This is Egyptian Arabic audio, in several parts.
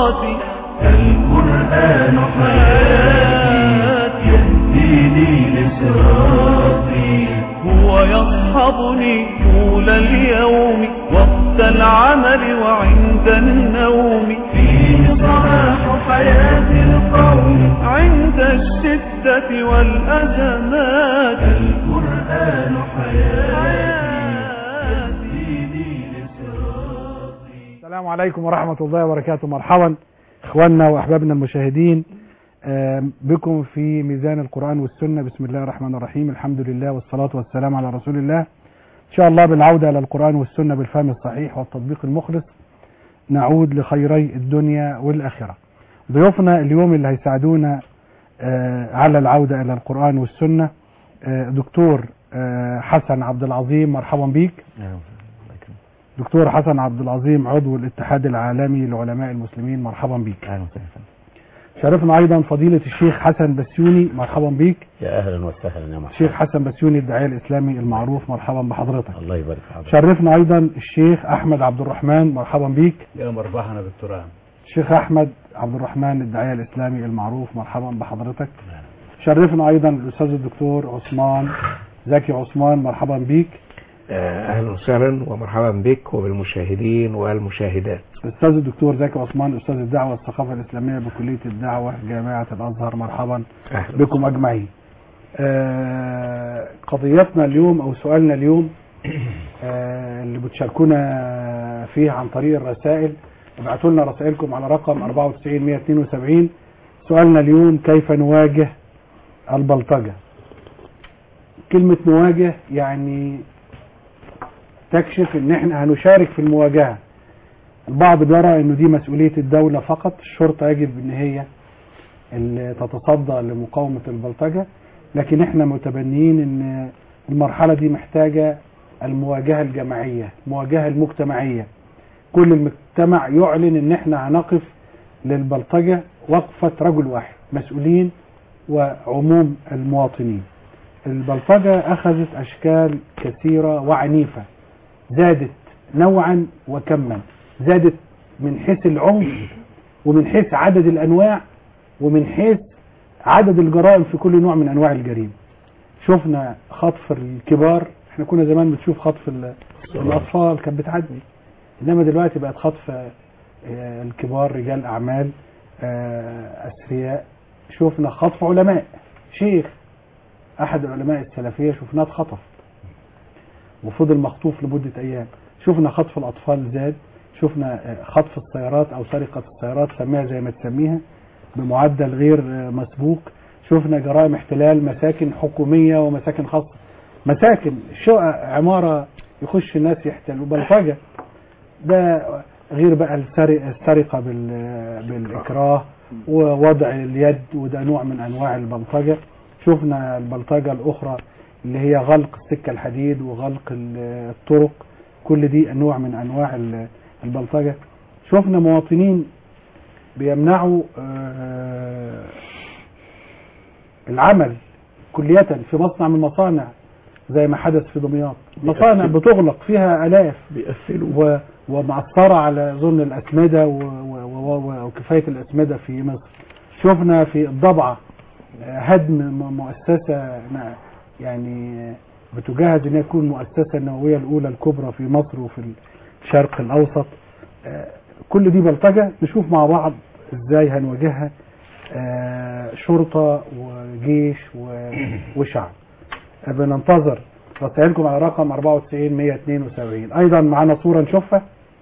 صراطي القرآن حياتي يهديني لصراطي هو يصحبني طول اليوم وقت العمل وعند النوم فيه صلاح حياة القوم عند الشدة والأزمات القرآن حياتي يهديني لصراطي السلام عليكم ورحمة الله وبركاته مرحبا اخواننا واحبابنا المشاهدين آم، بكم في ميزان القرآن والسنة بسم الله الرحمن الرحيم الحمد لله والصلاة والسلام على رسول الله ان شاء الله بالعودة الى القرآن والسنة بالفهم الصحيح والتطبيق المخلص نعود لخيري الدنيا والآخرة ضيوفنا اليوم اللي هيساعدونا آه، على العودة الى القرآن والسنة آه، دكتور آه، حسن عبد العظيم مرحبا بيك دكتور حسن عبد العظيم عضو الاتحاد العالمي لعلماء المسلمين مرحبا بيك اهلا وسهلا شرفنا ايضا فضيلة الشيخ حسن بسيوني مرحبا بيك يا اهلا وسهلا يا مرحبا الشيخ حسن بسيوني الداعية الاسلامي المعروف مرحبا بحضرتك الله يبارك في حضرتك شرفنا ايضا الشيخ احمد عبد الرحمن مرحبا بيك يا مربحنا بالتراب الشيخ احمد عبد الرحمن الداعية الاسلامي المعروف مرحبا بحضرتك شرفنا ايضا الاستاذ الدكتور عثمان زكي عثمان مرحبا بيك آه، اهلا وسهلا ومرحبا بك وبالمشاهدين والمشاهدات الاستاذ الدكتور زكي عثمان استاذ الدعوة والثقافة الاسلامية بكلية الدعوة جامعة الازهر مرحبا اهلا بكم اجمعين آه، قضيتنا اليوم او سؤالنا اليوم آه، اللي بتشاركونا فيه عن طريق الرسائل ابعتوا لنا رسائلكم على رقم 94 172 سؤالنا اليوم كيف نواجه البلطجة كلمة نواجه يعني تكشف ان احنا هنشارك في المواجهة البعض بيرى انه دي مسؤولية الدولة فقط الشرطة يجب ان هي اللي تتصدى لمقاومة البلطجة لكن احنا متبنيين ان المرحلة دي محتاجة المواجهة الجماعية المواجهة المجتمعية كل المجتمع يعلن ان احنا هنقف للبلطجة وقفة رجل واحد مسؤولين وعموم المواطنين البلطجة اخذت اشكال كثيرة وعنيفة زادت نوعا وكما زادت من حيث العنف ومن حيث عدد الانواع ومن حيث عدد الجرائم في كل نوع من انواع الجريمه شفنا خطف الكبار احنا كنا زمان بنشوف خطف ال- الاطفال كانت بتعدي انما دلوقتي بقت خطف آه، الكبار رجال اعمال آه، اثرياء شفنا خطف علماء شيخ احد علماء السلفيه شفناه اتخطف وفضل مخطوف لمده ايام شفنا خطف الاطفال زاد شفنا آه، خطف السيارات او سرقه السيارات سميها زي ما تسميها بمعدل غير آه، مسبوق شفنا جرائم احتلال مساكن حكوميه ومساكن خاصه مساكن شقق عماره يخش الناس يحتلوا بلطجه ده غير بقى السرقه السرقه بال- بالاكراه ووضع اليد وده نوع من انواع البلطجه شفنا البلطجه الاخرى اللي هي غلق السكه الحديد وغلق ال- الطرق كل دي نوع من انواع ال- البلطجه شفنا مواطنين بيمنعوا آه، العمل كلية في مصنع من المصانع زي ما حدث في دمياط مصانع بتغلق فيها آلاف بيقفلوا و... ومأثرة على ظن الأسمدة و... و... و... وكفاية الأسمدة في مصر شفنا في الضبعة آه، هدم م- مؤسسة ن- يعني آه، بتجهز ان هي تكون المؤسسة النووية الأولى الكبرى في مصر وفي الشرق الأوسط آه، كل دي بلطجة نشوف مع بعض ازاي هنواجهها آه، شرطة وجيش و... وشعب آه، بننتظر رسائلكم على رقم 94 172 ايضا معانا صورة نشوفها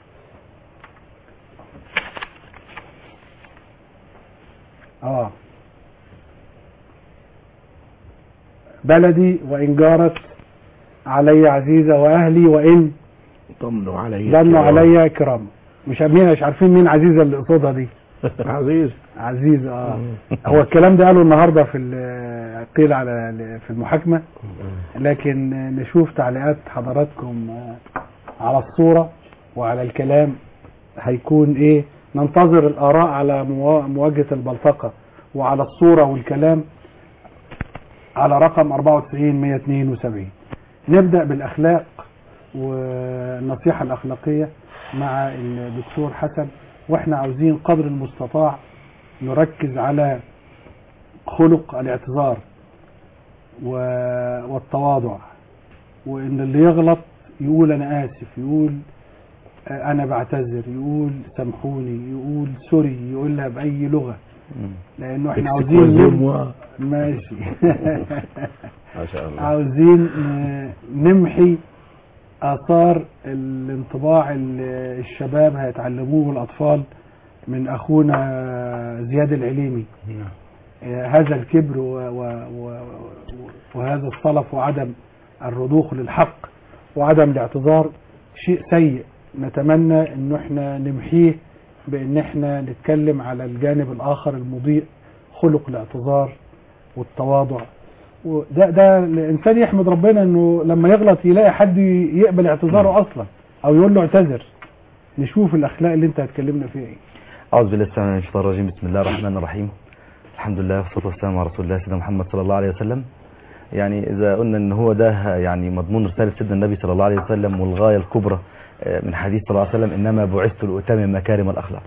اه بلدي وان جارت علي عزيزة واهلي وان ضمنوا علي ظنوا علي كرام مش مين مش عارفين مين عزيزة اللي قصادها دي عزيز عزيز اه هو الكلام ده قاله النهارده في ال- قيل على في المحاكمه لكن نشوف تعليقات حضراتكم آه، على الصوره وعلى الكلام هيكون ايه ننتظر الاراء على موا- مواجهه البلطقه وعلى الصوره والكلام على رقم 94 172 نبدا بالاخلاق والنصيحه الاخلاقيه مع الدكتور حسن واحنا عاوزين قدر المستطاع نركز على خلق الاعتذار و- والتواضع وان اللي يغلط يقول انا اسف يقول آه، انا بعتذر يقول سامحوني يقول سوري يقولها باي لغه لانه احنا عاوزين نم- ماشي ما شاء الله عاوزين ن- نمحي اثار الانطباع اللي الشباب هيتعلموه الاطفال من اخونا زياد العليمي آه، هذا الكبر و و و وهذا الصلف وعدم الرضوخ للحق وعدم الاعتذار شيء سيء نتمنى انه احنا نمحيه بان احنا نتكلم على الجانب الاخر المضيء خلق الاعتذار والتواضع وده ده الانسان يحمد ربنا انه لما يغلط يلاقي حد يقبل اعتذاره اصلا او يقول له اعتذر نشوف الاخلاق اللي انت هتكلمنا فيها ايه أعوذ بالله السميع من الشيطان الرجيم بسم الله الرحمن الرحيم الحمد لله والصلاة والسلام على رسول الله سيدنا محمد صلى الله عليه وسلم يعني إذا قلنا إن هو ده يعني مضمون رسالة سيدنا النبي صلى الله عليه وسلم والغاية الكبرى آه، من حديث صلى الله عليه وسلم إنما بعثت لأتمم مكارم الأخلاق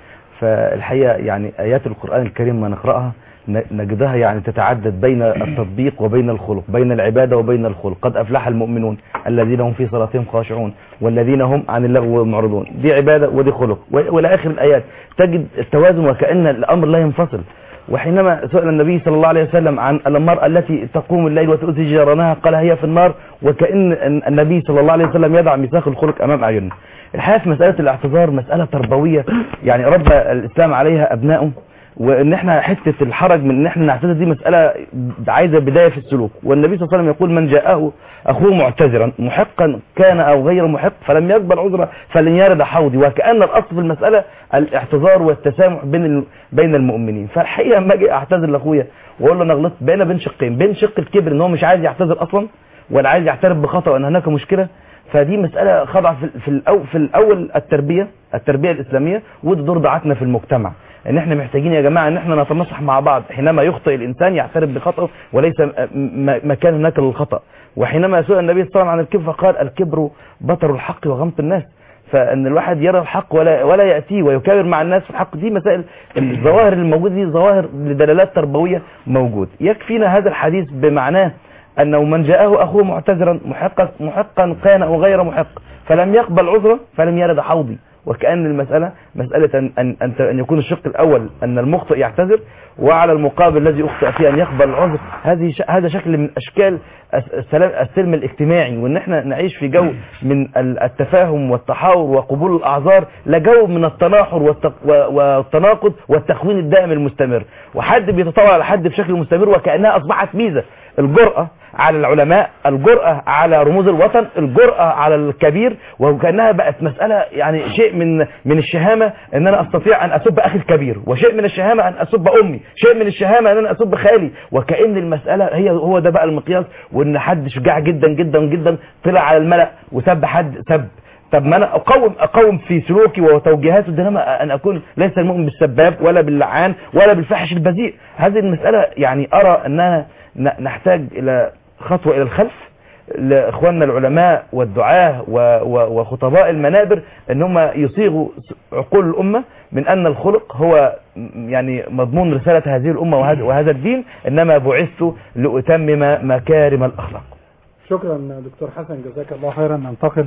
فالحقيقة يعني آيات القرآن الكريم ما نقرأها ن- نجدها يعني تتعدد بين التطبيق وبين الخلق بين العبادة وبين الخلق قد أفلح المؤمنون الذين هم في صلاتهم خاشعون والذين هم عن اللغو معرضون دي عبادة ودي خلق و- وإلى آخر الآيات تجد التوازن وكأن الأمر لا ينفصل وحينما سئل النبي صلى الله عليه وسلم عن المرأة التي تقوم الليل وتؤذي جيرانها قال هي في النار وكأن النبي صلى الله عليه وسلم يضع ميثاق الخلق أمام أعيننا الحقيقة في مسألة الاعتذار مسألة تربوية يعني ربى الإسلام عليها أبنائه وان احنا حته الحرج من ان احنا نعتذر دي مساله عايزه بدايه في السلوك والنبي صلى الله عليه وسلم يقول من جاءه اخوه معتذرا محقا كان او غير محق فلم يقبل عذره فلن يرد حوضي وكان الاصل في المساله الاعتذار والتسامح بين ال- بين المؤمنين فالحقيقه لما اجي اعتذر لاخويا واقول له انا غلطت بين بين شقين بين شق الكبر ان هو مش عايز يعتذر اصلا ولا عايز يعترف بخطا وان هناك مشكله فدي مسألة خاضعة في, في, الأول في الأول التربية التربية الإسلامية وده دور دعاتنا في المجتمع ان احنا محتاجين يا جماعة ان احنا نتنصح مع بعض حينما يخطئ الانسان يعترف بخطأه وليس م- م- مكان هناك للخطأ وحينما سئل النبي صلى الله عليه وسلم عن الكبر فقال الكبر بطر الحق وغمط الناس فان الواحد يرى الحق ولا ولا ياتيه ويكابر مع الناس في الحق دي مسائل الظواهر الموجوده دي ظواهر لدلالات تربويه موجود يكفينا هذا الحديث بمعناه انه من جاءه اخوه معتذرا محقا محقا كان او غير محق فلم يقبل عذره فلم يرد حوضي وكأن المسألة مسألة أن, أن, أن, أن يكون الشق الأول أن المخطئ يعتذر وعلى المقابل الذي أخطئ فيه أن يقبل العذر هذه ش... هذا شكل من أشكال الس- السلام السلم الاجتماعي وأن احنا نعيش في جو من ال- التفاهم والتحاور وقبول الأعذار لجو من التناحر والتق... و- والتناقض والتخوين الدائم المستمر وحد بيتطور على حد بشكل مستمر وكأنها أصبحت ميزة الجرأة على العلماء الجرأة على رموز الوطن الجرأة على الكبير وكأنها بقت مسألة يعني شيء من من الشهامة ان انا استطيع ان اسب اخي الكبير وشيء من الشهامة ان اسب امي شيء من الشهامة ان انا اسب خالي وكأن المسألة هي هو ده بقى المقياس وان حد شجاع جدا جدا جدا طلع على الملأ وسب حد سب طب ما انا اقوم اقوم في سلوكي وتوجيهاتي دينما ان اكون ليس المؤمن بالسباب ولا باللعان ولا بالفاحش البذيء هذه المسألة يعني ارى اننا ن- نحتاج الى خطوة الى الخلف لاخواننا العلماء والدعاة و- و- وخطباء المنابر ان هم يصيغوا س- عقول الامة من ان الخلق هو م- يعني مضمون رسالة هذه الامة وهذا, وهذا الدين انما بعثت لاتمم مكارم الاخلاق شكرا دكتور حسن جزاك الله خيرا ننتقل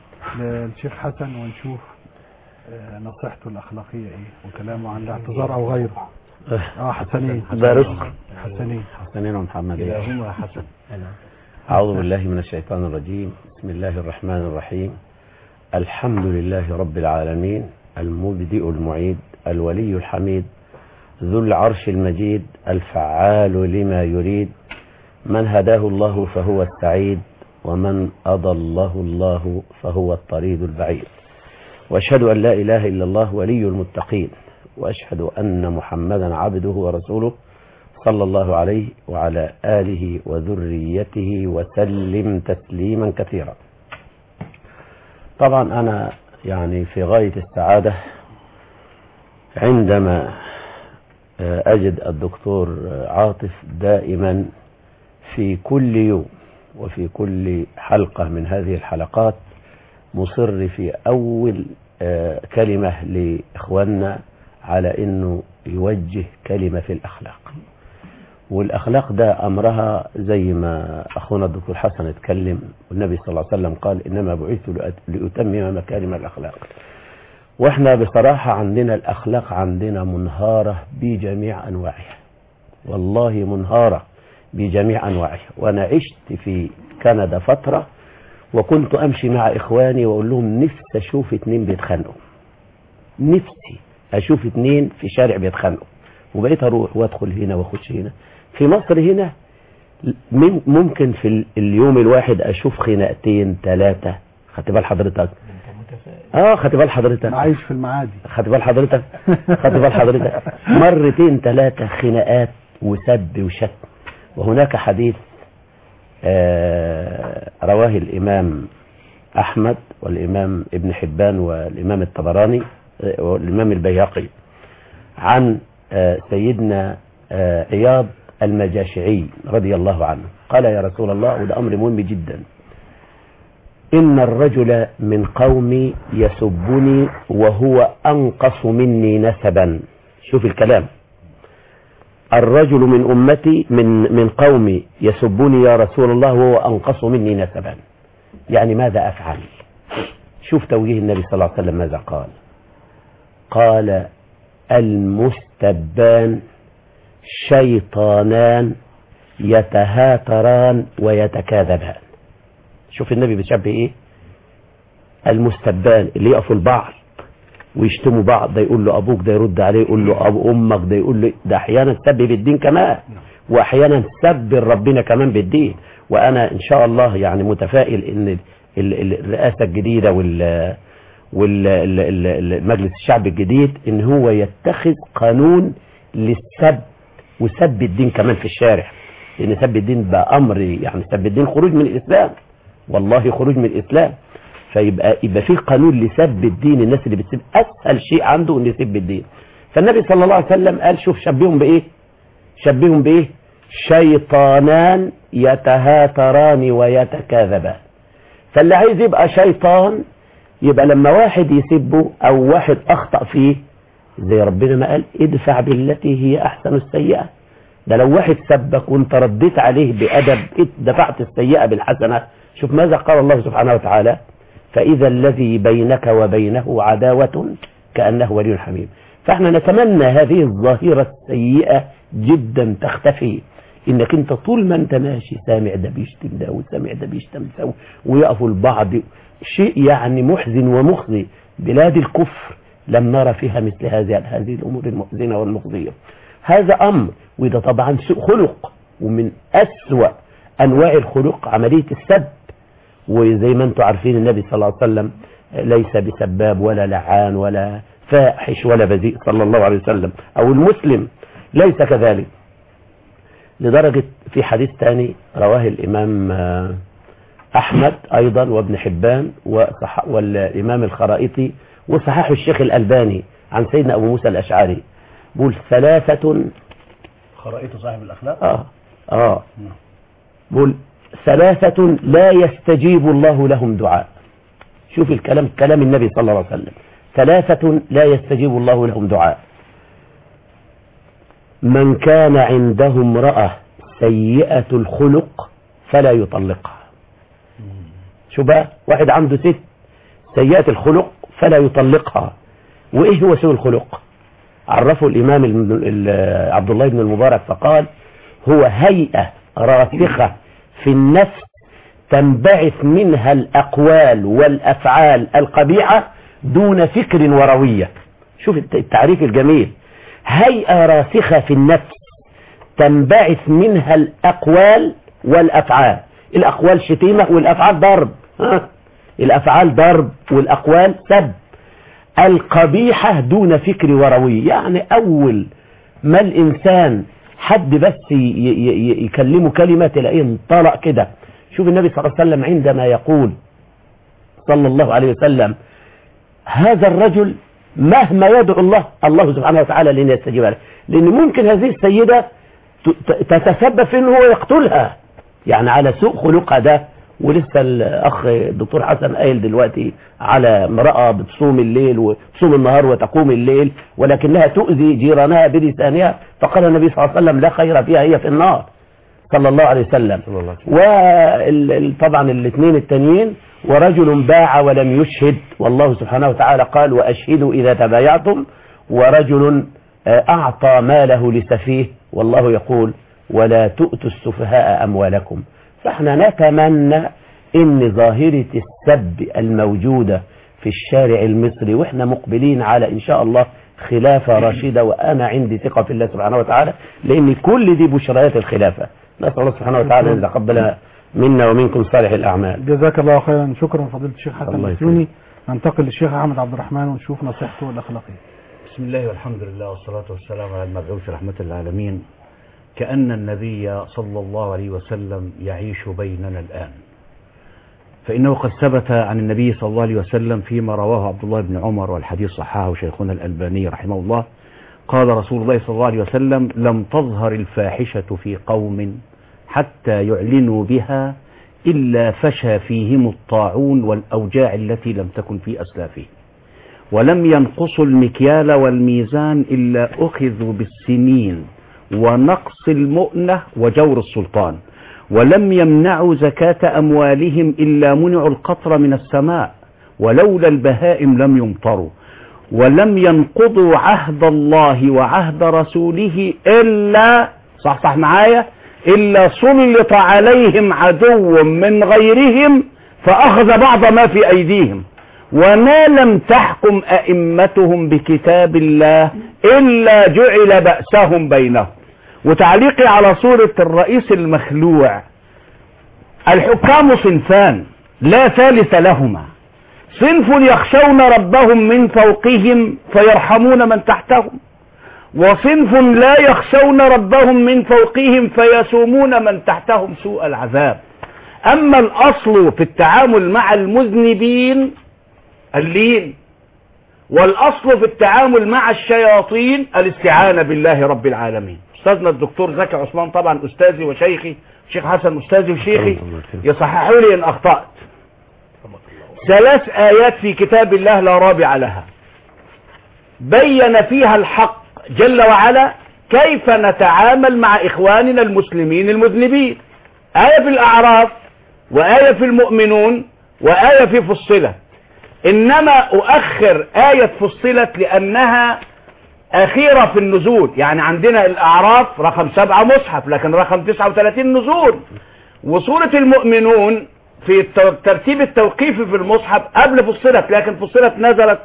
للشيخ حسن ونشوف آه، نصيحته الأخلاقية إيه وكلامه عن الاعتذار أو غيره اه حسنين ده رزق حسنين حسنين ومحمد كلاهما حسن أعوذ بالله من الشيطان الرجيم بسم الله الرحمن الرحيم الحمد لله رب العالمين المبدئ المعيد الولي الحميد ذو العرش المجيد الفعال لما يريد من هداه الله فهو السعيد ومن أضله الله فهو الطريد البعيد واشهد أن لا إله إلا الله ولي المتقين واشهد أن محمدا عبده ورسوله صلى الله عليه وعلى آله وذريته وسلم تسليما كثيرا طبعا أنا يعني في غاية السعادة عندما أجد الدكتور عاطف دائما في كل يوم وفي كل حلقة من هذه الحلقات مصر في أول آه، كلمة لإخواننا على أنه يوجه كلمة في الأخلاق والأخلاق ده أمرها زي ما أخونا الدكتور حسن اتكلم والنبي صلى الله عليه وسلم قال إنما بعثت لأت- لأتمم مكارم الأخلاق وإحنا بصراحة عندنا الأخلاق عندنا منهارة بجميع أنواعها والله منهارة بجميع أنواعها وأنا عشت في كندا فترة وكنت أمشي مع إخواني وأقول لهم نفسي أشوف اتنين بيتخانقوا نفسي أشوف اتنين في شارع بيتخانقوا وبقيت أروح وأدخل هنا وأخش هنا في مصر هنا مم- ممكن في ال- اليوم الواحد أشوف خناقتين ثلاثة خدت بال حضرتك اه خدت بال حضرتك أنا عايش في المعادي خدت بال حضرتك خدت بال حضرتك مرتين ثلاثة خناقات وسب وشتم وهناك حديث آه، رواه الإمام أحمد والإمام ابن حبان والإمام الطبراني آه، والإمام البيهقي عن آه، سيدنا آه، عياض المجاشعي رضي الله عنه قال يا رسول الله وده أمر مهم جدا إن الرجل من قومي يسبني وهو أنقص مني نسبا شوف الكلام الرجل من أمتي من من قومي يسبني يا رسول الله وهو أنقص مني نسبا يعني ماذا أفعل شوف توجيه النبي صلى الله عليه وسلم ماذا قال قال المستبان شيطانان يتهاتران ويتكاذبان شوف النبي بيشبه ايه المستبان اللي يقفوا البعض ويشتموا بعض ده يقول له ابوك ده يرد عليه يقول له ابو امك ده يقول له ده احيانا سب بالدين كمان واحيانا سب ربنا كمان بالدين وانا ان شاء الله يعني متفائل ان ال- ال- الرئاسه الجديده وال والمجلس الشعب الجديد ان هو يتخذ قانون للسب وسب الدين كمان في الشارع لان سب الدين بقى امر يعني سب الدين خروج من الاسلام والله خروج من الاسلام فيبقى يبقى في قانون لسب الدين الناس اللي بتسب اسهل شيء عنده انه يسب الدين فالنبي صلى الله عليه وسلم قال شوف شبههم بايه شبههم بايه شيطانان يتهاتران ويتكاذبان فاللي عايز يبقى شيطان يبقى لما واحد يسبه او واحد اخطأ فيه زي ربنا ما قال ادفع بالتي هي احسن السيئة ده لو واحد سبك وانت رديت عليه بأدب دفعت السيئة بالحسنة شوف ماذا قال الله سبحانه وتعالى فإذا الذي بينك وبينه عداوة كأنه ولي حميم فاحنا نتمنى هذه الظاهرة السيئة جدا تختفي انك انت طول ما انت ماشي سامع ده بيشتم ده وسامع ده بيشتم ده ويقفوا البعض شيء يعني محزن ومخزي بلاد الكفر لم نرى فيها مثل هذه هذه الامور المحزنه والمخزيه هذا امر وده طبعا سوء خلق ومن اسوا انواع الخلق عمليه السب وزي ما انتم عارفين النبي صلى الله عليه وسلم ليس بسباب ولا لعان ولا فاحش ولا بذيء صلى الله عليه وسلم او المسلم ليس كذلك لدرجة في حديث ثاني رواه الإمام آه، أحمد أيضا وابن حبان وصح والإمام الخرائطي وصححه الشيخ الألباني عن سيدنا أبو موسى الأشعري بقول ثلاثة خرائط صاحب الأخلاق آه آه بقول ثلاثة لا يستجيب الله لهم دعاء شوف الكلام كلام النبي صلى الله عليه وسلم ثلاثة لا يستجيب الله لهم دعاء من كان عنده امرأة سيئة الخلق فلا يطلقها شو بقى واحد عنده ست سيئة الخلق فلا يطلقها وإيش هو سوء الخلق عرفه الإمام الم- ال- عبد الله بن المبارك فقال هو هيئة راسخة في النفس تنبعث منها الأقوال والأفعال القبيحة دون فكر وروية شوف الت- التعريف الجميل هيئة راسخة في النفس تنبعث منها الأقوال والأفعال الأقوال شتيمة والأفعال ضرب ها؟ الأفعال ضرب والأقوال سب القبيحة دون فكر وروي يعني أول ما الإنسان حد بس ي- ي- ي- يكلمه كلمة تلاقيه انطلق كده شوف النبي صلى الله عليه وسلم عندما يقول صلى الله عليه وسلم هذا الرجل مهما يدعو الله الله سبحانه وتعالى لن يستجيب له لأن ممكن هذه السيدة ت- ت- تتسبب في أنه هو يقتلها يعني على سوء خلقها ده ولسه الاخ الدكتور حسن قايل دلوقتي على امراه بتصوم الليل وتصوم النهار وتقوم الليل ولكنها تؤذي جيرانها بلسانها فقال النبي صلى الله عليه وسلم لا خير فيها هي في النار صلى الله عليه وسلم صلى الله عليه وسلم. وطبعا الاثنين التانيين ورجل باع ولم يشهد والله سبحانه وتعالى قال واشهدوا اذا تبايعتم ورجل آه، اعطى ماله لسفيه والله يقول ولا تؤتوا السفهاء اموالكم فاحنا نتمنى ان ظاهرة السب الموجودة في الشارع المصري واحنا مقبلين على ان شاء الله خلافة راشدة وانا عندي ثقة في الله سبحانه وتعالى لان كل دي بشريات الخلافة نسأل الله سبحانه وتعالى ان يتقبل منا ومنكم صالح الاعمال جزاك الله خيرا شكرا فضيلة الشيخ حسن الله السيوني ننتقل للشيخ احمد عبد الرحمن ونشوف نصيحته الاخلاقيه بسم الله والحمد لله والصلاة والسلام على المبعوث رحمة العالمين كأن النبي صلى الله عليه وسلم يعيش بيننا الآن فإنه قد ثبت عن النبي صلى الله عليه وسلم فيما رواه عبد الله بن عمر والحديث صححه شيخنا الألباني رحمه الله قال رسول الله صلى الله عليه وسلم لم تظهر الفاحشة في قوم حتى يعلنوا بها إلا فشى فيهم الطاعون والأوجاع التي لم تكن في أسلافهم ولم ينقصوا المكيال والميزان إلا أخذوا بالسنين ونقص المؤنة وجور السلطان ولم يمنعوا زكاة أموالهم إلا منعوا القطر من السماء ولولا البهائم لم يمطروا ولم ينقضوا عهد الله وعهد رسوله إلا صح صح معايا إلا سلط عليهم عدو من غيرهم فأخذ بعض ما في أيديهم وما لم تحكم أئمتهم بكتاب الله إلا جعل بأسهم بينهم وتعليقي على صورة الرئيس المخلوع الحكام صنفان لا ثالث لهما صنف يخشون ربهم من فوقهم فيرحمون من تحتهم وصنف لا يخشون ربهم من فوقهم فيسومون من تحتهم سوء العذاب أما الأصل في التعامل مع المذنبين اللين والأصل في التعامل مع الشياطين الاستعانة بالله رب العالمين أستاذنا الدكتور زكي عثمان طبعا أستاذي وشيخي شيخ حسن أستاذي وشيخي يصححوا لي إن أخطأت ثلاث آيات في كتاب الله لا رابع لها بين فيها الحق جل وعلا كيف نتعامل مع إخواننا المسلمين المذنبين آية في الأعراف وآية في المؤمنون وآية في فصلت إنما أؤخر آية فصلت لأنها أخيرة في النزول يعني عندنا الأعراف رقم سبعة مصحف لكن رقم تسعة وثلاثين نزول وسورة المؤمنون في الترتيب التوقيفي في المصحف قبل فصلت لكن فصلت نزلت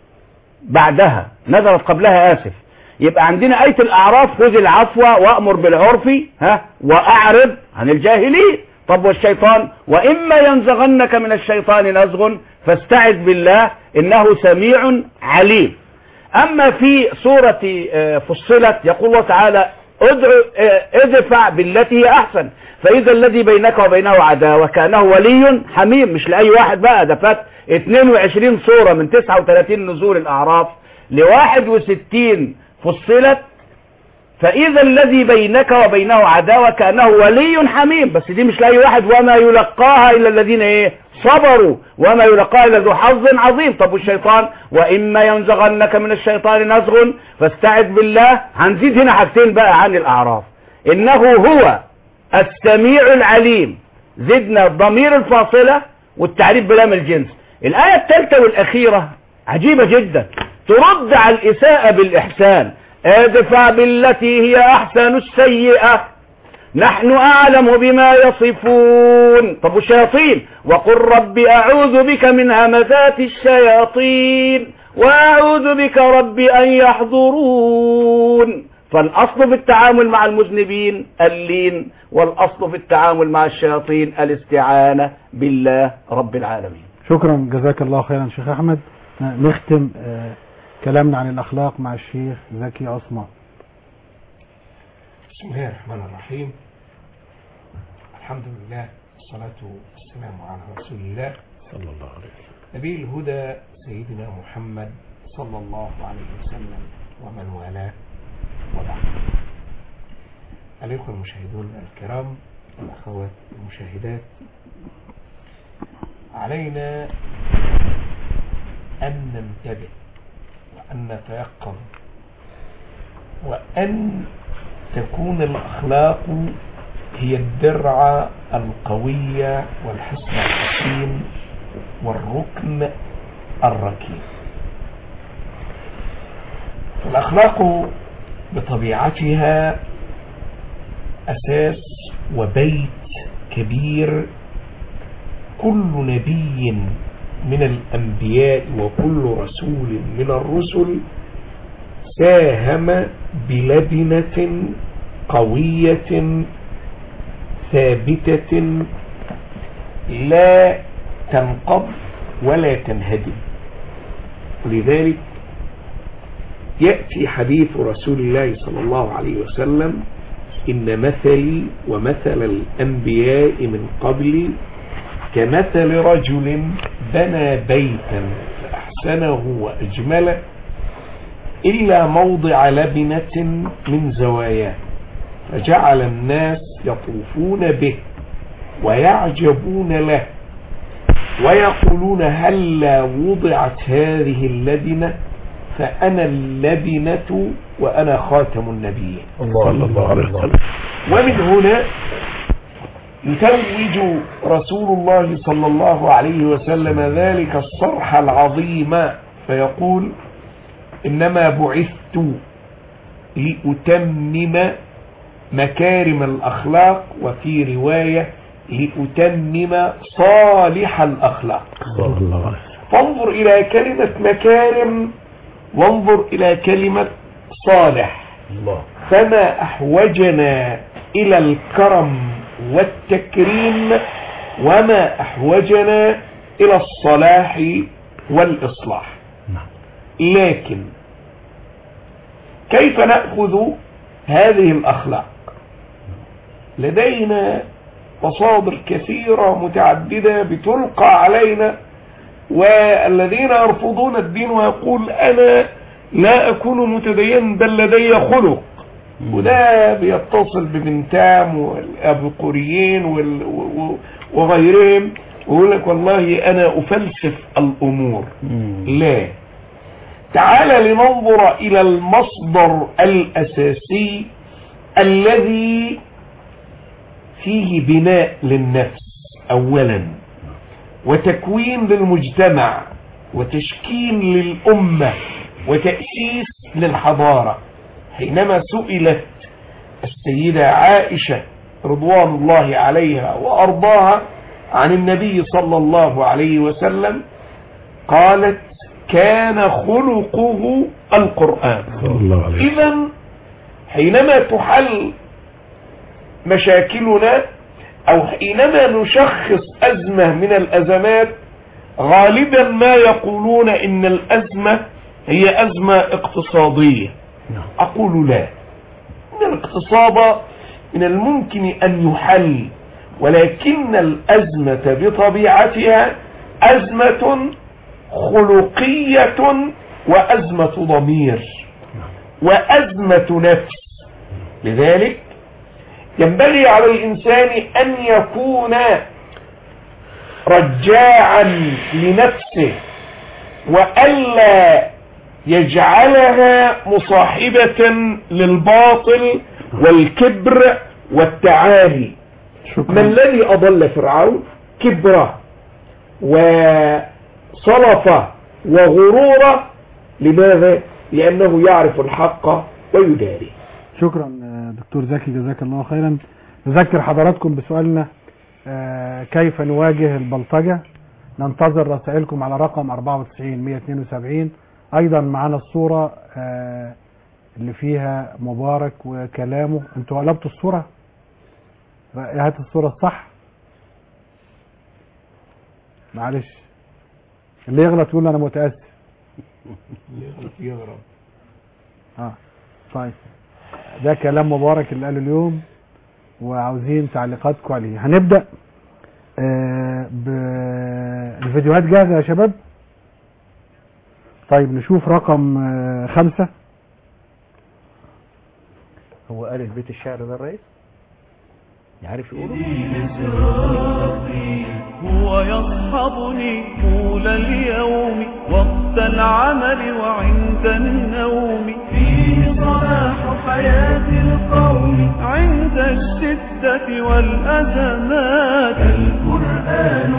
بعدها نزلت قبلها آسف يبقى عندنا آية الأعراف خذ العفو وأمر بالعرف ها وأعرض عن الجاهلين طب والشيطان وإما ينزغنك من الشيطان نزغ فاستعذ بالله إنه سميع عليم أما في سورة آه، فصلت يقول الله تعالى ادعو آه، ادفع بالتي هي أحسن فإذا الذي بينك وبينه عداوة كأنه ولي حميم مش لأي واحد بقى ده فات 22 سورة من 39 نزول الأعراف ل 61 فصلت فإذا الذي بينك وبينه عداوة كأنه ولي حميم بس دي مش لأي واحد وما يلقاها إلا الذين إيه صبروا وما يلقاها إلا ذو حظ عظيم طب والشيطان وإما ينزغنك من الشيطان نزغ فاستعذ بالله هنزيد هنا حاجتين بقى عن الأعراف إنه هو السميع العليم زدنا الضمير الفاصلة والتعريف بلام الجنس الآية الثالثة والأخيرة عجيبة جدا ترد على الإساءة بالإحسان ادفع بالتي هي أحسن السيئة نحن أعلم بما يصفون طب والشياطين وقل رب أعوذ بك من همزات الشياطين وأعوذ بك رب أن يحضرون فالأصل في التعامل مع المذنبين اللين والأصل في التعامل مع الشياطين الاستعانة بالله رب العالمين شكرا جزاك الله خيرا شيخ احمد آه، نختم آه، كلامنا عن الاخلاق مع الشيخ زكي عثمان بسم الله الرحمن الرحيم الحمد لله والصلاة والسلام على رسول الله صلى الله عليه وسلم نبي الهدى سيدنا محمد صلى الله عليه وسلم ومن والاه وبعد الإخوة المشاهدون الكرام والأخوات المشاهدات علينا أن ننتبه وأن نتيقظ وأن تكون الأخلاق هي الدرع القوية والحصن الحكيم والركن الركيم الأخلاق بطبيعتها أساس وبيت كبير كل نبي من الأنبياء وكل رسول من الرسل ساهم بلبنة قوية ثابتة لا تنقض ولا تنهدم ولذلك يأتي حديث رسول الله صلى الله عليه وسلم إن مثلي ومثل الأنبياء من قبلي كمثل رجل بنى بيتا فأحسنه وأجمله إلا موضع لبنة من زواياه فجعل الناس يطوفون به ويعجبون له ويقولون هلا وضعت هذه اللبنة فأنا اللبنة وأنا خاتم النبيين الله الله عليه وسلم ومن هنا يتوج رسول الله صلى الله عليه وسلم ذلك الصرح العظيم فيقول إنما بعثت لأتمم مكارم الأخلاق وفي رواية لأتمم صالح الأخلاق صلى الله عليه وسلم فانظر إلى كلمة مكارم وانظر إلى كلمة صالح الله فما أحوجنا إلى الكرم والتكريم وما أحوجنا إلى الصلاح والإصلاح نعم. لكن كيف نأخذ هذه الأخلاق لدينا مصادر كثيرة متعددة بتلقى علينا والذين يرفضون الدين ويقول أنا لا أكون متدين بل لدي خلق وده بيتصل ببنتام والأبقوريين وال- و- و- وغيرهم ويقول لك والله أنا أفلسف الأمور لا تعال لننظر إلى المصدر الأساسي الذي فيه بناء للنفس أولا وتكوين للمجتمع وتشكيل للأمة وتأسيس للحضارة حينما سئلت السيدة عائشة رضوان الله عليها وأرضاها عن النبي صلى الله عليه وسلم قالت كان خلقه القرآن صلى الله عليه وسلم إذا حينما تحل مشاكلنا أو حينما نشخص أزمة من الأزمات غالبا ما يقولون إن الأزمة هي أزمة اقتصادية نعم. أقول لا إن الاقتصاد من الممكن أن يحل ولكن الأزمة بطبيعتها أزمة خلقية وأزمة ضمير وأزمة نفس لذلك ينبغي على الإنسان أن يكون رجاعا لنفسه وألا يجعلها مصاحبة للباطل والكبر والتعالي ما شكرا الذي أضل فرعون كبره وصرفه وغروره لماذا لأنه يعرف الحق ويداري شكرا آه، دكتور زكي جزاك الله خيرا نذكر حضراتكم بسؤالنا آه، كيف نواجه البلطجة ننتظر رسائلكم على رقم 94 172 ايضا معانا الصورة آه، اللي فيها مبارك وكلامه انتوا قلبتوا الصورة هات الصورة الصح معلش اللي يغلط يقول انا متأسف يغرب اه طيب ده كلام مبارك اللي قاله اليوم وعاوزين تعليقاتكم عليه هنبدأ آه بالفيديوهات جاهزة يا شباب طيب نشوف رقم آه خمسة هو قال البيت الشعر ده الرئيس يعرف يقوله دين صراطي هو يصحبني طول اليوم وقت العمل وعند النوم فيه صلاح حياة القوم عند الشدة والأزمات القرآن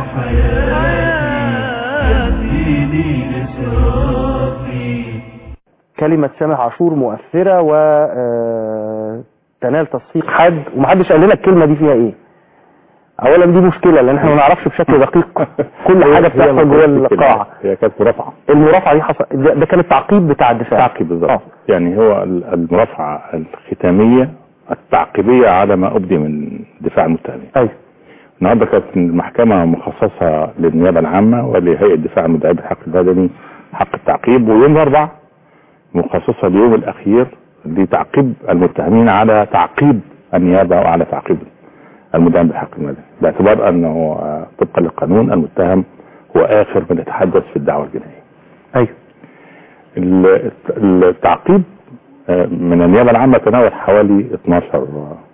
حياتي يهديني لصراطي كلمة سامح عاشور مؤثرة و آه، تنال تصفيق حد ومحدش قال لنا الكلمة دي فيها ايه اولا دي مشكلة لان احنا ما نعرفش بشكل دقيق كل حاجة بتحصل جوه القاعة هي كانت مرافعة المرافعة دي حصل ده, ده كان التعقيب بتاع الدفاع تعقيب بالظبط يعني هو ال- المرافعة الختامية التعقيبية على ما أبدي من دفاع المتهمين ايوه النهارده كانت المحكمة مخصصة للنيابة العامة ولهيئة دفاع المدعي بالحق المدني حق التعقيب ويوم الأربعاء مخصصة اليوم الأخير لتعقيب المتهمين على تعقيب النيابة وعلى تعقيب المدعي بالحق المدني باعتبار أنه آه، طبقا للقانون المتهم هو آخر من يتحدث في الدعوة الجنائية ايوه ال- التعقيب آه، من النيابة العامة تناول حوالي 12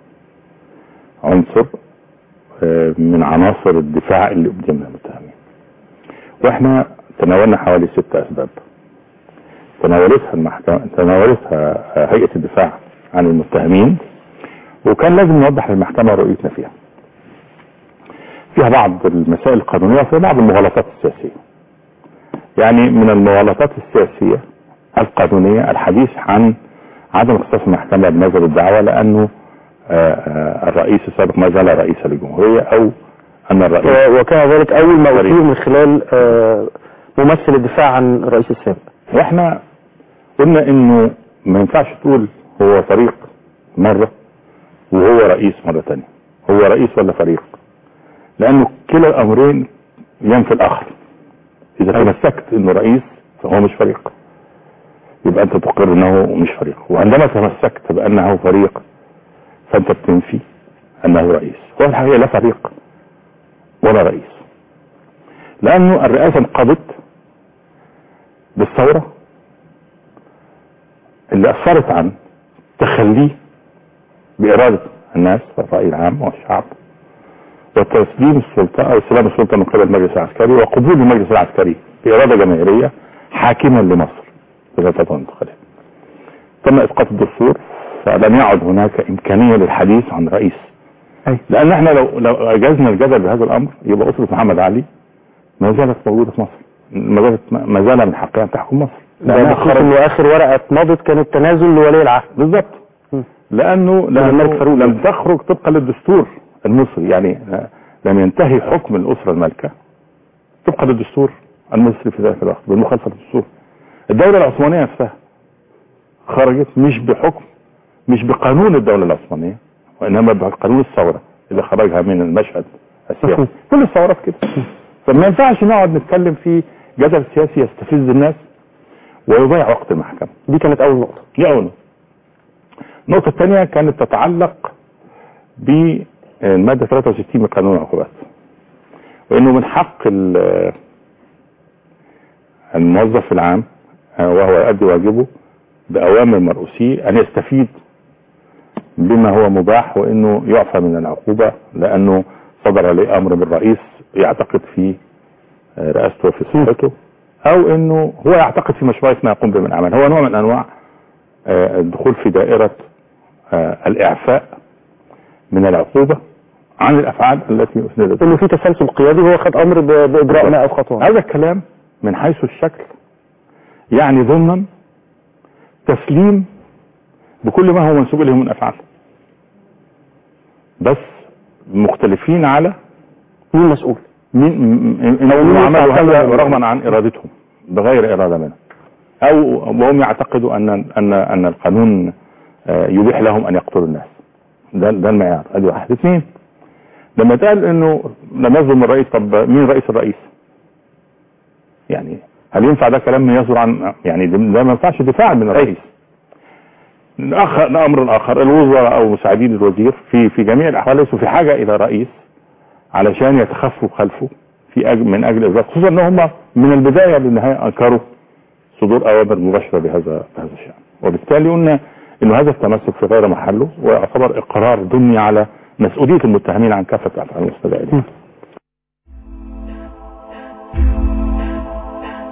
عنصر آه، من عناصر الدفاع اللي أبدي من المتهمين واحنا تناولنا حوالي ست أسباب تناولتها المحكمة تناولتها آه، هيئة الدفاع عن المتهمين وكان لازم نوضح للمحكمة رؤيتنا فيها فيها بعض المسائل القانونية وفيها بعض المغالطات السياسية يعني من المغالطات السياسية القانونية الحديث عن عدم اختصاص المحكمة بنظر الدعوة لأنه آه، آه، الرئيس السابق ما زال رئيسا للجمهورية أو أن الرئيس و- وكان ذلك اول ما فريق. اثير من خلال آه، ممثل الدفاع عن الرئيس السابق واحنا قلنا انه ما ينفعش تقول هو فريق مرة وهو رئيس مرة تانية هو رئيس ولا فريق لانه كلا الامرين ينفي الاخر اذا تمسكت انه رئيس فهو مش فريق يبقى انت تقر انه مش فريق وعندما تمسكت بانه فريق فانت بتنفي انه رئيس هو الحقيقة لا فريق ولا رئيس لانه الرئاسة انقضت بالثورة اللي أثرت عن تخليه بإرادة الناس والرأي العام والشعب وتسليم السلطة أو استلام السلطة من قبل المجلس العسكري وقبول المجلس العسكري بإرادة جماهيرية حاكما لمصر بفترة الانتقالية تم إسقاط الدستور فلم يعد هناك إمكانية للحديث عن رئيس أي. لأن احنا لو لو أجزنا الجدل بهذا الأمر يبقى أسرة محمد علي ما زالت موجودة في مصر ما زالت ما زال من حقها أن تحكم مصر ده لأنها بخصوص خرجت انه اخر ورقة مضت كان التنازل لولي العهد بالظبط م. لانه لما الملك لأنه فاروق لم تخرج طبقا للدستور المصري يعني آه، لم ينتهي حكم الاسره المالكه طبقا للدستور المصري في ذلك الوقت بالمخالفه للدستور الدوله العثمانيه نفسها خرجت مش بحكم مش بقانون الدوله العثمانيه وانما بقانون الثوره اللي خرجها من المشهد السياسي كل الثورات كده فما ينفعش نقعد نتكلم في جدل سياسي يستفز الناس ويضيع وقت المحكمه دي كانت اول نقطة دي أول نقطة. النقطة الثانية كانت تتعلق بالمادة 63 من قانون العقوبات وإنه من حق ال- الموظف العام آه، وهو يؤدي واجبه بأوامر مرؤوسيه أن يستفيد بما هو مباح وإنه يعفى من العقوبة لأنه صدر عليه أمر من الرئيس يعتقد في آه، رئاسته وفي صحته أو إنه هو يعتقد في مشروعية ما يقوم به من عمل هو نوع من أنواع آه، الدخول في دائرة آه، الإعفاء من العقوبة عن الأفعال التي أسندت انه في تسلسل قيادي هو خد امر ب- باجراء ما او خطوة هذا الكلام من حيث الشكل يعني ضمنا تسليم بكل ما هو منسوب إليه من أفعال بس مختلفين على مين مسؤول مين م- م- أو إنهم مين عملوا يتعتبر هذا من- رغما عن إرادتهم بغير إرادة منهم أو وهم يعتقدوا أن أن أن القانون آه، يبيح لهم أن يقتلوا الناس ده ده المعيار ادي واحد اثنين لما اتقال انه لم يظلم الرئيس طب مين رئيس الرئيس؟ يعني هل ينفع ده كلام يصدر عن يعني ده ده ما ينفعش دفاع من الرئيس الآخر الامر الاخر الوزراء او مساعدين الوزير في في جميع الاحوال ليسوا في حاجه الى رئيس علشان يتخفوا خلفه في أجل من اجل اصدار خصوصا ان هم من البدايه للنهايه انكروا صدور اوامر مباشره بهذا بهذا الشان وبالتالي قلنا انه هذا التمسك في غير محله ويعتبر اقرار ضمني على مسؤوليه المتهمين عن كافه افعال المستدعين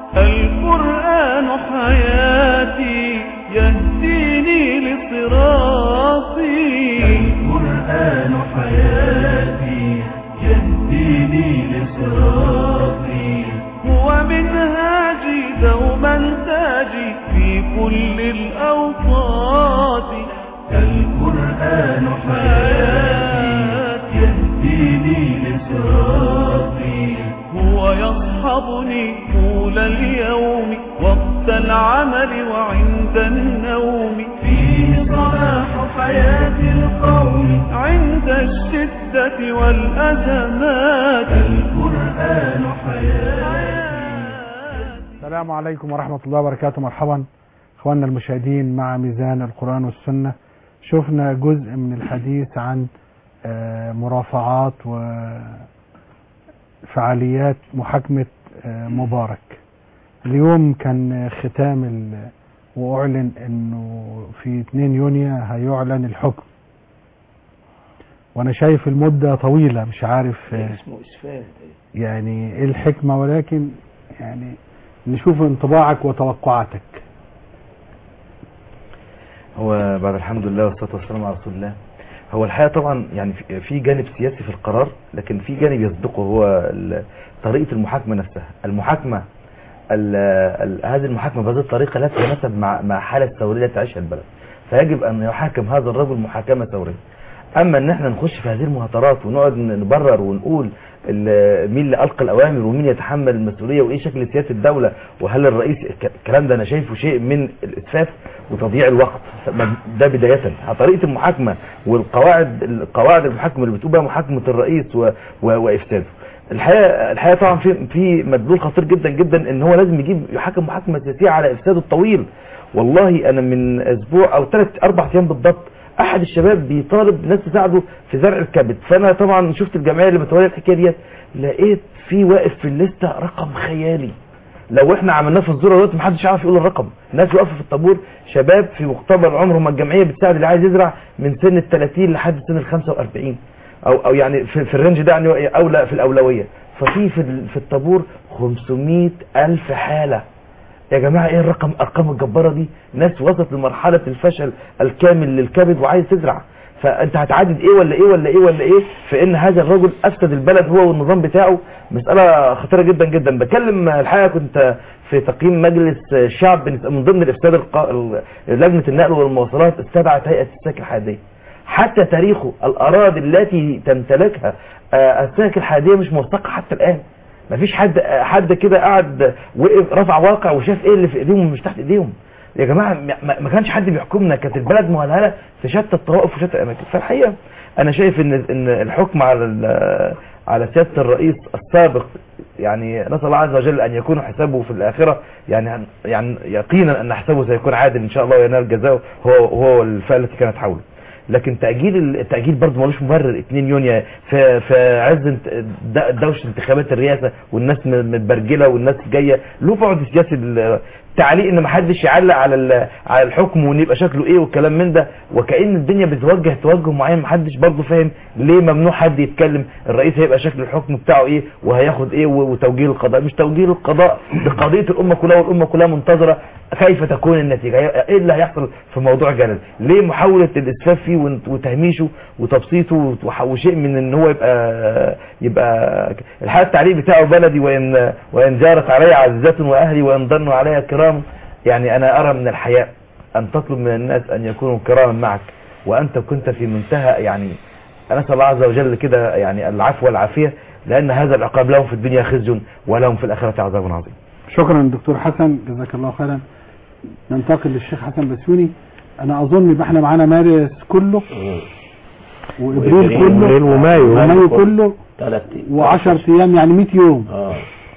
القرآن حياتي يهديني لصراطي القرآن حياتي يهديني لصراطي هو منهاجي دوما تاجي في كل الأوقات القرآن حياتي يهديني لصراطي هو يصحبني طول اليوم وقت العمل وعند النوم فيه صلاح حياة القوم عند الشدة والأزمات القرآن حياتي السلام عليكم ورحمة الله وبركاته مرحبا اخواننا المشاهدين مع ميزان القرآن والسنة شفنا جزء من الحديث عن آه، مرافعات وفعاليات محاكمة آه، مبارك اليوم كان ختام ال- واعلن انه في 2 يونيو هيعلن الحكم وانا شايف المدة طويلة مش عارف آه، اسمه اسفاف يعني ايه الحكمة ولكن يعني نشوف انطباعك وتوقعاتك هو بعد الحمد لله والصلاة والسلام على رسول الله هو الحقيقة طبعا يعني في- في جانب سياسي في القرار لكن في جانب يصدقه هو ال- طريقة المحاكمة نفسها المحاكمة ال- ال- هذه المحاكمة بهذه الطريقة لا تتناسب مع مع حالة ثورية تعيشها البلد فيجب أن يحاكم هذا الرجل محاكمة ثورية أما أن احنا نخش في هذه المهاترات ونقعد نبرر ونقول ال- مين اللي ألقى الأوامر ومين يتحمل المسؤولية وإيه شكل سياسة الدولة وهل الرئيس الك- الكلام ده أنا شايفه شيء من الإسفاف وتضييع الوقت ده بداية طريقة المحاكمة والقواعد القواعد المحاكمة اللي بتقول بها محاكمة الرئيس و... و... وإفساده الحقيقة الحقيقة طبعا في في مدلول خطير جدا جدا ان هو لازم يجيب يحاكم محاكمة سياسية على إفساده الطويل والله أنا من أسبوع أو ثلاث أربع أيام بالضبط احد الشباب بيطالب ناس تساعده في زرع الكبد فانا طبعا شفت الجمعيه اللي بتولي الحكايه ديت لقيت في واقف في الليسته رقم خيالي لو احنا عملناه في الزوره دلوقتي محدش يعرف يقول الرقم ناس واقفه في الطابور شباب في مقتبل العمر هم الجمعيه بتساعد اللي عايز يزرع من سن ال 30 لحد سن ال 45 او او يعني في, في الرينج ده يعني اولى في الاولويه ففي في, ال- في الطابور 500 الف حاله يا جماعة ايه الرقم ارقام الجبارة دي ناس وصلت لمرحلة الفشل الكامل للكبد وعايز تزرع فانت هتعدد ايه ولا ايه ولا ايه ولا ايه في ان هذا الرجل افسد البلد هو والنظام بتاعه مسألة خطيرة جدا جدا بكلم الحقيقة كنت في تقييم مجلس الشعب من ضمن الافساد الق- ال- لجنة النقل والمواصلات استدعت هيئة السكك الحادية حتى تاريخه الاراضي التي تمتلكها آه، السكك الحادية مش موثقة حتى الان مفيش حد حد كده قاعد وقف رفع واقع وشاف ايه اللي في ايديهم ومش تحت ايديهم يا جماعه ما- ما كانش حد بيحكمنا كانت البلد مهلهله في شتى الطوائف وشتى الاماكن فالحقيقه انا شايف ان ان الحكم على ال- على سياده الرئيس السابق يعني نسال الله عز وجل ان يكون حسابه في الاخره يعني يعني يقينا ان حسابه سيكون عادل ان شاء الله وينال جزاؤه هو هو الفئه التي كانت حوله لكن تأجيل التأجيل برضه ملوش مبرر 2 يونيو في في عز انت- د- دوشه انتخابات الرئاسه والناس م- متبرجله والناس جايه له بعد سياسي ال- تعليق ان ما حدش يعلق على ال- على الحكم وان يبقى شكله ايه والكلام من ده وكأن الدنيا بتوجه توجه معين ما حدش برضه فاهم ليه ممنوع حد يتكلم الرئيس هيبقى شكل الحكم بتاعه ايه وهياخد ايه و- وتوجيه القضاء مش توجيه القضاء دي قضيه الامه كلها والامه كلها منتظره كيف تكون النتيجه ايه اللي هيحصل في موضوع جلال ليه محاوله الاسفاف فيه وت- وتهميشه وتبسيطه وح- وشيء من ان هو يبقى يبقى الحقيقه التعليق بتاعه بلدي وان وان جارت علي عزيزات واهلي وان ضنوا علي كرام يعني انا ارى من الحياء ان تطلب من الناس ان يكونوا كراما معك وانت كنت في منتهى يعني نسال الله عز وجل كده يعني العفو والعافيه لان هذا العقاب لهم في الدنيا خزي ولهم في الاخره عذاب عظيم شكرا دكتور حسن جزاك الله خيرا ننتقل للشيخ حسن بسيوني انا اظن يبقى احنا معانا مارس كله وابريل وإبريل كله ومايو ومايو كله ثلاث و10 ايام يعني 100 يوم اه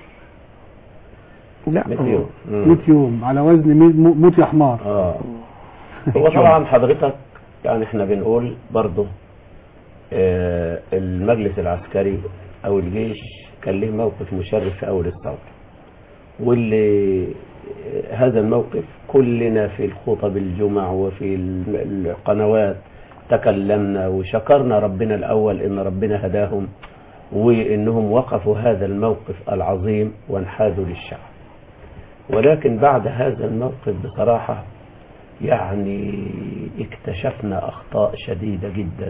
لا 100 يوم. مم. 100 يوم على وزن مي- مو- موت يا حمار اه هو طبعا حضرتك يعني احنا بنقول برضه آه المجلس العسكري او الجيش كان له موقف مشرف في اول الثوره واللي آه، هذا الموقف كلنا في الخطب الجمع وفي ال- القنوات تكلمنا وشكرنا ربنا الاول ان ربنا هداهم وانهم وقفوا هذا الموقف العظيم وانحازوا للشعب ولكن بعد هذا الموقف بصراحة يعني اكتشفنا أخطاء شديدة جدا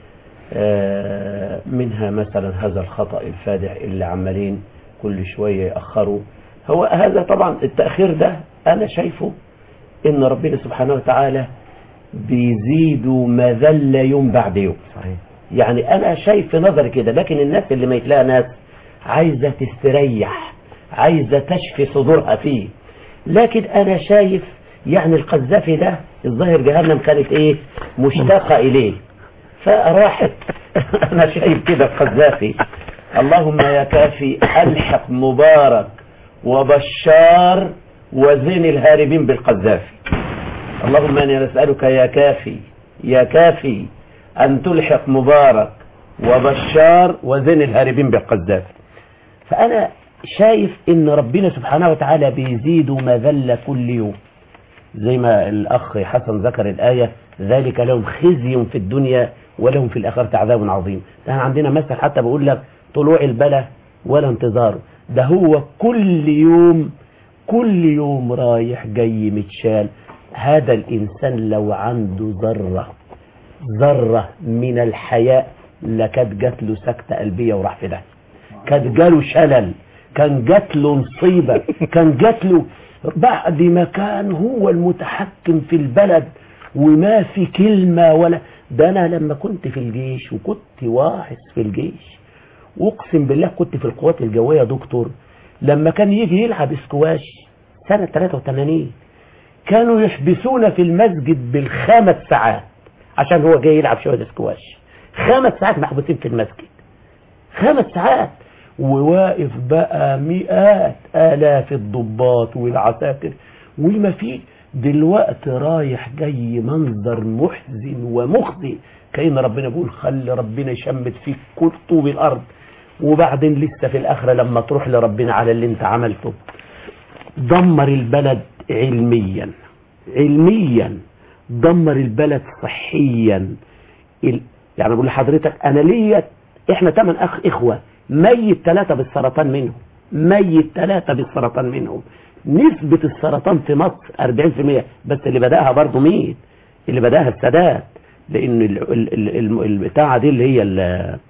آه، منها مثلا هذا الخطأ الفادح اللي عمالين كل شوية يأخروا هو هذا طبعا التأخير ده أنا شايفه إن ربنا سبحانه وتعالى بيزيد مذلة يوم بعد يوم صحيح يعني انا شايف في نظري كده لكن الناس اللي ما يتلاقى ناس عايزة تستريح عايزة تشفي صدورها فيه لكن انا شايف يعني القذافي ده الظاهر جهنم كانت ايه مشتاقة اليه فراحت انا شايف كده القذافي اللهم يا كافي الحق مبارك وبشار وزين الهاربين بالقذافي اللهم اني نسألك يا كافي يا كافي أن تلحق مبارك وبشار وزين الهاربين بالقذافي فأنا شايف إن ربنا سبحانه وتعالى بيزيد مذلة كل يوم زي ما الأخ حسن ذكر الآية ذلك لهم خزي في الدنيا ولهم في الآخرة عذاب عظيم ده عندنا مثل حتى بقول لك طلوع البلا ولا انتظاره ده هو كل يوم كل يوم رايح جاي متشال هذا الإنسان لو عنده ذرة ذرة من الحياء لكانت جات له سكتة قلبية وراح في ده كانت جاله شلل كان جات له مصيبة كان جات له بعد ما كان هو المتحكم في البلد وما في كلمة ولا ده أنا لما كنت في الجيش وكنت واحد في الجيش واقسم بالله كنت في القوات الجوية دكتور لما كان يجي يلعب اسكواش سنة 83 كانوا يحبسونا في المسجد بالخمس ساعات عشان هو جاي يلعب شوية سكواش خمس ساعات محبوسين في المسجد خمس ساعات وواقف بقى مئات آلاف الضباط والعساكر وما في دلوقتي رايح جاي منظر محزن ومخزي كأن ربنا بيقول خلي ربنا يشمت فيك كل طوب الأرض وبعدين لسه في الآخرة لما تروح لربنا على اللي انت عملته دمر البلد علميا علميا دمر البلد صحيا ال... يعني بقول لحضرتك انا ليا احنا ثمان اخ اخوه ميت ثلاثه بالسرطان منهم ميت ثلاثه بالسرطان منهم نسبة السرطان في مصر 40% بس اللي بدأها برضه مين اللي بدأها السادات لان ال- ال- ال- ال- البتاعة دي اللي هي ال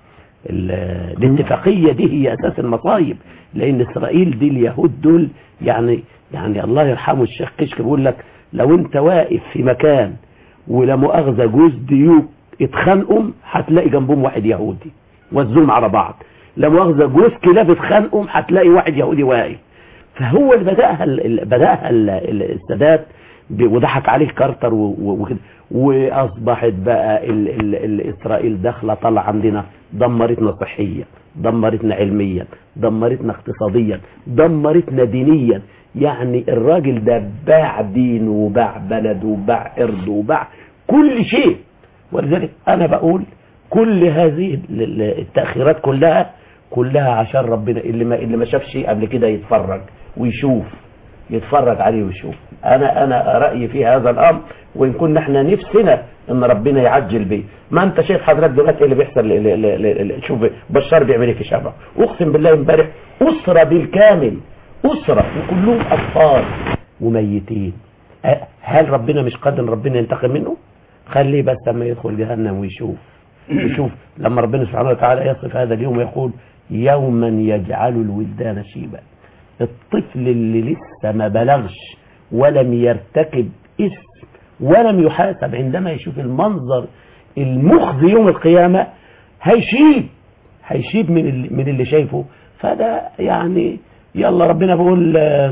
ال الاتفاقية دي هي اساس المصايب لان اسرائيل دي اليهود دول يعني يعني الله يرحمه الشيخ كشك بيقول لك لو انت واقف في مكان ولا مؤاخذة جوز ديوك اتخانقوا هتلاقي جنبهم واحد يهودي والظلم على بعض لا مؤاخذة جوز كلاب اتخانقوا هتلاقي واحد يهودي واقف فهو اللي بدأها ال- ال- بدأها ال- ال- السادات ب- وضحك عليه كارتر و- و- وكده واصبحت بقى ال ال ال اسرائيل داخله طالعه عندنا دمرتنا صحيا دمرتنا علميا دمرتنا اقتصاديا دمرتنا دينيا يعني الراجل ده باع دينه وباع بلده وباع ارضه وباع كل شيء ولذلك انا بقول كل هذه ال- ال- التاخيرات كلها كلها عشان ربنا اللي ما اللي ما شافش قبل كده يتفرج ويشوف يتفرج عليه ويشوف انا انا رايي في هذا الامر وان كنا احنا نفسنا ان ربنا يعجل بيه ما انت شايف حضرتك دلوقتي إيه اللي بيحصل ل- ل- ل- ل- شوف بشار بيعمل ايه في شعبه اقسم بالله امبارح اسره بالكامل اسره وكلهم اطفال وميتين أه، هل ربنا مش قادر ربنا ينتقم منه خليه بس لما يدخل جهنم ويشوف ويشوف لما ربنا سبحانه وتعالى يصف هذا اليوم يقول يوما يجعل الولدان شيبا الطفل اللي لسه ما بلغش ولم يرتكب اسم ولم يحاسب عندما يشوف المنظر المخزي يوم القيامة هيشيب هيشيب من اللي, من اللي شايفه فده يعني يلا ربنا بيقول آه،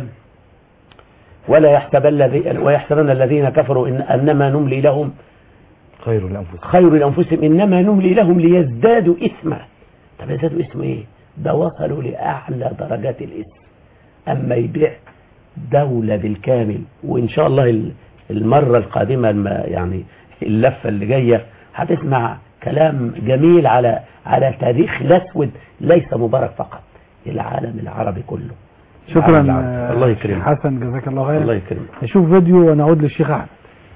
ولا يحسبن الذي ويحسبن الذين كفروا إن انما نملي لهم خير لأنفسهم خير لأنفسهم إنما نملي لهم ليزدادوا إثما طب يزدادوا إثم إيه ده وصلوا لأعلى درجات الإثم أما يبيع دولة بالكامل وإن شاء الله ال- المرة القادمة الم- يعني اللفة اللي جاية هتسمع كلام جميل على على تاريخ الأسود ليس مبارك فقط العالم العربي كله شكرا العالم العربي. آه، الله شيخ يكرمك حسن جزاك الله خيرا الله يكرمك نشوف فيديو ونعود للشيخ احمد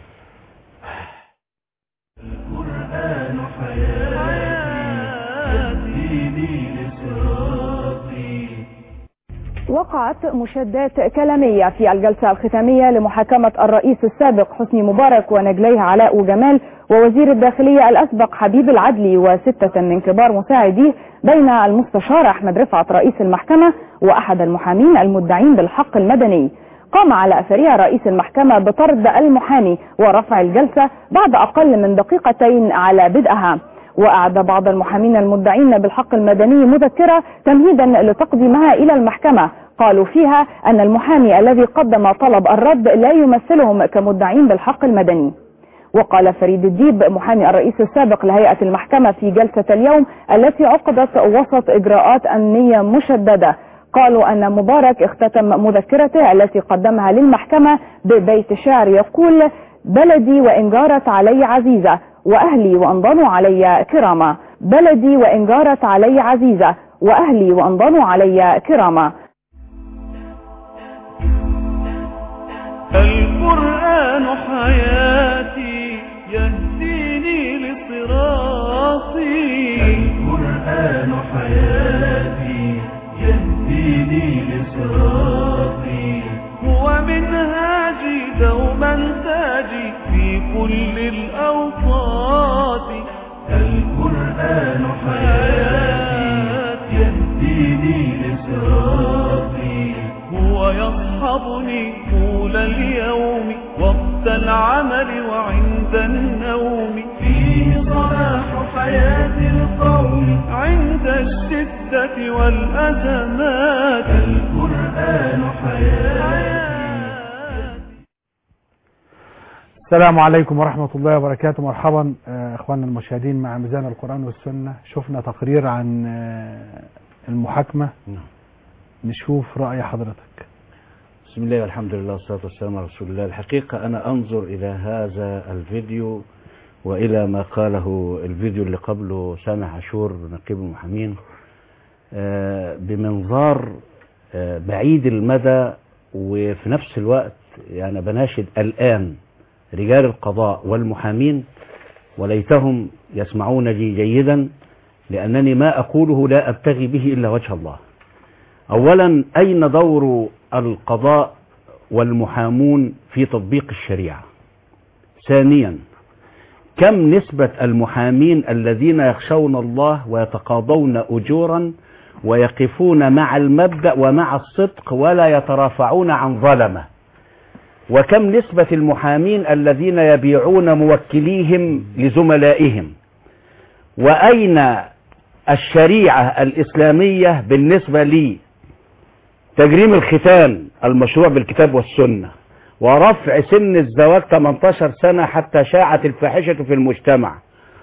القرآن حياتي يهديني لصراطي وقت وقعت مشادات كلامية في الجلسة الختامية لمحاكمة الرئيس السابق حسني مبارك ونجليه علاء وجمال ووزير الداخلية الأسبق حبيب العدلي وستة من كبار مساعديه بين المستشار أحمد رفعت رئيس المحكمة وأحد المحامين المدعين بالحق المدني قام على أثرها رئيس المحكمة بطرد المحامي ورفع الجلسة بعد أقل من دقيقتين على بدءها وأعد بعض المحامين المدعين بالحق المدني مذكرة تمهيدا لتقديمها إلى المحكمة قالوا فيها أن المحامي الذي قدم طلب الرد لا يمثلهم كمدعين بالحق المدني وقال فريد الديب محامي الرئيس السابق لهيئة المحكمة في جلسة اليوم التي عقدت وسط إجراءات أمنية مشددة قالوا أن مبارك اختتم مذكرته التي قدمها للمحكمة ببيت شعر يقول بلدي وإن جارت علي عزيزة وأهلي وأن ضنوا علي كرامة بلدي وإن جارت علي عزيزة وأهلي وأن ضنوا علي كرامة القرآن حياتي يهديني لصراطي القرآن حياتي يهديني لصراطي هو منهاجي دوما تاجي في كل الأوقات القرآن حياتي يهديني لصراطي هو يصحبني طول اليوم وقت العمل وعند النوم فيه صلاح حياة القوم عند الشدة والأزمات القرآن حياتي السلام عليكم ورحمة الله وبركاته مرحبا آه، اخواننا المشاهدين مع ميزان القرآن والسنة شفنا تقرير عن آه، المحاكمة نشوف رأي حضرتك بسم الله والحمد لله والصلاة والسلام على رسول الله الحقيقة أنا أنظر إلى هذا الفيديو وإلى ما قاله الفيديو اللي قبله سامح عاشور نقيب المحامين آه، بمنظار آه، بعيد المدى وفي نفس الوقت يعني بناشد الآن رجال القضاء والمحامين وليتهم يسمعون لي جيدا لأنني ما أقوله لا أبتغي به إلا وجه الله أولا أين دور القضاء والمحامون في تطبيق الشريعة ثانيا كم نسبة المحامين الذين يخشون الله ويتقاضون أجورا ويقفون مع المبدأ ومع الصدق ولا يترافعون عن ظلمة وكم نسبة المحامين الذين يبيعون موكليهم لزملائهم وأين الشريعة الإسلامية بالنسبة لي تجريم الختان المشروع بالكتاب والسنة ورفع سن الزواج 18 سنة حتى شاعت الفاحشة في المجتمع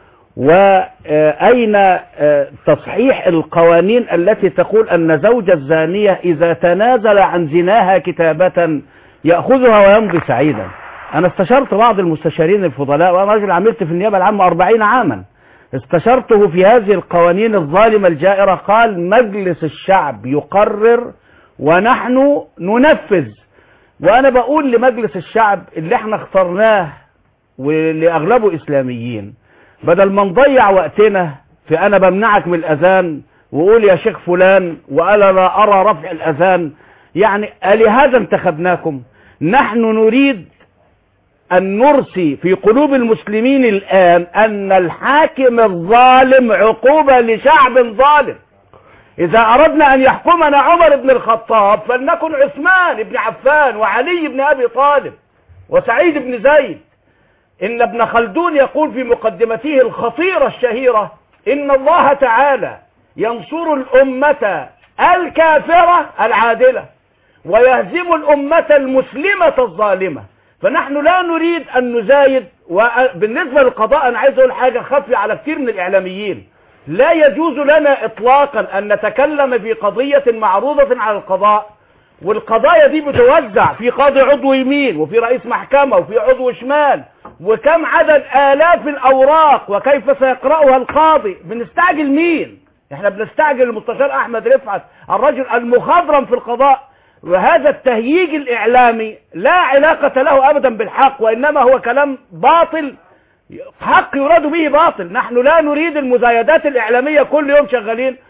وأين تصحيح القوانين التي تقول أن زوج الزانية إذا تنازل عن زناها كتابة يأخذها ويمضي سعيدا أنا استشرت بعض المستشارين الفضلاء وأنا رجل عملت في النيابة العامة 40 عاما استشرته في هذه القوانين الظالمة الجائرة قال مجلس الشعب يقرر ونحن ننفذ وانا بقول لمجلس الشعب اللي احنا اخترناه واللي اغلبه اسلاميين بدل ما نضيع وقتنا في انا بمنعك من الاذان وقول يا شيخ فلان وانا لا ارى رفع الاذان يعني لهذا انتخبناكم نحن نريد أن نرسي في قلوب المسلمين الآن أن الحاكم الظالم عقوبة لشعب ظالم إذا أردنا أن يحكمنا عمر بن الخطاب فلنكن عثمان بن عفان وعلي بن أبي طالب وسعيد بن زيد إن ابن خلدون يقول في مقدمته الخطيرة الشهيرة إن الله تعالى ينصر الأمة الكافرة العادلة ويهزم الأمة المسلمة الظالمة فنحن لا نريد أن نزايد وبالنسبة للقضاء أنا عايز أقول حاجة خفية على كثير من الإعلاميين لا يجوز لنا إطلاقا أن نتكلم في قضية معروضة على القضاء والقضايا دي بتوزع في قاضي عضو يمين وفي رئيس محكمة وفي عضو شمال وكم عدد آلاف الأوراق وكيف سيقرأها القاضي بنستعجل مين احنا بنستعجل المستشار أحمد رفعت الرجل المخضرم في القضاء وهذا التهييج الإعلامي لا علاقة له أبدا بالحق وإنما هو كلام باطل حق يراد به باطل نحن لا نريد المزايدات الإعلامية كل يوم شغالين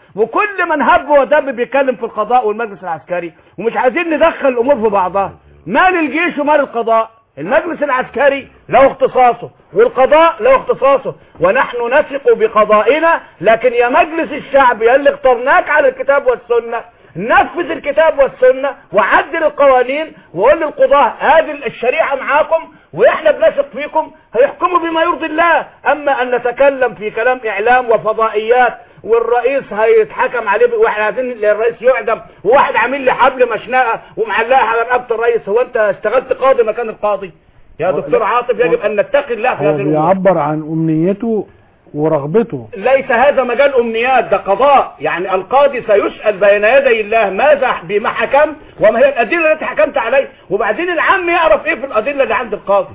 وكل من هب ودب بيتكلم في القضاء والمجلس العسكري ومش عايزين ندخل الامور في بعضها مال الجيش ومال القضاء المجلس العسكري له اختصاصه والقضاء له اختصاصه ونحن نثق بقضائنا لكن يا مجلس الشعب يا اللي اخترناك على الكتاب والسنة نفذ الكتاب والسنة وعدل القوانين وقول للقضاة هذه الشريعة معاكم واحنا بنثق فيكم هيحكموا بما يرضي الله اما ان نتكلم في كلام اعلام وفضائيات والرئيس هيتحكم عليه واحنا عايزين الرئيس يعدم وواحد عامل لي حبل مشنقه ومعلقها على رقبه الرئيس هو انت اشتغلت قاضي مكان القاضي يا دكتور عاطف يجب ان نتقي الله في هو هذه الامور بيعبر عن امنيته ورغبته ليس هذا مجال امنيات ده قضاء يعني القاضي سيسأل بين يدي الله ماذا بما حكمت وما هي الادله التي حكمت عليه وبعدين العام يعرف ايه في الادله اللي عند القاضي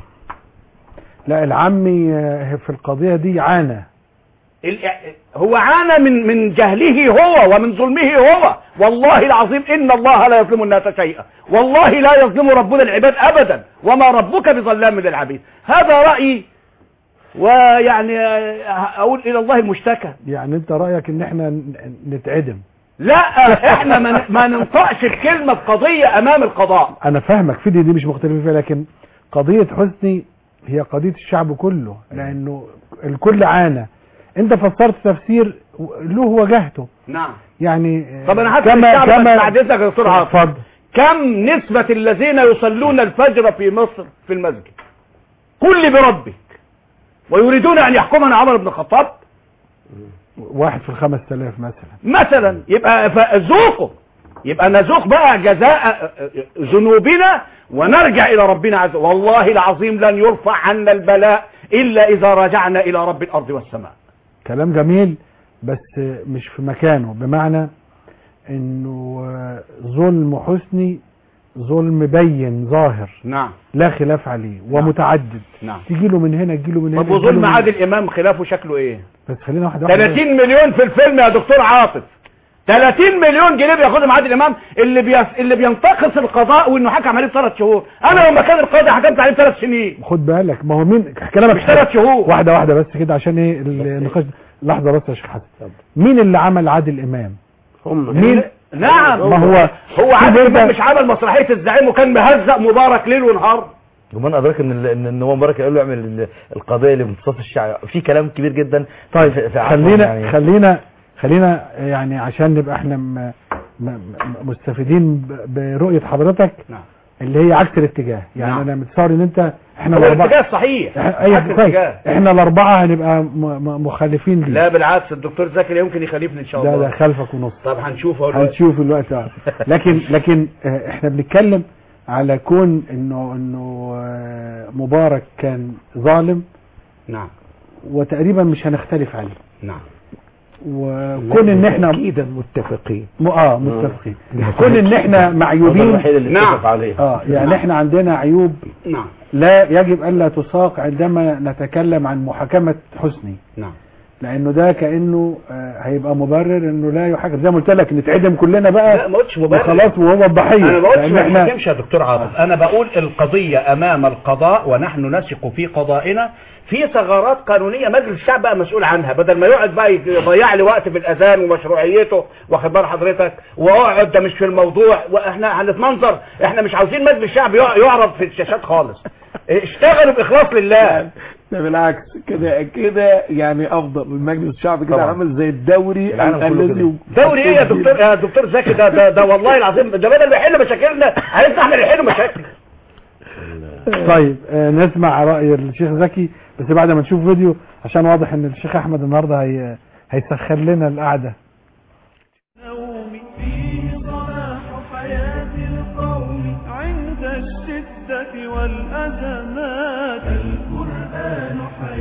لا العمي آه، في القضية دي عانى ال- هو عانى من من جهله هو ومن ظلمه هو والله العظيم ان الله لا يظلم الناس شيئا والله لا يظلم ربنا العباد ابدا وما ربك بظلام للعبيد هذا رايي ويعني اقول الى الله المشتكى يعني انت رأيك ان احنا ن- نتعدم لا احنا ما ما ننطقش الكلمه بقضيه امام القضاء انا فاهمك في دي, دي مش مختلفين فيها لكن قضية حسني هي قضية الشعب كله لانه الكل عانى انت فسرت تفسير له وجهته نعم يعني طب انا هسال الشعب بس بعد اذنك يا دكتور عاطف اتفضل كم نسبة الذين يصلون الفجر في مصر في المسجد قل لي بربك ويريدون ان يحكمنا عمر بن الخطاب واحد في الخمس تلاف مثلا مثلا يبقى فذوقوا يبقى نذوق بقى جزاء ذنوبنا ونرجع الى ربنا عز وجل والله العظيم لن يرفع عنا البلاء الا اذا رجعنا الى رب الارض والسماء كلام جميل بس مش في مكانه بمعنى انه آه، ظلم حسني ظلم بين ظاهر نعم لا خلاف عليه ومتعدد نعم تجي له من هنا تجي له من هنا طب تجي له وظلم من- عادل امام خلافه شكله ايه بس خلينا واحده واحده 30 مليون في الفيلم يا دكتور عاطف 30 مليون جنيه بياخدهم عادل امام اللي بيس... اللي بينتقص القضاء وانه حكم عليه بثلاث شهور انا لو مكان القاضي حكمت عليه بثلاث سنين خد بالك ما هو مين كلامك مش ثلاث شهور واحده واحده بس كده عشان ايه النقاش لحظه بس يا شيخ حسن مين اللي عمل عادل امام هم مين نعم ما هو هو عادل في امام بيبقى- مش عمل مسرحيه الزعيم وكان مهزق مبارك ليل ونهار ومن ادراك ان ال- ان ان هو مبارك قال له اعمل ال- القضيه لامتصاص الشعب في كلام كبير جدا طيب في- في عفو خلينا يعني. خلينا خلينا يعني عشان نبقى احنا م م م مستفيدين ب- برؤيه حضرتك نعم. اللي هي عكس الاتجاه يعني نعم. انا متصور ان انت احنا هو الاربعه الاتجاه صحيح إح- ايوه عكس كويس الاتجاه. احنا الاربعه هنبقى م م مخالفين ليه لا بالعكس الدكتور زكي يمكن يخالفني ان شاء ده الله ده خلفك ونص طب هنشوف هو دلوقتي. هنشوف الوقت آه. لكن لكن آه، احنا بنتكلم على كون انه انه آه، مبارك كان ظالم نعم وتقريبا مش هنختلف عليه نعم وكون ان احنا اكيدا متفقين م- اه متفقين كون ان احنا هو معيوبين الوحيد اللي نعم. اتفق عليه اه يعني احنا عندنا عيوب نعم لا يجب الا تساق عندما نتكلم عن محاكمة حسني نعم لانه ده كانه آه، هيبقى مبرر انه لا يحاكم زي ما قلت لك نتعدم كلنا لا بقى ما قلتش مبرر وخلاص وهو الضحيه انا ما قلتش لأن ما احنا تحكمش يا دكتور عاطف انا بقول القضيه امام القضاء ونحن نثق في قضائنا في ثغرات قانونيه مجلس الشعب بقى مسؤول عنها بدل ما يقعد بقى يضيع لي وقت في الاذان ومشروعيته واخد بال حضرتك واقعد ده مش في الموضوع واحنا هنتمنظر احنا مش عاوزين مجلس الشعب يع- يعرض في الشاشات خالص اشتغلوا باخلاص لله ده بالعكس كده كده يعني افضل المجلس الشعبي كده طبعا. عامل زي الدوري العالم كله الذي دوري ايه يا دكتور يا دكتور زكي ده ده, ده والله العظيم ده بدل ما يحل مشاكلنا عايزنا احنا اللي نحل مشاكل طيب آه، نسمع راي الشيخ زكي بس بعد ما نشوف فيديو عشان واضح ان الشيخ احمد النهارده هي هيسخن لنا القعده نومي فيه صلاح حياة القوم عند الشدة والأزمات القرآن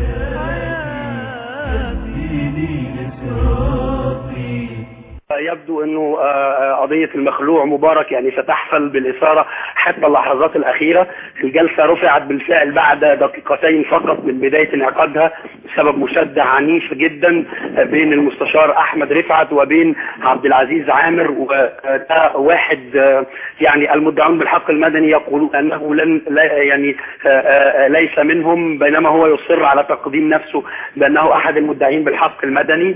حياتي ديني لصراطي يبدو انه آه، قضية المخلوع مبارك يعني ستحصل بالاثارة حتى اللحظات الاخيرة الجلسة رفعت بالفعل بعد دقيقتين فقط من بداية انعقادها بسبب مشادة عنيف جدا بين المستشار احمد رفعت وبين عبد العزيز عامر وده واحد آه، يعني المدعون بالحق المدني يقولون انه لن لا يعني آه، آه، ليس منهم بينما هو يصر على تقديم نفسه بانه احد المدعين بالحق المدني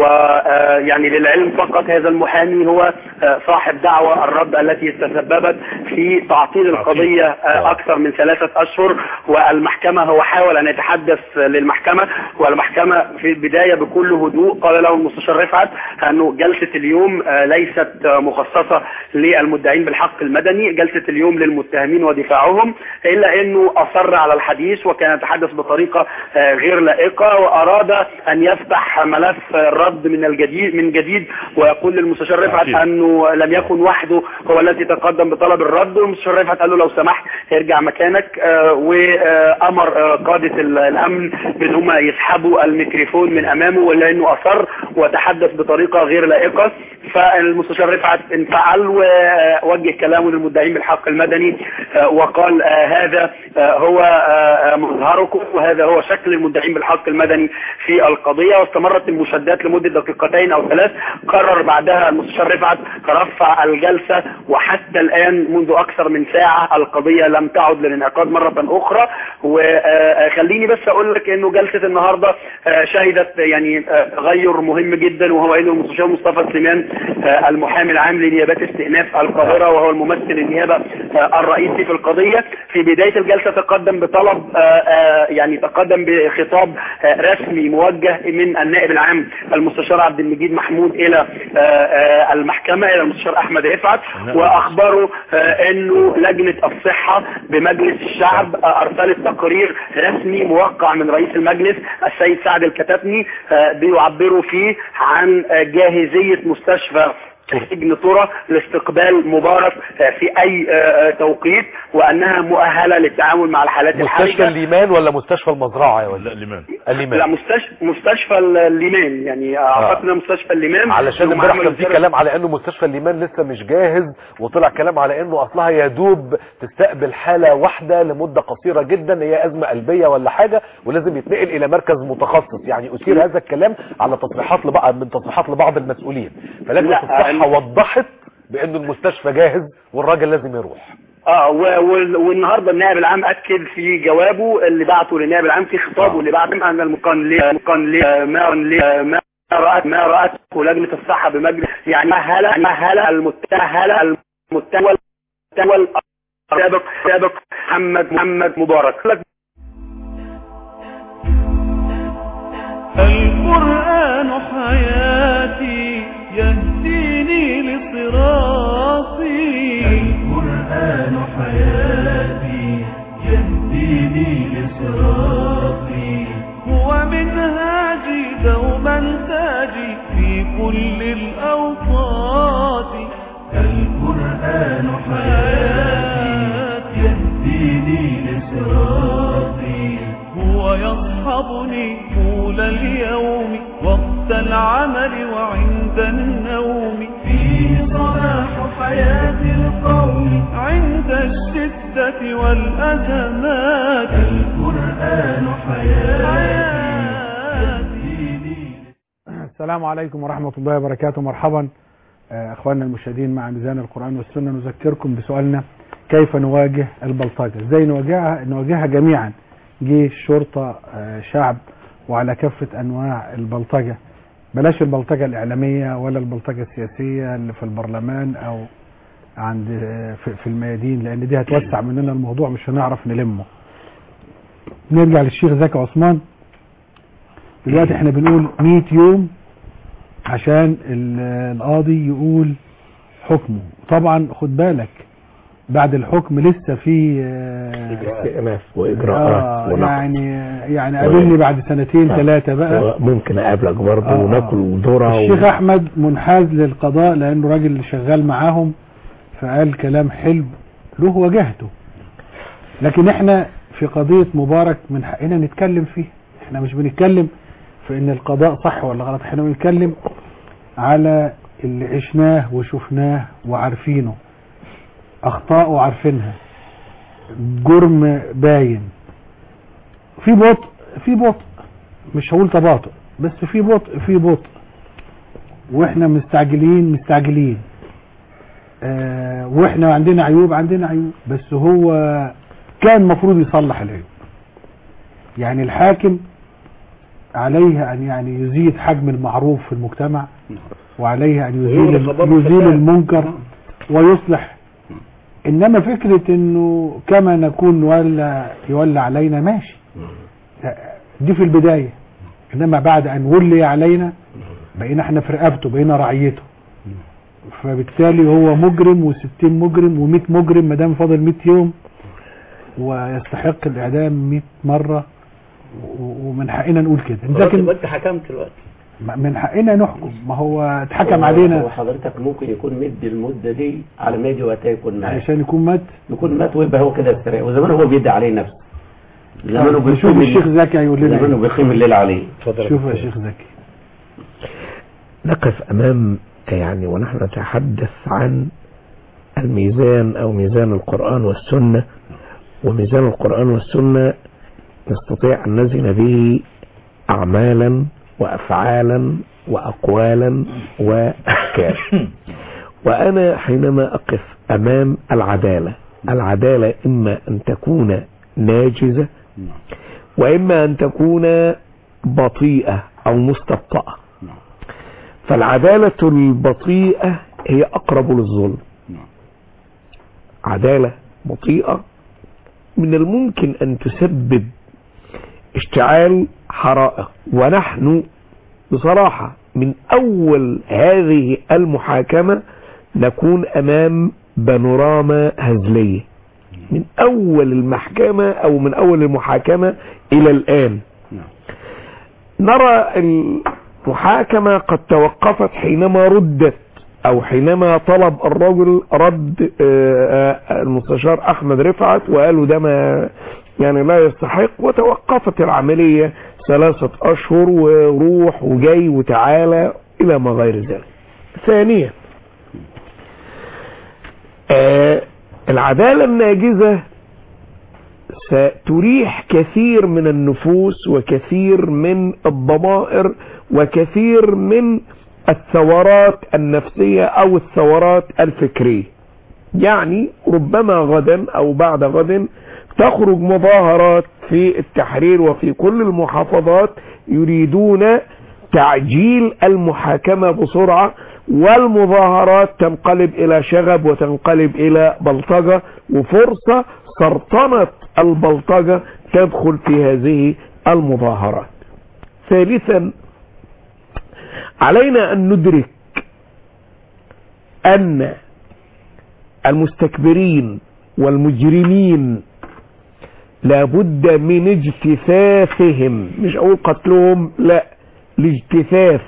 ويعني للعلم فقط هذا المحامي هو آه، صاحب دعوة الرد التي تسببت في تعطيل القضية آه، اكثر من ثلاثة اشهر والمحكمة هو حاول ان يتحدث للمحكمة والمحكمة في البداية بكل هدوء قال له المستشار رفعت انه جلسة اليوم آه، ليست آه، مخصصة للمدعين بالحق المدني جلسة اليوم للمتهمين ودفاعهم الا انه اصر على الحديث وكان يتحدث بطريقة آه، غير لائقة واراد ان يفتح ملف الرد من الجديد من جديد ويقول للمستشار رفعت أكيد. انه لم يكن وحده هو الذي تقدم بطلب الرد والمستشار رفعت قال له لو سمحت ارجع مكانك آه، وامر آه، قادة ال- الامن بان هم يسحبوا الميكروفون من امامه ولا انه اصر وتحدث بطريقة غير لائقة فالمستشار رفعت انفعل ووجه كلامه للمدعين بالحق المدني آه، وقال آه، هذا آه، هو آه، مظهركم وهذا هو شكل المدعين بالحق المدني في القضية واستمرت المشادات لمدة دقيقتين او ثلاث قرر بعدها المستشار رفعت رفع الجلسة وحتى الان منذ اكثر من ساعة القضية لم تعد للانعقاد مرة اخرى وخليني بس اقول لك انه جلسة النهاردة آه، شهدت يعني آه، تغير مهم جدا وهو انه المستشار مصطفى سليمان آه، المحامي العام لنيابات استئناف القاهرة وهو الممثل النيابة آه، الرئيسي في القضية في بداية الجلسة تقدم بطلب آه، آه، يعني تقدم بخطاب آه، رسمي موجه من النائب العام المستشار عبد المجيد محمود الى آه، آه، المحكمة الى المستشار احمد رفعت واخبره آه، انه لجنة الصحة بمجلس الشعب آه، ارسلت تقرير رسمي موقع من رئيس المجلس السيد سعد الكتاتني آه، بيعبروا فيه عن آه، جاهزية مستشفى سجن ترى لاستقبال مبارك آه، في اي آه، آه، توقيت وانها مؤهلة للتعامل مع الحالات مستشفى الحرجة الليمان ولا مستشفى المزرعة يا لا ولد الإمام الليمان لا مستشفى مستشفى الليمان يعني اعتقد انها مستشفى الليمان علشان هم امبارح عملوا كان في رسالة- كلام على انه مستشفى الليمان لسه مش جاهز وطلع كلام على انه اصلها يدوب تستقبل حالة واحدة لمدة قصيرة جدا هي ازمة قلبية ولا حاجة ولازم يتنقل الى مركز متخصص يعني اثير هذا الكلام على تصريحات لبعض من تصريحات لبعض المسؤولين فلجنة لا، الصحة أنا- وضحت بانه المستشفى جاهز والراجل لازم يروح اه و- وال- والنهارده النائب العام اكد في جوابه اللي بعته للنائب العام في خطابه اللي بعته ان المقان ليه مقان ليه ما ليه ما رأت ما رأته لجنة الصحة بمجلس يعني مهلة مهلة المتهلة المتول المتول سابق سابق محمد محمد مبارك لك القرآن حياتي يهديني لصراطي القرآن حياتي يهديني لصراطي هو منهاجي دوما تاجي في كل الأوقات القرآن حياتي يهديني لصراطي هو يصحبني طول اليوم وقت العمل وعند النوم فيه صلاح حياة القوم عند الشدة والأزمات القرآن حياتي السلام عليكم ورحمة الله وبركاته مرحبا آه، اخواننا المشاهدين مع ميزان القرآن والسنة نذكركم بسؤالنا كيف نواجه البلطجة ازاي نواجهها نواجهها جميعا جيش شرطة آه، شعب وعلى كافة انواع البلطجة بلاش البلطجة الاعلامية ولا البلطجة السياسية اللي في البرلمان او عند آه، في في الميادين لان دي هتوسع مننا الموضوع مش هنعرف نلمه نرجع للشيخ زكي عثمان دلوقتي احنا بنقول 100 يوم عشان ال- القاضي يقول حكمه طبعا خد بالك بعد الحكم لسه في آه، استئناف آه واجراءات ونقد يعني يعني قابلني بعد سنتين آه. ثلاثة بقى ممكن اقابلك برضه آه، آه. وناكل ذره الشيخ احمد منحاز للقضاء لانه راجل شغال معاهم فقال كلام حلو له وجهته لكن احنا في قضية مبارك من حقنا نتكلم فيه احنا مش بنتكلم في ان القضاء صح ولا غلط احنا بنتكلم على اللي عشناه وشفناه وعارفينه اخطاء وعارفينها جرم باين في بطء في بطء مش هقول تباطؤ بس في بطء في بطء واحنا مستعجلين مستعجلين آه واحنا عندنا عيوب عندنا عيوب بس هو كان المفروض يصلح العيوب يعني الحاكم عليه ان يعني يزيد حجم المعروف في المجتمع وعليه ان يزيل ويغلق باب يزيل الفساد. المنكر ويصلح انما فكرة انه كما نكون ولا يولى علينا ماشي دي في البداية انما بعد ان ولي علينا بقينا احنا في رقبته بقينا رعيته فبالتالي هو مجرم و60 مجرم و100 مجرم ما دام فاضل 100 يوم ويستحق الاعدام 100 مره و- ومن حقنا نقول كده لكن انت حكمت دلوقتي من حقنا نحكم ما هو اتحكم علينا وحضرتك ممكن يكون مدي المده دي على ما يجي وقتها يكون مات عشان يكون مات يكون مات ويبقى هو كده استريح وزمان هو بيدي عليه نفسه زمانه نشوف بيقيم الشيخ الليل- زكي هيقول لنا زمانه ايه بيقيم الليل عليه شوف يا شيخ زكي نقف أمام يعني ونحن نتحدث عن الميزان أو ميزان القرآن والسنة وميزان القرآن والسنة نستطيع أن نزن به أعمالا وأفعالا وأقوالا وأحكام وأنا حينما أقف أمام العدالة العدالة إما أن تكون ناجزة وإما أن تكون بطيئة أو مستبطئة فالعدالة البطيئة هي أقرب للظلم عدالة بطيئة من الممكن أن تسبب اشتعال حرائق ونحن بصراحة من أول هذه المحاكمة نكون أمام بانوراما هزلية من أول المحكمة أو من أول المحاكمة إلى الآن نرى المحاكمة قد توقفت حينما ردت او حينما طلب الرجل رد آه، آه، المستشار احمد رفعت وقالوا ده ما يعني لا يستحق وتوقفت العملية ثلاثة اشهر وروح وجاي وتعالى الى ما غير ذلك ثانيا آه، العدالة الناجزة ستريح كثير من النفوس وكثير من الضمائر وكثير من الثورات النفسية او الثورات الفكرية يعني ربما غدا او بعد غد تخرج مظاهرات في التحرير وفي كل المحافظات يريدون تعجيل المحاكمة بسرعة والمظاهرات تنقلب الى شغب وتنقلب الى بلطجة وفرصة سرطنة البلطجة تدخل في هذه المظاهرات ثالثا علينا ان ندرك ان المستكبرين والمجرمين لابد من اجتثاثهم مش اقول قتلهم لا الاجتثاث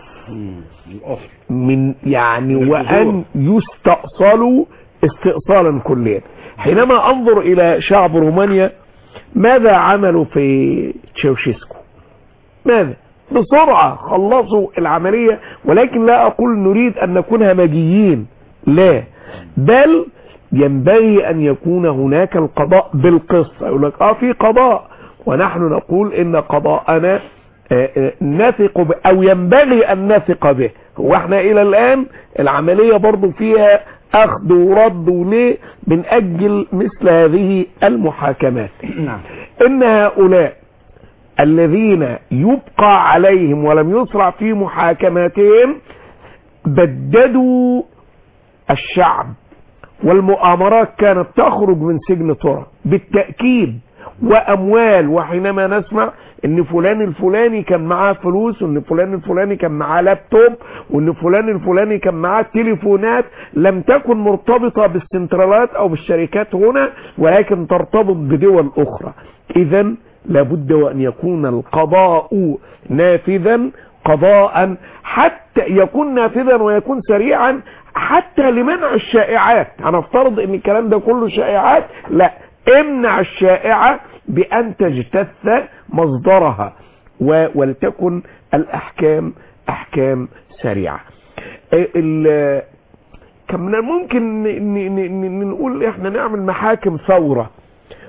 من يعني وان يستأصلوا استئصالا كليا حينما انظر الى شعب رومانيا ماذا عملوا في تشاوشيسكو ماذا بسرعة خلصوا العملية ولكن لا أقول نريد أن نكون همجيين لا بل ينبغي أن يكون هناك القضاء بالقسط يقول لك آه في قضاء ونحن نقول إن قضاءنا آه، آه، نثق ب- أو ينبغي أن نثق به هو احنا إلى الآن العملية برضو فيها أخذ ورد وليه بنأجل مثل هذه المحاكمات نعم إن هؤلاء الذين يبقى عليهم ولم يسرع في محاكماتهم بددوا الشعب والمؤامرات كانت تخرج من سجن طرى بالتأكيد وأموال وحينما نسمع ان فلان الفلاني كان معاه فلوس وان فلان الفلاني كان معاه لابتوب وان فلان الفلاني كان معاه تليفونات لم تكن مرتبطة بالسنترالات او بالشركات هنا ولكن ترتبط بدول اخرى اذا لابد وان يكون القضاء نافذا قضاء حتى يكون نافذا ويكون سريعا حتى لمنع الشائعات هنفترض ان الكلام ده كله شائعات لا امنع الشائعة بان تجتث مصدرها و- ولتكن الاحكام احكام سريعة ال- كان من الممكن ن- ن- ن- ن- نقول احنا نعمل محاكم ثورة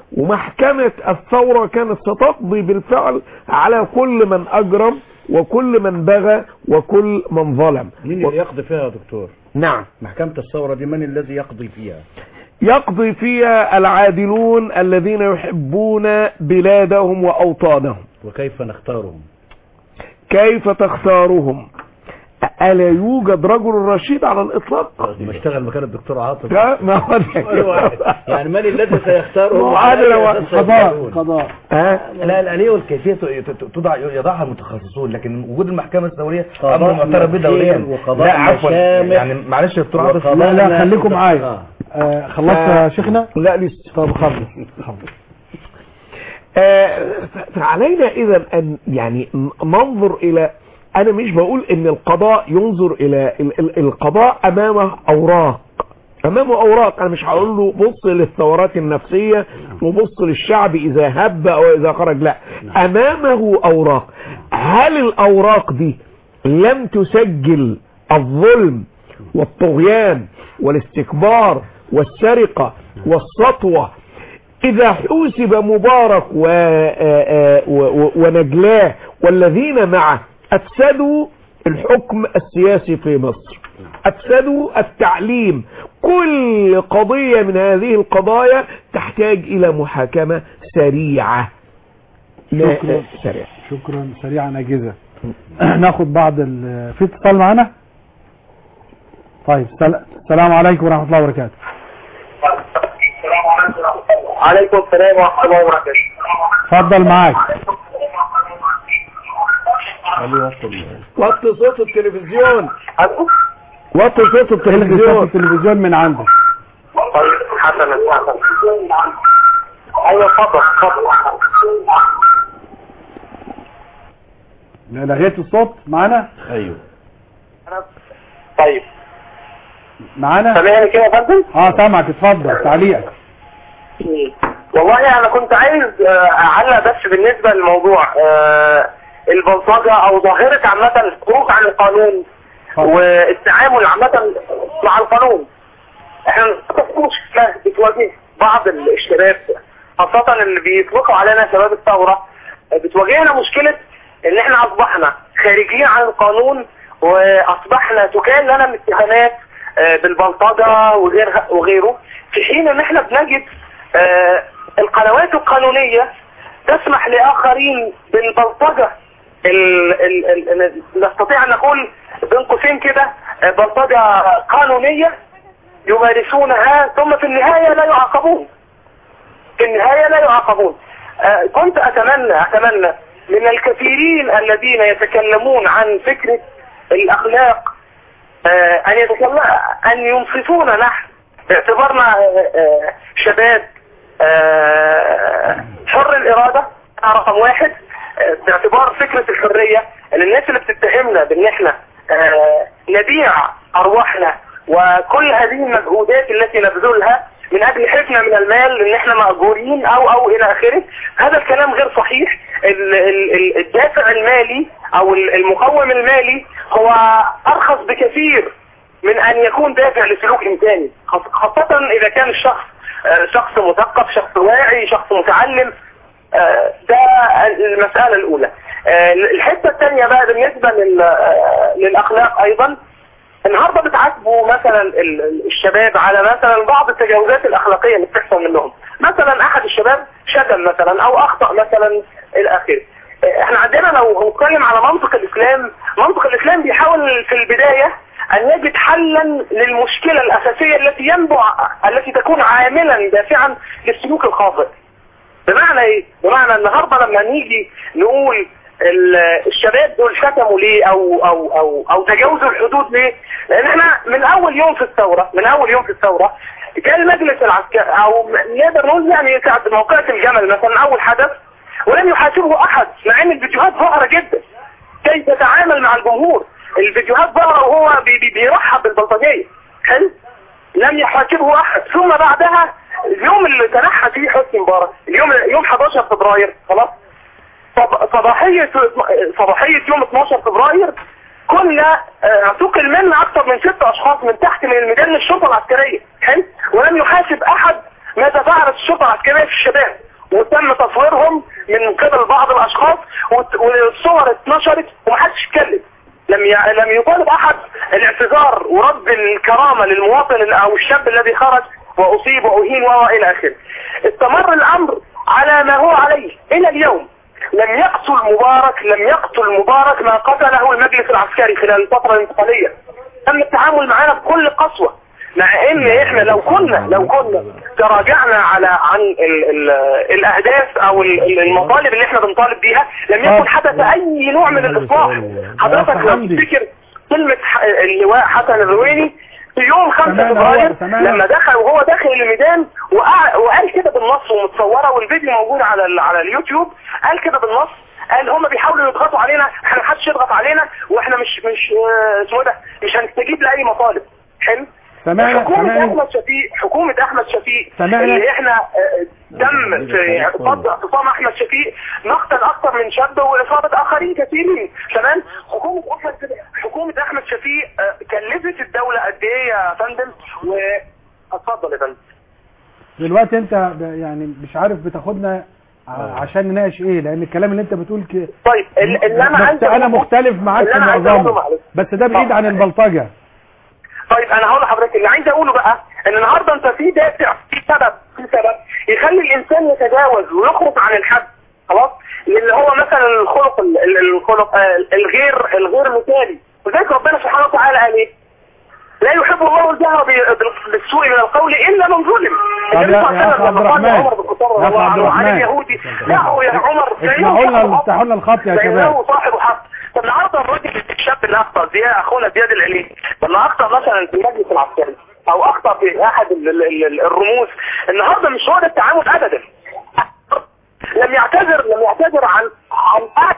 ومحكمة الثورة كانت ستقضي بالفعل على كل من أجرم وكل من بغى وكل من ظلم مين اللي يقضي فيها يا دكتور نعم محكمة الثورة دي من الذي يقضي فيها يقضي فيها العادلون الذين يحبون بلادهم وأوطانهم وكيف نختارهم كيف تختارهم ألا يوجد رجل رشيد على الإطلاق ما اشتغل مكان الدكتور عاطف لا ما هو ده. يعني من الذي سيختاره وعادل و- قضاء قضاء ها؟ لا الآلية والكيفية ت- ت- تضع يضعها المتخصصون لكن وجود المحكمة الثورية قضاء أمر معترف به دوليا مشير وقضاء لا عفوا مشامخ يعني معلش يا دكتور عاطف لا لا لا، خليكم لا. معايا آه. آه، خلصت يا شيخنا لا لسه طب خلص خلص. آه، ف- فعلينا اذا ان يعني ن- ننظر الى انا مش بقول ان القضاء ينظر الى ال- ال- القضاء امامه اوراق امامه اوراق انا مش هقول له بص للثورات النفسيه وبص للشعب اذا هب او اذا خرج لا امامه اوراق هل الاوراق دي لم تسجل الظلم والطغيان والاستكبار والسرقه والسطوه إذا حوسب مبارك و... آ- آ- و... و- ونجلاه والذين معه أفسدوا الحكم السياسي في مصر أفسدوا التعليم كل قضية من هذه القضايا تحتاج إلى محاكمة سريعة لا- شكرا. سريعة شكرا سريعا أجهزة ناخد بعض ال... في اتصال معانا طيب سل... السلام عليكم ورحمة الله وبركاته عليكم السلام ورحمة الله وبركاته اتفضل معاك وطي صوت التلفزيون ألو؟ وطي صوت الغي صوت التلفزيون التلفزيون من عندك طيب حسنا حسنا ايوه اتفضل اتفضل لا، لغيت الصوت معانا ايوه طيب معانا سامعني كده يا فندم؟ اه سامعك اتفضل تعليقك والله انا كنت عايز آه، اعلق بس بالنسبه للموضوع آه، البلطجه او ظاهره عامه الخروج عن القانون والتعامل عامه مع القانون احنا مشكله بتواجه بعض الشباب خاصه اللي بيطلقوا علينا شباب الثوره بتواجهنا مشكله ان احنا اصبحنا خارجين عن القانون واصبحنا تكال لنا من اتهامات آه، بالبلطجه وغيرها وغيره في حين ان احنا بنجد آه، القنوات القانونيه تسمح لاخرين بالبلطجه ال ال ال ال نستطيع ان نقول بين قوسين كده آه، بلطجه قانونيه يمارسونها ثم في النهايه لا يعاقبون في النهايه لا يعاقبون آه، كنت اتمنى اتمنى من الكثيرين الذين يتكلمون عن فكره الاخلاق آه، ان يتكلم ان ينصفونا نحن باعتبارنا آه، آه، شباب آه، حر الاراده رقم واحد آه، باعتبار فكره الحريه ان الناس اللي بتتهمنا بان احنا آه، نبيع ارواحنا وكل هذه المجهودات التي نبذلها من اجل حفنة من المال ان احنا مأجورين او او الى اخره هذا الكلام غير صحيح ال- ال- ال- الدافع المالي او ال- المقوم المالي هو ارخص بكثير من ان يكون دافع لسلوك انساني خاص- خاصة اذا كان الشخص آه، شخص مثقف شخص واعي شخص متعلم آه، ده المسألة الاولى آه، الحتة الثانية بقى بالنسبة لل- آه، للاخلاق ايضا النهارده بتعاتبوا مثلا ال- ال- الشباب على مثلا بعض التجاوزات الاخلاقيه اللي بتحصل منهم مثلا احد الشباب شتم مثلا او اخطا مثلا الى اخره احنا عندنا لو هنتكلم على منطق الاسلام منطق الاسلام بيحاول في البدايه ان يجد حلا للمشكله الاساسيه التي ينبع التي تكون عاملا دافعا للسلوك الخاطئ بمعنى ايه بمعنى النهارده لما نيجي نقول ال- الشباب دول شتموا ليه او او او او تجاوزوا الحدود ليه لان احنا من اول يوم في الثوره من اول يوم في الثوره كان المجلس العسكري او نقدر نقول يعني ساعه موقعة الجمل مثلا اول حدث ولم يحاسبه احد مع ان الفيديوهات ظاهره جدا كيف يتعامل مع الجمهور الفيديوهات ظاهره وهو بي بي بيرحب بالبلطجيه حلو لم يحاسبه احد ثم بعدها اليوم اللي تنحى فيه حسني مبارك اليوم يوم 11 فبراير خلاص صب- صباحية صباحية يوم 12 فبراير كنا آه، اعتقل منا اكثر من ست اشخاص من تحت من الميدان الشرطة العسكرية حلو ولم يحاسب احد ماذا فعلت الشرطه العسكريه في الشباب وتم تصويرهم من قبل بعض الاشخاص وت- والصور اتنشرت ومحدش اتكلم لم ي... لم يطالب احد الاعتذار ورد الكرامه للمواطن ال- او الشاب الذي خرج واصيب واهين والى اخره. استمر الامر على ما هو عليه الى اليوم. لم يقتل مبارك لم يقتل مبارك ما قتله المجلس العسكري خلال الفتره الانتقاليه. تم التعامل معنا بكل قسوه. مع ان احنا لو كنا لو كنا تراجعنا على عن ال ال الاهداف او ال- ال- المطالب اللي احنا بنطالب بيها لم يكن حدث اي نوع من الاصلاح حضرتك لو تفتكر كلمة ح- اللواء حسن الرويني في يوم 5 تمام، فبراير هو- تمام. لما دخل وهو داخل الميدان وقع- وقال كده بالنص ومتصوره والفيديو موجود على ال- على اليوتيوب قال كده بالنص قال هم بيحاولوا يضغطوا علينا احنا محدش يضغط علينا واحنا مش مش آه، اسمه إيه ده مش هنستجيب لاي مطالب حلو سمعنا حكومة سمعنا احمد شفيق حكومة احمد شفيق سمعنا. اللي احنا آه، تم في اعتصام اعتصام احمد شفيق مقتل اكثر من شاب واصابة اخرين كثيرين تمام حكومة احمد حكومة احمد شفيق آه، كلفت الدولة قد ايه يا فندم و اتفضل يا فندم دلوقتي انت ب- يعني مش عارف بتاخدنا ع- عشان نناقش ايه لان الكلام اللي انت بتقول ك... طيب ال- اللي انا بس عايز انا أقوله- مختلف معاك اللي في أنا عايز أقوله معظمه معلش. بس ده بعيد عن البلطجه طيب انا هقول لحضرتك اللي عايز اقوله بقى ان النهارده انت في دافع في سبب في سبب يخلي الانسان يتجاوز ويخرج عن الحد خلاص اللي هو مثلا الخلق ال- ال- الخلق آه، الغير الغير مثالي وذلك ربنا سبحانه وتعالى قال ايه لا يحب الله الجهر ب- بال- بالسوء من القول الا من ظلم طب النبي يا- صلى الله يا عليه أخ وسلم عبد لما قال الرحمن. لعمر بن الخطاب رضي يا أخ الله عبد عنه عن الرحمن. اليهودي دعوا يا عمر اسمحوا لنا افتحوا لنا الخط يا شباب فإنه صاحب حق طب النهارده الراجل الشاب اللي اخطا زياد اخونا زياد العليم لما اخطا مثلا في المجلس العسكري او اخطا في احد ال- ال- ال- الرموز النهارده مش هو ده التعامل ابدا لم يعتذر لم يعتذر عن عن أحد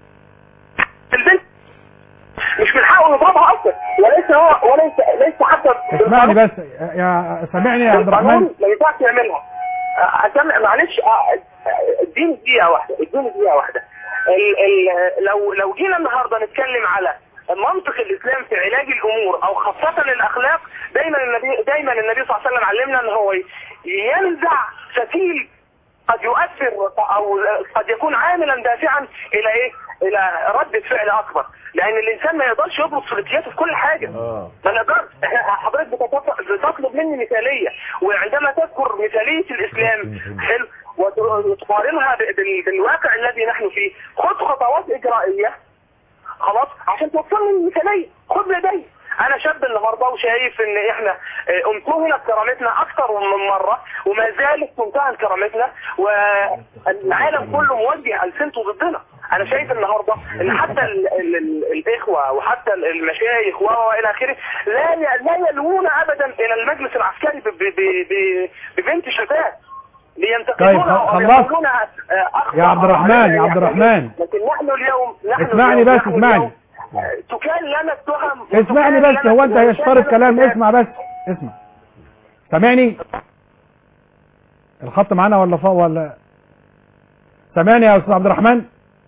البنت مش من حقه يضربها اصلا وليس هو وليس ليس حتى اسمعني بس يا سامعني يا عبد الرحمن القانون ما ينفعش يعملها آه، أسمع معلش آه، آه، اديني دقيقة واحدة اديني دقيقة واحدة ال ال لو لو جينا النهارده نتكلم على منطق الاسلام في علاج الامور او خاصة الاخلاق دايما النبي دايما النبي صلى الله عليه وسلم علمنا ان هو ينزع فتيل قد يؤثر او قد يكون عاملا دافعا الى ايه الى ردة فعل اكبر لان الانسان ما يقدرش يضبط سلوكياته في كل حاجة ما نقدرش إحنا- حضرتك بتطلب بتطلب مني مثالية وعندما تذكر مثالية الاسلام حلو وت- وتقارنها ب- بال- بالواقع الذي نحن فيه خد خطوات اجرائية خلاص عشان توصلني للمثالية خد بيدي انا شاب النهارده وشايف ان احنا آه، امتهنت كرامتنا اكثر من مره وما زالت تمتهن كرامتنا والعالم كله موجه السنته ضدنا انا شايف النهارده ان حتى ال ال ال الاخوه وحتى ال- المشايخ و- والى اخره لا ي- لا يلوون ابدا الى المجلس العسكري ب- ب- ب- ب- ببنت شتات لينتقدونها طيب، أو خلصت. يقولونها، آه، أخطأ يا عبد الرحمن، علينا يا عبد يعني. الرحمن. لكن نحن اليوم نحن اسمعني اليوم بس نحن اسمعني اليوم تكال لنا التهم اسمعني وتكال بس لنا- هو انت وتكال هيشترط لنا كلام التهم. اسمع بس اسمع سامعني الخط معانا ولا فوق ولا سامعني يا استاذ عبد الرحمن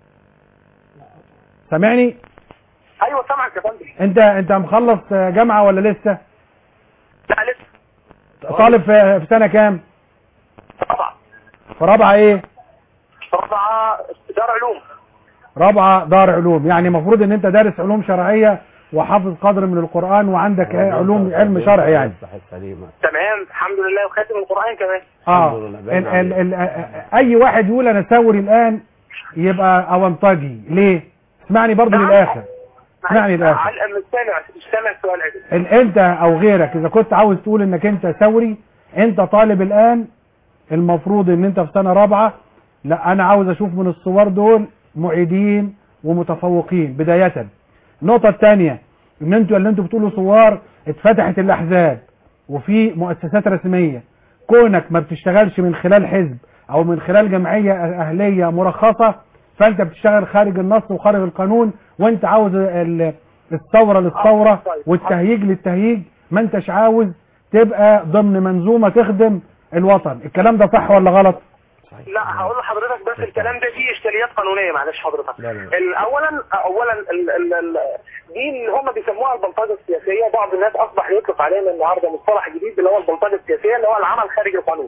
سامعني ايوه سامعك يا فندم انت انت مخلص جامعه ولا لسه لا لسه طالب في في سنه كام رابعه في رابعه ايه رابعه دار علوم رابعه دار علوم يعني المفروض ان انت دارس علوم شرعيه وحافظ قدر من القران وعندك علوم علم شرعي يعني تمام الحمد لله وخاتم القران كمان اه ال ال ال اي واحد يقول انا ثوري الان يبقى اونطجي ليه اسمعني برضو للاخر اسمعني للاخر على مش سامع مش سامع السؤال عدل ال- انت او غيرك اذا كنت عاوز تقول انك انت ثوري انت طالب الان المفروض ان انت في سنة رابعة لا انا عاوز اشوف من الصور دول معيدين ومتفوقين بداية النقطة الثانية ان انتوا اللي انتوا بتقولوا صور اتفتحت الاحزاب وفي مؤسسات رسمية كونك ما بتشتغلش من خلال حزب او من خلال جمعية اهلية مرخصة فانت بتشتغل خارج النص وخارج القانون وانت عاوز ال- الثورة للثورة والتهييج للتهييج ما انتش عاوز تبقى ضمن منظومة تخدم الوطن الكلام ده صح ولا غلط لا هقول لحضرتك بس الكلام ده فيه اشكاليات قانونيه معلش حضرتك لا، لا. ال- اولا اولا ال ال ال دي اللي هم بيسموها البلطجه السياسيه بعض الناس اصبح يطلق علينا النهارده مصطلح جديد اللي هو البلطجه السياسيه اللي هو العمل خارج القانون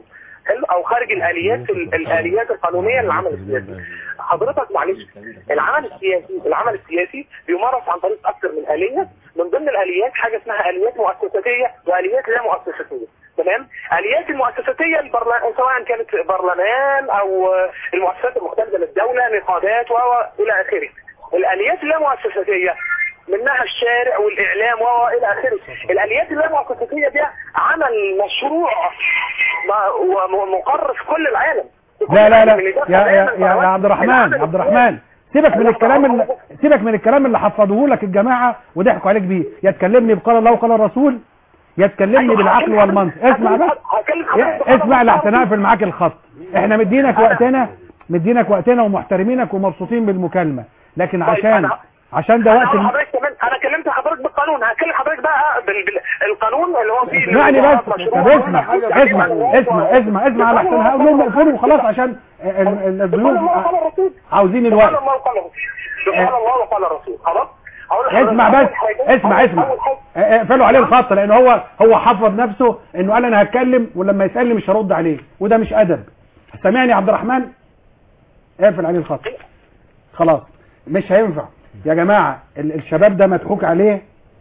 حلو او خارج الاليات ال- الاليات القانونيه للعمل السياسي حضرتك معلش العمل السياسي العمل السياسي بيمارس عن طريق اكثر من اليه من ضمن الاليات حاجه اسمها اليات مؤسساتيه واليات لا مؤسساتيه تمام اليات المؤسساتيه البرلمان سواء كانت برلمان او آه، المؤسسات المختلفه للدوله نقابات والى اخره الاليات اللا مؤسساتيه منها الشارع والاعلام والى اخره الاليات اللا مؤسساتيه دي عمل مشروع م- ومقرر في كل العالم في كل لا لا لا العالم اللي ده يا يا تماماً يا, يا قنوات عبد الرحمن العمل عبد الرحمن سيبك من الكلام اللي سيبك من الكلام اللي حفظوه لك الجماعه وضحكوا عليك بيه يا تكلمني بقال الله وقال الرسول يا تكلمني بالعقل والمنطق اسمع بس اسمع لحسن اقفل معاك الخط احنا مدينك وقتنا مدينك وقتنا ومحترمينك ومبسوطين بالمكالمه لكن طيب، عشان أنا- عشان ده انا وقت هقول الم- لحضرتك كمان انا كلمت حضرتك بالقانون هكلم حضرتك بقى بال... بال... القانون اللي هو فيه اسمعني بس مشروع طب اسمع اسمع اسمع اسمع اسمع على احسن هقول لهم اقفلوا وخلاص عشان ال- ال- الضيوف عاوزين الوقت سبحان الله وقال سبحان الله وقال الرسول خلاص هقول لحضرتك اسمع بس أول حاجة- اسمع أول- اسمع أول حاجة- اقفلوا عليه الخط لان هو هو حفظ نفسه انه قال انا هتكلم ولما يسالني مش هرد عليه وده مش ادب سامعني يا عبد الرحمن اقفل عليه الخط خلاص مش هينفع يا جماعه ال- الشباب ده مضحوك عليه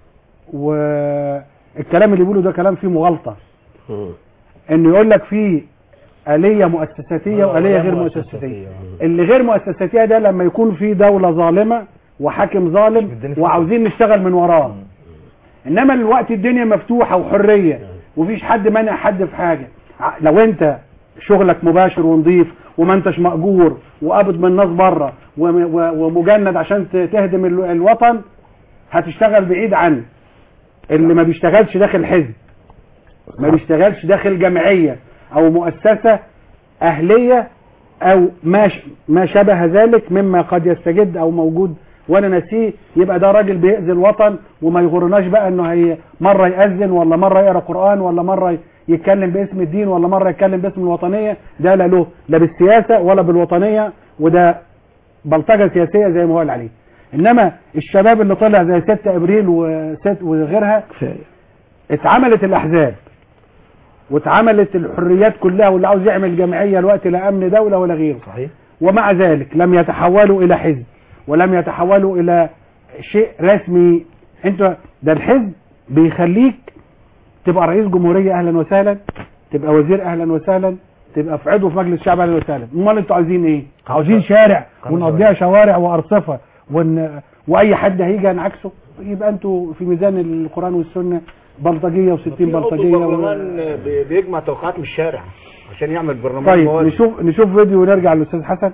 والكلام اللي بيقوله ده كلام فيه مغالطه انه يقول لك في آلية مؤسساتية وآلية غير مؤسساتية اللي غير مؤسساتية ده لما يكون في دولة ظالمة وحاكم ظالم وعاوزين نشتغل من وراه انما الوقت الدنيا مفتوحة وحرية ومفيش حد مانع حد في حاجة ع- لو انت شغلك مباشر ونظيف وما انتش مأجور وقابض من الناس بره وم- و- ومجند عشان ت- تهدم ال- الوطن هتشتغل بعيد عن اللي ما بيشتغلش داخل حزب ما بيشتغلش داخل جمعية او مؤسسة اهلية او ما ش- ما شابه ذلك مما قد يستجد او موجود وانا ناسيه يبقى ده راجل بيأذي الوطن وما يغرناش بقى انه هي مرة يأذن ولا مرة يقرا قرآن ولا مرة يتكلم باسم الدين ولا مرة يتكلم باسم الوطنية ده لا له لا بالسياسة ولا بالوطنية وده بلطجة سياسية زي ما هو قال عليه انما الشباب اللي طلع زي 6 ابريل وست وغيرها اتعملت الاحزاب واتعملت الحريات كلها واللي عاوز يعمل جمعية الوقت لا امن دولة ولا غيره صحيح ومع ذلك لم يتحولوا الى حزب ولم يتحولوا الى شيء رسمي انت ده الحزب بيخليك تبقى رئيس جمهورية اهلا وسهلا تبقى وزير اهلا وسهلا تبقى في عضو في مجلس الشعب اهلا وسهلا امال انتوا عايزين ايه عاوزين شارع ونقضيها شوارع وارصفه ون... واي حد هيجي ينعكسه يبقى انتوا في ميزان القران والسنه بلطجيه و60 بلطجيه و... البرلمان بي- بيجمع توقيعات من الشارع عشان يعمل برلمان طيب موازي. نشوف نشوف فيديو ونرجع للاستاذ حسن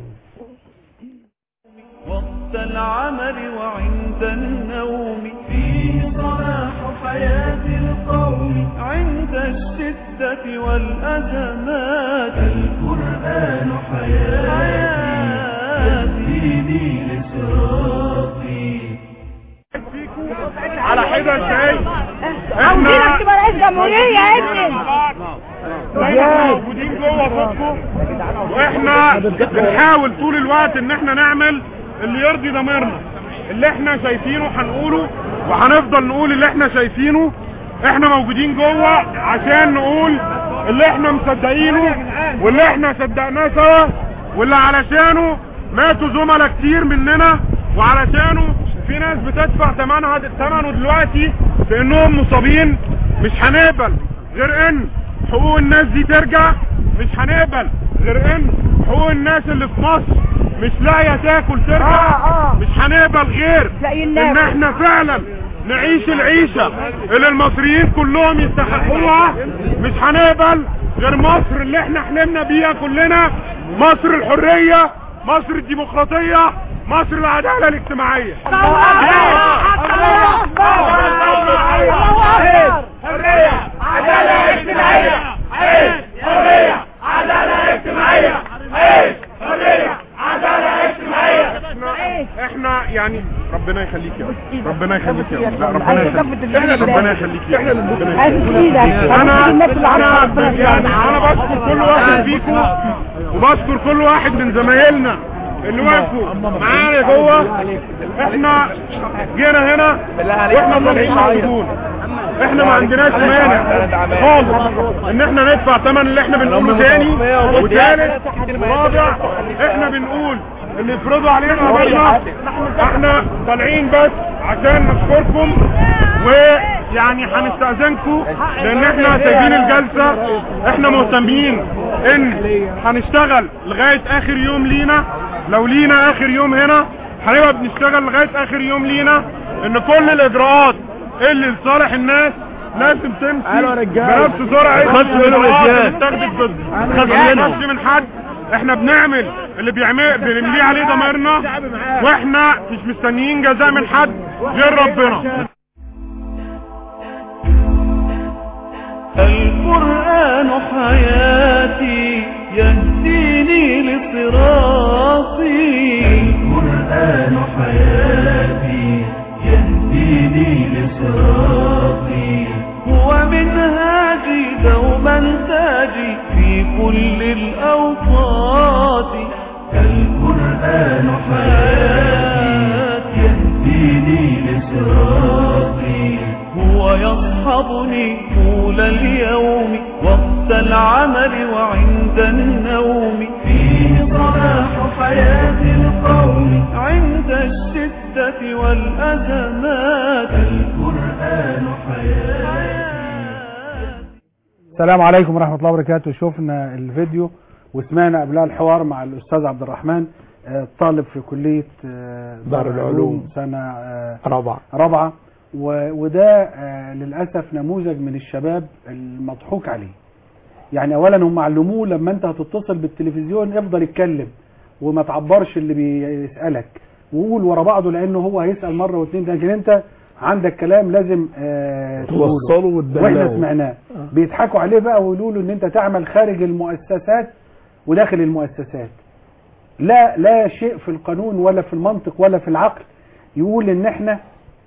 وقت العمل وعند النوم فيه صلاح حياة القوم عند الشدة والأزمات القرآن حياتي يهديني لصراطي على حدة شيء عاوزينك تبقى رئيس جمهورية يا ابني احنا موجودين جوه صوتكم واحنا بنحاول طول الوقت ان احنا نعمل اللي يرضي ضميرنا اللي احنا شايفينه هنقوله وهنفضل نقول اللي احنا شايفينه احنا موجودين جوه عشان نقول اللي احنا مصدقينه واللي احنا صدقناه سوا واللي علشانه ماتوا زملاء كتير مننا وعلشانه في ناس بتدفع ثمنها ثمنه دلوقتي في انهم مصابين مش هنقبل غير ان حقوق الناس دي ترجع مش هنقبل غير ان حقوق الناس اللي في مصر مش لاقيه تاكل ترجع مش هنقبل غير ان احنا فعلا نعيش العيشه اللي المصريين كلهم يستحقوها مش هنقبل غير مصر اللي احنا حلمنا بيها كلنا مصر الحريه مصر الديمقراطيه مصر العداله الاجتماعيه حريه عداله اجتماعيه حريه عداله اجتماعيه حريه عداله اجتماعيه احنا يعني ربنا يخليك يا رب ربنا يخليك يا رب لا ربنا يخليك احنا ربنا يخليك يا رب ربنا يخليك انا انا يعني انا بشكر كل واحد فيكم وبشكر كل واحد من زمايلنا اللي وقفوا معانا جوه احنا جينا هنا واحنا طالعين موجودون احنا ما عندناش مانع خالص ان احنا ندفع ثمن اللي احنا بنقوله تاني وثالث ورابع احنا بنقول اللي يفرضوا علينا امرنا احنا طالعين بس عشان نشكركم ويعني هنستأذنكم لان احنا سايبين الجلسة احنا مهتمين ان هنشتغل لغاية اخر يوم لينا لو لينا اخر يوم هنا هنبقى بنشتغل لغاية اخر يوم لينا ان كل الاجراءات اللي لصالح الناس لازم تمشي بنفس سرعة خدش منهم الاجراءات رجال. اللي اتخذت ضد خدش ما منهم. نخافش من حد احنا بنعمل اللي بيعمل بنمليه عليه ضميرنا واحنا مش مستنيين جزاء من حد غير ربنا القرآن حياتي يهديني لصراطي القرآن حياتي يهديني لصراطي هو منهاجي دوما تاجي في كل الأوقات القرآن حياتي يهديني لصراطي هو يصحبني طول اليوم وقت العمل وعند النوم فيه صلاح حياة القوم عند الشدة والأزمات القرآن حياتي السلام عليكم ورحمة الله وبركاته شفنا الفيديو وسمعنا قبلها الحوار مع الأستاذ عبد الرحمن آه، طالب في كلية آه، دار العلوم. سنة آه، رابعة رابعة و- وده آه، للأسف نموذج من الشباب المضحوك عليه يعني أولا هم علموه لما أنت هتتصل بالتلفزيون افضل اتكلم وما تعبرش اللي بيسألك وقول ورا بعضه لأنه هو هيسأل مرة واثنين لكن أنت عندك كلام لازم آه، تقوله. توصله وتدلعه. واحنا سمعناه بيضحكوا عليه بقى ويقولوا له ان انت تعمل خارج المؤسسات وداخل المؤسسات لا لا شيء في القانون ولا في المنطق ولا في العقل يقول ان احنا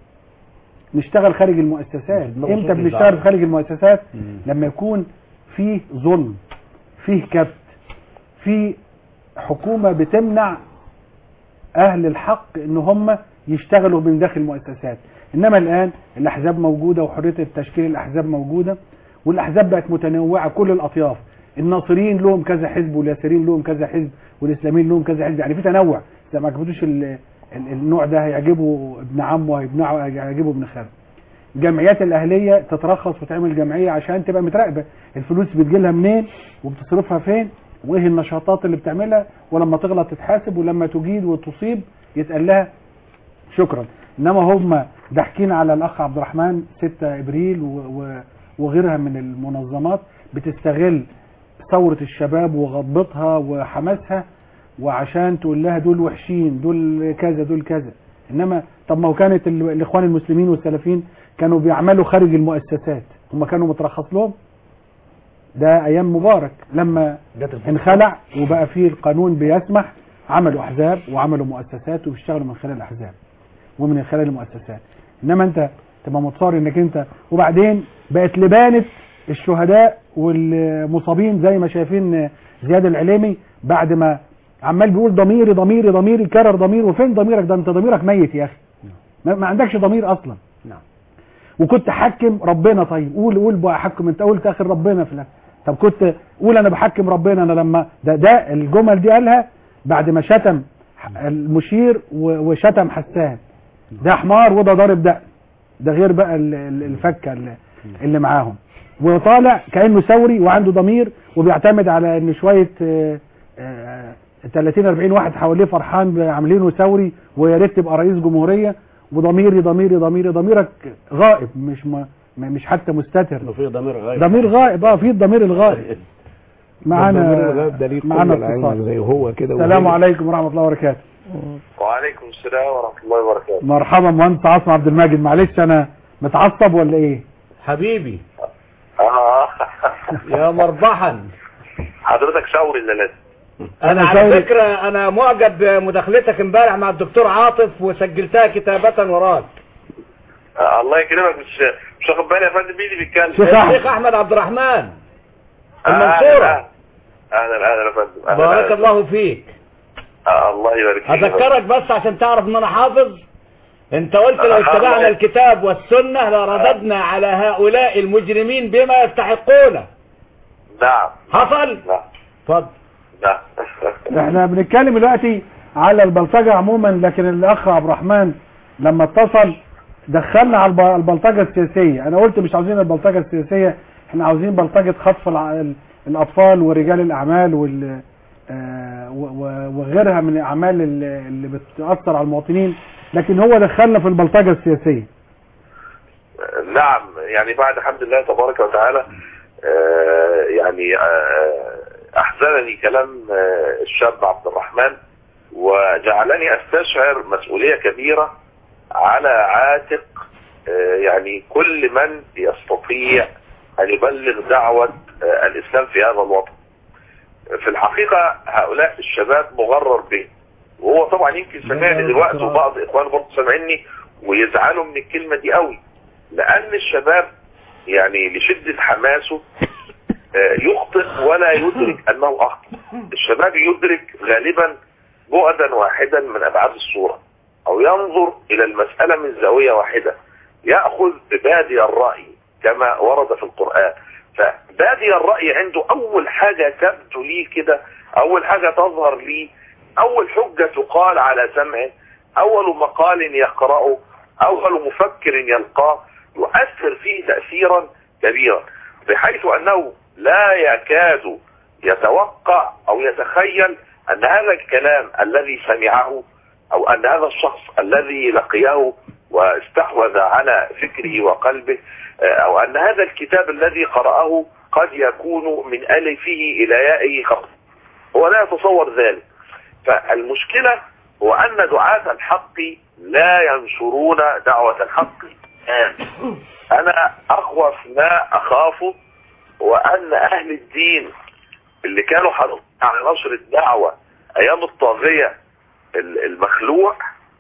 نشتغل خارج المؤسسات امتى بنشتغل خارج المؤسسات لما يكون فيه ظلم فيه كبت في حكومة بتمنع اهل الحق ان هم يشتغلوا من داخل المؤسسات انما الان الاحزاب موجودة وحرية التشكيل الاحزاب موجودة والاحزاب بقت متنوعة كل الاطياف الناصريين لهم كذا حزب واليساريين لهم كذا حزب والاسلاميين لهم كذا حزب يعني في تنوع اذا ما عجبتوش ال- ال- النوع ده هيعجبه ابن عمه هيبنعه هيعجبه ابن خاله الجمعيات الاهليه تترخص وتعمل جمعيه عشان تبقى متراقبه الفلوس بتجيلها منين وبتصرفها فين وايه النشاطات اللي بتعملها ولما تغلط تتحاسب ولما تجيد وتصيب يتقال لها شكرا انما هم ضاحكين على الاخ عبد الرحمن 6 ابريل و- و- وغيرها من المنظمات بتستغل ثورة الشباب وغضبتها وحماسها وعشان تقول لها دول وحشين دول كذا دول كذا انما طب ما هو كانت ال- الاخوان المسلمين والسلفيين كانوا بيعملوا خارج المؤسسات هم كانوا مترخص لهم ده ايام مبارك لما انخلع وبقى فيه القانون بيسمح عملوا احزاب وعملوا مؤسسات وبيشتغلوا من خلال الاحزاب ومن خلال المؤسسات انما انت تبقى متصور انك انت وبعدين بقت لبانه الشهداء والمصابين زي ما شايفين زياد العليمي بعد ما عمال بيقول ضميري ضميري ضميري كرر ضمير وفين ضميرك ده انت ضميرك ميت يا اخي ما, ما عندكش ضمير اصلا نعم وكنت حكم ربنا طيب قول قول بقى حكم انت قلت اخر ربنا في الآخر. طب كنت قول انا بحكم ربنا انا لما ده ده الجمل دي قالها بعد ما شتم المشير و- وشتم حسان ده حمار وده ضارب ده ده غير بقى ال- ال- الفكه اللي, اللي معاهم وطالع كانه ثوري وعنده ضمير وبيعتمد على ان شويه آه، آه، 30 40 واحد حواليه فرحان عاملينه ثوري ويا ريت تبقى رئيس جمهوريه وضميري ضميري ضميري ضميرك غائب مش ما ما- مش حتى مستتر في ضمير غير ضمير غائب اه في الضمير الغائب الضمير معانا الغائب ده ليه معانا كل العلم اتصال زي هو كده السلام وهي. عليكم ورحمه الله وبركاته وعليكم السلام ورحمة الله وبركاته مرحبا مهندس عاصم عبد الماجد معلش انا متعصب ولا ايه حبيبي اه يا مربحا حضرتك شاوري اللي لازم انا على فكرة انا معجب بمداخلتك امبارح مع الدكتور عاطف وسجلتها كتابة وراك آه الله يكرمك مش مش واخد بالي يا فندم مين اللي بيتكلم الشيخ احمد عبد الرحمن آه، المنصورة اهلا اهلا يا فندم أهلاً، بارك أهلاً. الله فيك آه الله يبارك فيك يا فندم. اذكرك بس عشان تعرف ان انا حافظ انت قلت لو اتبعنا الكتاب والسنة لرددنا على هؤلاء المجرمين بما يستحقونه نعم حصل نعم اتفضل نعم احنا بنتكلم دلوقتي على البلطجة عموما لكن الاخ عبد الرحمن لما اتصل دخلنا على الب- البلطجة السياسية انا قلت مش عاوزين البلطجة السياسية احنا عاوزين بلطجة خطف الع- ال- الاطفال ورجال الاعمال وال آه، و- و- وغيرها من الاعمال اللي اللي بتأثر على المواطنين لكن هو دخلنا في البلطجة السياسية نعم يعني بعد حمد الله تبارك وتعالى آه، يعني آه، احزنني كلام آه، الشاب عبد الرحمن وجعلني استشعر مسؤولية كبيرة على عاتق آه، يعني كل من يستطيع ان يبلغ دعوة آه، الاسلام في هذا الوطن في الحقيقة هؤلاء الشباب مغرر به وهو طبعا يمكن سمعني دلوقتي وبعض اخواني برضه سامعيني ويزعلوا من الكلمة دي قوي لان الشباب يعني لشدة حماسه آه، يخطئ ولا يدرك انه اخطأ الشباب يدرك غالبا بعدا واحدا من ابعاد الصورة او ينظر الى المسألة من زاوية واحدة يأخذ ببادي الرأي كما ورد في القرآن فبادي الرأي عنده اول حاجة تبدو لي كده اول حاجة تظهر لي اول حجة تقال على سمعه اول مقال يقرأه اول مفكر يلقاه يؤثر فيه تأثيرا كبيرا بحيث انه لا يكاد يتوقع او يتخيل ان هذا الكلام الذي سمعه او ان هذا الشخص الذي لقيه واستحوذ على فكره وقلبه آه، او ان هذا الكتاب الذي قرأه قد يكون من الفه الى يائه خطأ هو لا يتصور ذلك فالمشكلة هو ان دعاة الحق لا ينشرون دعوة الحق الآن. انا اخوف ما اخافه وان اهل الدين اللي كانوا حريصين على نشر الدعوة ايام الطاغية ال- المخلوع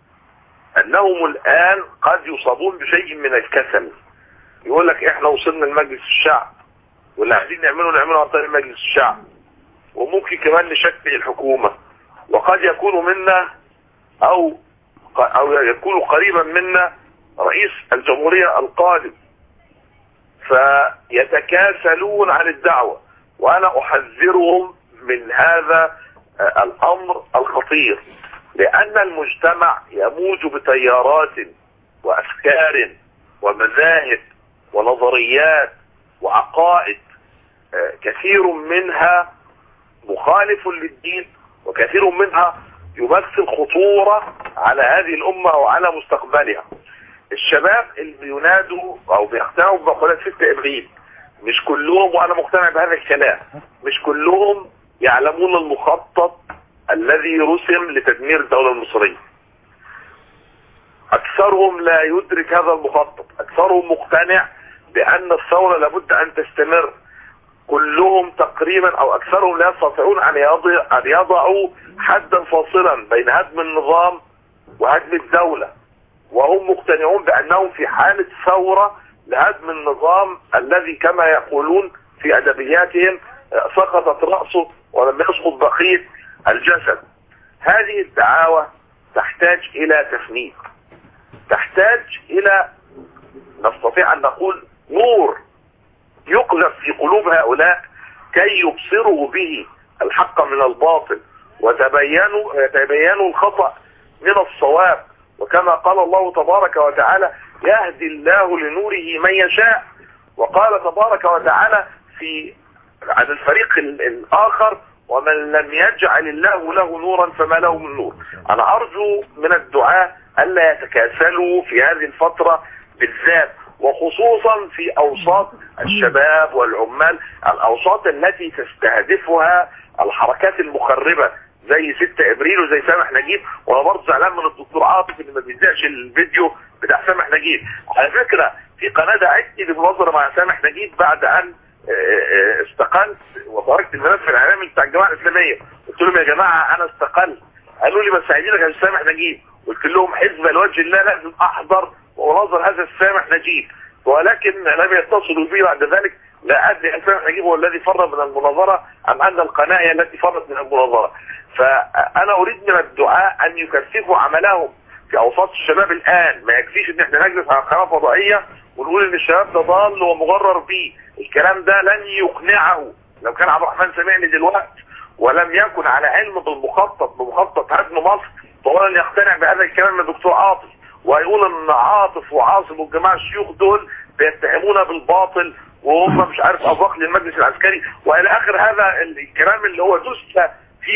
انهم الان قد يصابون بشيء من الكسل يقول لك احنا وصلنا لمجلس الشعب واللي عايزين نعمله نعمله عن طريق مجلس الشعب وممكن كمان نشكل الحكومة وقد يكون منا او او يكون قريبا منا رئيس الجمهورية القادم فيتكاسلون عن الدعوة وانا احذرهم من هذا آه، الامر الخطير لان المجتمع يموج بتيارات وافكار ومذاهب ونظريات وعقائد آه، كثير منها مخالف للدين وكثير منها يمثل خطورة على هذه الأمة وعلى مستقبلها الشباب اللي بينادوا أو بيقتنعوا بمقولات ست إبريل مش كلهم وأنا مقتنع بهذا الكلام مش كلهم يعلمون المخطط الذي رسم لتدمير الدولة المصرية أكثرهم لا يدرك هذا المخطط أكثرهم مقتنع بأن الثورة لابد أن تستمر كلهم تقريبا او اكثرهم لا يستطيعون ان يضع- ان يضعوا حدا فاصلا بين هدم النظام وهدم الدولة وهم مقتنعون بانهم في حالة ثورة لهدم النظام الذي كما يقولون في ادبياتهم آه، سقطت رأسه ولم يسقط بقية الجسد هذه الدعاوى تحتاج الى تفنيد تحتاج الى نستطيع ان نقول نور يقذف في قلوب هؤلاء كي يبصروا به الحق من الباطل وتبينوا يتبينوا الخطأ من الصواب وكما قال الله تبارك وتعالى يهدي الله لنوره من يشاء وقال تبارك وتعالى في عن الفريق ال- الآخر ومن لم يجعل الله له نورا فما له من نور أنا أرجو من الدعاء ألا يتكاسلوا في هذه الفترة بالذات وخصوصا في أوساط الشباب والعمال الأوساط التي تستهدفها الحركات المخربة زي 6 ابريل وزي سامح نجيب وانا برضه زعلان من الدكتور عاطف اللي ما بيذاعش الفيديو بتاع سامح نجيب على فكره في قناه دعتني لمناظره مع سامح نجيب بعد ان آه، آه، استقلت وتركت الملف الاعلامي بتاع الجماعه الاسلاميه قلت لهم يا جماعه انا استقلت قالوا لي بس عايزينك يا سامح نجيب قلت لهم حزب لوجه الله لازم احضر واناظر هذا السامح نجيب ولكن لم يتصلوا بي بعد ذلك لا ادري ان سامح نجيب هو الذي فر من المناظره ام ان القناه هي التي فرت من المناظره فانا اريد من الدعاء ان يكثفوا عملهم في اوساط الشباب الان ما يكفيش ان احنا نجلس على قناه فضائيه ونقول ان الشباب ده ضال ومغرر بيه الكلام ده لن يقنعه لو كان عبد الرحمن سمعني دلوقتي ولم يكن على علم بالمخطط بمخطط هدم مصر فهو لن يقتنع بهذا الكلام من الدكتور عاطف وهيقول ان عاطف وعاصم والجماعه الشيوخ دول بيتهمونا بالباطل وهم مش عارف ابواق للمجلس العسكري والى اخر هذا الكلام اللي هو دس في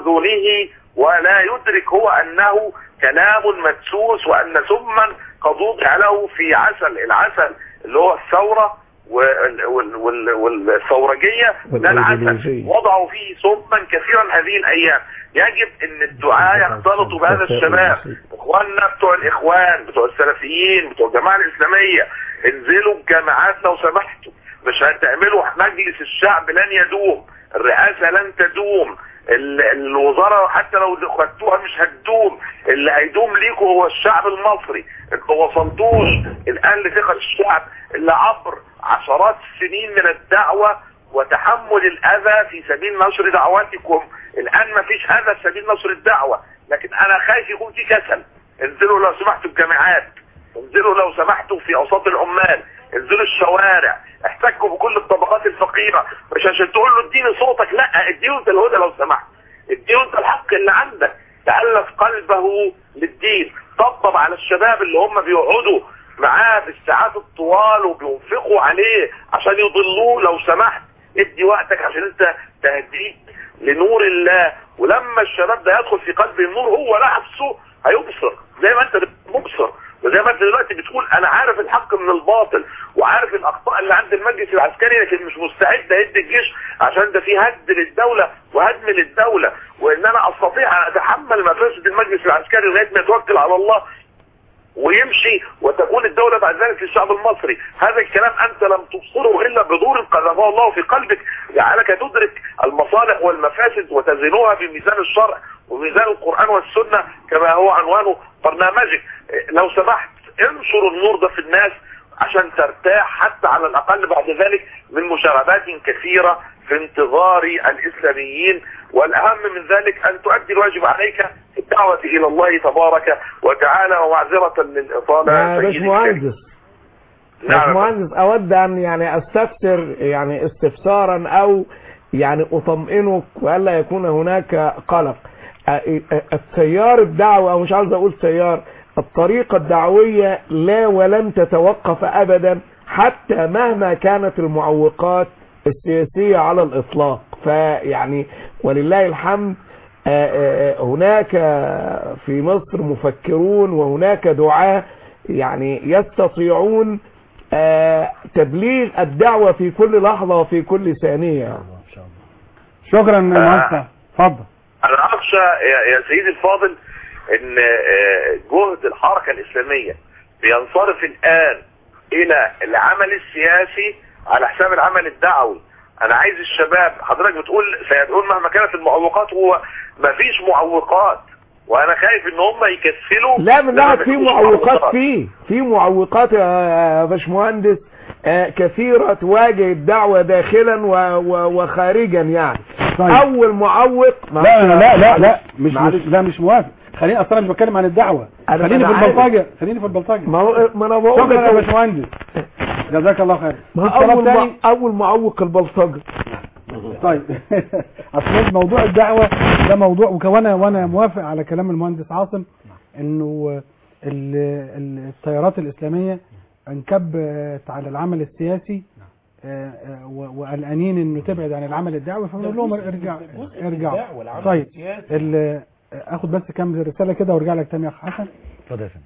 اذنه ولا يدرك هو انه كلام مدسوس وان سما قد وضع له في عسل العسل اللي هو الثوره وال- وال- وال- والثورجيه ده العسل والأيديولوجية. وضعوا فيه سما كثيرا هذه الايام يجب ان الدعاة يختلطوا بهذا الشباب اخواننا بتوع الاخوان بتوع السلفيين بتوع الجماعه الاسلاميه انزلوا الجامعات لو سمحتوا مش هتعملوا مجلس الشعب لن يدوم الرئاسه لن تدوم ال- الوزاره حتى لو خدتوها مش هتدوم اللي هيدوم ليكوا هو الشعب المصري انتوا وصلتوش الان لثقه الشعب اللي عبر عشرات السنين من الدعوه وتحمل الاذى في سبيل نشر دعواتكم الان ما فيش هذا في سبيل نشر الدعوه لكن انا خايف يكون في كسل انزلوا لو سمحتوا الجامعات انزلوا لو سمحتوا في اوساط العمال انزلوا الشوارع احتكوا بكل الطبقات الفقيره مش عشان تقول له اديني صوتك لا اديله انت الهدى لو سمحت اديله انت الحق اللي عندك تألف قلبه للدين طبطب على الشباب اللي هم بيقعدوا معاه بالساعات الطوال وبينفقوا عليه عشان يضلوه لو سمحت ادي وقتك عشان انت تهديه لنور الله ولما الشباب ده يدخل في قلب النور هو نفسه هيبصر زي ما انت مبصر وزي ما انت دلوقتي بتقول انا عارف الحق من الباطل وعارف الاخطاء اللي عند المجلس العسكري لكن مش مستعد اهد الجيش عشان ده في هد للدوله وهدم للدوله وان انا استطيع ان اتحمل مفاسد المجلس العسكري لغايه ما يتوكل على الله ويمشي وتكون الدولة بعد ذلك للشعب المصري هذا الكلام أنت لم تبصره إلا بدور قذفه الله في قلبك جعلك تدرك المصالح والمفاسد وتزنها بميزان الشرع وميزان القرآن والسنة كما هو عنوان برنامجك لو سمحت انشر النور ده في الناس عشان ترتاح حتى على الأقل بعد ذلك من مشاغبات كثيرة في انتظار الإسلاميين والأهم من ذلك أن تؤدي الواجب عليك في الدعوة إلى الله تبارك وتعالى ومعذرة للإطالة يا سيدي الكريم. باشمهندس نعم. باشمهندس أود أن يعني أستفسر يعني استفسارا أو يعني أطمئنك وألا يكون هناك قلق أ- أ- التيار الدعوة أو مش عاوز أقول تيار الطريقة الدعوية لا ولن تتوقف أبدا حتى مهما كانت المعوقات السياسية على الإطلاق فيعني ولله الحمد آه، آه، هناك في مصر مفكرون وهناك دعاة يعني يستطيعون آه، تبليغ الدعوة في كل لحظة وفي كل ثانية شكرا يا مهندس اتفضل انا اخشى يا يا سيدي الفاضل ان آه، جهد الحركة الاسلامية بينصرف الان الى العمل السياسي على حساب العمل الدعوي انا عايز الشباب حضرتك بتقول سيدعون مهما كانت المعوقات هو مفيش معوقات وانا خايف ان هم يكسلوا لا من لما ناحية في بيكونش معوقات فيه في معوقات يا باشمهندس آه، كثيرة تواجه الدعوة داخلا و- و- وخارجا يعني طيب. أول معوق لا لا لا لا مش, معلش. مش لا مش موافق خليني اصلا مش بتكلم عن الدعوه أنا- خليني أنا في عارف. البلطجه خليني في البلطجه ما هو ما انا بقول شكرا يا لك باشمهندس جزاك الله خير ما في طلب اول تاني؟ مع... اول معوق البلطجه طيب اصل موضوع الدعوه ده موضوع وانا وانا موافق على كلام المهندس عاصم انه ال- ال- التيارات الاسلاميه انكبت على العمل السياسي آه، آه، و- وقلقانين انه تبعد عن العمل الدعوي فبنقول لهم ارجع ارجع طيب ال- اخد بس كام رساله كده وارجع لك تاني يا اخ حسن اتفضل يا فندم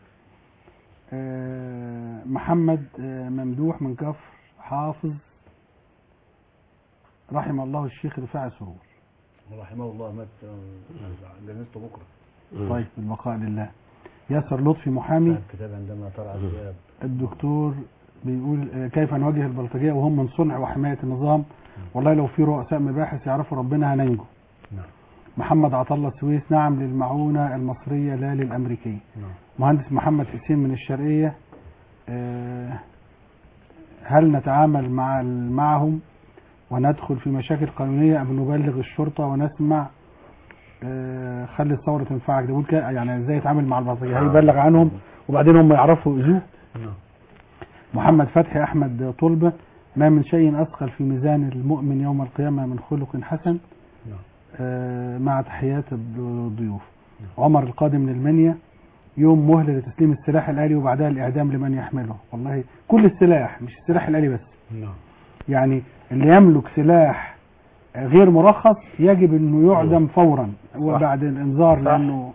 آه، محمد آه، ممدوح من كفر حافظ رحم الله الشيخ رفاعي سرور رحمه الله مات جنازته بكره طيب البقاء لله ياسر لطفي محامي الكتاب عندما ترعى الذئاب الدكتور بيقول آه، كيف نواجه البلطجية وهم من صنع وحماية النظام والله لو في رؤساء مباحث يعرفوا ربنا هننجو محمد عطلة السويس نعم للمعونة المصرية لا للأمريكية مهندس محمد حسين من الشرقية آه، هل نتعامل مع معهم وندخل في مشاكل قانونية أم نبلغ الشرطة ونسمع آه، خلي الثوره تنفعك ده بيقول كده يعني ازاي يتعامل مع البلطجيه هيبلغ عنهم وبعدين هم يعرفوا يؤذوه محمد فتحي احمد طلبه ما من شيء اثقل في ميزان المؤمن يوم القيامه من خلق حسن آه، مع تحيات الض- الضيوف عمر القادم من المنيا يوم مهله لتسليم السلاح الالي وبعدها الاعدام لمن يحمله والله كل السلاح مش السلاح الالي بس يعني اللي يملك سلاح غير مرخص يجب انه يعدم فورا وبعد الانذار لانه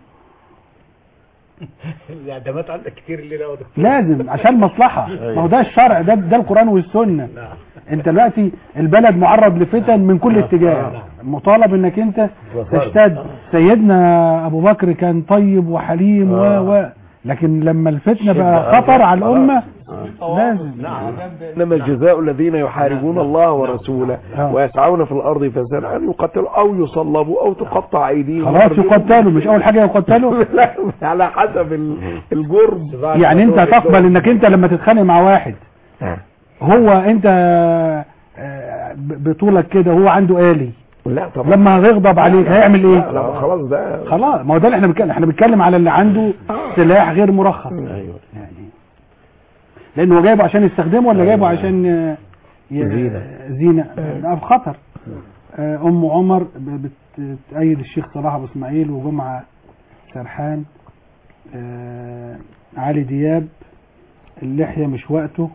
الاعدامات عندك كتير الليله يا دكتور لازم عشان مصلحة ما هو ده الشرع ده ده القرآن والسنة انت دلوقتي البلد معرض لفتن من كل اتجاه مطالب انك انت تشتد سيدنا ابو بكر كان طيب وحليم و و لكن لما الفتنة بقى خطر على الامة لازم انما جزاء الذين يحاربون الله ورسوله ويسعون في الارض فسادا ان يقتلوا او يصلبوا او تقطع ايديهم خلاص يقتلوا مش اول حاجة يقتلوا لا على حسب ال- الجرم يعني انت تقبل انك انت لما تتخانق مع واحد هو انت آه، ب- بطولك كده هو عنده آلي لا طبعا لما هيغضب عليك هيعمل ايه لا خلاص ده خلاص ما هو ده اللي احنا بنتكلم احنا بنتكلم على اللي عنده سلاح غير مرخص ايوه لانه جايبه عشان يستخدمه ولا جايبه عشان ي- ي- زينة. زينة ده في خطر آه، ام عمر ب- بتأيد الشيخ صلاح ابو اسماعيل وجمعة سرحان آه، علي دياب اللحية مش وقته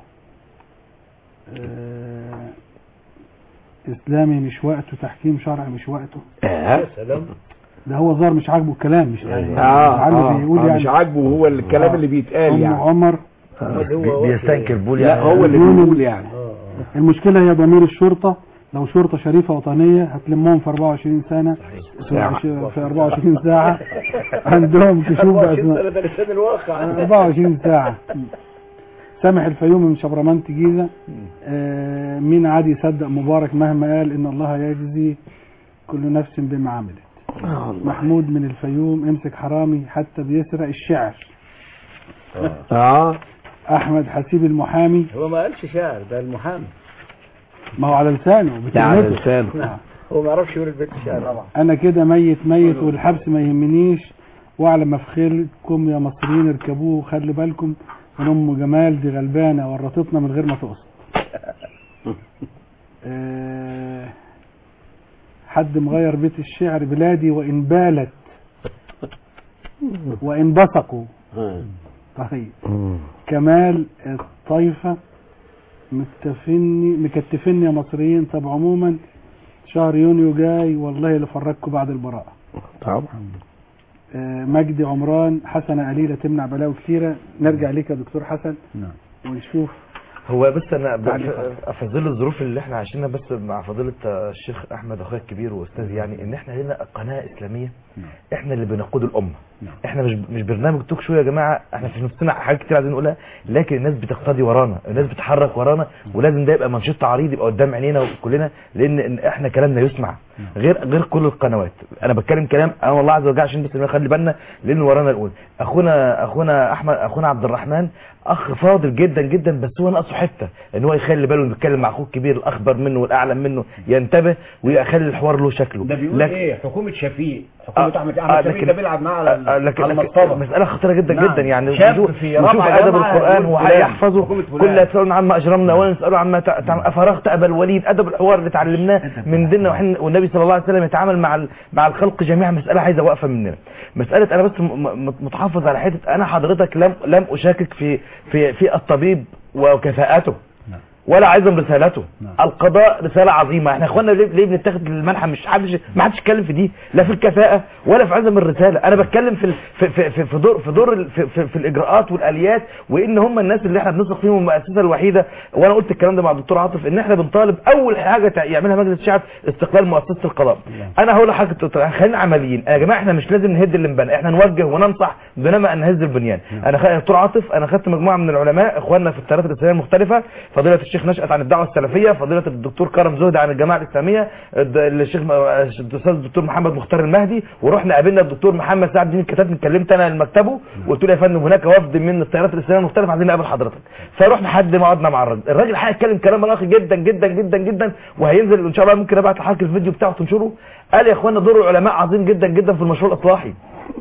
آه، اسلامي مش وقته تحكيم شرعي مش وقته يا سلام ده هو ظاهر مش عاجبه الكلام مش يعني اه, لعله آه, بيقول آه يعني مش عاجبه هو الكلام اللي بيتقال ام يعني عمر بيستنكر بول لا يعني هو اللي يونس. بيقول يعني المشكلة هي ضمير الشرطة لو شرطة شريفة وطنية هتلمهم في 24 سنة ساعة. في 24 ساعة عندهم كشوف بأسماء ده لسان الواقع 24 ساعة سامح الفيومي من شبرمنت جيزة آه، مين عادي يصدق مبارك مهما قال ان الله يجزي كل نفس بما عملت محمود من الفيوم امسك حرامي حتى بيسرق الشعر اه احمد حسيب المحامي هو ما قالش شاعر ده المحامي ما هو على لسانه ده على بتهمته. لسانه. آه. هو ما يعرفش يقول البيت الشعر طبعا انا كده ميت ميت والحبس ما يهمنيش واعلى مفخلكم يا مصريين اركبوه وخلوا بالكم من ام جمال دي غلبانه ورطتنا من غير ما تقصد آه، حد مغير بيت الشعر بلادي وان بالت وان بصقوا طيب كمال الطايفه مكتفني مكتفني يا مصريين طب عموما شهر يونيو جاي والله لفرجكم بعد البراءة طبعا آه، مجدي عمران حسنة قليلة تمنع بلاوي كتيرة نرجع ليك يا دكتور حسن ونشوف هو بس انا ب- تعليقات. ف- في ظل الظروف اللي احنا عايشينها بس مع فضيله الشيخ احمد اخويا الكبير واستاذي يعني ان احنا هنا قناه اسلاميه احنا اللي بنقود الامه احنا مش مش برنامج توك شو يا جماعه احنا في نفسنا حاجات كتير عايزين نقولها لكن الناس بتقتدي ورانا الناس بتتحرك ورانا ولازم ده يبقى منشط عريض يبقى قدام عينينا كلنا لان إن احنا كلامنا يسمع غير غير كل القنوات انا بتكلم كلام انا والله عز وجل عشان بس نخلي بالنا لان ورانا نقول اخونا اخونا احمد اخونا عبد الرحمن اخ فاضل جدا جدا بس هو ناقصه حته ان هو يخلي باله انه يتكلم مع اخوه الكبير الاخبر منه والاعلم منه ينتبه ويخلي الحوار له شكله ده بيقول لكن- ايه حكومه شفيق حكومه آه، احمد آه، احمد شفيق لكن- ده بيلعب معاه على آه، لكن على لكن المصطبه مسألة خطيرة جدا نعم. جدا يعني شاب وشوف- في وشوف رابعة أدب جامعة القرآن يقول هو فلان، هيحفظه حكومة فلان. كل يسألون عما أجرمنا ولا يسألون عما تع- تع- أفرغت أبا الوليد أدب الحوار اللي اتعلمناه من ديننا وحين والنبي صلى الله عليه وسلم يتعامل مع ال- مع الخلق جميعا مسألة عايزة واقفة مننا مسألة أنا بس م- م- متحفظ على حتة أنا حضرتك لم لم أشاكك في في في الطبيب وكفاءته ولا عايزهم رسالته القضاء رسالة عظيمة احنا اخوانا ليه, ليه بنتاخد المنحة مش حدش ما حدش يتكلم في دي لا في الكفاءة ولا في عزم الرسالة انا بتكلم في ال- في في في, في دور في دور ال- في, في, في الاجراءات والاليات وان هم الناس اللي احنا بنثق فيهم المؤسسة الوحيدة وانا قلت الكلام ده مع الدكتور عاطف ان احنا بنطالب اول حاجة تع- يعملها مجلس الشعب استقلال مؤسسة القضاء انا هقول لحضرتك خلينا عمليين يا جماعة احنا مش لازم نهد اللي انبنى احنا نوجه وننصح دونما ان نهز البنيان انا خ... دكتور عاطف انا خدت مجموعة من العلماء اخواننا في الثلاث الاسلامية المختلفة فضيلة الشيخ الشيخ نشأت عن الدعوه السلفيه فضيله الدكتور كرم زهد عن الجماعه الاسلاميه الد- الشيخ م- الاستاذ الدكتور محمد مختار المهدي ورحنا قابلنا الدكتور محمد سعد الدين الكتاب كلمت انا لمكتبه وقلت له يا فندم هناك وفد من التيارات الاسلاميه المختلفه عايزين نقابل حضرتك فرحنا لحد ما قعدنا مع الراجل الراجل الحقيقه اتكلم كلام راقي جدا جدا جدا جدا وهينزل ان شاء الله ممكن ابعت لحضرتك الفيديو بتاعه تنشره قال يا اخوانا دور العلماء عظيم جدا جدا في المشروع الاصلاحي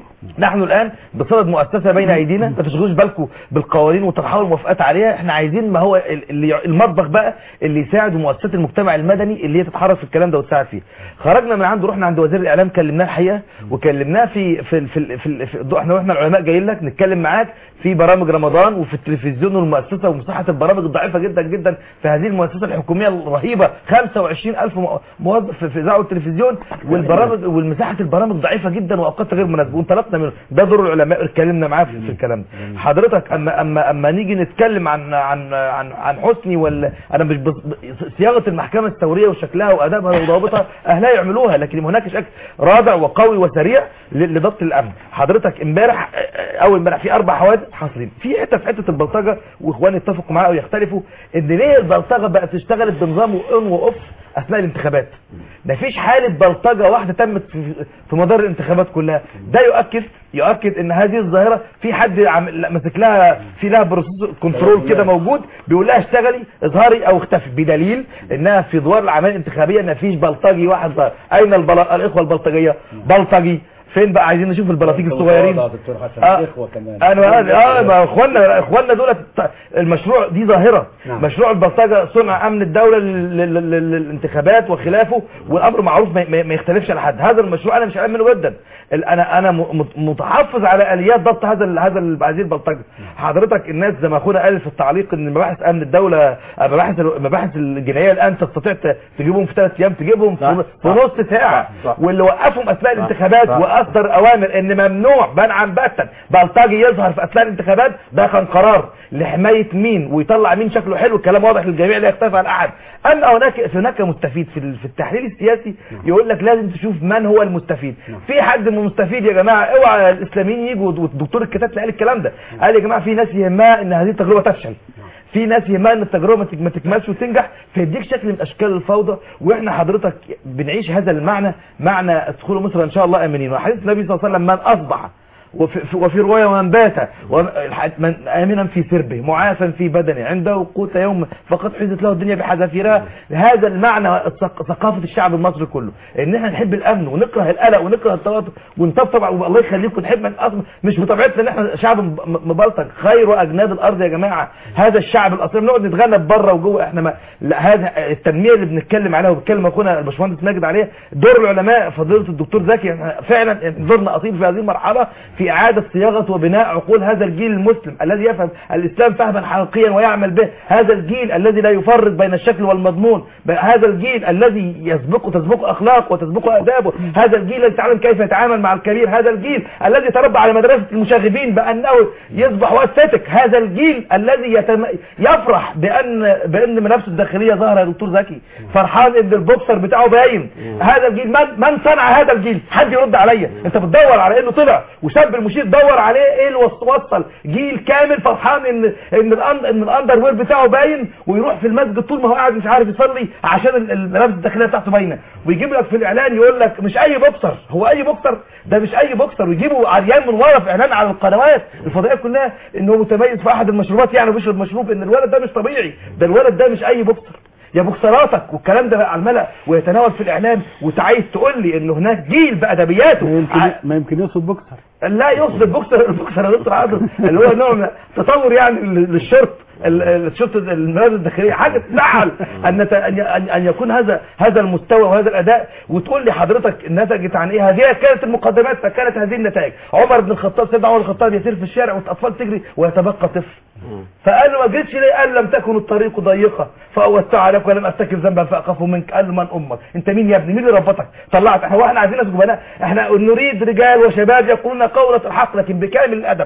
نحن الان بصدد مؤسسه بين ايدينا ما تشغلوش بالكم بالقوانين وتحاول الموافقات عليها احنا عايزين ما هو ال- اللي المطبخ بقى اللي يساعد مؤسسات المجتمع المدني اللي هي تتحرك في الكلام ده وتساعد فيه خرجنا من عنده رحنا عند وزير الاعلام كلمناه الحقيقه وكلمناه في في في, في, في احنا واحنا العلماء جايين لك نتكلم معاك في برامج رمضان وفي التلفزيون والمؤسسه ومساحه البرامج الضعيفه جدا جدا في هذه المؤسسه الحكوميه الرهيبه 25000 مو- موظف في- في اذاعه والتلفزيون والبرامج والمساحه البرامج ضعيفه جدا واوقاتها غير مناسبه وانطلقنا منه ده دور العلماء اتكلمنا معاه في في الكلام ده حضرتك اما اما اما نيجي نتكلم عن عن عن عن حسني ولا انا مش بص... صياغه المحكمه الثوريه وشكلها وادابها وضوابطها اهلها يعملوها لكن هناك شكل رادع وقوي وسريع ل- لضبط الامن حضرتك امبارح اول امبارح في اربع حوادث حاصلين في حته في حته البلطجه واخواني اتفقوا معايا ويختلفوا ان ليه البلطجه بقت اشتغلت بنظام اون واوف اثناء الانتخابات مفيش حاله بلطجه واحده تمت في, في مدار الانتخابات كلها ده يؤكد يؤكد ان هذه الظاهره في حد عم- لا، ماسك لها في لها بروسيس كنترول كده موجود بيقول لها اشتغلي اظهري او اختفي بدليل انها في دوار الاعمال الانتخابيه مفيش بلطجي واحد ظاهر اين البل... الاخوه البلطجيه بلطجي فين بقى عايزين نشوف البلاطيج الصغيرين دكتور حسن آه. الاخوه كمان انا اه ما اخواننا اخواننا دول المشروع دي ظاهره نعم. مشروع البلطجه صنع امن الدوله لل- لل- لل- للانتخابات وخلافه والامر معروف ما- ما ما يختلفش على حد هذا المشروع انا مش قلقان منه جدا ال- انا انا م- مت- متحفظ على اليات ضبط هذا ال- هذا ال- هذه البلطجه حضرتك الناس زي ما اخونا قال في التعليق ان مباحث امن الدوله مباحث ال- مباحث الجنائيه الان تستطيع ت- تجيبهم في ثلاث ايام تجيبهم في في نص ساعه واللي وقفهم اثناء الانتخابات صح. واصدر اوامر ان ممنوع منعا باتا بلطجي يظهر في اثناء الانتخابات ده كان قرار لحمايه مين ويطلع مين شكله حلو الكلام واضح للجميع لا يختلف عن احد اما هناك هناك مستفيد في ال- في التحليل السياسي يقول لك لازم تشوف من هو المستفيد في حد من المستفيد يا جماعه اوعى الاسلاميين يجوا والدكتور الكتاب اللي قال الكلام ده قال يا جماعه في ناس يهمها ان هذه التجربه تفشل في ناس يهمها ان التجربه ما تك- ما تكملش وتنجح فيديك شكل من اشكال الفوضى واحنا حضرتك بنعيش هذا المعنى معنى ادخلوا مصر ان شاء الله امنين وحديث النبي صلى الله عليه وسلم من اصبح وفي, وفي رواية من بات والح- من آمنا في سربه معافا في بدنه عنده قوت يوم فقد حزت له الدنيا بحذافيرها هذا المعنى الثق- ثقافة الشعب المصري كله ان احنا نحب الامن ونكره القلق ونكره التوتر ونطبطب الله يخليكم نحب من اصلا مش بطبيعتنا ان احنا شعب م- مبلطج خير اجناد الارض يا جماعه هذا الشعب الاصيل نقعد نتغنى بره وجوه احنا ما لا هذا التنميه اللي بنتكلم عليها وبيتكلم اخونا الباشمهندس ماجد عليها دور العلماء فضيله الدكتور زكي احنا فعلا دورنا اصيل في هذه المرحله في اعاده صياغه وبناء عقول هذا الجيل المسلم الذي يفهم الاسلام فهما حقيقيا ويعمل به هذا الجيل الذي لا يفرق بين الشكل والمضمون هذا الجيل الذي يسبقه تسبقه اخلاقه وتسبقه ادابه هذا الجيل الذي يتعلم كيف يتعامل مع الكبير هذا الجيل الذي تربى على مدرسه المشاغبين بانه يصبح واستاتيك هذا الجيل الذي يتم... يفرح بان بان ملابسه الداخليه ظاهره يا دكتور زكي فرحان ان البوكسر بتاعه باين هذا الجيل من من صنع هذا الجيل حد يرد عليا انت بتدور على انه طلع وشاب المشير دور عليه ايه اللي وص- وصل جيل كامل فرحان ان ان الأن- ان الاندر وير بتاعه باين ويروح في المسجد طول ما هو قاعد مش عارف يصلي عشان ال- الملابس الداخليه بتاعته باينه ويجيب لك في الاعلان يقول لك مش اي بوكسر هو اي بوكسر ده مش اي بوكسر ويجيبوا عريان من ورا في اعلان على القنوات الفضائيه كلها ان هو متميز في احد المشروبات يعني بيشرب مشروب ان الولد ده مش طبيعي ده الولد ده مش اي بوكسر يا بوكسراتك والكلام ده بقى على الملأ ويتناول في الاعلام وانت عايز تقول لي ان هناك جيل بادبياته ما يمكن ع- ما يمكن يقصد بوكسر لا يقصد البوكسر البوكسر يا دكتور عادل اللي هو نوع من تطور يعني لل- للشرط ال- ال- الشرطه الملابس الداخليه حاجه تزعل ان نت- ان ان أن يكون هذا هذا المستوى وهذا الاداء وتقول لي حضرتك نتجت عن ايه هذه كانت المقدمات فكانت هذه النتائج عمر بن الخطاب سيدنا عمر بن الخطاب يسير في الشارع والاطفال تجري ويتبقى طفل فقال له ما جيتش ليه قال لم تكن الطريق ضيقه فاوسع عليك ولم ارتكب ذنبا فاخاف منك قال له من امك انت مين يا ابني مين اللي ربطك طلعت احنا واحنا عايزين ناس جبناء احنا نريد رجال وشباب يقولون قولة الحق لكن بكامل الادب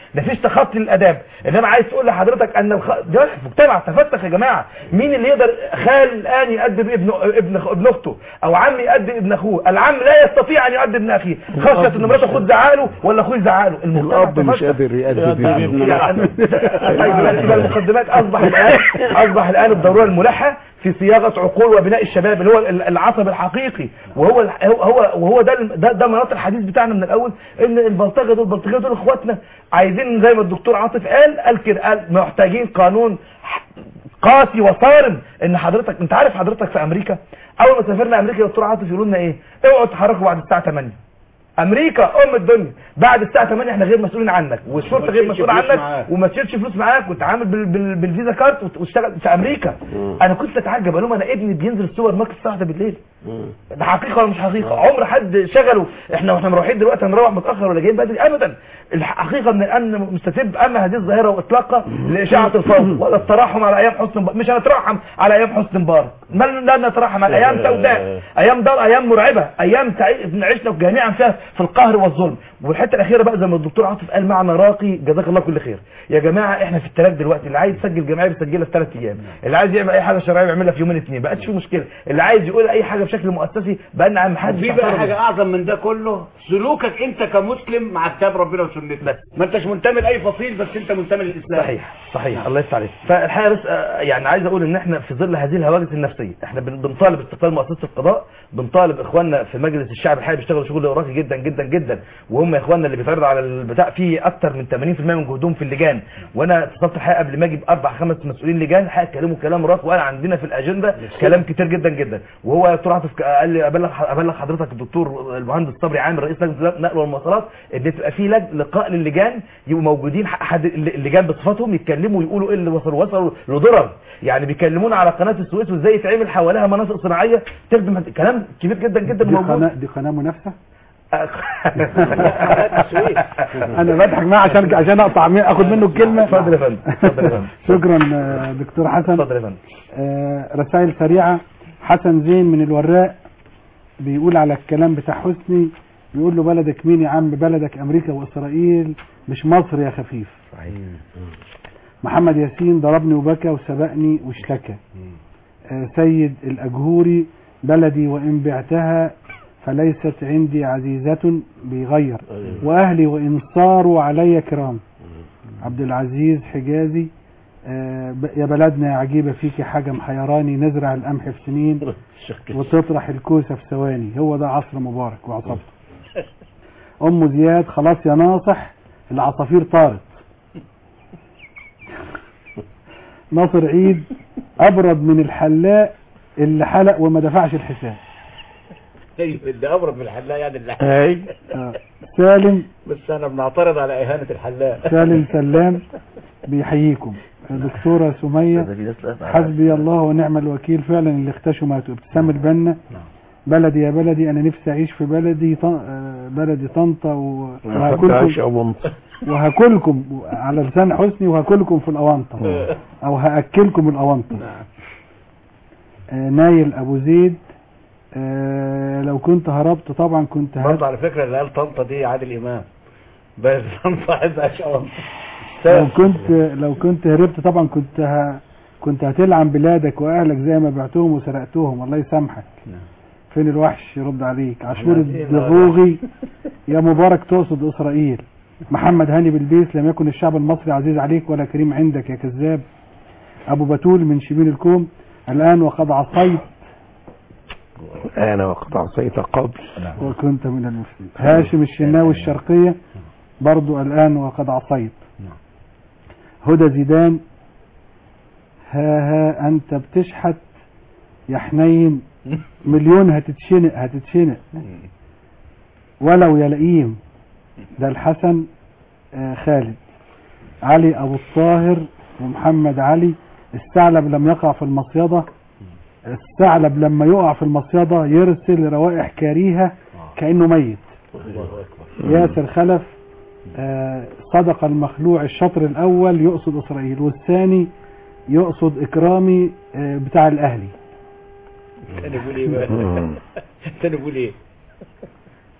ده فيش تخطي للاداب انما عايز تقول لحضرتك ان الخ... ده مجتمع تفتح يا جماعه مين اللي يقدر خال الان يؤدب ابن ابن ابن اخته او عم يؤدب ابن اخوه العم لا يستطيع ان يؤدب ابن اخيه خشيه ان مراته خد زعاله ولا اخوه يزعله المجتمع الاب مش تفتح. قادر يأدب ابنه يعني طيب يبقى المقدمات اصبح الان اصبح الان الضروره الملحه في صياغه عقول وبناء الشباب اللي هو ال- العصب الحقيقي وهو الح- هو هو وهو ده الم- ده, ده مناط الحديث بتاعنا من الاول ان البلطجه دول البلطجيه دول اخواتنا عايزين زي ما الدكتور عاطف قال قال كده قال محتاجين قانون ح- قاسي وصارم ان حضرتك انت عارف حضرتك في امريكا اول ما سافرنا امريكا يا دكتور عاطف يقولوا لنا ايه اوعوا تتحركوا بعد الساعه 8 امريكا ام الدنيا بعد الساعه 8 احنا غير مسؤولين عنك والشرطه غير تشيلش مسؤوله فلوس عنك معاك. وما تشيلش فلوس معاك وتتعامل بال... بال... بالفيزا كارت وت- وتشتغل في امريكا انا كنت اتعجب اقول لهم انا ابني بينزل السوبر ماركت الساعه 1 بالليل ده حقيقه ولا مش حقيقه عمر حد شغله احنا واحنا مروحين دلوقتي هنروح متاخر ولا جايين بدري ابدا الحقيقه ان الان مستتب اما هذه الظاهره واطلاقها لاشاعه الفوضى ولا الترحم على ايام حسني مبارك مش هنترحم على ايام حسني مبارك ما لا نترحم على ايام سوداء ايام ضل ايام مرعبه ايام سعي- عشنا جميعا فيها في القهر والظلم والحته الاخيره بقى زي ما الدكتور عاطف قال معنى راقي جزاك الله كل خير يا جماعه احنا في التراك دلوقتي اللي عايز يسجل جمعيه بيسجلها في ثلاث ايام اللي عايز يعمل اي حاجه شرعيه بيعملها في يومين اثنين بقتش في مشكله اللي عايز يقول اي حاجه بشكل مؤسسي بقى لنا عم حد في بقى حاجة أعظم من ده كله سلوكك أنت كمسلم مع كتاب ربنا وسنته ما أنتش منتمي لأي فصيل بس أنت منتمي للإسلام صحيح صحيح الله يفتح عليك فالحقيقه بس آه، يعني عايز اقول ان احنا في ظل هذه الهواجس النفسيه احنا بن- بنطالب استقلال مؤسسه القضاء بنطالب اخواننا في مجلس الشعب الحقيقه بيشتغلوا شغل راقي جدا جدا جدا وهم اخواننا اللي بيتعرضوا على البتاع في اكتر من 80% من جهدهم في اللجان وانا اتصلت الحقيقه قبل ما اجي باربع خمس مسؤولين لجان الحقيقه اتكلموا كلام راقي وقال عندنا في الاجنده كلام كتير جدا جدا وهو دكتور عاطف قال لي ابلغ ابلغ حضرتك الدكتور المهندس صبري عامر رئيس لجنه النقل والمواصلات ان تبقى في لج... لقاء للجان يبقوا موجودين حد اللجان بصفاتهم يتكلموا ويقولوا ايه اللي وصلوا وصلوا لضرر يعني بيكلمونا على قناه السويس وازاي يتعمل حواليها مناطق صناعيه تخدم كلام كبير جدا جدا دي موجود قناة دي قناة منافسة انا بضحك معاه عشان عشان اقطع مين اخد منه الكلمة اتفضل يا فندم اتفضل يا فندم شكرا آه، دكتور حسن اتفضل يا فندم آه، رسائل سريعة حسن زين من الوراق بيقول على الكلام بتاع حسني بيقول له بلدك مين يا عم بلدك امريكا واسرائيل مش مصر يا خفيف محمد ياسين ضربني وبكى وسبقني واشتكى آه، سيد الأجهوري بلدي وإن بعتها فليست عندي عزيزة بيغير وأهلي وإن صاروا علي كرام عبد العزيز حجازي آه، ب- يا بلدنا يا عجيبة فيكي حاجة محيراني نزرع القمح في سنين وتطرح الكوسة في ثواني هو ده عصر مبارك وعصبته أم زياد خلاص يا ناصح العصافير طارت ناصر عيد أبرد من الحلاق اللي حلق وما دفعش الحساب ايوه اللي ابرد من الحلاق يعني اللي أي. آه. سالم بس انا بنعترض على اهانه الحلاق سالم سلام بيحييكم دكتورة سمية حسبي الله ونعم الوكيل فعلا اللي اختشوا ماتوا ابتسام البنا بلدي يا بلدي انا نفسي اعيش في بلدي طن... آه، بلدي طنطا و... وهاكلكم وهاكلكم على لسان حسني وهاكلكم في الاونطه او هاكلكم الاونطه آه، نايل ابو زيد آه، لو كنت هربت طبعا كنت هربت برضه على فكره اللي قال طنطا دي عادل امام بس طنطا عايزها شغل لو كنت لو كنت هربت طبعا كنت ه... كنت هتلعن بلادك واهلك زي ما بعتهم وسرقتهم الله يسامحك فين الوحش يرد عليك عاشور أنا إيه بقى؟ الدغوغي يا مبارك تقصد اسرائيل محمد هاني بالبيس لم يكن الشعب المصري عزيز عليك ولا كريم عندك يا كذاب ابو بتول من شبين الكوم الان وقد عصيت انا وقد عصيت قبل وكنت من المفسدين هاشم الشناوي الشرقية برضو الآن وقد عصيت هدى زيدان ها ها أنت بتشحت يا حنين مليون هتتشنق هتتشنق ولو يا لئيم ده الحسن آه، خالد علي أبو الطاهر ومحمد علي الثعلب لم يقع في المصيدة الثعلب لما يقع في المصيدة يرسل روائح كريهة كأنه ميت ياسر خلف آه، صدق المخلوع الشطر الأول يقصد إسرائيل والثاني يقصد إكرامي آه، بتاع الأهلي تاني بيقول ايه بقى تاني بيقول ايه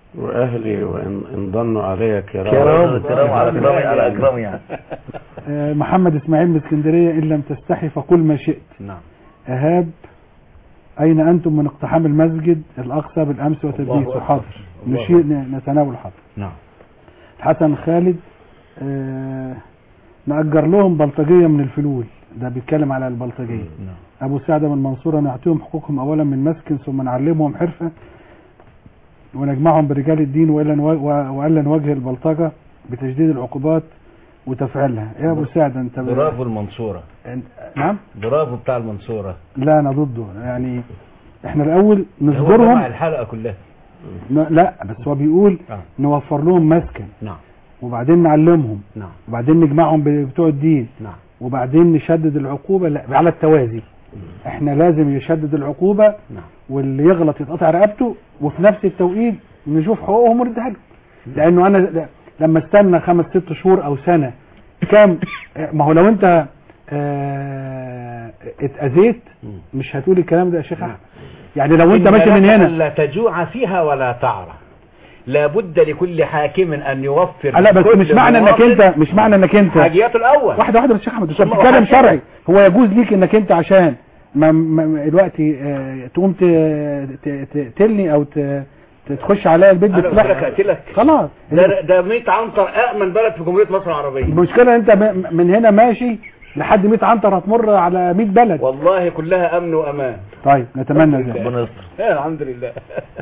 واهلي وان إن ظنوا علي كرام كرام كرام على كرام على اكرام يعني آه، محمد اسماعيل من اسكندريه ان لم تستحي فقل ما شئت نعم ايهاب اين انتم من اقتحام المسجد الاقصى بالامس وتدليسه أكبر. حاضر الله نشير نتناول حاضر نعم حسن خالد آه، نأجر لهم بلطجية من الفلول ده بيتكلم على البلطجية نعم أبو سعد من المنصورة نعطيهم حقوقهم أولا من مسكن ثم نعلمهم حرفة ونجمعهم برجال الدين وإلا نوا- وإلا نواجه البلطجة بتجديد العقوبات وتفعيلها يا أبو سعد أنت ب- برافو المنصورة أنت- نعم برافو بتاع المنصورة لا أنا ضده يعني احنا الأول هو جمع نصبرهم الحلقة كلها ن- لا بس هو بيقول آه. نوفر لهم مسكن نعم وبعدين نعلمهم نعم وبعدين نجمعهم بتوع الدين نعم وبعدين نشدد العقوبة لا على التوازي احنا لازم يشدد العقوبة نعم واللي يغلط يتقطع رقبته وفي نفس التوقيت نشوف حقوقهم ونديها لهم لانه انا ل- لما استنى خمس ست شهور او سنة كام ما هو لو انت اه اتأذيت مش هتقول الكلام ده يا شيخ احمد يعني لو انت إن ماشي من لك هنا ألا تجوع فيها ولا تعرى لابد لكل حاكم أن يوفر لا بس لكل مش معنى انك مواطن انت مش معنى انك انت حاجياته الأول واحدة واحدة بس يا شيخ احمد انت ثم بتتكلم أحاسبك. شرعي هو يجوز ليك انك انت عشان ما ما دلوقتي آه، تقوم ت- ت- تقتلني او ت- ت- تخش عليا البيت أنا قلت بسلاح لك أقتلك خلاص ده ده 100 عنتر أأمن بلد في جمهورية مصر العربية المشكلة انت م- من هنا ماشي لحد 100 عنتر هتمر على 100 بلد والله كلها أمن وأمان طيب نتمنى ذلك ربنا يستر آه، الحمد لله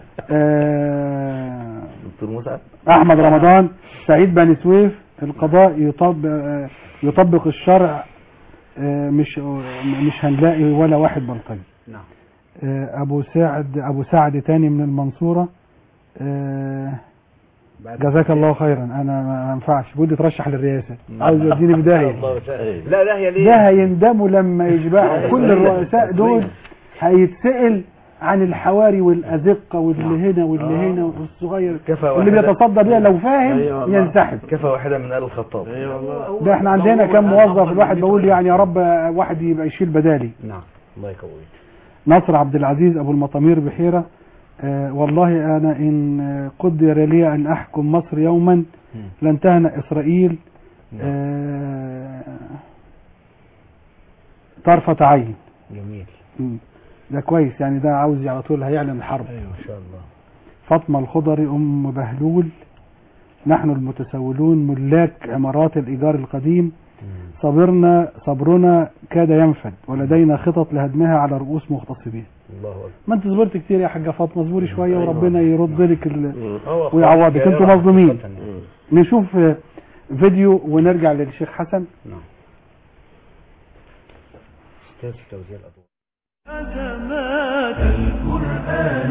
آه، دكتور مسعد احمد رمضان سعيد بني سويف القضاء يطبق آه، يطبق الشرع آه، مش مش هنلاقي ولا واحد بلطجي نعم آه، ابو سعد ابو سعد تاني من المنصورة آه، جزاك الله خيرا انا ما ينفعش بودي ترشح للرئاسة عاوز يوديني بداية الله يسهل. لا لا هي ليه ده هيندموا لما يشبعوا كل الرؤساء دول هيتسأل عن الحواري والأزقة واللي هنا واللي هنا والصغير كفى اللي واحدة بيتصدى بيها لو فاهم أيوة والله. ينسحب كفى واحدة من آل الخطاب ده احنا عندنا كم موظف الواحد بقول يعني يا رب واحد يبقى يشيل بدالي نعم الله يقويك نصر عبد العزيز ابو المطامير بحيرة آه والله انا ان آه، قدر لي ان احكم مصر يوما لن تهنأ اسرائيل آه طرفة عين جميل مم. ده كويس يعني ده عاوز على طول هيعلن الحرب ايوه ان شاء الله فاطمة الخضري ام بهلول نحن المتسولون ملاك عمارات الايجار القديم صبرنا صبرنا كاد ينفد ولدينا خطط لهدمها على رؤوس مغتصبين الله اكبر ما انت صبرت كتير يا حاجه فاطمه اصبري شويه وربنا يرد لك ال... هو ويعوضك أخوانك انتوا يا مظلومين حقيقة. نشوف آه، فيديو ونرجع للشيخ حسن نعم استاذ توزيع الأضواء أزمات القرآن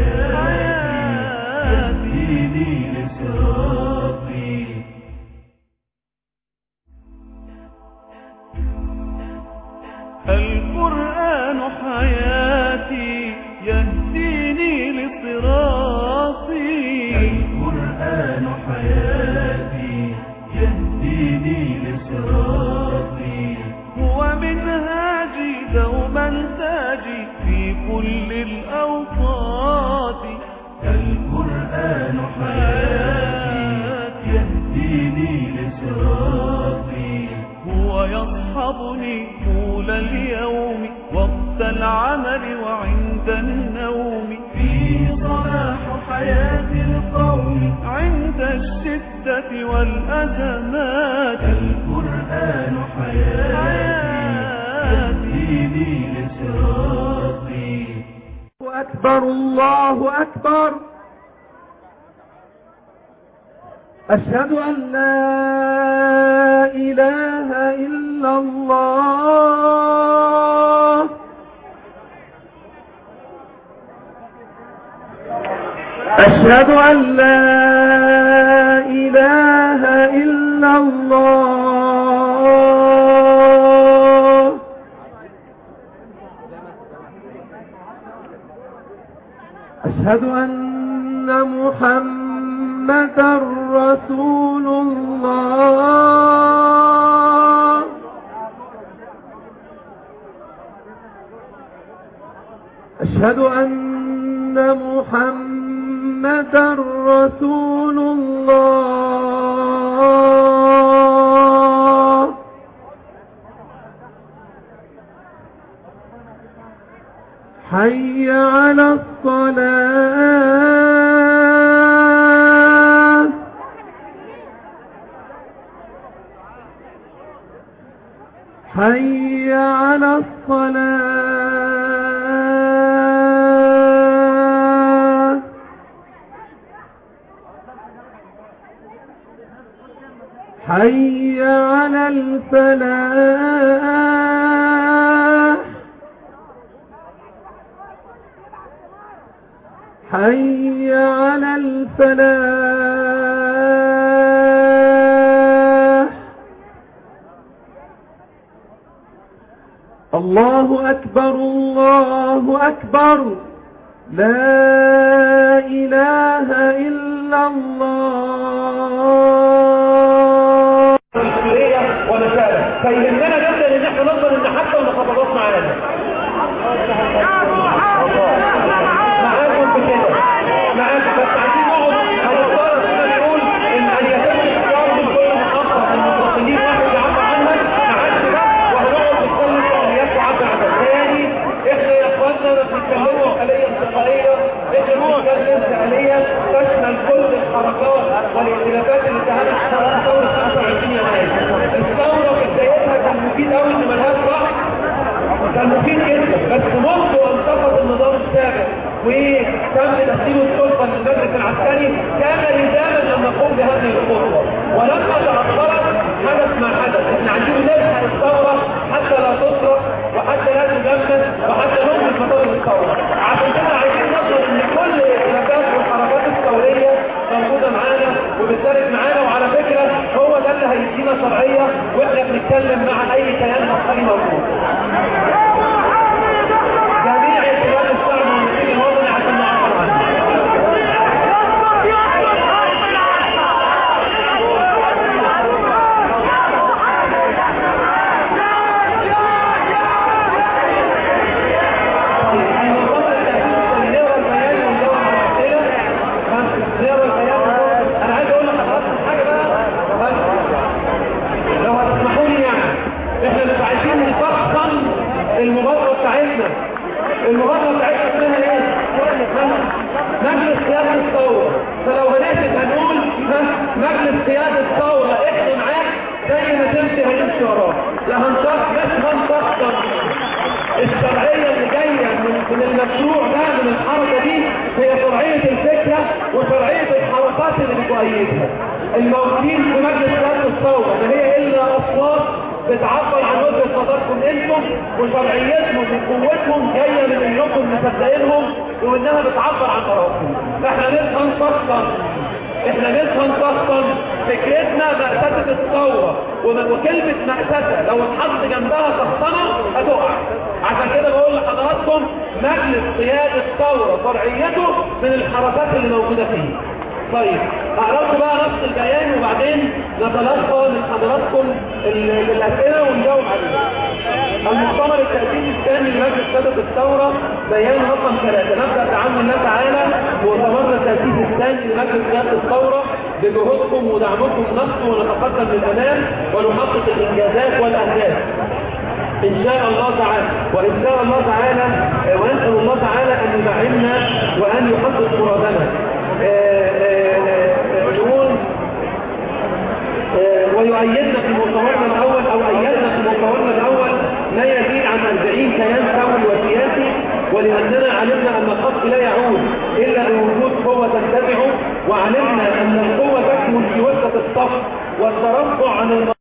حياتي ديني لصراطي القرآن حياتي يهديني لصراطي القرآن حياتي يهديني لصراطي هو منهاجي دوما تاجي في كل الأوقات القرآن حياتي يهديني لصراطي هو يصحبني طول اليوم وقت العمل وعند النوم فيه صلاح حياة القوم عند الشدة والأزمات القرآن حياتي يهديني لصراطي أكبر الله أكبر أشهد أن لا إله إلا الله أشهد أن لا إله إلا الله أشهد أن محمدا رسول الله أشهد أن محمدا محمدا رسول الله حي على الصلاة حي على الصلاة حي على الفلاح حي على الفلاح الله أكبر الله أكبر لا إله إلا الله ونسالة فيهمنا جدا ان احنا نضمن ان حتى المخفضات معانا معاكم بكده معاكم بس عايزين نقعد هنضطر كده نقول ان ان يتم الاختيار من كل محافظه من المواطنين واحد يعبر عنها معاش ده وهنقعد نتكلم فعاليات وعبر عن الثاني احنا يا اخواننا ما بنتكلمش خليه انتقاليه احنا بنتكلم فعاليه تشمل كل الحركات والائتلافات اللي انتهت ثوره 25 يناير الثوره في بدايتها كان مفيد قوي ان ملهاش راحه كان مفيد جدا بس منذ ان سقط النظام السابق وتم تسليم السلطه للمجلس العسكري كان لزاما ان نقوم بهذه الخطوه ولما تعطلت حدث ما حدث احنا عايزين نلحق الثوره حتى لا تسرق وحتى لا تدمر وحتى ننقذ مطالب الثوره عشان كده عايزين نضمن ان كل الائتلافات والحركات الثوريه موجوده معانا وبتشارك معانا وعلى فكره هو ده اللي هيدينا شرعيه واحنا بنتكلم مع اي كيان مصري موجود جميع ائتلاف الشعب والنسيج الوطني عشان نعبر عنه انا عايز اقول لحضراتكم حاجه بقى لو هتسمحوا لي يعني احنا مش عايزين نفخم المبادره بتاعتنا المبادره بتاعتنا اسمها ايه؟ مجلس قياده الثوره فلو هنقفل هنقول ها، مجلس قياده الثوره احنا معاك زي ما تمشي هنمشي وراك لا هنطق مش هنطقطق الشرعيه اللي جايه من من المشروع ده من الحركه دي هي شرعيه الفكره وشرعيه الحركات اللي بتؤيدها الموجودين في مجلس قياده الثوره ما هي الا اصوات بتعبر عن وجهه نظركم انتم وشرعيتهم وقوتهم جايه من انكم مصدقينهم وانها بتعبر عن ارائكم فاحنا نفهم نفصل احنا نفهم نفصل فكرتنا مأسسة الثورة وم- وكلمة مأسسة لو اتحط جنبها تخطنة هتقع عشان كده بقول لحضراتكم مجلس قيادة الثورة فرعيته من الحركات اللي موجودة فيه طيب اقرا لكم بقى نفس البيان وبعدين نتلقى من حضراتكم ال- الاسئله ونجاوب عليها. المؤتمر التأسيسي الثاني لمجلس قيادة الثورة بيان رقم ثلاثة نبدأ بعون الله تعالى مؤتمرنا التأسيسي الثاني لمجلس قيادة الثورة بجهودكم ودعمكم نفسه ونتقدم للأمام ونحقق الإنجازات والأهداف. إن شاء الله تعالى وإن شاء الله تعالى آه، ونسأل الله تعالى أن يدعمنا وأن يحقق مرادنا. آه، آه، آه، نقول آه، ويؤيدنا في مؤتمرنا الأول أو أيدنا في مؤتمرنا الأول لا يزيد عن 40 كيان ثوري وسياسي ولأننا علمنا أن الخط لا يعود إلا بوجود قوة تتبعه وعلمنا أن القوة تكمن في وسط الصف والترفع عن الم...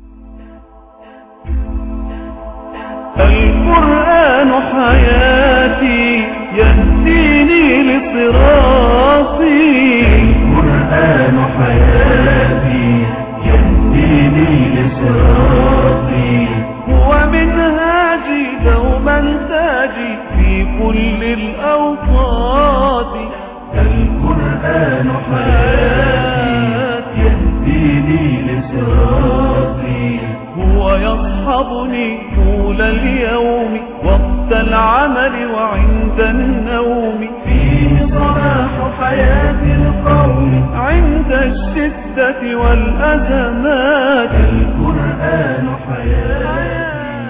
القرآن حياتي يهديني لصراطي القرآن حياتي يهديني لصراطي هو منهاجي دوما تاجي في كل الأوقات القرآن حياتي يهديني لصراطي هو يصحبني طول اليوم وقت العمل وعند النوم فيه صلاح حياة القوم عند الشدة والأزمات القرآن حياة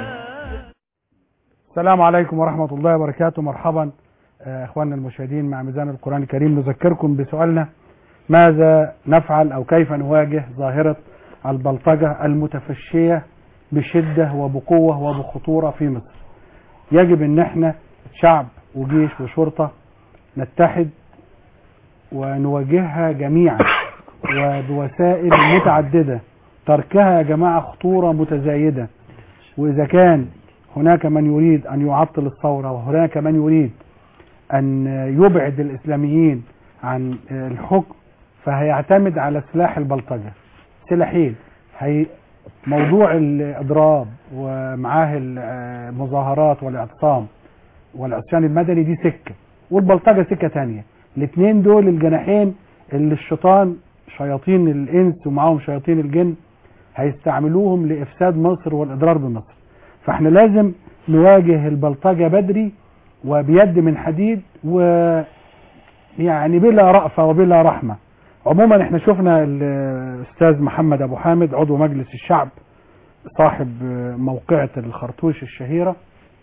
السلام عليكم ورحمة الله وبركاته مرحبا آه، اخواننا المشاهدين مع ميزان القرآن الكريم نذكركم بسؤالنا ماذا نفعل او كيف نواجه ظاهرة البلطجة المتفشية بشدة وبقوة وبخطورة في مصر يجب ان احنا شعب وجيش وشرطة نتحد ونواجهها جميعا وبوسائل متعددة تركها يا جماعة خطورة متزايدة وإذا كان هناك من يريد أن يعطل الثورة وهناك من يريد أن يبعد الإسلاميين عن الحكم فهيعتمد على سلاح البلطجة سلاحين هي موضوع الإضراب ومعاه المظاهرات والاعتصام والعصيان المدني دي سكة والبلطجة سكة تانية الاثنين دول الجناحين اللي الشيطان شياطين الإنس ومعاهم شياطين الجن هيستعملوهم لإفساد مصر والإضرار بمصر فاحنا لازم نواجه البلطجة بدري وبيد من حديد و يعني بلا رأفة وبلا رحمة عموما احنا شفنا الاستاذ محمد ابو حامد عضو مجلس الشعب صاحب موقعة الخرطوش الشهيرة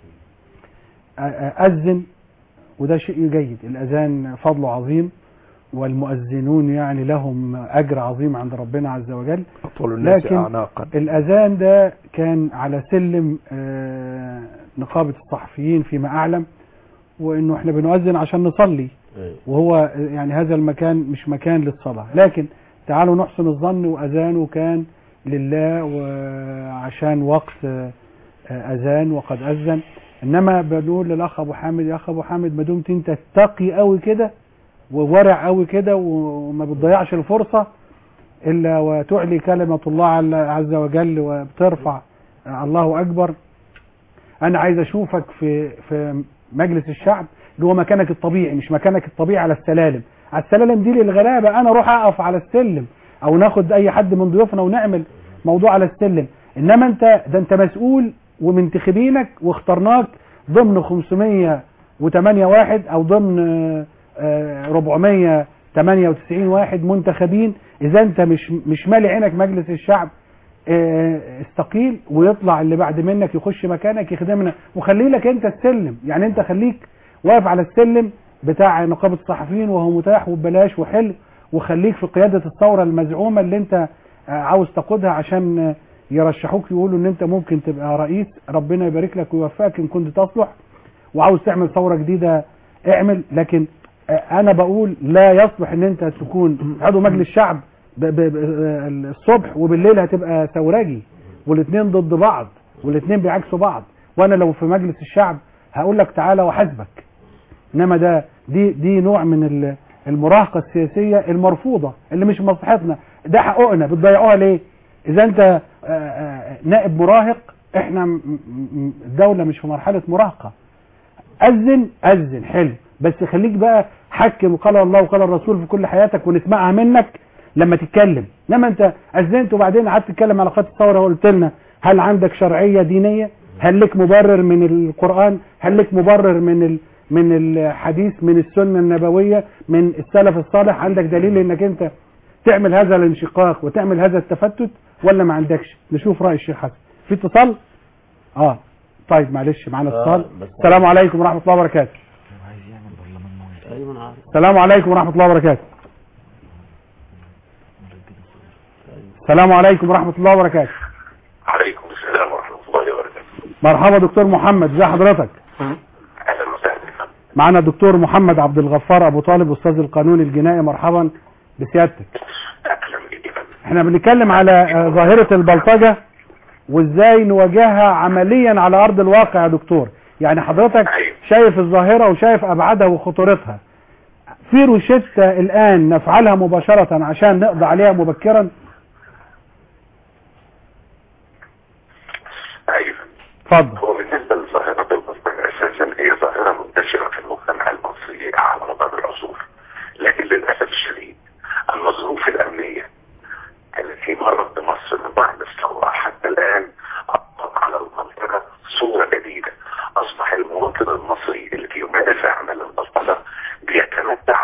أذن وده شيء جيد الأذان فضله عظيم والمؤذنون يعني لهم أجر عظيم عند ربنا عز وجل أطول الناس لكن أعناقا الأذان ده كان على سلم آه، نقابة الصحفيين فيما أعلم وإنه إحنا بنؤذن عشان نصلي وهو يعني هذا المكان مش مكان للصلاة لكن تعالوا نحسن الظن وأذانه كان لله وعشان وقت آه، آه، أذان وقد أذن إنما بنقول للأخ أبو حامد يا أخ أبو حامد ما دمت أنت تقي قوي كده وورع قوي كده وما بتضيعش الفرصة إلا وتعلي كلمة الله عل- عز وجل وبترفع آه، الله أكبر أنا عايز أشوفك في في مجلس الشعب اللي هو مكانك الطبيعي مش مكانك الطبيعي على السلالم على السلالم دي للغلابة أنا أروح أقف على السلم أو ناخد أي حد من ضيوفنا ونعمل موضوع على السلم إنما أنت ده أنت مسؤول ومنتخبينك واخترناك ضمن 508 واحد أو ضمن آه، آه، 498 واحد منتخبين إذا أنت مش مش مالي عينك مجلس الشعب آه، استقيل ويطلع اللي بعد منك يخش مكانك يخدمنا وخلي لك انت السلم يعني انت خليك واقف على السلم بتاع نقابة الصحفيين وهو متاح وببلاش وحلو وخليك في قيادة الثورة المزعومة اللي انت آه، عاوز تقودها عشان آه، يرشحوك يقولوا ان انت ممكن تبقى رئيس ربنا يبارك لك ويوفقك ان كنت تصلح وعاوز تعمل ثورة جديدة اعمل لكن آه، انا بقول لا يصلح ان انت تكون عضو مجلس شعب ب- ب- ب- الصبح وبالليل هتبقى ثوراجي والاثنين ضد بعض والاثنين بيعكسوا بعض وانا لو في مجلس الشعب هقول لك تعالى وحاسبك انما ده دي دي نوع من ال- المراهقه السياسيه المرفوضه اللي مش في مصلحتنا ده حقوقنا بتضيعوها ليه اذا انت آه، آه، نائب مراهق احنا م- م- الدوله مش في مرحله مراهقه اذن اذن حلو بس خليك بقى حكم قال الله وقال الرسول في كل حياتك ونسمعها منك لما تتكلم انما انت اذنت وبعدين قعدت تتكلم على خط الثوره وقلت لنا هل عندك شرعيه دينيه هل لك مبرر من القران هل لك مبرر من ال من الحديث من السنه النبويه من السلف الصالح عندك دليل انك انت تعمل هذا الانشقاق وتعمل هذا التفتت ولا ما عندكش نشوف راي الشيخ حسن في اتصال اه طيب معلش معانا آه، اتصال بس- السلام عليكم ورحمه الله وبركاته ايوه انا عارف السلام عليكم ورحمه الله وبركاته السلام عليكم ورحمه الله وبركاته عليكم السلام ورحمة الله وبركاته مرحبا دكتور محمد ازي حضرتك أهلا وسهلا معنا الدكتور محمد عبد الغفار ابو طالب استاذ القانون الجنائي مرحبا بسيادتك احنا بنتكلم على آه، ظاهرة البلطجة وازاي نواجهها عمليا على ارض الواقع يا دكتور يعني حضرتك شايف الظاهرة وشايف ابعادها وخطورتها في روشتة الان نفعلها مباشرة عشان نقضي عليها مبكرا أيوة اتفضل هو بالنسبة لظاهرة البلطجة أساسا هي ظاهرة منتشرة في المجتمع المصري على مدار العصور لكن للأسف الشديد أن الظروف الأمنية التي مرت بمصر من بعد الثورة حتى الآن أطلق على البلطجة صورة جديدة أصبح المواطن المصري اللي بيمارس أعمال البلطجة بيتمتع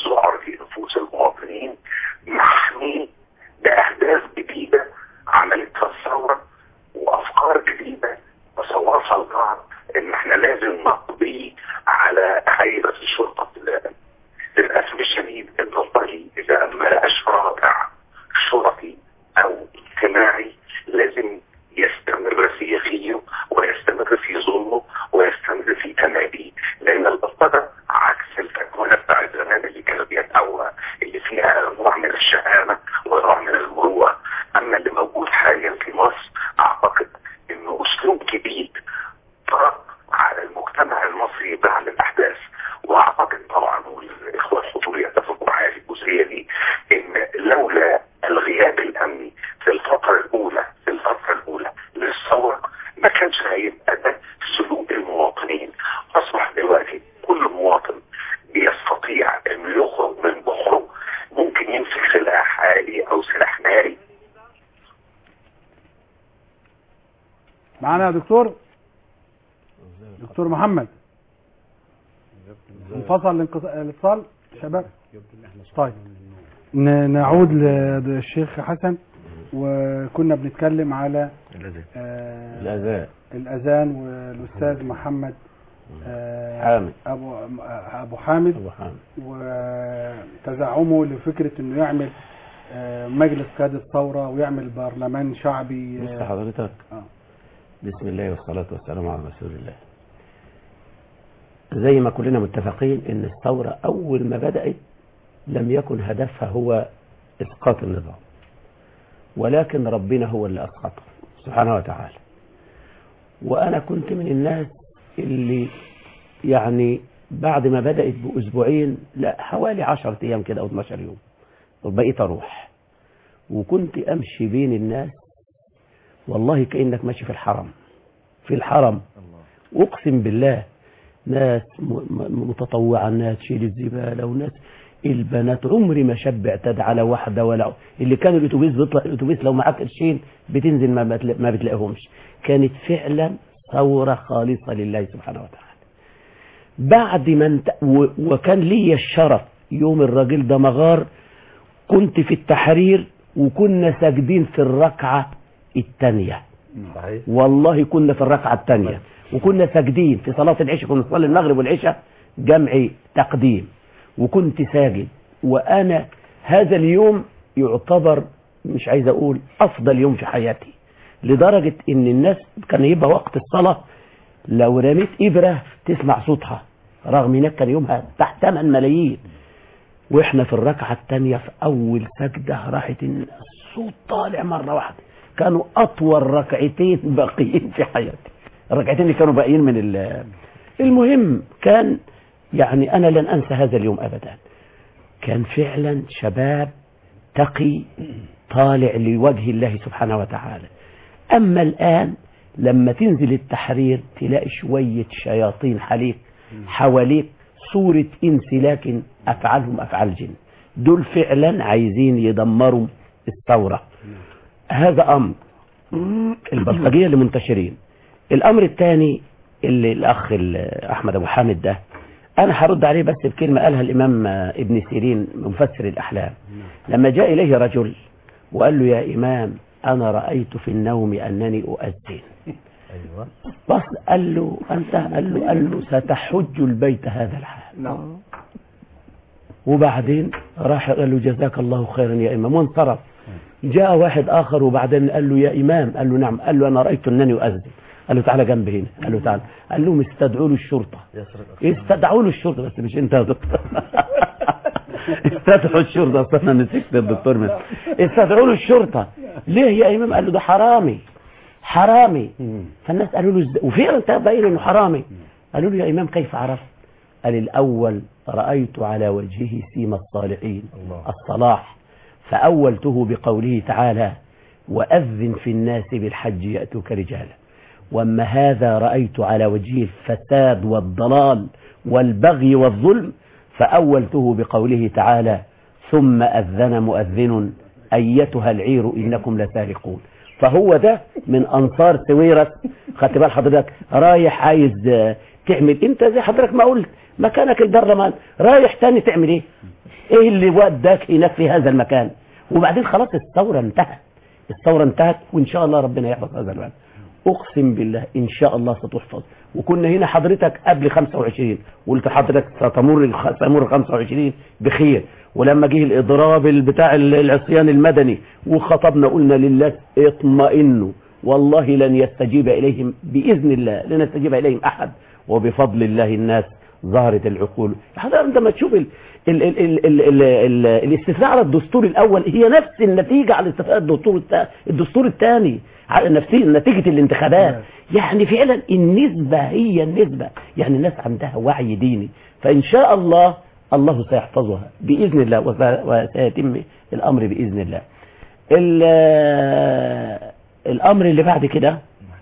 الذعر في نفوس المواطنين محمي باهداف جديده عملتها الثوره وافكار جديده وسواصل البعض ان احنا لازم نقضي على هيئه الشرطه للاسف الشديد ان الطريق اذا ما لقاش رادع شرطي او اجتماعي لازم يستمر في غيه ويستمر في ظلمه ويستمر في تماديه لان البلطجه عكس التكوينه بتاعت زمان اللي كانوا بيتقوى اللي فيها نوع من الشهامه ونوع من المروءه اما اللي موجود حاليا في مصر اعتقد انه اسلوب جديد طرق على المجتمع المصري بعد الاحداث واعتقد طبعا والاخوه الحضور يتفقوا معايا في الجزئيه دي ان لولا الغياب الامني في الفتره الاولى في الفتره الاولى للثوره ما كانش هيبقى ده سلوك المواطنين اصبح دلوقتي كل مواطن بيستطيع انه يخرج من بحره ممكن يمسك سلاح آلي او سلاح ناري معانا يا دكتور دكتور محمد انفصل الانقص- الاتصال شباب طيب ن- نعود للشيخ حسن وكنا بنتكلم على آه، الأذان. الأذان والأستاذ محمد آه، حامد. أبو أبو حامد أبو حامد. وتزعمه لفكرة إنه يعمل آه، مجلس قيادة ثورة ويعمل برلمان شعبي بص آه، حضرتك آه. بسم الله والصلاة والسلام على رسول الله زي ما كلنا متفقين ان الثورة اول ما بدأت لم يكن هدفها هو اسقاط النظام ولكن ربنا هو اللي اسقطه سبحانه وتعالى وانا كنت من الناس اللي يعني بعد ما بدأت باسبوعين لا حوالي 10 ايام كده او 12 يوم وبقيت اروح وكنت امشي بين الناس والله كأنك ماشي في الحرم في الحرم أقسم بالله ناس م- م- متطوعة ناس تشيل الزبالة وناس البنات عمري ما شاب اعتاد على واحدة ولا اللي كان الأتوبيس بيطلع الأتوبيس لو معاك قرشين بتنزل ما, بتلا- ما بتلاقيهمش كانت فعلا ثورة خالصة لله سبحانه وتعالى بعد ما انت و- وكان لي الشرف يوم الراجل ده مغار كنت في التحرير وكنا ساجدين في الركعة الثانية صحيح والله كنا في الركعة الثانية وكنا ساجدين في صلاة العشاء كنا نصلي المغرب والعشاء جمع تقديم وكنت ساجد وأنا هذا اليوم يعتبر مش عايز أقول أفضل يوم في حياتي لدرجة إن الناس كان يبقى وقت الصلاة لو رميت إبرة تسمع صوتها رغم إنك كان يومها تحت 8 ملايين واحنا في الركعة الثانية في أول سجدة راحت الصوت طالع مرة واحدة كانوا أطول ركعتين باقيين في حياتي الركعتين اللي كانوا باقيين من ال- المهم كان يعني أنا لن أنسى هذا اليوم أبدا كان فعلا شباب تقي طالع لوجه الله سبحانه وتعالى أما الآن لما تنزل التحرير تلاقي شوية شياطين حليق حواليك صورة إنس لكن أفعالهم أفعال جن دول فعلا عايزين يدمروا الثورة هذا أمر البلطجية اللي منتشرين الأمر الثاني اللي الأخ ال- أحمد أبو حامد ده أنا هرد عليه بس بكلمة قالها الإمام ابن سيرين مفسر الأحلام لما جاء إليه رجل وقال له يا إمام أنا رأيت في النوم أنني أؤذن ايوه بص قال له أنت قال له قال له ستحج البيت هذا الحال نعم وبعدين راح قال له جزاك الله خيرا يا إمام وانصرف جاء واحد آخر وبعدين قال له يا إمام قال له نعم قال له أنا رأيت أنني أؤذن قال له تعالى جنب هنا قال له تعالى قال لهم استدعوا له الشرطة استدعوا له الشرطة بس مش انت يا دكتور استدعوا الشرطة اصل انا مسكت الدكتور من استدعوا له الشرطة ليه يا إمام قال له ده حرامي حرامي فالناس قالوا له ازاي وفعلا تبين انه حرامي قالوا له يا إمام كيف عرفت قال الأول رأيت على وجهه سيم الصالحين الصلاح فأولته بقوله تعالى وأذن في الناس بالحج يأتوك رجالا وأما هذا رأيت على وجهه الفساد والضلال والبغي والظلم فأولته بقوله تعالى ثم أذن مؤذن أيتها العير إنكم لسارقون فهو ده من أنصار سويرس خدت بال حضرتك رايح عايز آه، تعمل انت زي حضرتك ما قلت مكانك البرلمان رايح تاني تعمل ايه ايه اللي وداك هناك في هذا المكان وبعدين خلاص الثورة انتهت الثورة انتهت وان شاء الله ربنا يحفظ هذا البلد اقسم بالله ان شاء الله ستحفظ وكنا هنا حضرتك قبل 25 قلت حضرتك ستمر الخ- ستمر 25 بخير ولما جه الاضراب بتاع العصيان المدني وخطبنا قلنا لله اطمئنوا والله لن يستجيب اليهم باذن الله لن يستجيب اليهم احد وبفضل الله الناس ظهرت العقول حضرتك انت ما تشوف ال ال ال ال ال ال ال الاستفتاء على الدستور الاول هي نفس النتيجه على الاستفتاء الدستور التا- الدستور الثاني نفسي نتيجه الانتخابات يعني فعلا النسبه هي النسبه يعني الناس عندها وعي ديني فان شاء الله الله سيحفظها باذن الله وس- وسيتم الامر باذن الله ال- الامر اللي بعد كده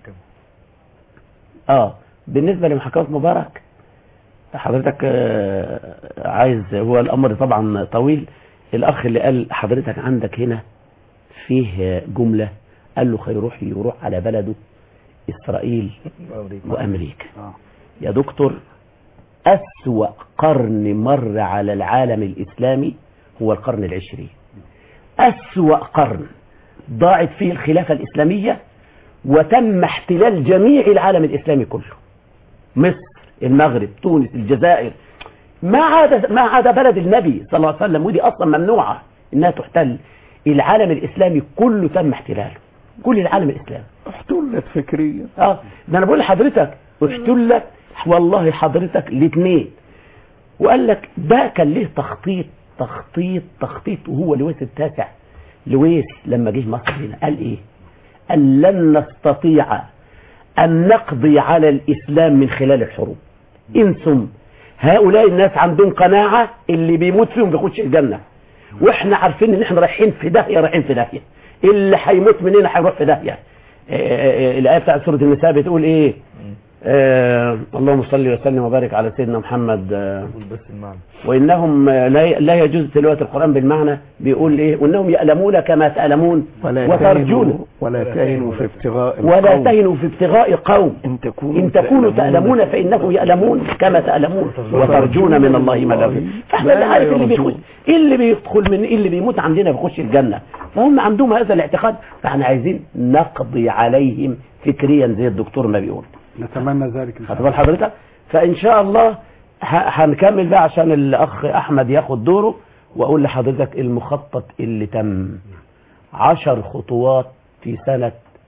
اه بالنسبه لمحاكمه مبارك حضرتك آه، عايز هو الامر طبعا طويل الاخ اللي قال حضرتك عندك هنا فيه جمله قال له هيروح يروح على بلده اسرائيل وامريكا يا دكتور اسوا قرن مر على العالم الاسلامي هو القرن العشرين اسوا قرن ضاعت فيه الخلافه الاسلاميه وتم احتلال جميع العالم الاسلامي كله مصر المغرب تونس الجزائر ما عدا ما عدا بلد النبي صلى الله عليه وسلم ودي اصلا ممنوعه انها تحتل العالم الاسلامي كله تم احتلاله كل العالم الاسلامي احتلت فكريا اه ده انا بقول لحضرتك احتلت والله حضرتك الاثنين وقال لك ده كان له تخطيط تخطيط تخطيط وهو لويس التاسع لويس لما جه مصر هنا قال ايه قال لن نستطيع أن نقضي على الإسلام من خلال الحروب إن ثم هؤلاء الناس عندهم قناعة اللي بيموت فيهم بيخش الجنة واحنا عارفين ان احنا رايحين في داهية رايحين في داهية اللي هيموت مننا هيروح في داهية آه، آه، الآية بتاعت سورة النساء بتقول ايه آه اللهم صل وسلم وبارك على سيدنا محمد آه بس المعنى وإنهم آه، لا لا يجوز تلاوة القرآن بالمعنى بيقول إيه وإنهم يألمون كما تألمون ولا وترجون تهنوا ولا تهنوا في ابتغاء ولا القوم. تهنوا في ابتغاء قوم إن تكونوا إن تكونوا تألمون فإنهم يألمون كما تألمون وترجون من الله ما لا يرجون فاحنا لا اللي عارف اللي يرجون. بيخش إيه اللي بيدخل من إيه اللي بيموت عندنا بيخش الجنة فهم عندهم هذا الاعتقاد فاحنا عايزين نقضي عليهم فكريا زي الدكتور ما بيقول نتمنى ذلك إن شاء هتبقى حضرتك فإن شاء الله ه- هنكمل بقى عشان الأخ أحمد ياخد دوره وأقول لحضرتك المخطط اللي تم عشر خطوات في سنة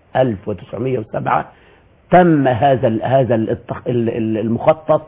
1907 تم هذا ال هذا الاتخ- ال- ال- المخطط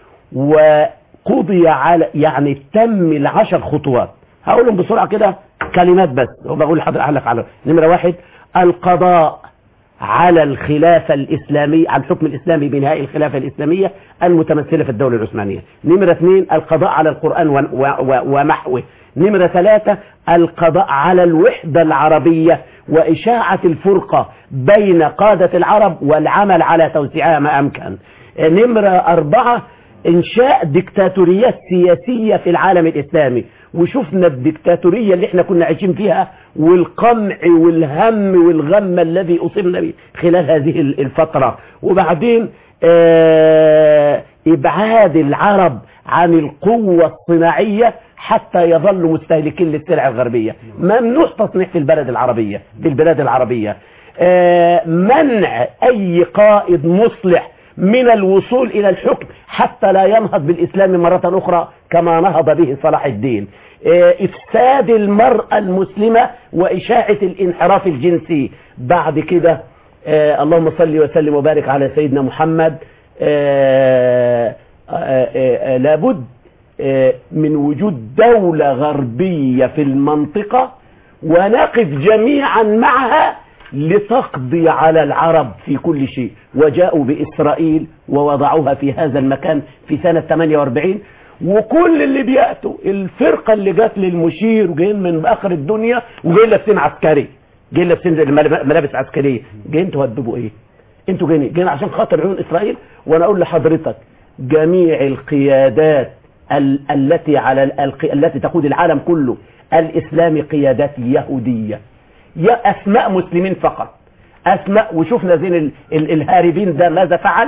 وقضي على يعني تم العشر خطوات هقولهم بسرعة كده كلمات بس وبقول لحضرتك أعلق على نمرة واحد القضاء على الخلافة الإسلامية على الحكم الإسلامي بنهاء الخلافة الإسلامية المتمثلة في الدولة العثمانية نمرة اثنين القضاء على القرآن و- و- و- ومحوه نمرة ثلاثة القضاء على الوحدة العربية وإشاعة الفرقة بين قادة العرب والعمل على توسيعها ما أمكن نمرة أربعة إنشاء ديكتاتوريات سياسية في العالم الإسلامي وشفنا الديكتاتورية اللي احنا كنا عايشين فيها والقمع والهم والغم الذي أصبنا به خلال هذه الفترة وبعدين آه إبعاد العرب عن القوة الصناعية حتى يظلوا مستهلكين للسلع الغربية ممنوع تصنيع في البلد العربية في البلاد العربية آه منع أي قائد مصلح من الوصول إلى الحكم حتى لا ينهض بالإسلام مرة أخرى كما نهض به صلاح الدين آه، إفساد المرأة المسلمة وإشاعة الانحراف الجنسي بعد كده آه، اللهم صل وسلم وبارك على سيدنا محمد آه، آه، آه، آه، لابد آه، من وجود دولة غربية في المنطقة ونقف جميعا معها لتقضي على العرب في كل شيء وجاءوا بإسرائيل ووضعوها في هذا المكان في سنة 48 وكل اللي بيأتوا الفرقة اللي جات للمشير وجايين من آخر الدنيا وجايين لابسين عسكري جايين لابسين ملاب- ملابس عسكرية جايين تهدبوا ايه انتوا جايين جايين عشان خاطر عيون إسرائيل وانا اقول لحضرتك جميع القيادات ال- التي على ال- الق- التي تقود العالم كله الإسلامي قيادات يهودية يا أسماء مسلمين فقط أسماء وشفنا زين ال ال الهاربين ده ماذا فعل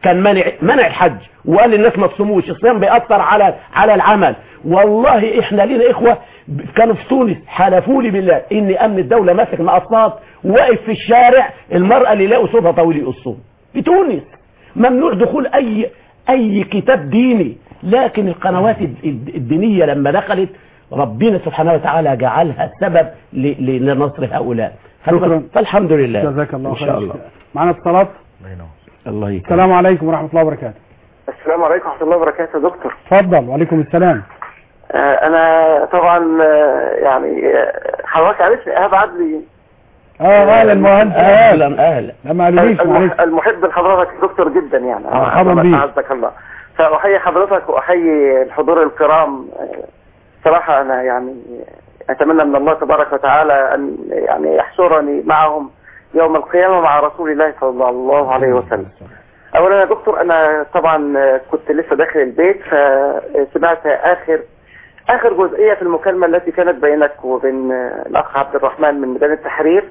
كان منع منع الحج وقال للناس ما تصوموش الصيام بيأثر على على العمل والله احنا لينا اخوه ب- كانوا في تونس حلفوا لي بالله ان امن الدوله ماسك مقصات واقف في الشارع المراه اللي يلاقوا صوتها طويل يقصون في تونس ممنوع دخول اي اي كتاب ديني لكن القنوات الد- الد- الدينيه لما دخلت ربنا سبحانه وتعالى جعلها سبب ل- ل- لنصر هؤلاء شكرا. فالحمد لله جزاك الله ان خير شاء الله معنا اتصالات الله يكرمك السلام عليكم ورحمه الله وبركاته السلام عليكم ورحمة الله وبركاته يا دكتور اتفضل وعليكم السلام آه، أنا طبعا آه، يعني آه، حضرتك عارفني إيهاب عدلي اه اهلا مهندس اهلا اهلا لا ما قالوليش معلش المح- المحب لحضرتك يا دكتور جدا يعني مرحبا الله بيك. يعزك الله فأحيي حضرتك وأحيي الحضور الكرام آه، صراحة أنا يعني أتمنى من الله تبارك وتعالى أن يعني يحشرني معهم يوم القيامة مع رسول الله صلى الله عليه وسلم اولا يا دكتور انا طبعا كنت لسه داخل البيت فسمعت اخر اخر جزئية في المكالمة التي كانت بينك وبين الاخ عبد الرحمن من ميدان التحرير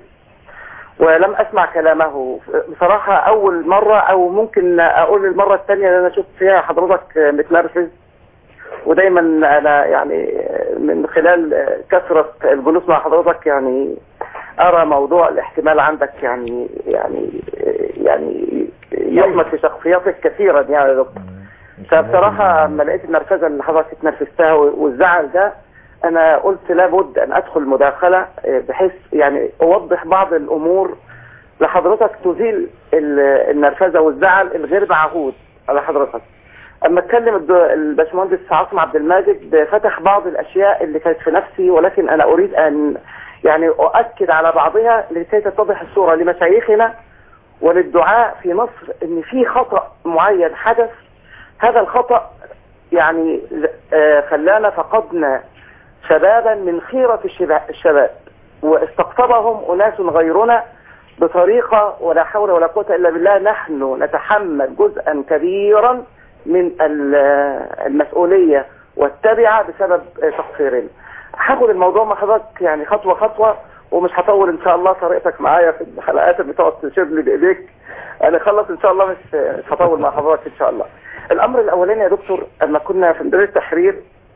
ولم اسمع كلامه بصراحة اول مرة او ممكن اقول المرة الثانية اللي انا شفت فيها حضرتك متنرفز ودايما انا يعني من خلال كثرة الجلوس مع حضرتك يعني ارى موضوع الاحتمال عندك يعني يعني يعني يحمد في شخصياتك كثيرا يعني يا دكتور فبصراحة لما لقيت النرفزة اللي حضرتك اتنرفزتها والزعل ده انا قلت لابد ان ادخل مداخلة بحيث يعني اوضح بعض الامور لحضرتك تزيل ال- النرفزة والزعل الغير معهود على حضرتك اما اتكلم الد- الباشمهندس عاصم عبد الماجد فتح بعض الاشياء اللي كانت في نفسي ولكن انا اريد ان يعني اؤكد على بعضها لكي تتضح الصورة لمشايخنا وللدعاء في مصر ان في خطأ معين حدث هذا الخطأ يعني آه، خلانا فقدنا شبابا من خيرة الشبا- الشباب واستقطبهم أناس غيرنا بطريقة ولا حول ولا قوة إلا بالله نحن نتحمل جزءا كبيرا من ال- المسؤولية والتبعة بسبب آه، تقصيرنا هاخد الموضوع مع حضرتك يعني خطوة خطوة ومش هطول ان شاء الله طريقتك معايا في الحلقات اللي بتقعد تشير لي بايديك انا خلص ان شاء الله مش مش هطول مع حضرتك ان شاء الله الامر الاولاني يا دكتور اما كنا في مدينة التحرير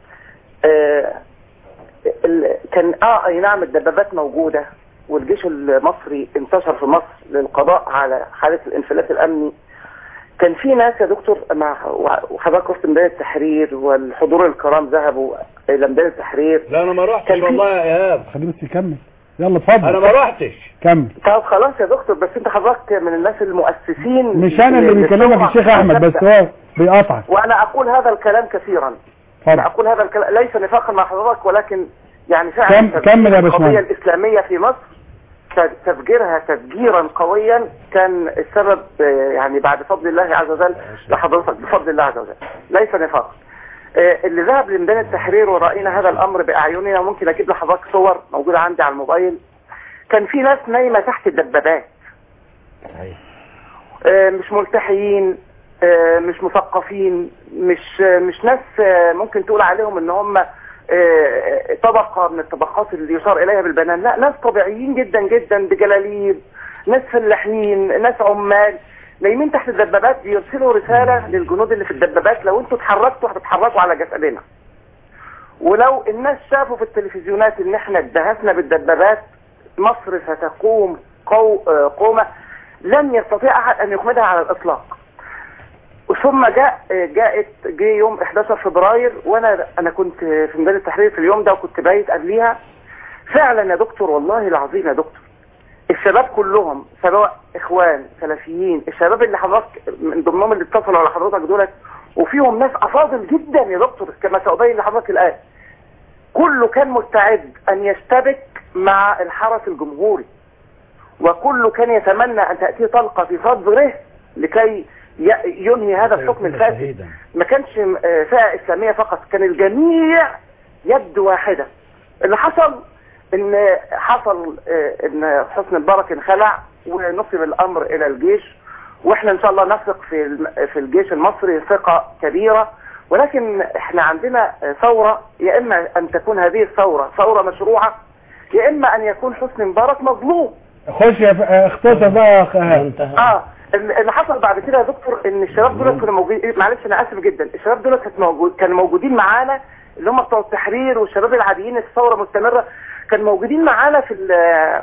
آه ال- كان اه اي نعم الدبابات موجودة والجيش المصري انتشر في مصر للقضاء على حالة الانفلات الامني كان في ناس يا دكتور مع وحضرتك رحت ميدان التحرير والحضور الكرام ذهبوا الى ميدان التحرير لا انا ما رحتش كان في- والله يا ايهاب خليه بس يكمل يلا اتفضل انا ما رحتش كمل طب خلاص يا دكتور بس انت حضرتك من الناس المؤسسين مش انا اللي بيكلمك الشيخ احمد بس هو بيقاطعك وانا اقول هذا الكلام كثيرا اتفضل انا اقول هذا الكلام ليس نفاقا مع حضرتك ولكن يعني فعلا كم- كمل يا القضيه باشمهندس. الاسلاميه في مصر ت- تفجيرها تفجيرا قويا كان السبب آه، يعني بعد فضل الله عز وجل لحضرتك بفضل الله عز وجل ليس نفاقا آه، اللي ذهب لميدان التحرير ورأينا هذا الأمر بأعيننا وممكن أجيب لحضرتك صور موجودة عندي على الموبايل كان في ناس نايمة تحت الدبابات آه، مش ملتحيين آه، مش مثقفين مش آه، مش ناس آه، ممكن تقول عليهم ان هم آه، طبقة من الطبقات اللي يشار اليها بالبنان لا ناس طبيعيين جدا جدا بجلاليب ناس فلاحين ناس عمال نايمين تحت الدبابات بيرسلوا رسالة للجنود اللي في الدبابات لو انتوا اتحركتوا هتتحركوا على جسدنا ولو الناس شافوا في التلفزيونات ان احنا اتدهسنا بالدبابات مصر ستقوم قو... آه، قومة لن يستطيع احد ان يخمدها على الاطلاق ثم جاء جاءت جه يوم 11 فبراير وانا انا كنت في ميدان التحرير في اليوم ده وكنت بايت قبليها فعلا يا دكتور والله العظيم يا دكتور الشباب كلهم سواء اخوان سلفيين الشباب اللي حضرتك من ضمنهم اللي اتصلوا على حضرتك دولت وفيهم ناس افاضل جدا يا دكتور كما سأبين لحضرتك الان كله كان مستعد ان يشتبك مع الحرس الجمهوري وكله كان يتمنى ان تأتيه طلقة في صدره لكي ي- ينهي هذا الحكم الفاسد ما كانش آه، فئة اسلامية فقط كان الجميع يد واحدة اللي حصل ان حصل آه، ان حسن مبارك انخلع ونصب الامر الى الجيش واحنا ان شاء الله نثق في الم- في الجيش المصري ثقة كبيرة ولكن احنا عندنا آه، ثورة يا اما ان تكون هذه الثورة ثورة مشروعة يا اما ان يكون حسن مبارك مظلوم خش يا ف- اختصر بقى يا اخ ايهاب اه اللي حصل بعد كده يا دكتور ان الشباب دول كانوا موجودين معلش انا اسف جدا الشباب دول كانت موجود كانوا موجودين معانا اللي هم بتوع التحرير والشباب العاديين الثوره مستمره كانوا موجودين معانا في ال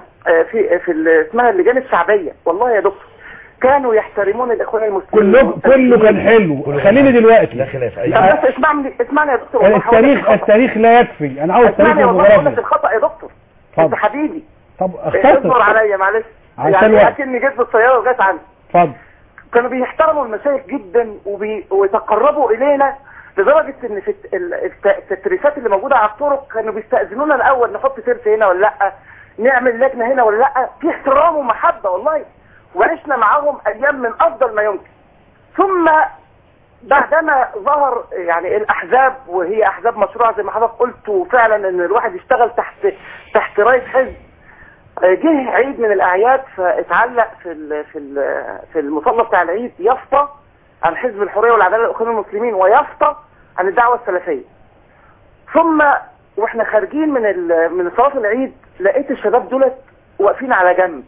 في في ال اسمها اللجان الشعبيه والله يا دكتور كانوا يحترمون الاخوان المسلمين كله كله كان حلو خليني دلوقتي لا خلاف طب بس اسمعني اسمعني يا دكتور والله هقول لك التاريخ الخطأ. التاريخ لا يكفي انا عاوز تاريخ اسمعني والله هقول لك جغرافي الخطا يا دكتور اتفضل. انت حبيبي طب اصبر اختصر عليا معلش عشان يعني الوقت. اكني جيت بالسياره وجات عندي اتفضل كانوا بيحترموا المشايخ جدا وبي... ويتقربوا الينا لدرجه ان في الت- ال- الت- التدريسات اللي موجوده على الطرق كانوا بيستاذنونا الاول نحط ترس هنا ولا لا نعمل لجنه هنا ولا لا في احترام ومحبه والله وعشنا معاهم ايام من افضل ما يمكن ثم بعدما ظهر يعني الاحزاب وهي احزاب مشروعه زي ما حضرتك قلت وفعلا ان الواحد يشتغل تحت تحت رايه حزب جه عيد من الاعياد فاتعلق في ال في ال في المصلى بتاع العيد يافطه عن حزب الحريه والعداله لاخوان المسلمين ويافطه عن الدعوه السلفيه ثم واحنا خارجين من ال- من صلاه العيد لقيت الشباب دولت واقفين على جنب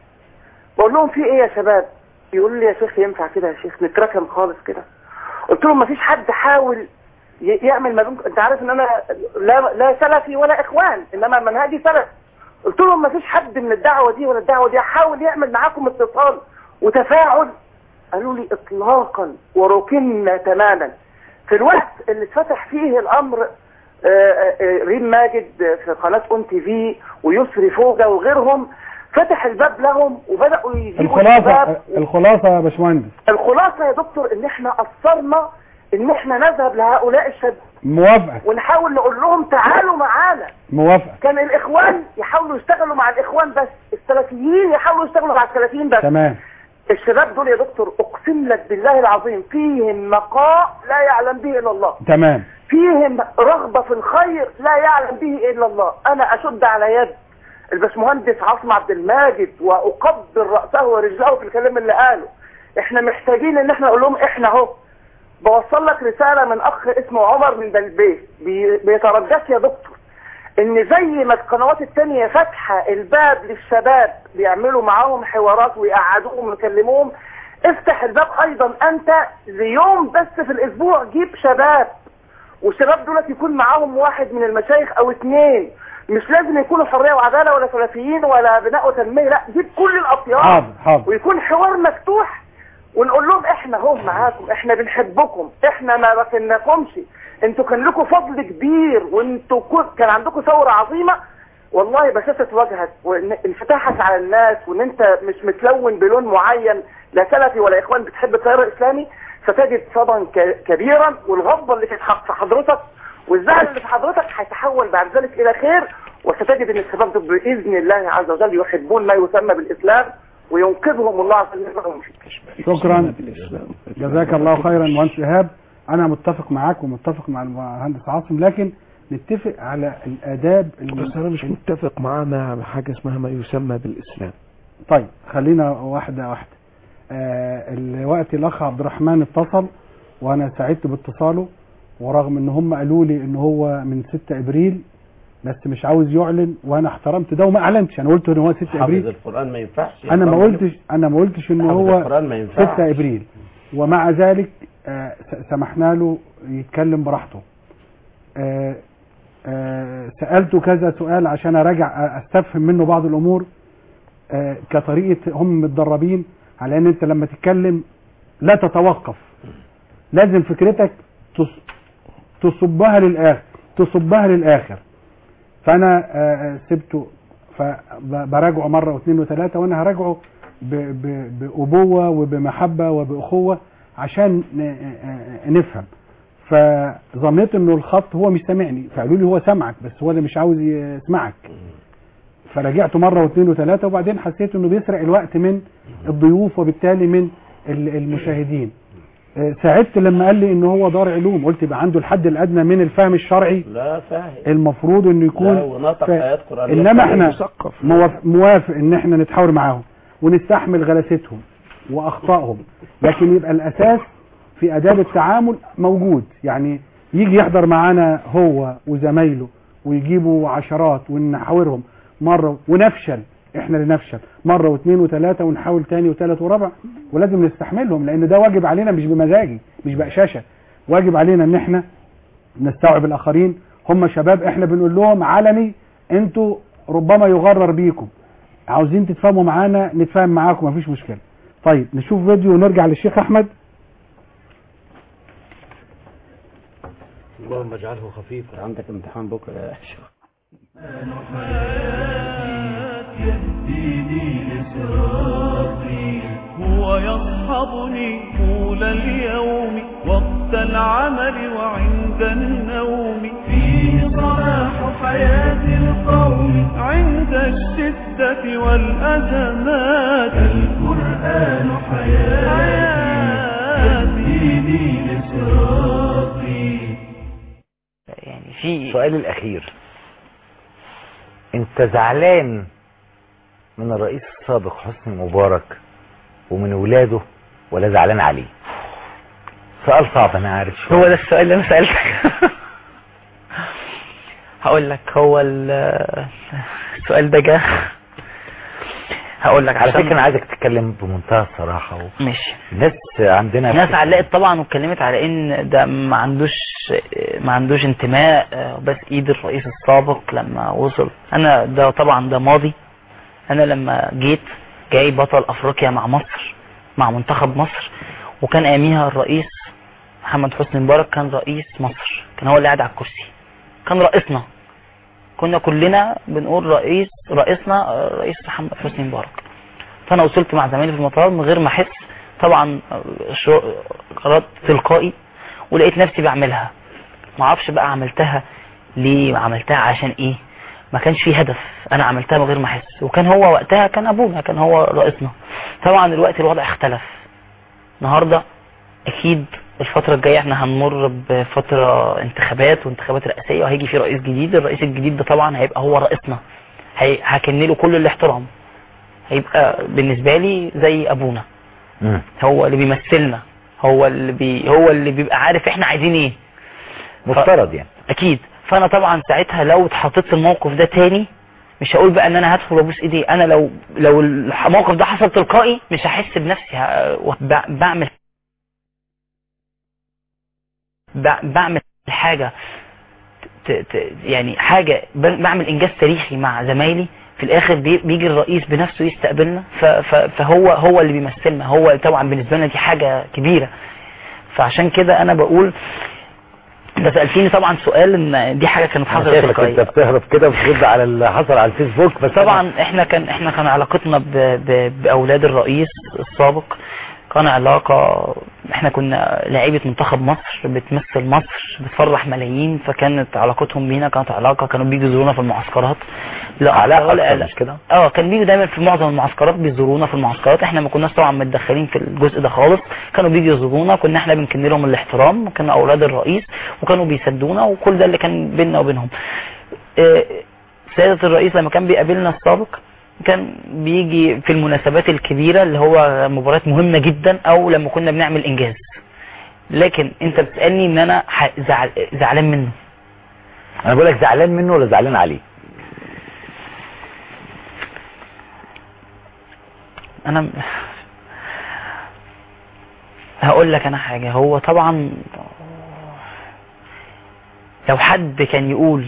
بقول لهم في ايه يا شباب يقولوا لي يا شيخ ينفع كده يا شيخ نتركن خالص كده قلت لهم مفيش حد حاول ي- يعمل ما بينكم انت عارف ان انا لا لا سلفي ولا اخوان انما منهجي سلف قلت لهم مفيش حد من الدعوه دي ولا الدعوه دي حاول يعمل معاكم اتصال وتفاعل قالوا لي اطلاقا وركنا تماما في الوقت اللي اتفتح فيه الامر آه، آه، آه، ريم ماجد في قناه اون تي في ويسري فوجا وغيرهم فتح الباب لهم وبداوا يجيبوا الخلاصة الشباب الخلاصة يا باشمهندس الخلاصة يا دكتور ان احنا اثرنا ان احنا نذهب لهؤلاء الشباب موافقة ونحاول نقول لهم تعالوا معانا موافقة كان الاخوان يحاولوا يشتغلوا مع الاخوان بس السلفيين يحاولوا يشتغلوا مع السلفيين بس تمام الشباب دول يا دكتور اقسم لك بالله العظيم فيهم نقاء لا يعلم به الا الله تمام فيهم رغبة في الخير لا يعلم به الا الله انا اشد على يد الباشمهندس عاصم عبد الماجد واقبل راسه ورجله في الكلام اللي قاله احنا محتاجين ان احنا نقول لهم احنا اهو بوصل لك رسالة من اخ اسمه عمر من بلبيس بي- بيترجاك يا دكتور ان زي ما القنوات التانية فاتحة الباب للشباب بيعملوا معاهم حوارات ويقعدوهم ويكلموهم افتح الباب ايضا انت ليوم بس في الاسبوع جيب شباب والشباب دولت يكون معاهم واحد من المشايخ او اتنين مش لازم يكونوا حرية وعدالة ولا سلفيين ولا بناء وتنمية لا جيب كل الاطياف حاضر حاضر ويكون حوار مفتوح ونقول لهم احنا اهو معاكم احنا بنحبكم احنا ما ركناكمش انتوا كان لكم فضل كبير وانتوا كو- كان عندكم ثورة عظيمة والله بشاشة وجهك وان انفتاحك على الناس وان انت مش متلون بلون معين لا سلفي ولا اخوان بتحب التيار الاسلامي ستجد صدى ك- كبيرا والغضبة اللي كانت حق- في حضرتك والزعل اللي في حضرتك هيتحول بعد ذلك الى خير وستجد ان الشباب دول باذن الله عز وجل يحبون ما يسمى بالاسلام وينقذهم الله عز وجل منهم فيه شكرا جزاك الله خيرا مهندس ايهاب انا متفق معاك ومتفق مع المهندس عاصم لكن نتفق على الاداب بس انا مش متفق معاه مع حاجه اسمها ما يسمى بالاسلام طيب خلينا واحده واحده آه الوقت الاخ عبد الرحمن اتصل وانا سعدت باتصاله ورغم ان هم قالوا لي ان هو من 6 ابريل بس مش عاوز يعلن وانا احترمت ده وما اعلنتش انا قلت ان هو 6 حافظ ابريل القرآن ما ينفعش انا ما يحرم قلتش انا ما قلتش ان حافظ هو القرآن ما ينفعش 6 ابريل ومع ذلك آه، س- سمحنا له يتكلم براحته آه، آه، سألته كذا سؤال عشان اراجع استفهم منه بعض الامور آه، كطريقة هم متدربين على ان انت لما تتكلم لا تتوقف لازم فكرتك تص- تصبها للاخر تصبها للاخر فانا آه، آه، سبته فبراجعه مره واثنين وثلاثه وانا هراجعه ب- ب- بابوه وبمحبه وباخوه عشان ن- آه، نفهم فظنيت انه الخط هو مش سامعني فقالوا لي هو سامعك بس هو اللي مش عاوز يسمعك فراجعته مره واثنين وثلاثه وبعدين حسيت انه بيسرق الوقت من الضيوف وبالتالي من ال- المشاهدين آه، سعدت لما قال لي ان هو دار علوم قلت يبقى عنده الحد الادنى من الفهم الشرعي لا فاهم المفروض انه يكون لا ونطق فا- آيات قرآنية انما فاهم احنا مثقف. موافق, موافق ان احنا نتحاور معاهم ونستحمل غلاستهم واخطائهم لكن يبقى الاساس في اداب التعامل موجود يعني يجي يحضر معانا هو وزمايله ويجيبوا عشرات ونحاورهم مره ونفشل احنا اللي نفشل مره واثنين وثلاثه ونحاول تاني وثالث ورابع ولازم نستحملهم لان ده واجب علينا مش بمزاجي مش بقشاشه واجب علينا ان احنا نستوعب الاخرين هم شباب احنا بنقول لهم علني انتوا ربما يغرر بيكم عاوزين تتفاهموا معانا نتفاهم معاكم مفيش مشكله طيب نشوف فيديو ونرجع للشيخ احمد اللهم اجعله خفيفا عندك امتحان بكره يا شيخ يهديني لصراطي هو يصحبني طول اليوم وقت العمل وعند النوم فيه صلاح حياة القوم عند الشدة والأزمات القرآن حياتي يهديني لصراطي يعني في السؤال الاخير انت زعلان من الرئيس السابق حسني مبارك ومن ولاده ولا زعلان عليه سؤال صعب انا عارف هو ده السؤال اللي انا سألتك هقول لك هو ال- السؤال ده جه هقول لك على عشان- فكره انا عايزك تتكلم بمنتهى الصراحه و... ماشي الناس عندنا الناس علقت طبعا واتكلمت على ان ده ما عندوش ما عندوش انتماء آه، بس ايد الرئيس السابق لما وصل انا ده طبعا ده ماضي انا لما جيت جاي بطل افريقيا مع مصر مع منتخب مصر وكان اياميها الرئيس محمد حسني مبارك كان رئيس مصر كان هو اللي قاعد على الكرسي كان رئيسنا كنا كلنا بنقول رئيس رئيسنا آه، رئيس محمد حسني مبارك فانا وصلت مع زمايلي في المطار من غير ما احس طبعا آه، شو- قرارات تلقائي ولقيت نفسي بعملها ما اعرفش بقى عملتها ليه عملتها عشان ايه ما كانش في هدف انا عملتها من غير ما احس وكان هو وقتها كان ابونا كان هو رئيسنا طبعا دلوقتي الوضع اختلف النهارده اكيد الفترة الجاية احنا هنمر بفترة انتخابات وانتخابات رئاسية وهيجي في رئيس جديد الرئيس الجديد ده طبعا هيبقى هو رئيسنا هي- هكن له كل الاحترام هيبقى بالنسبة لي زي ابونا مم. هو اللي بيمثلنا هو اللي بي هو اللي بيبقى عارف احنا عايزين ايه مفترض يعني اكيد فانا طبعا ساعتها لو اتحطيت في الموقف ده تاني مش هقول بقى ان انا هدخل وابوس ايدي انا لو لو الموقف ده حصل تلقائي مش هحس بنفسي ه- وب- بعمل ب- بعمل حاجه ت- ت- يعني حاجه ب- بعمل انجاز تاريخي مع زمايلي في الاخر بي- بيجي الرئيس بنفسه يستقبلنا ف- ف- فهو هو اللي بيمثلنا هو طبعا بالنسبه لنا دي حاجه كبيره فعشان كده انا بقول انت سالتني طبعا سؤال ان دي حاجه كانت أنا حصلت شايفك تلقائيا انت بتهرب كده وبترد على اللي حصل على الفيسبوك بس طبعا احنا كان احنا كان علاقتنا ب... ب... باولاد الرئيس السابق كان علاقة احنا كنا لعيبة منتخب مصر بتمثل مصر بتفرح ملايين فكانت علاقتهم بينا كانت علاقة كانوا بيجوا يزورونا في المعسكرات لا علاقة ولا أكتر لا. مش كده؟ اه كان بيجوا دايما في معظم المعسكرات بيزورونا في المعسكرات احنا ما كناش طبعا متدخلين في الجزء ده خالص كانوا بيجوا يزورونا كنا احنا بنكن لهم الاحترام وكنا اولاد الرئيس وكانوا بيسدونا وكل ده اللي كان بيننا وبينهم اه، سيادة الرئيس لما كان بيقابلنا السابق كان بيجي في المناسبات الكبيرة اللي هو مباريات مهمة جدا او لما كنا بنعمل انجاز لكن انت بتسألني ان انا ح- زعل زعلان منه انا بقول لك زعلان منه ولا زعلان عليه انا م- هقول لك انا حاجة هو طبعا لو حد كان يقول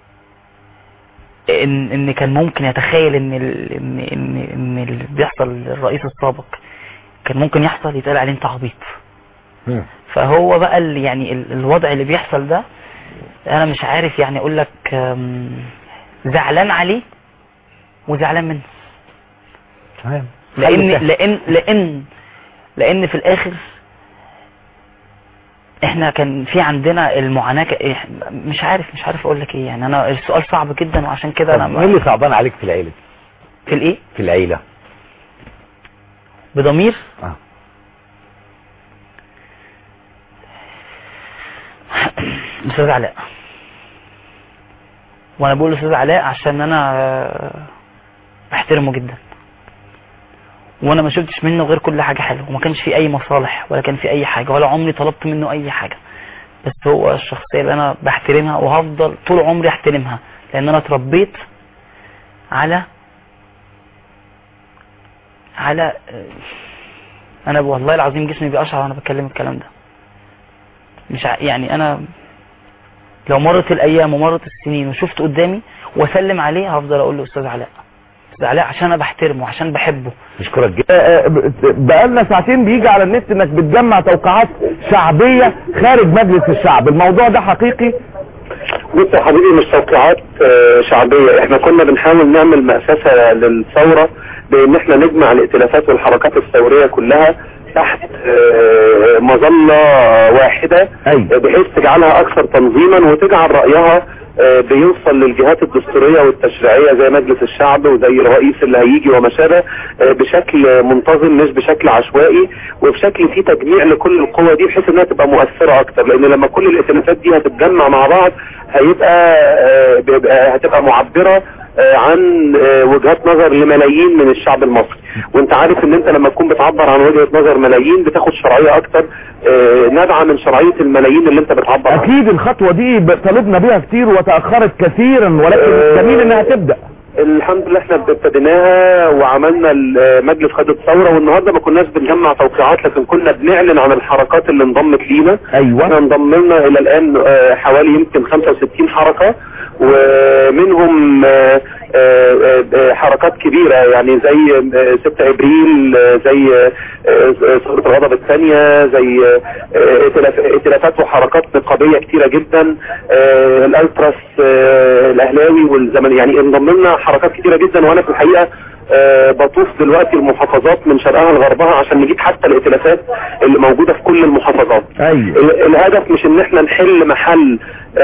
ان ان كان ممكن يتخيل ان ال... ان ان ان اللي بيحصل للرئيس السابق كان ممكن يحصل يتقال عليه انت عبيط فهو بقى ال... يعني ال... الوضع اللي بيحصل ده انا مش عارف يعني اقول لك أم، زعلان عليه وزعلان منه تمام لان حل سهل. لان لان لان في الاخر احنا كان في عندنا المعاناه ك- إح- مش عارف مش عارف اقول لك ايه يعني انا السؤال صعب جدا وعشان كده انا طب مين اللي صعبان عليك في العيله دي؟ في الايه في العيله بضمير اه الاستاذ علاء وانا بقول الاستاذ علاء عشان انا آه، بحترمه جدا وانا ما شفتش منه غير كل حاجه حلوه وما كانش في اي مصالح ولا كان في اي حاجه ولا عمري طلبت منه اي حاجه بس هو الشخصيه اللي انا بحترمها وهفضل طول عمري احترمها لان انا اتربيت على على آه، انا والله العظيم جسمي بيقشعر وانا بتكلم الكلام ده مش ع... يعني انا لو مرت الايام ومرت السنين وشفت قدامي واسلم عليه هفضل اقول له استاذ علاء استاذ علاء عشان انا بحترمه وعشان بحبه اشكرك جدا آه، آه، بقالنا ساعتين بيجي على النت انك بتجمع توقعات شعبية خارج مجلس الشعب الموضوع ده حقيقي بص يا حبيبي مش توقيعات آه، شعبية احنا كنا بنحاول نعمل مأسسة للثورة بان احنا نجمع الائتلافات والحركات الثورية كلها تحت آه، مظلة واحدة بحيث تجعلها اكثر تنظيما وتجعل رأيها آه، بيوصل للجهات الدستورية والتشريعية زي مجلس الشعب وزي الرئيس اللي هيجي وما شابه آه، بشكل منتظم مش بشكل عشوائي وبشكل فيه تجميع لكل القوى دي بحيث انها تبقى مؤثرة اكتر لان لما كل الائتلافات دي هتتجمع مع بعض هيبقى آه، بيبقى هتبقى معبرة آه، عن آه، وجهات نظر لملايين من الشعب المصري وانت عارف ان انت لما تكون بتعبر عن وجهة نظر ملايين بتاخد شرعية اكتر آه، نابعة من شرعية الملايين اللي انت بتعبر عنها اكيد الخطوة دي ب- طالبنا بيها كتير وتأخرت كثيرا ولكن جميل انها تبدأ الحمد لله احنا ابتديناها وعملنا ال- مجلس قيادة ثورة والنهارده ما كناش بنجمع توقيعات لكن كنا بنعلن عن الحركات اللي انضمت لينا ايوه احنا انضم لنا الى الان آه، حوالي يمكن 65 حركة ومنهم آه، آه، آه، حركات كبيرة يعني زي آه، 6 ابريل آه، زي آه، آه، ثورة الغضب الثانية زي آه، آه، ائتلاف- ائتلافات وحركات نقابية كتيرة جدا آه، الالتراس آه، الاهلاوي والزمن يعني انضم لنا حركات كتيرة جدا وانا في الحقيقة آه، بطوف دلوقتي المحافظات من شرقها لغربها عشان نجيب حتى الائتلافات اللي موجودة في كل المحافظات ايوه ال- الهدف مش ان احنا نحل محل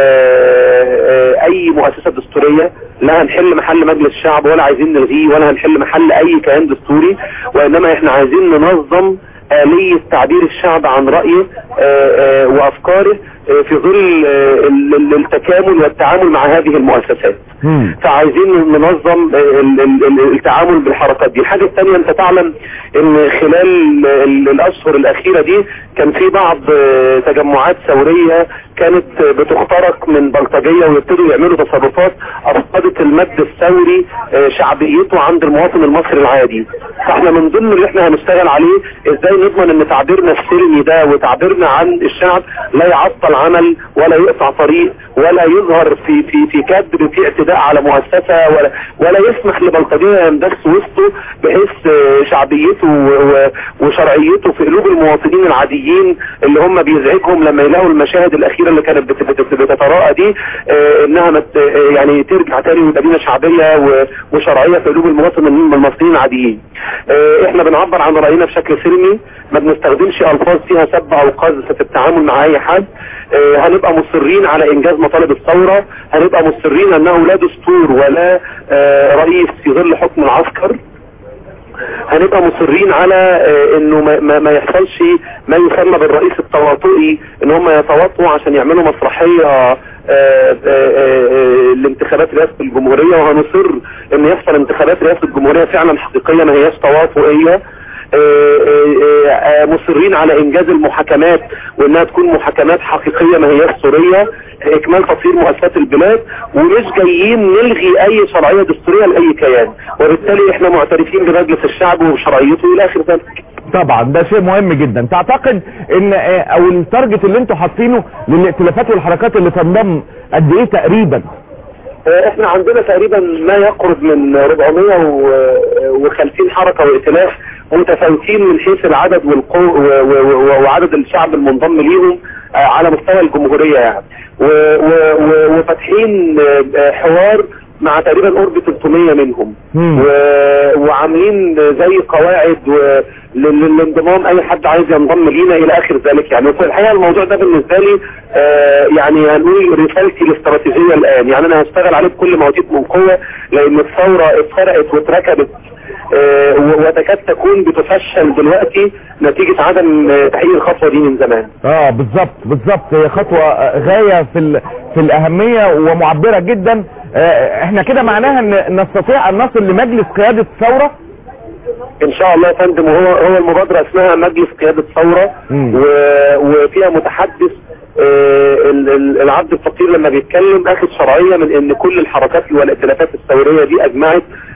آه، آه، اي مؤسسة دستورية لا هنحل محل مجلس الشعب ولا عايزين نلغيه ولا هنحل محل اي كيان دستوري وانما احنا عايزين ننظم آلية تعبير الشعب عن رأيه آه، آه، وأفكاره آه، في ظل آه، ال- ال- التكامل والتعامل مع هذه المؤسسات فعايزين ننظم ال- ال- ال- التعامل بالحركات دي الحاجة الثانية انت تعلم ان خلال ال- الاشهر الاخيرة دي كان في بعض آه، تجمعات ثورية كانت آه، بتخترق من بلطجية ويبتدوا يعملوا تصرفات افقدت المد الثوري آه، شعبيته عند المواطن المصري العادي فاحنا من ضمن اللي احنا هنشتغل عليه ازاي نضمن ان تعبيرنا السلمي ده وتعبيرنا عن الشعب لا يعطل عمل ولا يقطع طريق ولا يظهر في في في كدر في اعتداء على مؤسسة ولا ولا يسمح لبلطجية يندس وسطه بحيث آه، شعبيته و- و- وشرعيته في قلوب المواطنين العاديين اللي هم بيزعجهم لما يلاقوا المشاهد الاخيرة اللي كانت بت- بت- بتتراءى دي آه، انها مت آه، يعني ترجع تاني ويبقى لينا شعبية و- وشرعية في قلوب المواطن المصريين العاديين آه، احنا بنعبر عن رأينا بشكل سلمي ما بنستخدمش الفاظ فيها سب او قذف في التعامل مع اي حد آه، هنبقى مصرين على انجاز مطالب الثورة هنبقى مصرين انه لا دستور ولا آه، رئيس في ظل حكم العسكر هنبقى مصرين على آه، انه ما, ما, ما يحصلش ما يسمى بالرئيس التواطئي ان هم يتواطؤوا عشان يعملوا مسرحية آه، آه، آه، لانتخابات رئاسة الجمهورية وهنصر ان يحصل انتخابات رئاسة الجمهورية فعلا حقيقية ما هياش تواطؤية آه، آه، آه، مصرين على انجاز المحاكمات وانها تكون محاكمات حقيقية ما هياش سورية اكمال تطهير مؤسسات البلاد ومش جايين نلغي اي شرعية دستورية لاي كيان وبالتالي احنا معترفين بمجلس الشعب وبشرعيته الى اخر ذلك طبعا ده شيء مهم جدا تعتقد ان آه، او التارجت اللي انتوا حاطينه للائتلافات والحركات اللي تنضم قد ايه تقريبا آه، احنا عندنا تقريبا ما يقرب من 450 حركة وائتلاف متفاوتين من حيث العدد والقو و- و- و- وعدد الشعب المنضم ليهم آه، على مستوى الجمهورية يعني و- و- و- وفاتحين آه، حوار مع تقريبا قرب 300 منهم و- وعاملين زي قواعد و- لل- للانضمام اي حد عايز ينضم لينا الى اخر ذلك يعني وفي الحقيقه الموضوع ده بالنسبه لي آه، يعني هنقول رسالتي الاستراتيجيه الان يعني انا هشتغل عليه بكل ما اوتيت من قوه لان الثوره اتسرقت واتركبت آه، و- وتكاد تكون بتفشل دلوقتي نتيجه عدم آه، تحقيق الخطوه دي من زمان اه بالظبط بالظبط هي خطوة آه، غاية في ال- في الأهمية ومعبرة جدا آه، احنا كده معناها ان نستطيع ان نصل لمجلس قيادة ثورة ان شاء الله يا فندم وهو هو المبادره اسمها مجلس قياده ثوره و- وفيها متحدث آه، ال- ال- العبد الفقير لما بيتكلم اخذ شرعيه من ان كل الحركات والائتلافات الثوريه دي اجمعت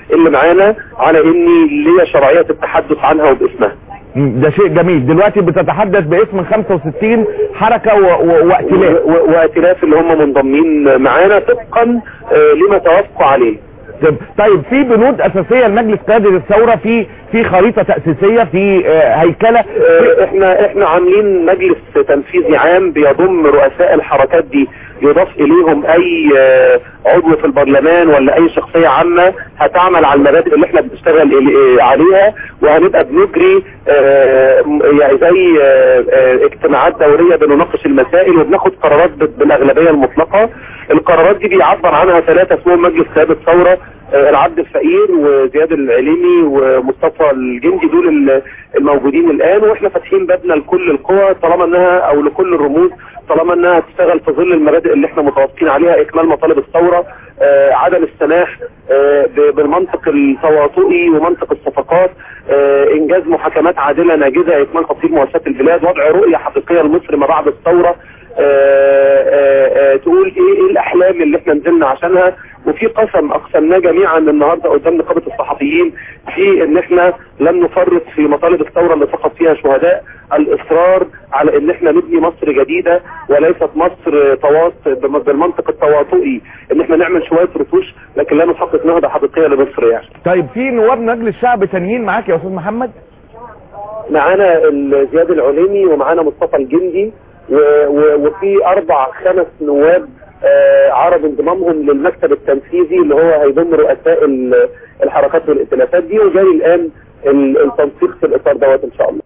اللي معانا على اني ليا شرعيه التحدث عنها وباسمها مم، ده شيء جميل دلوقتي بتتحدث باسم 65 حركة و... و... وائتلاف و- و- وائتلاف اللي هم منضمين معانا طبقا آه، لما توافقوا عليه طب- طيب في بنود اساسيه لمجلس قياده الثوره في في خريطه تاسيسيه في آه، هيكله آه، احنا احنا عاملين مجلس تنفيذي عام بيضم رؤساء الحركات دي يضاف اليهم اي آه، عضو في البرلمان ولا اي شخصية عامة هتعمل على المبادئ اللي احنا بنشتغل إلي- عليها وهنبقى بنجري آه، م- يعني زي آه، آه، اجتماعات دورية بنناقش المسائل وبناخد قرارات ب- بالاغلبية المطلقة القرارات دي بيعبر عنها ثلاثة اسمهم مجلس قيادة ثورة آه، العبد الفقير وزياد العليمي ومصطفى الجندي دول ال- الموجودين الان واحنا فاتحين بابنا لكل القوى طالما انها او لكل الرموز طالما انها تشتغل في ظل المبادئ اللي احنا متوافقين عليها اكمال مطالب الثوره آه، عدم السماح آه، ب- بالمنطق التواطئي ومنطق الصفقات آه، انجاز محاكمات عادله ناجزه اكمال تطهير مؤسسات البلاد وضع رؤيه حقيقيه لمصر ما بعد الثوره آه، آه، آه، تقول ايه ايه الاحلام اللي احنا نزلنا عشانها وفي قسم اقسمناه جميعا النهارده قدام نقابه الصحفيين في ان احنا لن نفرط في مطالب الثوره اللي سقط فيها شهداء الاصرار على ان احنا نبني مصر جديده وليست مصر تواط بم- بالمنطق التواطئي ان احنا نعمل شويه رتوش لكن لا نحقق نهضه حقيقيه لمصر يعني طيب في نواب مجلس شعب تانيين معاك يا استاذ محمد معانا ال- زياد العليمي ومعانا مصطفى الجندي و- و- وفي اربع خمس نواب آه، عرض انضمامهم للمكتب التنفيذي اللي هو هيضم رؤساء ال- الحركات والائتلافات دي وجاري الان ال- التنسيق في الاطار دوت ان شاء الله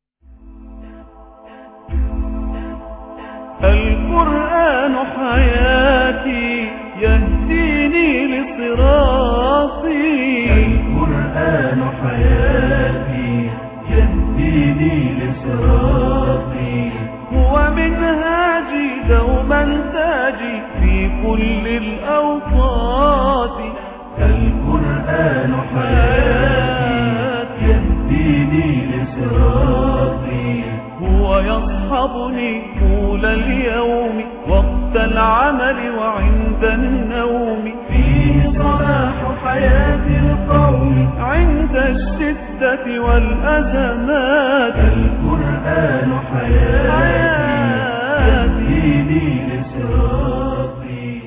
القرآن حياتي يهديني لصراطي القرآن حياتي يهديني لصراطي هو منهاجي دوما تاجي في كل الأوقات القرآن حياتي يهديني لصراطي هو يصحبني طول اليوم وقت العمل وعند النوم فيه صلاح حياة القوم عند الشدة والأزمات القرآن حياتي يهديني لصراطي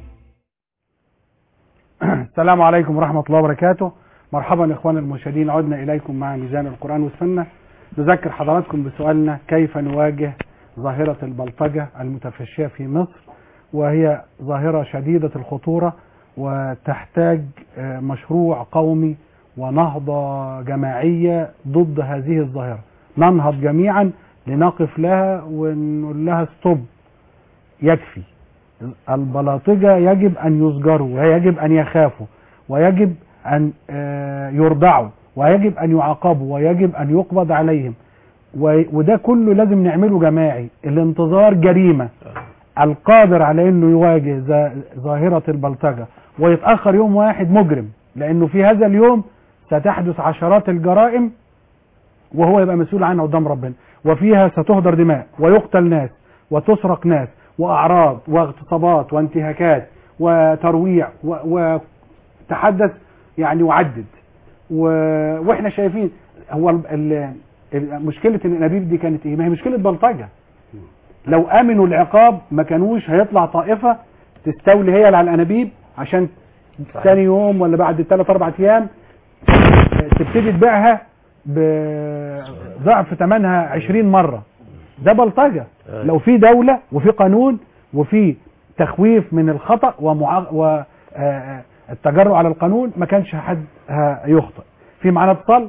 السلام عليكم ورحمة الله وبركاته مرحبا إخوان المشاهدين عدنا إليكم مع ميزان القرآن والسنة نذكر حضراتكم بسؤالنا كيف نواجه ظاهرة البلطجة المتفشية في مصر وهي ظاهرة شديدة الخطورة وتحتاج آه، مشروع قومي ونهضة جماعية ضد هذه الظاهرة ننهض جميعا لنقف لها ونقول لها ستوب يكفي البلاطجة يجب أن يزجروا ويجب أن يخافوا ويجب أن آه، يرضعوا ويجب أن يعاقبوا ويجب أن يقبض عليهم و- وده كله لازم نعمله جماعي الانتظار جريمة القادر على انه يواجه ظا- ظاهرة البلطجة ويتأخر يوم واحد مجرم لانه في هذا اليوم ستحدث عشرات الجرائم وهو يبقى مسؤول عنها قدام ربنا وفيها ستهدر دماء ويقتل ناس وتسرق ناس واعراض واغتصابات وانتهاكات وترويع و- وتحدث يعني وعدد و... واحنا شايفين هو ال... ال... ال- مشكله الانابيب دي كانت ايه؟ ما هي مشكله بلطجه لو امنوا العقاب ما كانوش هيطلع طائفه تستولي هي على الانابيب عشان ثاني يوم ولا بعد ثلاث اربع ايام تبتدي تبيعها بضعف ثمنها 20 مره ده بلطجه لو في دوله وفي قانون وفي تخويف من الخطا ومع... و... آه، آه، التجرؤ على القانون ما كانش حد ه- يخطئ في معانا اتصال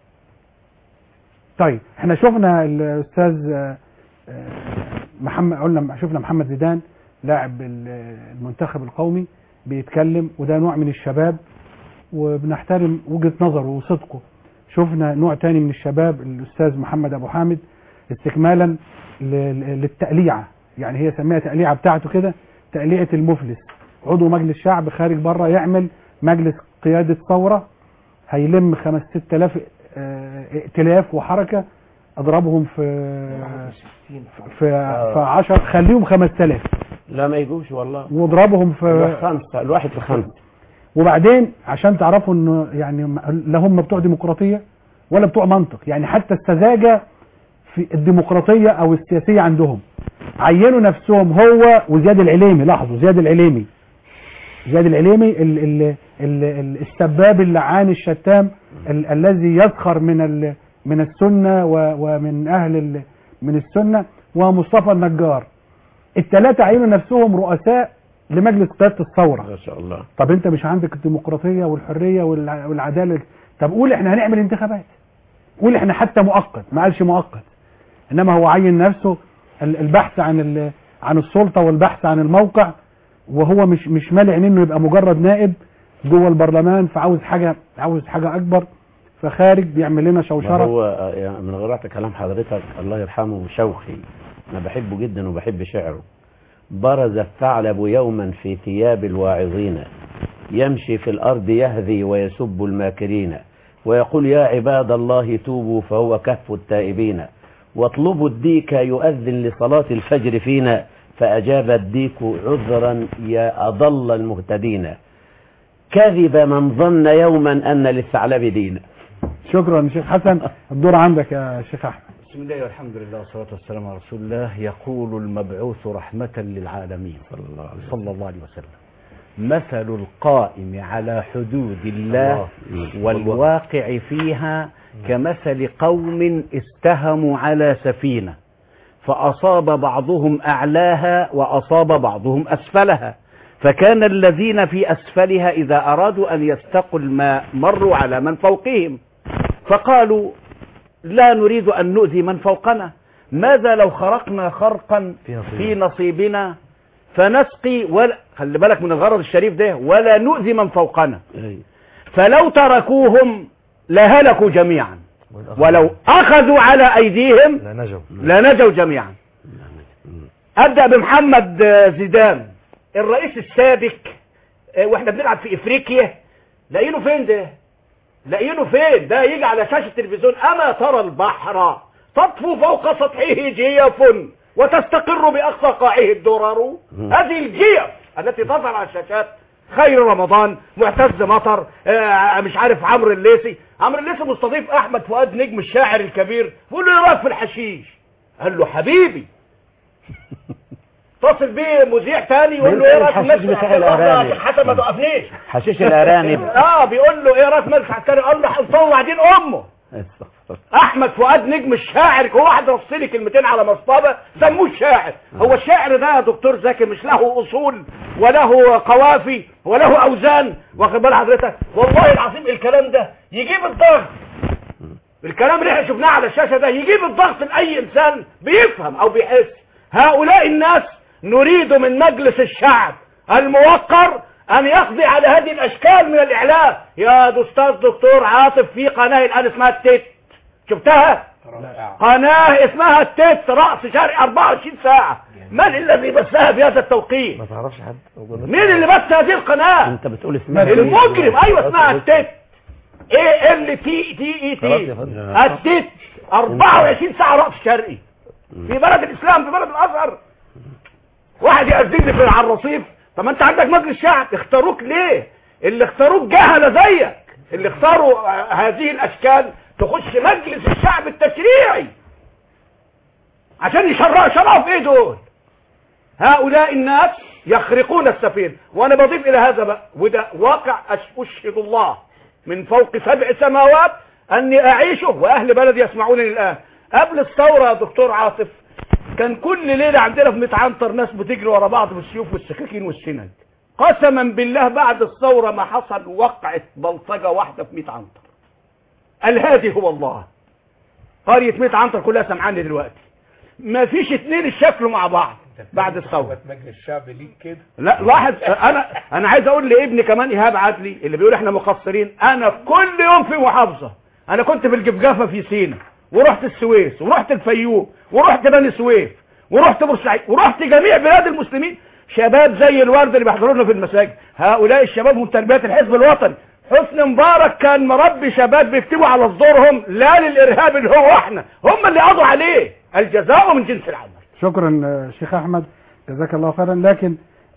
طيب احنا شفنا الاستاذ آه، آه، محمد قلنا شفنا محمد زيدان لاعب ال- المنتخب القومي بيتكلم وده نوع من الشباب وبنحترم وجهة نظره وصدقه شفنا نوع تاني من الشباب الاستاذ محمد ابو حامد استكمالا ل- ل- للتقليعه يعني هي سميها تقليعه بتاعته كده تقليعه المفلس عضو مجلس شعب خارج بره يعمل مجلس قياده ثوره هيلم خمس ست الاف اه، ائتلاف وحركه اضربهم في في في 10 خليهم 5000 لا ما يجوش والله واضربهم في الواحد خمسة الواحد في خمسة وبعدين عشان تعرفوا انه يعني م- لا هم بتوع ديمقراطيه ولا بتوع منطق يعني حتى السذاجه في الديمقراطيه او السياسيه عندهم عينوا نفسهم هو وزياد العليمي لاحظوا زياد العليمي زياد العليمي ال ال ال ال السباب اللعان الشتام ال الذي يسخر من ال من السنه و ومن اهل ال من السنه ومصطفى النجار الثلاثه عينوا نفسهم رؤساء لمجلس قياده الثوره ما شاء الله طب انت مش عندك الديمقراطيه والحريه والع- والعداله طب قول احنا هنعمل انتخابات قول احنا حتى مؤقت ما قالش مؤقت انما هو عين نفسه ال- البحث عن ال- عن السلطه والبحث عن الموقع وهو مش مش مالع انه يبقى مجرد نائب جوه البرلمان فعاوز حاجه عاوز حاجه اكبر فخارج بيعمل لنا ما شوشره هو آه، يعني من غير كلام حضرتك الله يرحمه شوقي انا بحبه جدا وبحب شعره برز الثعلب يوما في ثياب الواعظين يمشي في الارض يهذي ويسب الماكرين ويقول يا عباد الله توبوا فهو كهف التائبين واطلبوا الديك يؤذن لصلاة الفجر فينا فأجاب الديك عذرا يا أضل المهتدين كذب من ظن يوما أن للثعلب دينا شكرا شيخ حسن الدور عندك يا شيخ احمد بسم الله والحمد لله والصلاة والسلام على رسول الله يقول المبعوث رحمة للعالمين صلى الله عليه, صلى الله عليه وسلم مثل القائم على حدود الله والواقع فيها كمثل قوم استهموا على سفينة فأصاب بعضهم أعلاها وأصاب بعضهم أسفلها فكان الذين في أسفلها إذا أرادوا أن يستقوا الماء مروا على من فوقهم فقالوا لا نريد أن نؤذي من فوقنا ماذا لو خرقنا خرقا في نصيبنا فنسقي ولا خلي بالك من الغرض الشريف ده ولا نؤذي من فوقنا فلو تركوهم لهلكوا جميعا ولو أخذوا على أيديهم لا نجوا لنجوا جميعا أبدأ بمحمد آه، زيدان الرئيس السابق آه، واحنا بنلعب في افريقيا لاقينه فين ده لاقينه فين ده يجي على شاشة التلفزيون اما ترى البحر تطفو فوق سطحه جيف وتستقر باقصى قاعه الدرر هذه الجيف التي تظهر على الشاشات خير رمضان معتز مطر آه مش عارف عمرو الليثي عمرو الليثي مستضيف احمد فؤاد نجم الشاعر الكبير بيقول له ايه رايك في الحشيش قال له حبيبي اتصل بيه مذيع تاني يقول له ايه رايك في الحشيش المسرح بتاع الأرانب. حسن ما توقفنيش حشيش الارانب اه بيقول له ايه رايك في المسرح التاني قال له هنطوع دين امه احمد فؤاد نجم الشاعر هو واحد رص لي كلمتين على مصطبه سموه الشاعر هو الشاعر ده يا دكتور زكي مش له اصول وله قوافي وله اوزان واخد بال حضرتك والله العظيم الكلام ده يجيب الضغط الكلام اللي احنا شفناه على الشاشه ده يجيب الضغط لاي انسان بيفهم او بيحس هؤلاء الناس نريد من مجلس الشعب الموقر ان يقضي على هذه الاشكال من الاعلام يا استاذ دكتور عاطف في قناه الان اسمها التيت شفتها قناه اسمها التيت راس شرقي 24 ساعه من الذي بثها بهذا التوقيت ما تعرفش حد مين اللي بث هذه القناه انت بتقول اسمها المجرم ايوه اسمها التيت ايه ال تي تي اي خلاص تي يا فندم. التيت 24 ساعه راس شرقي في بلد الاسلام في بلد الازهر واحد يأذن لي في على الرصيف طب ما انت عندك مجلس شعب اختاروك ليه اللي اختاروك جهله زيك اللي اختاروا آه، هذه الاشكال تخش مجلس الشعب التشريعي عشان يشرعوا شرعوا في ايه دول هؤلاء الناس يخرقون السفينة وانا بضيف الى هذا بقى وده واقع أش- اشهد الله من فوق سبع سماوات اني اعيشه واهل بلدي يسمعونني الان قبل الثورة يا دكتور عاطف كان كل ليلة عندنا في متعنطر ناس بتجري ورا بعض بالسيوف والسكاكين والسنج قسما بالله بعد الثورة ما حصل وقعة بلطجة واحدة في متعنطر الهادي هو الله قرية متعنطر كلها سمعاني دلوقتي ما فيش اتنين اتشكلوا مع بعض بعد الثورة مجلس الشعب ليك كده لا لاحظ انا انا عايز اقول لابني كمان ايهاب عدلي اللي بيقول احنا مقصرين انا كل يوم في محافظه انا كنت في الجفجافه في سينا ورحت السويس ورحت الفيوم ورحت بني سويف ورحت بورسعيد ورحت جميع بلاد المسلمين شباب زي الورد اللي بيحضرونا في المساجد هؤلاء الشباب هم تربيه الحزب الوطني حسني مبارك كان مربي شباب بيكتبوا على صدورهم لا للارهاب اللي هو احنا هم اللي قضوا عليه الجزاء من جنس العمل شكرا آه، شيخ احمد جزاك الله خيرا لكن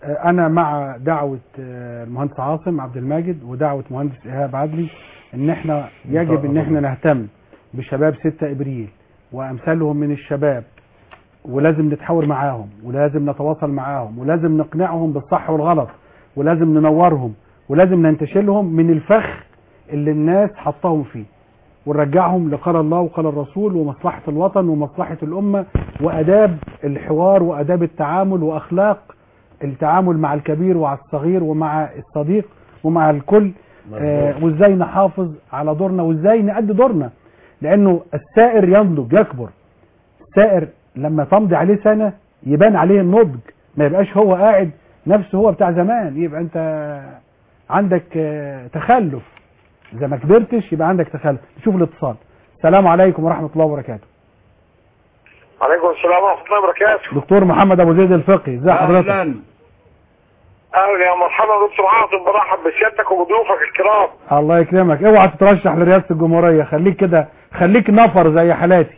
آه، انا مع دعوه آه، المهندس عاصم عبد الماجد ودعوه مهندس ايهاب عدلي ان احنا يجب ان احنا نهتم بشباب 6 ابريل وامثالهم من الشباب ولازم نتحاور معاهم ولازم نتواصل معاهم ولازم نقنعهم بالصح والغلط ولازم ننورهم ولازم ننتشلهم من الفخ اللي الناس حطاهم فيه ونرجعهم لقال الله وقال الرسول ومصلحة الوطن ومصلحة الأمة وأداب الحوار وأداب التعامل وأخلاق التعامل مع الكبير ومع الصغير ومع الصديق ومع الكل آه وازاي نحافظ على دورنا وازاي نأدي دورنا لأنه السائر ينضج يكبر السائر لما تمضي عليه سنة يبان عليه النضج ما يبقاش هو قاعد نفسه هو بتاع زمان يبقى انت عندك آه، تخلف اذا ما كبرتش يبقى عندك تخلف نشوف الاتصال السلام عليكم ورحمة الله وبركاته عليكم السلام ورحمة الله وبركاته دكتور محمد ابو زيد الفقي ازي حضرتك أهلا يا مرحبا دكتور عاصم برحب بسيادتك وبضيوفك الكرام الله يكرمك اوعى تترشح لرئاسة الجمهورية خليك كده خليك نفر زي حالاتي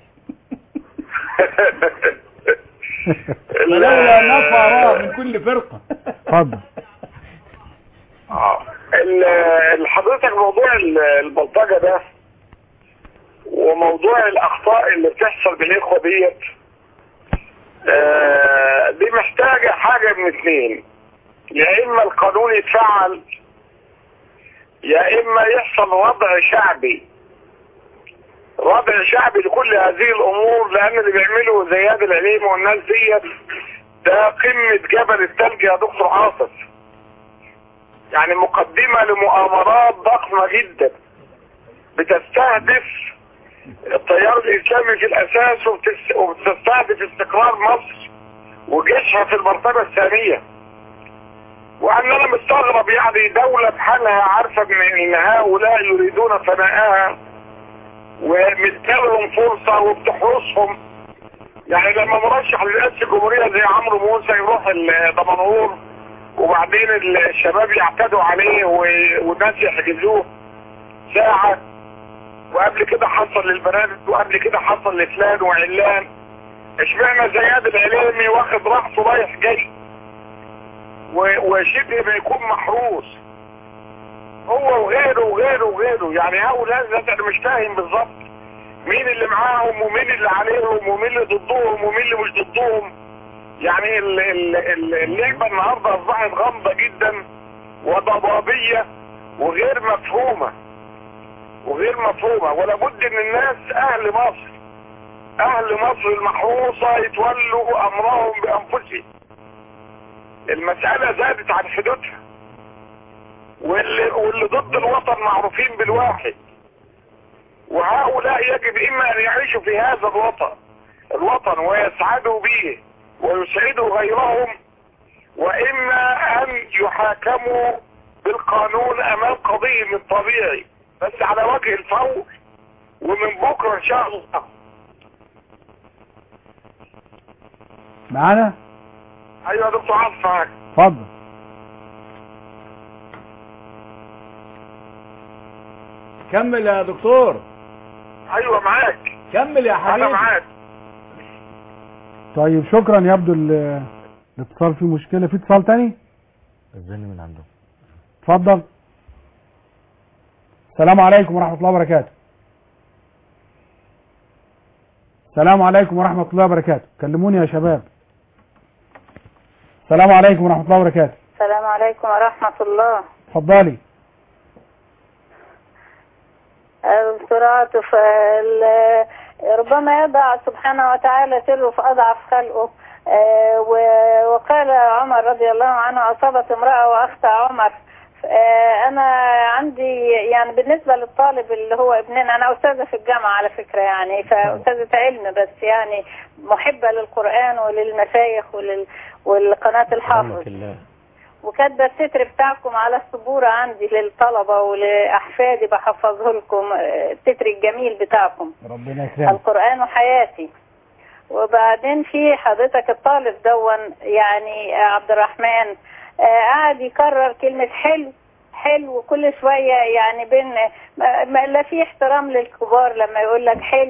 ولولا نفر من كل فرقة اتفضل آه. ال- ال- حضرتك موضوع ال- البلطجة ده وموضوع الأخطاء اللي بتحصل بالإخوة ديت آه، دي محتاجة حاجة من اتنين يا إما القانون يتفعل يا إما يحصل وضع شعبي وضع شعبي لكل هذه الأمور لأن اللي بيعمله زياد العليم والناس ديت ده قمة جبل الثلج يا دكتور عاصف يعني مقدمة لمؤامرات ضخمة جدا بتستهدف التيار الإسلامي في الأساس وبتس- وبتستهدف استقرار مصر وجيشها في المرتبة الثانية وأن أنا مستغرب يعني دولة بحالها عارفة إن إن هؤلاء يريدون فناءها ومديلهم فرصة وبتحرسهم يعني لما مرشح لرئاسة الجمهورية زي عمرو موسى يروح الدمنهور وبعدين الشباب يعتدوا عليه و- والناس يحجزوه ساعة وقبل كده حصل للبنات وقبل كده حصل لفلان وعلان اشمعنى زياد العليمي واخد راحته رايح جاي و- وشبه بيكون محروس هو وغيره وغيره وغيره يعني هؤلاء ذات انا مش فاهم بالظبط مين اللي معاهم ومين اللي عليهم ومين اللي ضدهم ومين اللي مش ضدهم يعني ال- ال- ال- اللعبة النهاردة اصبحت غامضة جدا وضبابية وغير مفهومة وغير مفهومة ولا بد ان الناس اهل مصر اهل مصر المحروسة يتولوا امرهم بانفسهم المسألة زادت عن حدودها واللي, واللي ضد الوطن معروفين بالواحد وهؤلاء يجب اما ان يعيشوا في هذا الوطن الوطن ويسعدوا به ويسعدوا غيرهم واما ان يحاكموا بالقانون امام قضية الطبيعي بس على وجه الفور ومن بكرة ان شاء الله معانا ايوه يا دكتور عاصف معاك اتفضل كمل يا دكتور ايوه معاك كمل يا حبيبي انا معاك طيب شكرا يبدو ال- الاتصال فيه مشكلة في اتصال تاني الزن من عنده اتفضل السلام عليكم ورحمة الله وبركاته السلام عليكم ورحمة الله وبركاته كلموني يا شباب السلام عليكم ورحمة الله وبركاته السلام عليكم ورحمة الله اتفضلي دكتور عاطف ال- ربما يضع سبحانه وتعالى سره في أضعف خلقه آه، و- وقال عمر رضي الله عنه أصابت امرأة وأخطأ عمر آه، أنا عندي يعني بالنسبة للطالب اللي هو ابننا أنا أستاذة في الجامعة على فكرة يعني فأستاذة علم بس يعني محبة للقرآن وللمشايخ ولل والقناة الحافظ رحمك الله وكاتبه التتر بتاعكم على السبوره عندي للطلبه ولاحفادي بحفظه لكم آه، التتر الجميل بتاعكم ربنا يكرمك القران حياتي وبعدين في حضرتك الطالب دون يعني آه، عبد الرحمن آه، قاعد يكرر كلمه حلو حلو كل شويه يعني بين ما- ما- لا في احترام للكبار لما يقول لك حلو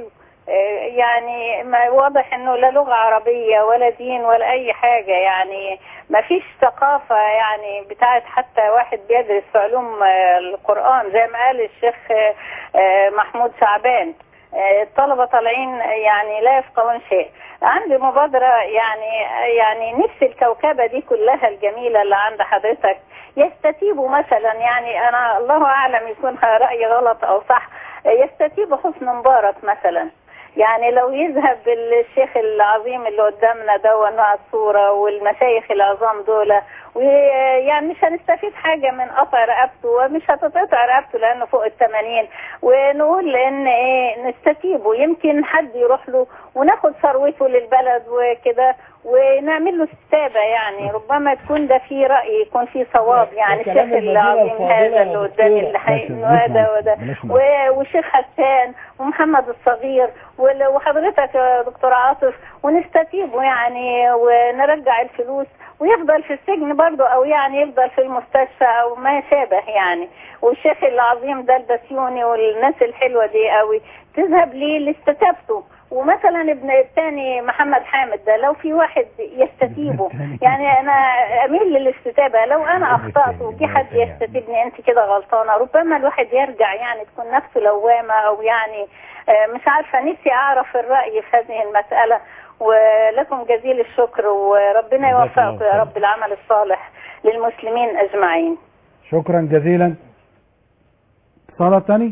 آه، يعني ما واضح انه لا لغة عربية ولا دين ولا اي حاجة يعني ما فيش ثقافة يعني بتاعت حتى واحد بيدرس في علوم آه، القرآن زي ما قال الشيخ آه، آه، محمود شعبان آه، الطلبة طالعين يعني لا يفقهون شيء عندي مبادرة يعني يعني نفس الكوكبة دي كلها الجميلة اللي عند حضرتك يستتيبوا مثلا يعني أنا الله أعلم يكون رأيي غلط أو صح يستتيب حسن مبارك مثلا يعني لو يذهب الشيخ العظيم اللي قدامنا ده على الصورة والمشايخ العظام دول ويعني مش هنستفيد حاجة من قطع رقبته ومش هتتقطع رقبته لأنه فوق الثمانين ونقول إن إيه نستتيبه يمكن حد يروح له وناخد ثروته للبلد وكده ونعمل له استتابة يعني ربما تكون ده في رأي يكون في صواب يعني الشيخ كلام المدينة العظيم الفاضلة هذا اللي قدامي دكتورة. اللي حي... ماشي، إنه هذا نسمع. وده نسمع. و- وشيخ حسان ومحمد الصغير وال- وحضرتك يا دكتور عاطف ونستتيبه يعني ونرجع الفلوس ويفضل في السجن برضه او يعني يفضل في المستشفى او ما شابه يعني والشيخ العظيم ده البسيوني والناس الحلوه دي قوي تذهب ليه لاستتابته ومثلا ابن الثاني محمد حامد ده لو في واحد يستتيبه يعني انا اميل للاستتابه لو انا اخطات وفي حد يستتيبني انت كده غلطانه ربما الواحد يرجع يعني تكون نفسه لوامه او يعني آه، مش عارفه نفسي اعرف الراي في هذه المساله ولكم جزيل الشكر وربنا يوفقكم يا رب العمل الصالح للمسلمين اجمعين شكرا جزيلا اتصالات تاني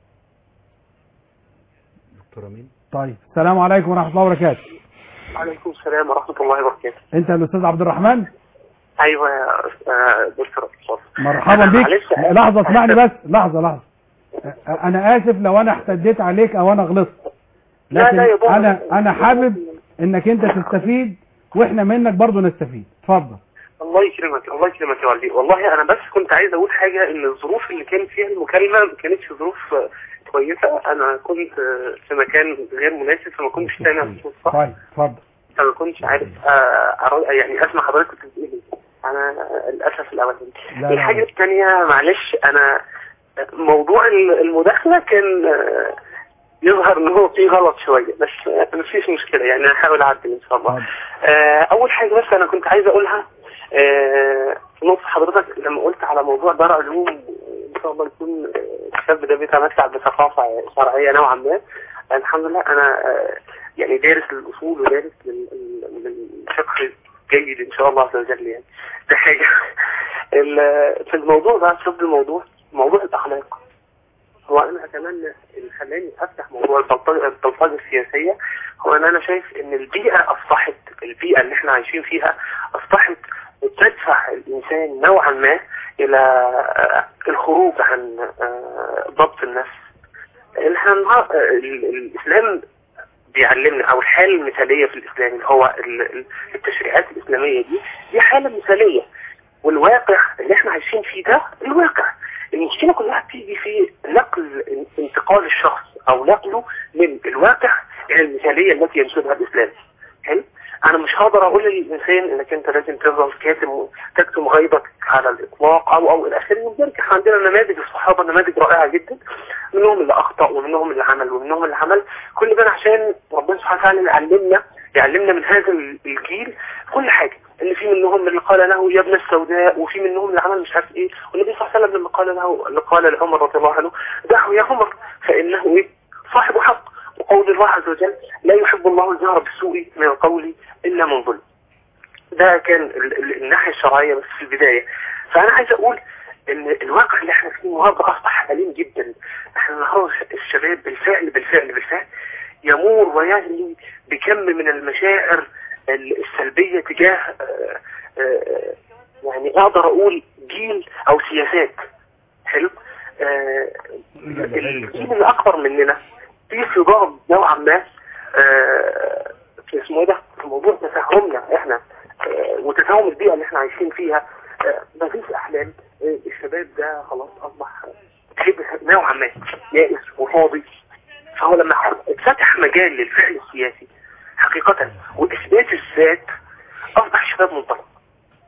دكتورة مين؟ طيب السلام عليكم ورحمة الله وبركاته وعليكم السلام ورحمة الله وبركاته انت الاستاذ عبد الرحمن أيوة يا آه، دكتور أتصال مرحبا بك معلش لحظة اسمعني بس لحظة لحظة انا اسف لو انا احتديت عليك او انا غلطت لا، لكن لا يا بابا. انا انا حابب انك انت تستفيد واحنا منك برضو نستفيد اتفضل الله يكرمك الله يكرمك يا والدي والله أنا بس كنت عايز أقول حاجة إن الظروف اللي كانت فيها المكالمة ما كانتش ظروف آه، كويسة أنا كنت آه، في مكان غير مناسب فما كنتش سامع الصوت صح طيب اتفضل فما كنتش عارف آه، أرا- يعني أسمع حضرتك كنت بتقول إيه أنا آه، للأسف الأولاني لا، لا. الحاجة الثانية معلش أنا موضوع المداخلة كان آه، يظهر ان هو فيه غلط شوية بس آه، مفيش مشكلة يعني هحاول اعدل ان شاء الله آه، اول حاجة بس انا كنت عايز اقولها آه، في نقطة حضرتك لما قلت على موضوع دار علوم ان شاء الله يكون آه، الشاب ده بيتمتع بثقافة شرعية نوعا ما الحمد لله انا آه، يعني دارس الاصول ودارس لل- لل- للفقه جيد ان شاء الله عز وجل يعني ده حاجة ال- في الموضوع بقى شوف الموضوع موضوع الاخلاق هو انا اتمنى اللي خلاني افتح موضوع البلطجه البلطجه السياسيه هو ان انا شايف ان البيئه اصبحت البيئه اللي احنا عايشين فيها اصبحت تدفع الانسان نوعا ما الى آه، الخروج عن آه، ضبط النفس احنا النهار- آه، ال- الاسلام بيعلمنا او الحاله المثاليه في الاسلام اللي هو ال- ال- التشريعات الاسلاميه دي دي حاله مثاليه والواقع اللي احنا عايشين فيه ده الواقع المشكله كلها بتيجي في نقل انتقال الشخص او نقله من الواقع الى المثاليه التي ينشدها الاسلام حلو انا مش هقدر اقول للانسان انك انت لازم تفضل كاتم تكتم غيبك على الاطلاق او او الى اخره من ذلك احنا عندنا نماذج الصحابه نماذج رائعه جدا منهم اللي اخطا ومنهم اللي عمل ومنهم اللي عمل كل ده عشان ربنا سبحانه وتعالى يعلمنا يعلمنا من هذا الجيل كل حاجه ان في منهم اللي قال له يا ابن السوداء وفي منهم اللي عمل مش عارف ايه والنبي صلى الله عليه وسلم لما قال له اللي قال لعمر رضي الله عنه دعه يا عمر فانه ايه صاحب حق وقول الله عز وجل لا يحب الله الجهر بالسوء من القول الا من ظلم ده كان ال- ال- الناحيه الشرعيه بس في البدايه فانا عايز اقول ان الواقع اللي احنا فيه النهارده اصبح أليم جدا احنا النهارده الشباب بالفعل بالفعل بالفعل يمور ويهلي بكم من المشاعر ال- السلبية تجاه آه، آه، يعني اقدر اقول جيل او سياسات حلو آه، الجيل اللي اكبر مننا في صدام نوعا ما آه، في اسمه ايه ده في موضوع تفاهمنا احنا آه، وتفاهم البيئة اللي احنا عايشين فيها آه، مفيش احلام آه، الشباب ده خلاص اصبح شبه نوعا ما يائس وفاضي فهو لما اتفتح مجال للفعل السياسي حقيقة واثبات الذات اصبح الشباب منطلق وب-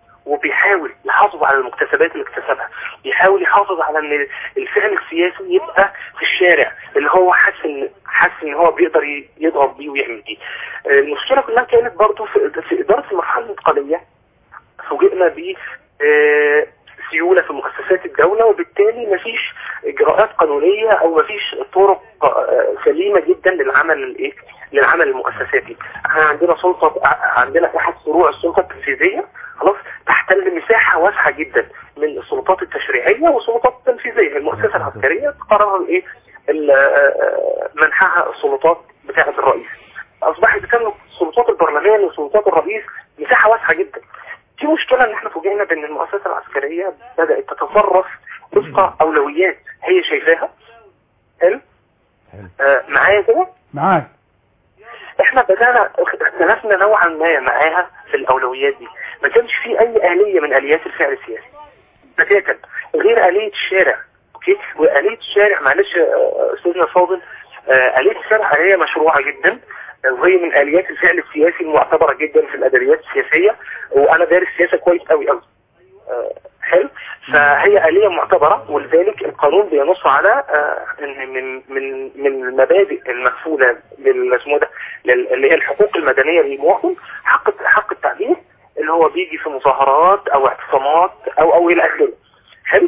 بيحاول يحافظ على المكتسبات اللي اكتسبها بيحاول يحافظ على ان الفعل السياسي يبقى في الشارع اللي هو حاسس ان حاسس ان هو بيقدر ي- يضغط بيه ويعمل بيه آه، المشكله كلها كانت برضو في, في اداره المرحله الانتقاليه فوجئنا ب آه، سيولة في مؤسسات الدولة وبالتالي مفيش إجراءات قانونية أو مفيش طرق آه، سليمة جدا للعمل الإيه؟ للعمل المؤسساتي. احنا عندنا سلطة ع- عندنا أحد فروع السلطة التنفيذية خلاص تحتل مساحة واسعة جدا من السلطات التشريعية والسلطات التنفيذية. المؤسسة العسكرية قرر الإيه؟ ال- آه، منحها السلطات بتاعة الرئيس. أصبحت كان سلطات البرلمان وسلطات الرئيس مساحة واسعة جدا. في مشكلة ان احنا فوجئنا بان المؤسسة العسكرية بدأت تتصرف وفق اولويات هي شايفاها حلو آه معايا كده معاك احنا بدأنا اختلفنا نوعا ما معاها في الاولويات دي ما كانش في اي آلية من آليات الفعل السياسي بتاتا غير آلية الشارع اوكي وآلية الشارع معلش آه، استاذنا فاضل آه، آلية الشارع آلية مشروعة جدا آه، وهي من آليات الفعل السياسي المعتبرة جدا في الأدبيات السياسية وأنا دارس سياسة كويس قوي قوي آه، حلو فهي آلية معتبرة ولذلك القانون بينص على آه، ان من من من المبادئ المكفولة لل اسمه ده لل- اللي هي الحقوق المدنية للمواطن حق حق التعبير اللي هو بيجي في مظاهرات او اعتصامات او او الى اخره حلو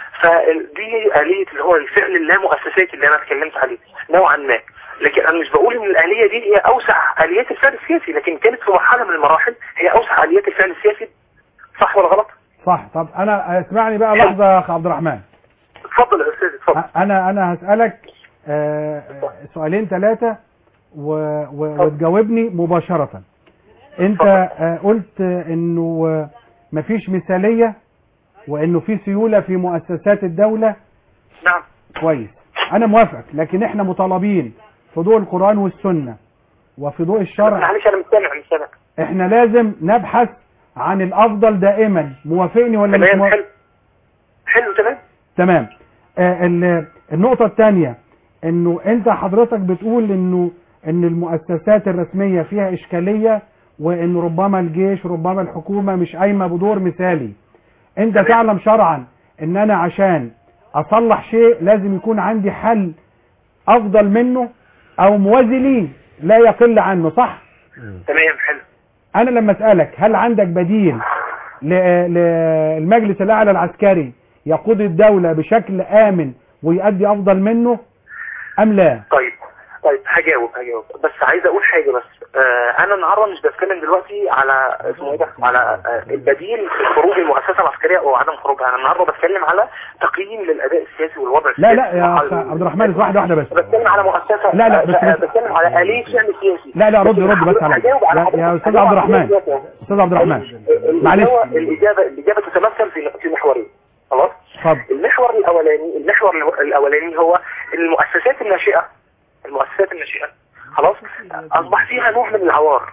فدي آلية اللي هو الفعل اللامؤسساتي اللي انا اتكلمت عليه نوعا ما لكن انا مش بقول ان الآلية دي هي اوسع آليات الفعل السياسي لكن كانت في مرحلة من المراحل هي اوسع آليات الفعل السياسي صح ولا غلط؟ صح طب انا اسمعني بقى لحظه يا اخ عبد الرحمن اتفضل يا استاذ اتفضل انا انا هسالك آه، سؤالين ثلاثه و... و... وتجاوبني مباشره انت آه، قلت انه آه، مفيش مثاليه وانه في سيوله في مؤسسات الدوله نعم كويس انا موافق لكن احنا مطالبين في ضوء القران والسنه وفي ضوء الشرع معلش انا مستمع مش سامع احنا لازم نبحث عن الافضل دائما موافقني ولا مش تمام موافق حلو حلو تمام تمام آه ال- النقطة الثانية انه انت حضرتك بتقول انه ان المؤسسات الرسمية فيها اشكالية وان ربما الجيش ربما الحكومة مش قايمة بدور مثالي انت تعلم شرعا ان انا عشان اصلح شيء لازم يكون عندي حل افضل منه او موازي ليه لا يقل عنه صح تمام حلو انا لما اسالك هل عندك بديل ل- للمجلس الاعلى العسكري يقود الدولة بشكل امن ويؤدي افضل منه ام لا طيب طيب هجاوب هجاوب بس عايز اقول حاجه بس آه انا النهارده مش بتكلم دلوقتي على اسمه ايه ده على آه البديل في خروج المؤسسه العسكريه او عدم خروجها انا النهارده بتكلم على تقييم للاداء السياسي والوضع لا السياسي لا يا اخ عبد الرحمن واحده واحده بس بتكلم على مؤسسه لا، لا، بس- آه، بس- بتكلم على اليه فعل سياسي لا لا رد لكن رد بس عليا هجاوب على لا حضرتك. يا استاذ هجاوب عبد على الرحمن حضرتك. استاذ عبد الرحمن اللي معلش هو الاجابه الاجابه تتمثل في في محورين خلاص اتفضل المحور الاولاني المحور الاولاني هو المؤسسات الناشئه المؤسسات الناشئه خلاص اصبح فيها نوع من العوار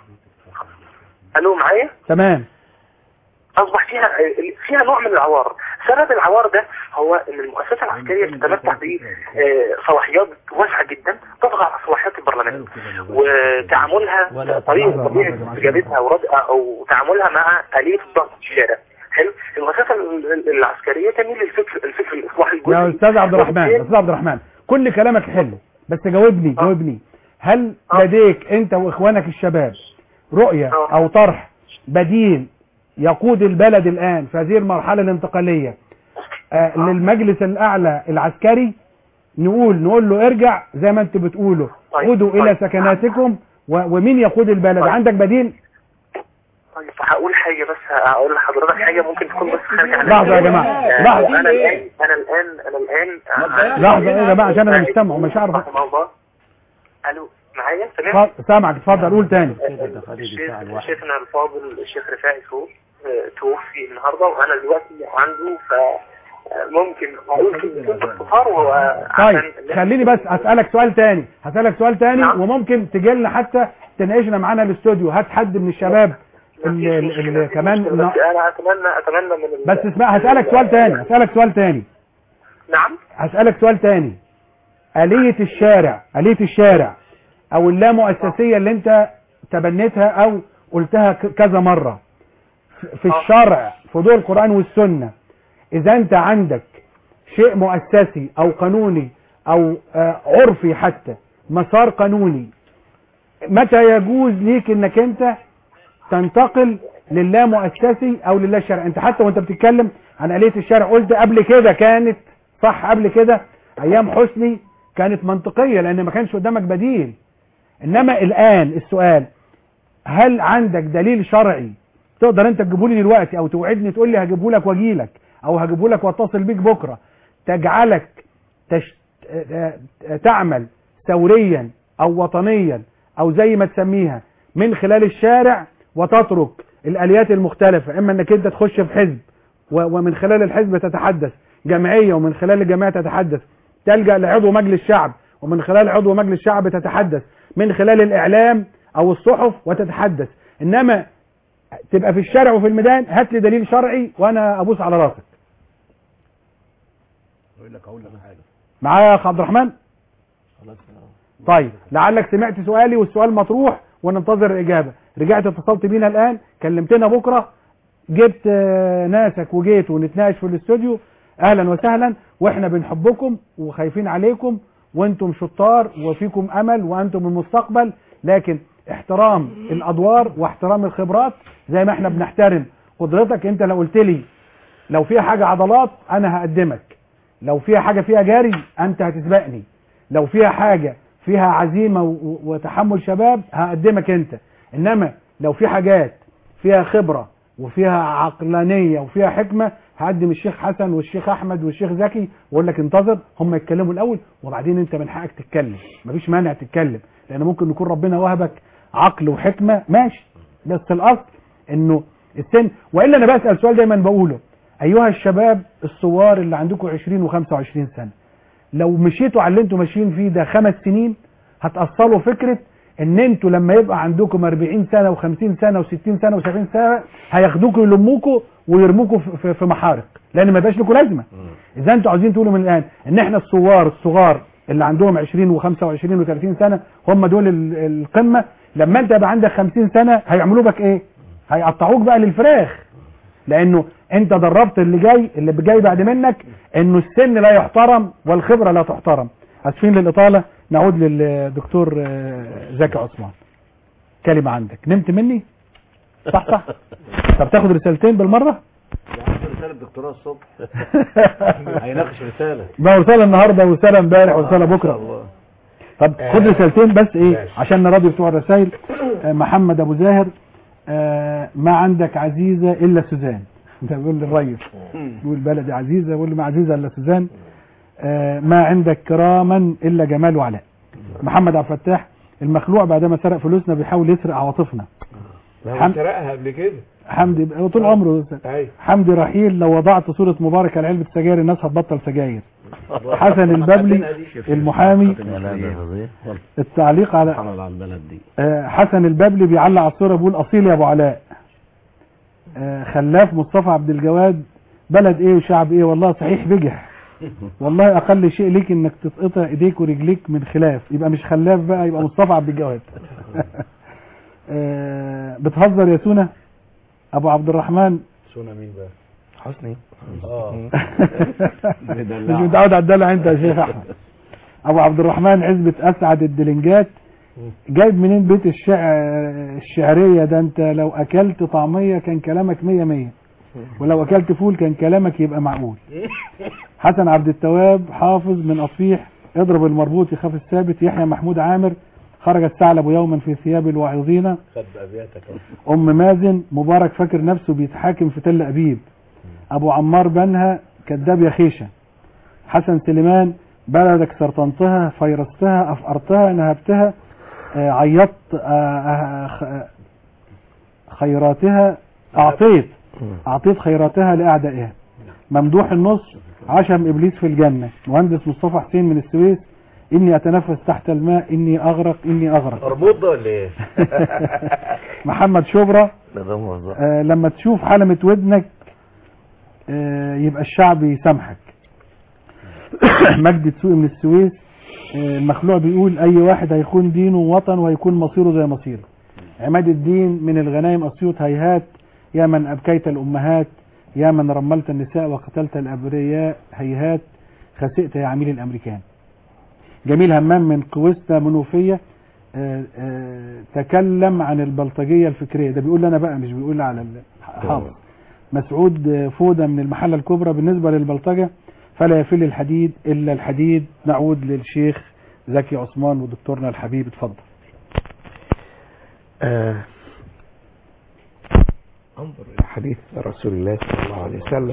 الو معايا تمام اصبح فيها فيها نوع من العوار سبب العوار ده هو ان المؤسسه العسكريه تتمتع بصلاحيات واسعه جدا تطغى على صلاحيات البرلمان وتعاملها طريقه طبيعه استجابتها وردها او تعاملها مع اليه الضغط في الشارع حلو المؤسسه ال- ال- العسكريه تميل للفكر الفكر الاصلاحي الجزئي يا استاذ عبد الرحمن يا استاذ عبد الرحمن كل كلامك حلو بس جاوبني جاوبني هل لديك انت واخوانك الشباب رؤية او طرح بديل يقود البلد الان في هذه المرحلة الانتقالية آه للمجلس الاعلى العسكري نقول نقول له ارجع زي ما انتوا بتقولوا عودوا الى سكناتكم و- ومين يقود البلد عندك بديل طيب هقول حاجه بس هقول لحضرتك حاجه ممكن تكون بس خارجه عن لحظة يا جماعة، آه، لحظة. انا الان انا الان انا الان آه، لحظة يا جماعة عشان انا مش سامع ومش عارف رحمه الله الو معايا سامعني اتفضل- سامعك اتفضل قول تاني الشيخ شيخنا الفاضل الشيخ رفاعي فوق آه، توفي النهارده وانا دلوقتي عنده ف آه، ممكن ممكن يكون باختصار وهو طيب عشان- خليني بس اسالك سؤال تاني هسالك سؤال تاني وممكن تجي لنا حتى تناقشنا معانا الاستوديو هات حد من الشباب اللي, اللي كمان بس انا اتمنى اتمنى من ال- بس اسمع هسالك سؤال تاني هسالك سؤال تاني نعم هسالك سؤال تاني آلية الشارع آلية الشارع او اللامؤسسية اللي انت تبنيتها او قلتها ك- كذا مرة في الشرع في ضوء القرآن والسنة إذا أنت عندك شيء مؤسسي أو قانوني أو آه، عرفي حتى مسار قانوني متى يجوز ليك انك انت تنتقل لله مؤسسي او لله شرعي انت حتى وانت بتتكلم عن آلية الشرع قلت قبل كده كانت صح قبل كده ايام حسني كانت منطقية لان ما كانش قدامك بديل انما الان السؤال هل عندك دليل شرعي تقدر انت تجيبه لي دلوقتي او توعدني تقول لي هجيبه لك واجي لك او هجيبه لك واتصل بيك بكره تجعلك تش... آه، آه، تعمل ثوريا او وطنيا او زي ما تسميها من خلال الشارع وتترك الاليات المختلفة اما انك انت تخش في حزب و- ومن خلال الحزب تتحدث جمعية ومن خلال الجمعية تتحدث تلجأ لعضو مجلس شعب ومن خلال عضو مجلس شعب تتحدث من خلال الاعلام او الصحف وتتحدث انما تبقى في الشارع وفي الميدان هات لي دليل شرعي وانا ابوس على راسك اقول لك اقول لك حاجه معايا يا اخ عبد الرحمن خلاص طيب لعلك سمعت سؤالي والسؤال مطروح وننتظر الإجابة رجعت اتصلت بينا الآن كلمتنا بكرة جبت آه، ناسك وجيت ونتناقش في الاستوديو أهلا وسهلا وإحنا بنحبكم وخايفين عليكم وانتم شطار وفيكم أمل وأنتم المستقبل لكن احترام الأدوار واحترام الخبرات زي ما احنا بنحترم قدرتك انت لو قلت لي لو فيها حاجة عضلات أنا هقدمك لو فيها حاجة فيها جري أنت هتسبقني لو فيها حاجة فيها عزيمة و- و- وتحمل شباب هقدمك انت انما لو في حاجات فيها خبرة وفيها عقلانية وفيها حكمة هقدم الشيخ حسن والشيخ احمد والشيخ زكي واقول لك انتظر هم يتكلموا الاول وبعدين انت من حقك تتكلم مفيش مانع تتكلم لان ممكن يكون ربنا وهبك عقل وحكمة ماشي بس الاصل انه السن والا انا بسأل سؤال دايما بقوله ايها الشباب الثوار اللي عندكم 20 و25 سنة لو مشيتوا على اللي انتوا ماشيين فيه ده خمس سنين هتأصلوا فكرة ان انتوا لما يبقى عندكم 40 سنة و50 سنة و60 سنة و70 سنة هياخدوكوا يلموكوا ويرموكوا في- في- في محارق لان ما يبقاش لكم لازمة اذا انتوا عاوزين تقولوا من الان ان احنا الثوار الصغار اللي عندهم 20 و25 و30 سنة هم دول ال- القمة لما انت يبقى عندك 50 سنة هيعملوا بك ايه هيقطعوك بقى للفراخ لانه انت دربت اللي جاي اللي جاي بعد منك انه السن لا يحترم والخبرة لا تحترم اسفين للاطالة نعود للدكتور آه، زكي عثمان كلمة عندك نمت مني صح صح طب تاخد رسالتين بالمرة رساله دكتوراه الصبح هيناقش رساله ما هو رسالة النهاردة ورسالة امبارح ورسالة بكرة طب خد رسالتين بس ايه عشان نراضي بتوع الرسائل آه، محمد ابو زاهر آه، ما عندك عزيزة الا سوزان ده بيقول للريس بيقول بلدي عزيزة بيقول له ما عزيزة الا سوزان آه، ما عندك كراما الا جمال وعلاء محمد عبد الفتاح المخلوع بعدما سرق فلوسنا بيحاول يسرق عواطفنا ما حم- هو سرقها قبل كده حمدي هو طول عمره ايوه حمدي رحيل لو وضعت صورة مبارك على علبة سجاير الناس هتبطل سجاير حسن الببلي المحامي التعليق على على البلد دي آه، حسن الببلي بيعلق على الصورة بيقول أصيل يا أبو علاء آه، خلاف مصطفى عبد الجواد بلد ايه وشعب ايه والله صحيح بجح والله اقل شيء ليك انك تتقطع ايديك ورجليك من خلاف يبقى مش خلاف بقى يبقى مصطفى عبد الجواد آه، بتهزر يا سونا ابو عبد الرحمن سونا مين بقى حسني اه مش متعود على الدلع انت يا شيخ احمد ابو عبد الرحمن عزبة اسعد الدلنجات جايب منين بيت الشعر الشعرية ده انت لو اكلت طعمية كان كلامك مية مية ولو اكلت فول كان كلامك يبقى معقول حسن عبد التواب حافظ من اصفيح اضرب المربوط يخاف الثابت يحيى محمود عامر خرج الثعلب يوما في ثياب الواعظين خد ابياتك أهو. ام مازن مبارك فاكر نفسه بيتحاكم في تل ابيب ابو عمار بنها كذاب يا خيشه حسن سليمان بلدك سرطنتها فيرستها افقرتها نهبتها آه، عيطت آه، آه، خ- خيراتها اعطيت اعطيت خيراتها لاعدائها ممدوح النص عشم ابليس في الجنه مهندس مصطفى حسين من السويس اني اتنفس تحت الماء اني اغرق اني اغرق مربوط ده ولا ايه محمد شبرا لا ده موظف آه، لما تشوف حلمة ودنك آه، يبقى الشعب يسامحك مجدي تسوقي من السويس آه، المخلوع بيقول اي واحد هيكون دينه وطن وهيكون مصيره زي مصيره عماد الدين من الغنايم اسيوط هيهات يا من أبكيت الأمهات يا من رملت النساء وقتلت الأبرياء هيهات خسئت يا عميل الأمريكان جميل همام من قويستا منوفية آه، آه، تكلم عن البلطجية الفكرية ده بيقول أنا بقى مش بيقول على الحافظ مسعود آه، فودة من المحلة الكبرى بالنسبة للبلطجة فلا يفل الحديد إلا الحديد نعود للشيخ زكي عثمان ودكتورنا الحبيب اتفضل آه انظر إلى حديث رسول الله صلى الله عليه وسلم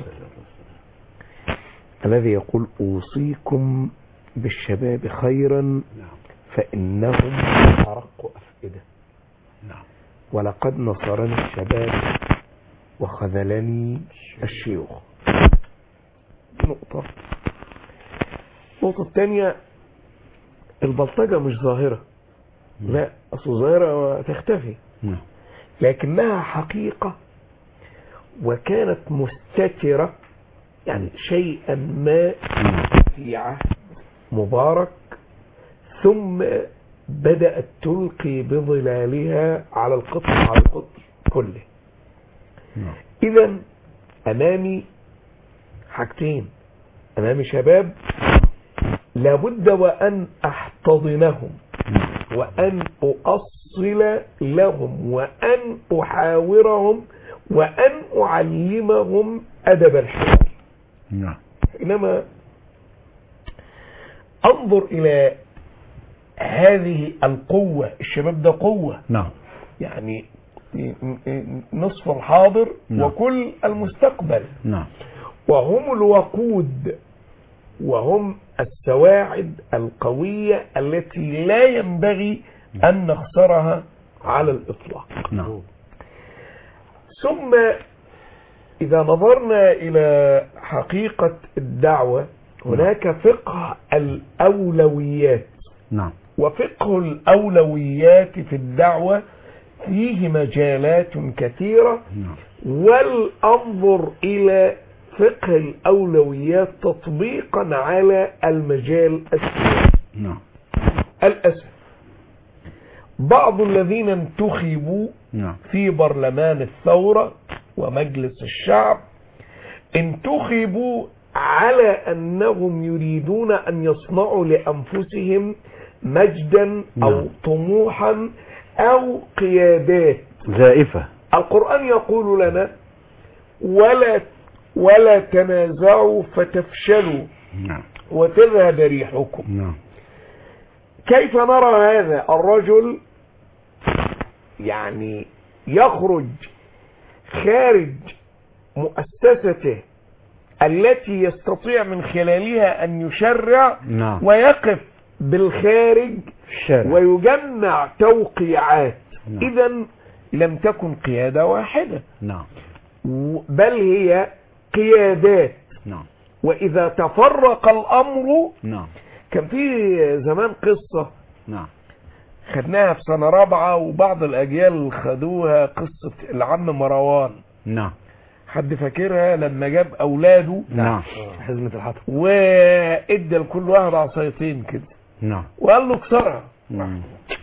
الذي يقول أوصيكم بالشباب خيرا فإنهم أرق أفئدة ولقد نصرني الشباب وخذلني الشيوخ دي نقطة النقطة الثانية البلطجة مش ظاهرة لا أصل ظاهرة تختفي لكنها حقيقة وكانت مستترة يعني شيئا ما في عهد مبارك ثم بدأت تلقي بظلالها على القطر على القطر كله إذا أمامي حاجتين أمامي شباب لابد وأن أحتضنهم وأن أؤصل لهم وأن أحاورهم وأن أعلمهم أدب الحوار نعم حينما أنظر إلى هذه القوة الشباب ده قوة نعم يعني نصف الحاضر نعم. وكل المستقبل نعم وهم الوقود وهم السواعد القوية التي لا ينبغي أن نخسرها على الإطلاق نعم ثم إذا نظرنا إلى حقيقة الدعوة هناك فقه الأولويات نعم وفقه الأولويات في الدعوة فيه مجالات كثيرة نعم ولأنظر إلى فقه الأولويات تطبيقا على المجال السياسي نعم الأسف بعض الذين انتخبوا نعم في برلمان الثورة ومجلس الشعب انتخبوا على أنهم يريدون أن يصنعوا لأنفسهم مجدا أو نعم. طموحا أو قيادات زائفة القرآن يقول لنا ولا ولا تنازعوا فتفشلوا نعم وتذهب ريحكم نعم كيف نرى هذا الرجل يعني يخرج خارج مؤسسته التي يستطيع من خلالها أن يشرع نعم ويقف بالخارج الشارع ويجمع توقيعات نعم. إذا لم تكن قيادة واحدة نعم بل هي قيادات نعم وإذا تفرق الأمر نعم كان في زمان قصة نعم خدناها في سنة رابعة وبعض الأجيال خدوها قصة العم مروان نعم حد فاكرها لما جاب أولاده نعم حزمة الحطب وادى لكل واحد عصايتين كده نعم وقال له اكسرها نعم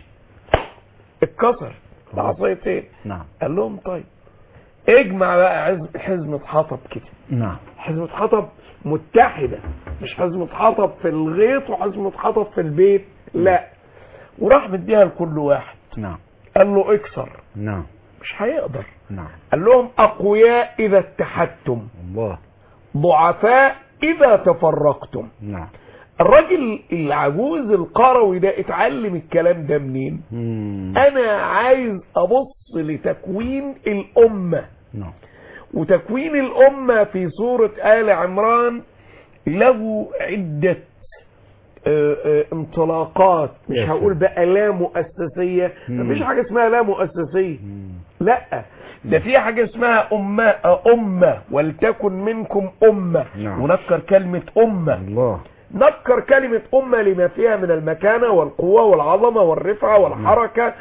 اتكسر بعصايتين نعم قال لهم طيب اجمع بقى عز- حزمة حطب كده نعم حزمة حطب متحدة مش حزمة حطب في الغيط وحزمة حطب في البيت لا وراح مديها لكل واحد نعم قال له اكسر نعم مش هيقدر نعم قال لهم اقوياء اذا اتحدتم الله ضعفاء اذا تفرقتم نعم الراجل العجوز القروي ده اتعلم الكلام ده منين مم. انا عايز ابص لتكوين الامه نعم وتكوين الأمة في سورة آل عمران له عدة آه، آه، انطلاقات مش يا هقول بقى لا مؤسسية مم. مفيش حاجة اسمها لا مؤسسية مم. لا ده في حاجة اسمها أمة آه، أمة ولتكن منكم أمة نعم. ونذكر كلمة أمة الله نكر كلمة أمة لما فيها من المكانة والقوة والعظمة والرفعة والحركة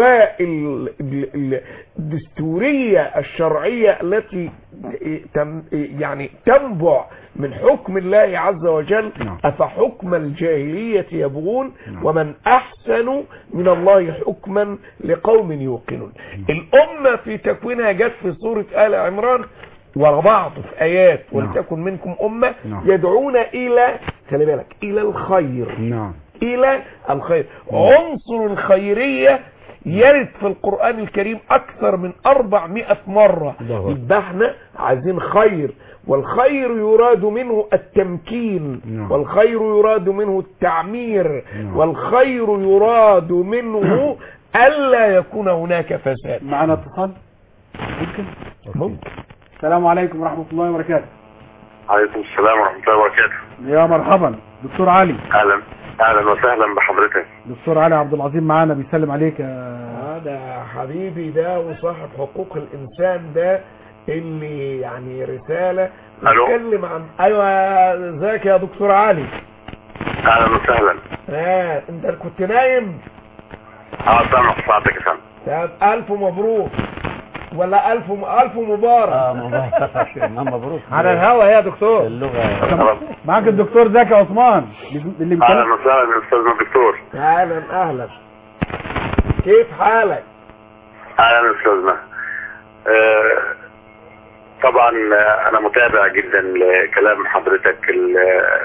والدستورية الشرعية التي تم يعني تنبع من حكم الله عز وجل أفحكم الجاهلية يبغون ومن أحسن من الله حكما لقوم يوقنون الأمة في تكوينها جت في سورة آل عمران وبعض في آيات ولتكن منكم أمة يدعون إلى خلي بالك إلى الخير نعم إلى الخير عنصر الخيرية يرد في القرآن الكريم أكثر من 400 مرة يبقى احنا عايزين خير والخير يراد منه التمكين والخير يراد منه التعمير والخير يراد منه ألا يكون هناك فساد معنا اتصال ممكن ممكن السلام عليكم ورحمة الله وبركاته عليكم السلام ورحمة الله وبركاته يا مرحبا دكتور علي اهلا اهلا وسهلا بحضرتك دكتور علي عبد العظيم معانا بيسلم عليك يا هذا حبيبي ده وصاحب حقوق الإنسان ده اللي يعني رسالة ألو. بيتكلم عن ايوه ازيك يا دكتور علي اهلا وسهلا اه انت كنت نايم اه سامع ساعتك يا فندم طب الف مبروك ولا الف الف مبارك اه مبروك على الهوا يا دكتور اللغة معاك الدكتور زكي عثمان اللي اهلا مكلم وسهلا استاذنا الدكتور اهلا اهلا كيف حالك اهلا استاذنا آه، طبعا آه، انا متابع جدا لكلام حضرتك ال-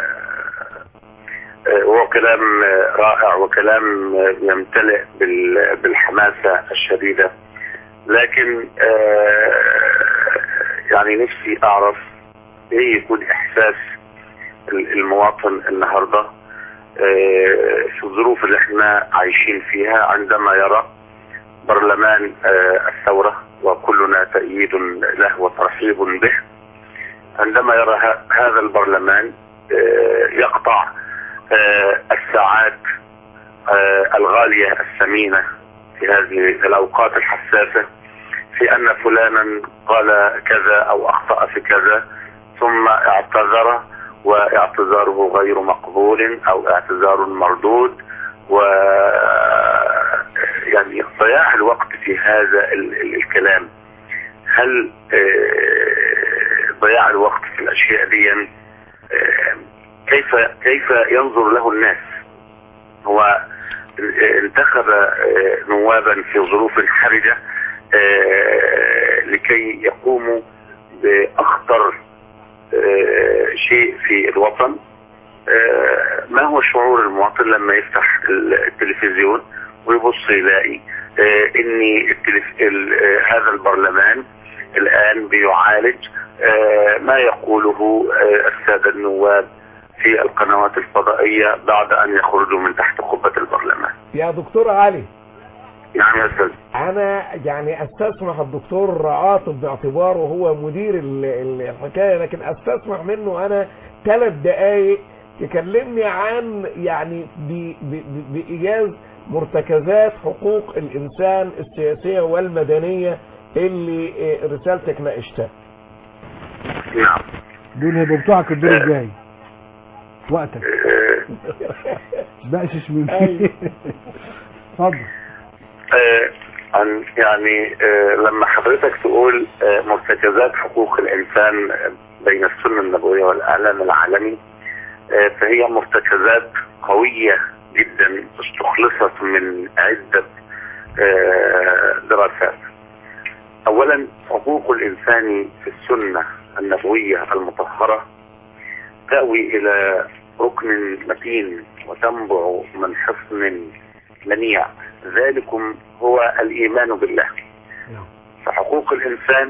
آه، وهو كلام آه، رائع وكلام آه، يمتلئ بال- بالحماسة الشديدة لكن آه، يعني نفسي اعرف ايه يكون احساس ال- المواطن النهارده آه، في الظروف اللي احنا عايشين فيها عندما يرى برلمان آه، الثورة وكلنا تأييد له وترحيب به عندما يرى ه- هذا البرلمان آه، يقطع آه، الساعات آه، الغالية الثمينة في هذه الأوقات الحساسة في أن فلانا قال كذا أو أخطأ في كذا ثم اعتذر واعتذاره غير مقبول أو اعتذار مردود و يعني ضياع الوقت في هذا ال- ال- الكلام هل آه، ضياع الوقت في الأشياء دي آه، كيف كيف ينظر له الناس هو انتخب آه، نوابا في ظروف حرجة آه، لكي يقوموا بأخطر آه، شيء في الوطن آه، ما هو شعور المواطن لما يفتح التلفزيون ويبص يلاقي آه، ان التلف... ال... آه، هذا البرلمان الان بيعالج آه، ما يقوله آه، السادة النواب في القنوات الفضائية بعد ان يخرجوا من تحت قبة البرلمان يا دكتور علي نعم يا استاذ انا يعني استسمح الدكتور عاطف باعتباره هو مدير ال- ال- الحكايه لكن استسمح منه انا ثلاث دقائق تكلمني عن يعني ب- ب- ب- بايجاز مرتكزات حقوق الانسان السياسيه والمدنيه اللي آه، رسالتك ناقشتها نعم دول هيبقوا بتوعك الدور الجاي وقتك بقشش من أيوة. اتفضل آه، عن يعني آه، لما حضرتك تقول آه، مرتكزات حقوق الإنسان آه، بين السنة النبوية والإعلام العالمي آه، فهي مرتكزات قوية جدا استخلصت من عدة آه، دراسات أولا حقوق الإنسان في السنة النبوية المطهرة تأوي إلى ركن متين وتنبع من حصن منيع ذلكم هو الإيمان بالله فحقوق الإنسان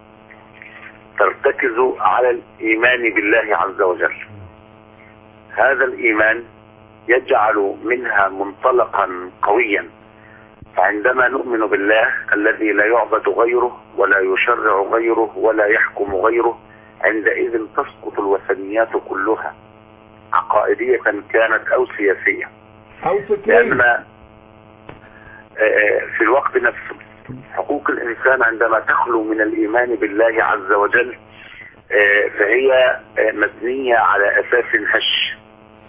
ترتكز على الإيمان بالله عز وجل هذا الإيمان يجعل منها منطلقا قويا فعندما نؤمن بالله الذي لا يعبد غيره ولا يشرع غيره ولا يحكم غيره عندئذ تسقط الوثنيات كلها عقائدية كانت أو سياسية او فكريه لأن آه، في الوقت نفسه حقوق الإنسان عندما تخلو من الإيمان بالله عز وجل آه، فهي آه، مبنية على أساس هش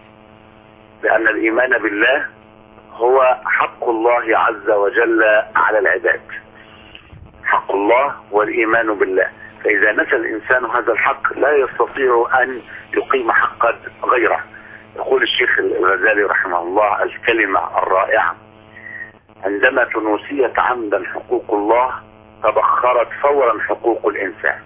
لأن الإيمان بالله هو حق الله عز وجل على العباد حق الله والإيمان بالله فإذا نسى الإنسان هذا الحق لا يستطيع أن يقيم حقا غيره يقول الشيخ الغزالي رحمه الله الكلمة الرائعة عندما تنوسيت عمدا حقوق الله تبخرت فورا حقوق الإنسان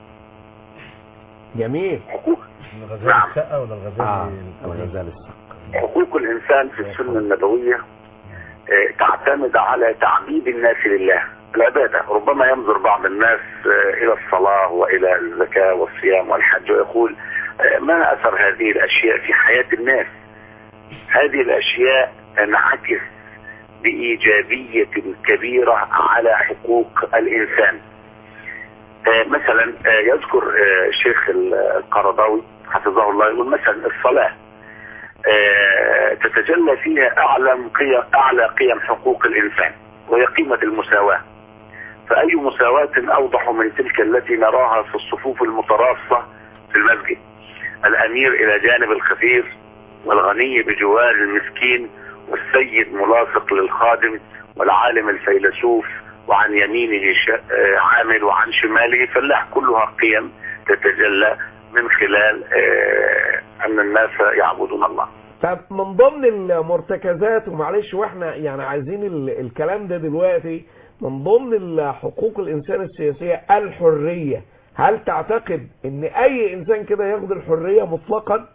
جميل حقوق الغزالي السقا ولا الغزالي آه، القديم؟ الغزالي السقا حقوق الإنسان في السنة النبوية آه، تعتمد على تعبيد الناس لله العبادة ربما ينظر بعض الناس آه، إلى الصلاة وإلى الزكاة والصيام والحج ويقول آه، ما أثر هذه الأشياء في حياة الناس هذه الأشياء تنعكس بإيجابية كبيرة على حقوق الإنسان آه، مثلا آه، يذكر آه، الشيخ القرضاوي حفظه الله يقول مثلا الصلاة آه، تتجلى فيها أعلى قيم أعلى قيم حقوق الإنسان وهي قيمة المساواة فأي مساواة أوضح من تلك التي نراها في الصفوف المتراصة في المسجد الأمير إلى جانب الخفيف والغني بجوار المسكين والسيد ملاصق للخادم والعالم الفيلسوف وعن يمينه ش- آه، عامل وعن شماله فلاح كلها قيم تتجلى من خلال آه، أن الناس يعبدون الله طب من ضمن المرتكزات ومعلش واحنا يعني عايزين ال- الكلام ده دلوقتي من ضمن ال- حقوق الانسان السياسيه الحريه هل تعتقد ان اي انسان كده ياخد الحريه مطلقا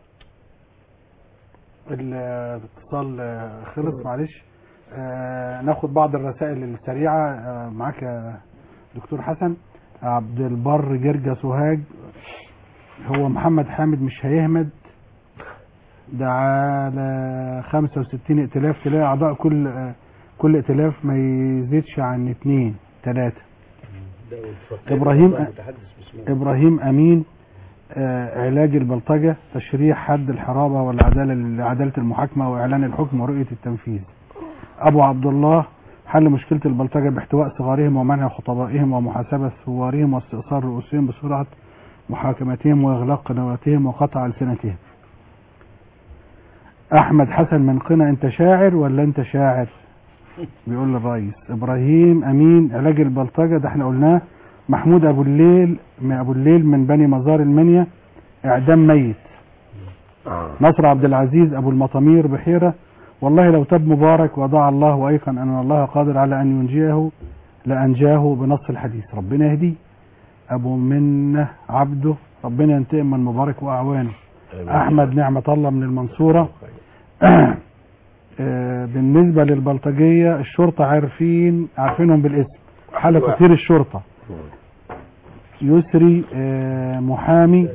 الاتصال آه، خلص معلش آه، ناخد بعض الرسائل السريعة آه، معاك يا دكتور حسن عبد البر جرجا سوهاج هو محمد حامد مش هيهمد ده على 65 ائتلاف تلاقي اعضاء كل آه، كل ائتلاف ما يزيدش عن اتنين تلاتة إبراهيم ابراهيم امين آه، علاج البلطجة تشريح حد الحرابة والعدالة لعدالة المحاكمة واعلان الحكم ورؤية التنفيذ ابو عبد الله حل مشكلة البلطجة باحتواء صغارهم ومنع خطبائهم ومحاسبة ثوارهم واستئصال رؤوسهم بسرعة محاكمتهم واغلاق قنواتهم وقطع السنتهم احمد حسن من قنا انت شاعر ولا انت شاعر بيقول للرئيس ابراهيم امين علاج البلطجة ده احنا قلناه محمود ابو الليل من ابو الليل من بني مزار المنيا اعدام ميت نصر عبد العزيز ابو المطامير بحيرة والله لو تاب مبارك وضع الله وايقن ان الله قادر على ان ينجيه لانجاه بنص الحديث ربنا يهديه ابو منه عبده ربنا ينتقم من مبارك واعوانه احمد نعمة الله من المنصورة آه، بالنسبة للبلطجية الشرطة عارفين عارفينهم بالاسم حالة كتير الشرطة يسري آه، محامي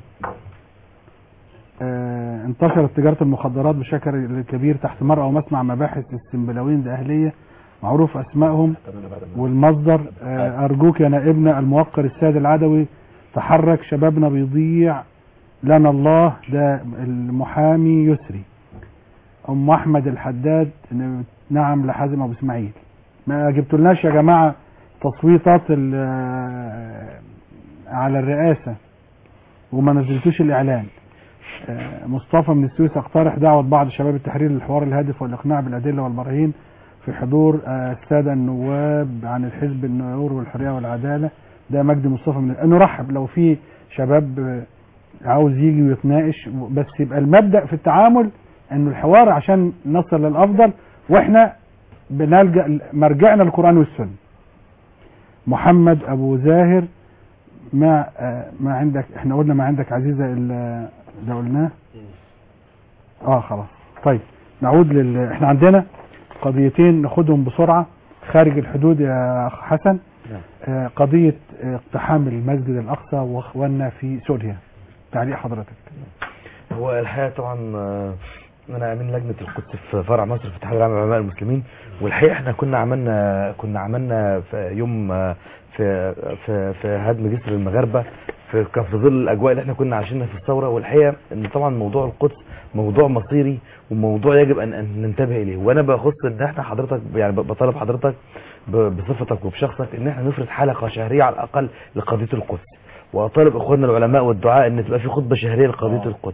آه، انتشرت تجارة المخدرات بشكل كبير تحت مرأى ومسمع مباحث السنبلاوين ده أهلية معروف أسمائهم والمصدر آه، أرجوك يا نائبنا الموقر السيد العدوي تحرك شبابنا بيضيع لنا الله ده المحامي يسري أم أحمد الحداد نعم لحازم أبو إسماعيل ما جبتولناش يا جماعة تصويتات ال- على الرئاسة وما نزلتوش الإعلان آه، مصطفى من السويس اقترح دعوة بعض شباب التحرير للحوار الهادف والإقناع بالأدلة والبراهين في حضور آه، السادة النواب عن الحزب النور والحرية والعدالة ده مجدي مصطفى من نرحب لو في شباب آه، عاوز يجي ويتناقش بس يبقى المبدأ في التعامل انه الحوار عشان نصل للأفضل واحنا بنلجأ مرجعنا القرآن والسنة محمد أبو زاهر ما آه، ما عندك احنا قلنا ما عندك عزيزة ال- ده قلناه اه خلاص طيب نعود لل احنا عندنا قضيتين ناخدهم بسرعة خارج الحدود يا أخ حسن آه، قضية آه، اقتحام المسجد الأقصى واخواننا في سوريا تعليق حضرتك هو الحقيقه طبعا آه، انا امين لجنه القدس في فرع مصر في اتحاد العام للعلماء المسلمين والحقيقه احنا كنا عملنا كنا عملنا في يوم آه، في في في هدم جسر المغاربه في كان في ظل الاجواء اللي احنا كنا عايشينها في الثوره والحقيقه ان طبعا موضوع القدس موضوع مصيري وموضوع يجب ان ان ننتبه اليه وانا بخص ان احنا حضرتك يعني بطالب حضرتك ب- بصفتك وبشخصك ان احنا نفرض حلقه شهريه على الاقل لقضيه القدس واطالب اخواننا العلماء والدعاء ان تبقى في خطبه شهريه لقضيه القدس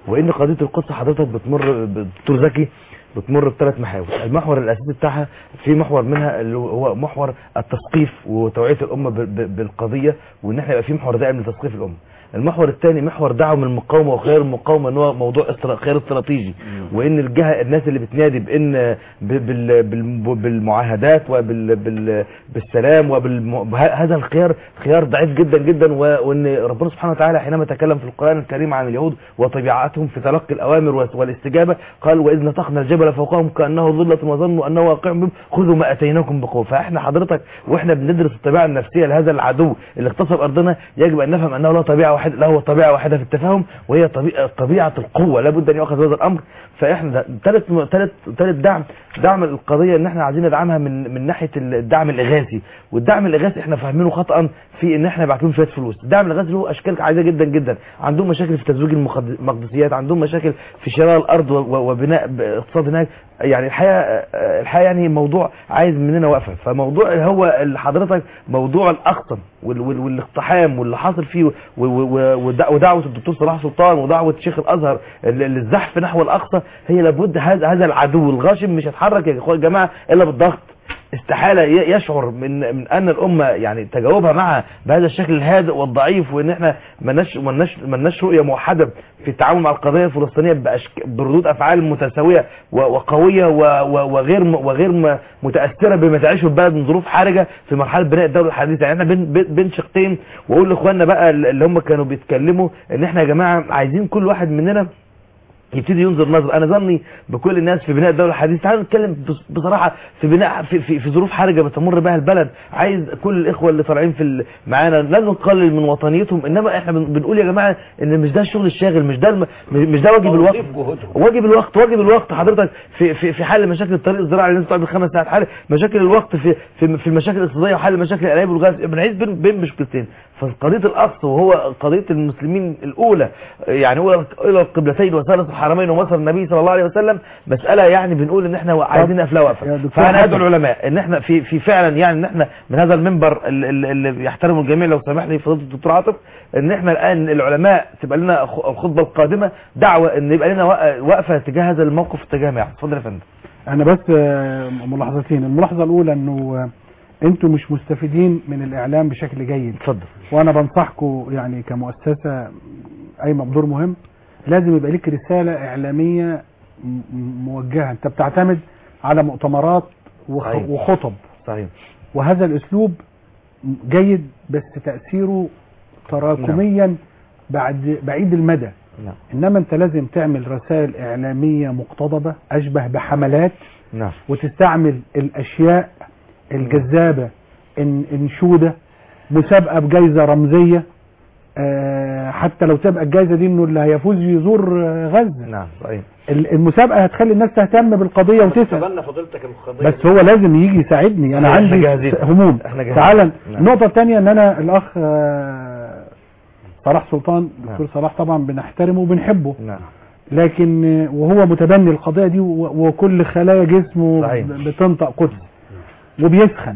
وان قضيه القدس حضرتك بتمر دكتور زكي بتمر بثلاث محاور المحور الاساسي بتاعها في محور منها اللي هو محور التثقيف وتوعيه الامه ب- ب- بالقضيه وان احنا يبقى في محور دائم لتثقيف الامه المحور الثاني محور دعم المقاومه وخيار المقاومه ان هو موضوع استرا- خيار استراتيجي وان الجهه الناس اللي بتنادي بان ب- بال- بال- بالمعاهدات وبالسلام وهذا الخيار خيار ضعيف جدا جدا و- وان ربنا سبحانه وتعالى حينما تكلم في القران الكريم عن اليهود وطبيعتهم في تلقي الاوامر وال- والاستجابه قال واذ نطقنا الجبل فوقهم كانه ظله وظنوا انه واقع بهم خذوا ما اتيناكم بقوه فاحنا حضرتك واحنا بندرس الطبيعه النفسيه لهذا العدو اللي اغتصب ارضنا يجب ان نفهم انه لا طبيعه واحده له طبيعه واحده في التفاهم وهي طبيعه طبيعه القوه لابد ان يؤخذ هذا الامر فاحنا ثالث ثالث ثالث دعم دعم القضيه ان احنا عايزين ندعمها من من ناحيه الدعم الاغاثي والدعم الاغاثي احنا فاهمينه خطا في ان احنا نبعت لهم شويه فلوس الدعم الاغاثي له اشكال عديده جدا جدا عندهم مشاكل في تزويج المقد- المقدسيات عندهم مشاكل في شراء الارض و- و- وبناء ب- اقتصاد هناك يعني الحقيقه الحقيقه يعني موضوع عايز مننا وقفه فموضوع هو اللي حضرتك موضوع الاقصى وال- وال- والاقتحام واللي حاصل فيه و- و- ودع- ودعوه الدكتور صلاح سلطان ودعوه شيخ الازهر ال- ال- الزحف نحو الاقصى هي لابد هذا هذا العدو الغاشم مش هيتحرك يا اخوان جماعه الا بالضغط استحاله ي- يشعر من من ان الامه يعني تجاوبها معها بهذا الشكل الهادئ والضعيف وان احنا مالناش مالناش مالناش رؤيه موحده في التعامل مع القضيه الفلسطينيه بأشك... بردود افعال متساويه و... وقويه و... و... وغير م... وغير م... متاثره بما تعيشه البلد من ظروف حرجه في مرحله بناء الدوله الحديثه يعني احنا بين بين- بين شقين واقول لاخواننا بقى اللي هم كانوا بيتكلموا ان احنا يا جماعه عايزين كل واحد مننا يبتدي ينظر نظر انا ظني بكل الناس في بناء الدوله الحديثه تعالوا نتكلم بص- بصراحه في بناء في, في, في ظروف حرجه بتمر بها البلد عايز كل الاخوه اللي طالعين في ال- معانا لا نقلل من وطنيتهم انما احنا بن- بنقول يا جماعه ان مش ده الشغل الشاغل مش ده الم- مش ده واجب الوقت واجب الوقت واجب الوقت حضرتك في في في حل مشاكل الطريق الزراعي اللي انت بتقعد خمس ساعات حل مشاكل الوقت في في, في المشاكل الاقتصاديه وحل مشاكل الانابيب والغاز بنعيش بين بين مشكلتين فقضيه الاقصى وهو قضيه المسلمين الاولى يعني اولى الى القبلتين وثالث الحرمين ومصر النبي صلى الله عليه وسلم مساله يعني بنقول ان احنا عايزين قفله وقفه دكتور فانا حسن. ادعو العلماء ان احنا في في فعلا يعني ان احنا من هذا المنبر اللي, اللي يحترمه الجميع لو سمح لي فضيله الدكتور عاطف ان احنا الان العلماء تبقى لنا خ- الخطبه القادمه دعوه ان يبقى لنا وق- وقفه تجاه هذا الموقف تجاه ما يحصل اتفضل يا فندم انا بس آه، ملاحظتين الملاحظه الاولى انه آه، انتوا مش مستفيدين من الاعلام بشكل جيد اتفضل وانا بنصحكم يعني كمؤسسه قايمه بدور مهم لازم يبقى ليك رساله اعلاميه م- م- موجهه انت بتعتمد على مؤتمرات وخ- صحيح. وخطب صحيح وهذا الاسلوب جيد بس تاثيره تراكميا بعد بعيد المدى نعم انما انت لازم تعمل رسائل اعلاميه مقتضبه اشبه بحملات نعم وتستعمل الاشياء الجذابه ان انشوده مسابقه بجائزه رمزيه آه، حتى لو تبقى الجائزه دي انه اللي هيفوز يزور آه، غزه نعم صحيح ال- المسابقه هتخلي الناس تهتم بالقضيه وتسال تبنى فضيلتك القضيه بس هو لازم يجي يساعدني انا احنا عندي جاهزين. هموم احنا جاهزين. تعالى نعم. النقطه الثانيه ان انا الاخ آه، صلاح سلطان دكتور نعم. صلاح طبعا بنحترمه وبنحبه نعم لكن آه، وهو متبني القضيه دي و- وكل خلايا جسمه صحيح. ب- بتنطق قدس وبيسخن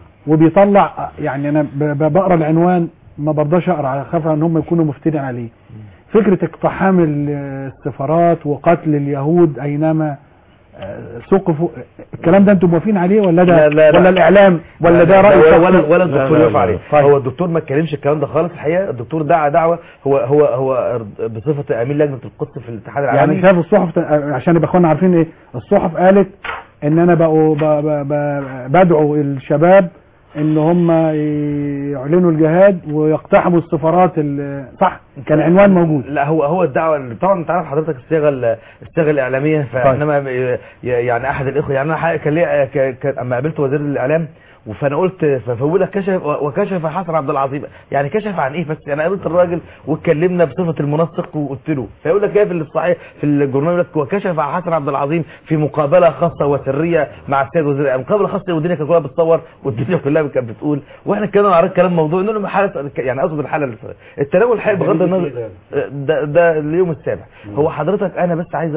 وبيطلع يعني انا ب- ب- بقرا العنوان ما برضاش اقرا اخاف ان هم يكونوا مفترين عليه فكره اقتحام ال- السفارات وقتل اليهود اينما آه، سقفوا الكلام ده انتم موافقين عليه ولا ده لا لا لا. ولا الاعلام ولا ده راي ولا ولا, شخصي؟ ولا الدكتور لا، يقف لا، عليه طيب. هو الدكتور ما اتكلمش الكلام ده خالص الحقيقه الدكتور دعا دعوه هو هو هو بصفه امين لجنه القدس في الاتحاد العالمي يعني شايف الصحف عشان يبقى اخوانا عارفين ايه الصحف قالت ان انا بقوا ب- ب- ب- بدعو الشباب ان هم يعلنوا الجهاد ويقتحموا السفارات ال- صح كان عنوان موجود لا هو هو الدعوه اللي طبعا انت عارف حضرتك الصيغه ال- الصيغه الاعلاميه فانما ي- يعني احد الاخوه يعني انا حقيقة كان ليا ك- كان اما قابلت وزير الاعلام فانا قلت فبقول لك كشف وكشف حسن عبد العظيم يعني كشف عن ايه بس انا قابلت الراجل واتكلمنا بصفه المنسق وقلت له فيقول لك ايه في الصحيح في الجورنال يقول لك وكشف عن حسن عبد العظيم في مقابله خاصه وسريه مع السيد وزير الإعلام. مقابله خاصه والدنيا كانت كلها بتصور والدنيا كلها كانت بتقول واحنا اتكلمنا عن كلام موضوع انه لما حاله يعني اقصد الحاله اللي- التناول الحقيقي بغض النظر ده ده اليوم السابع هو حضرتك انا بس عايز اقول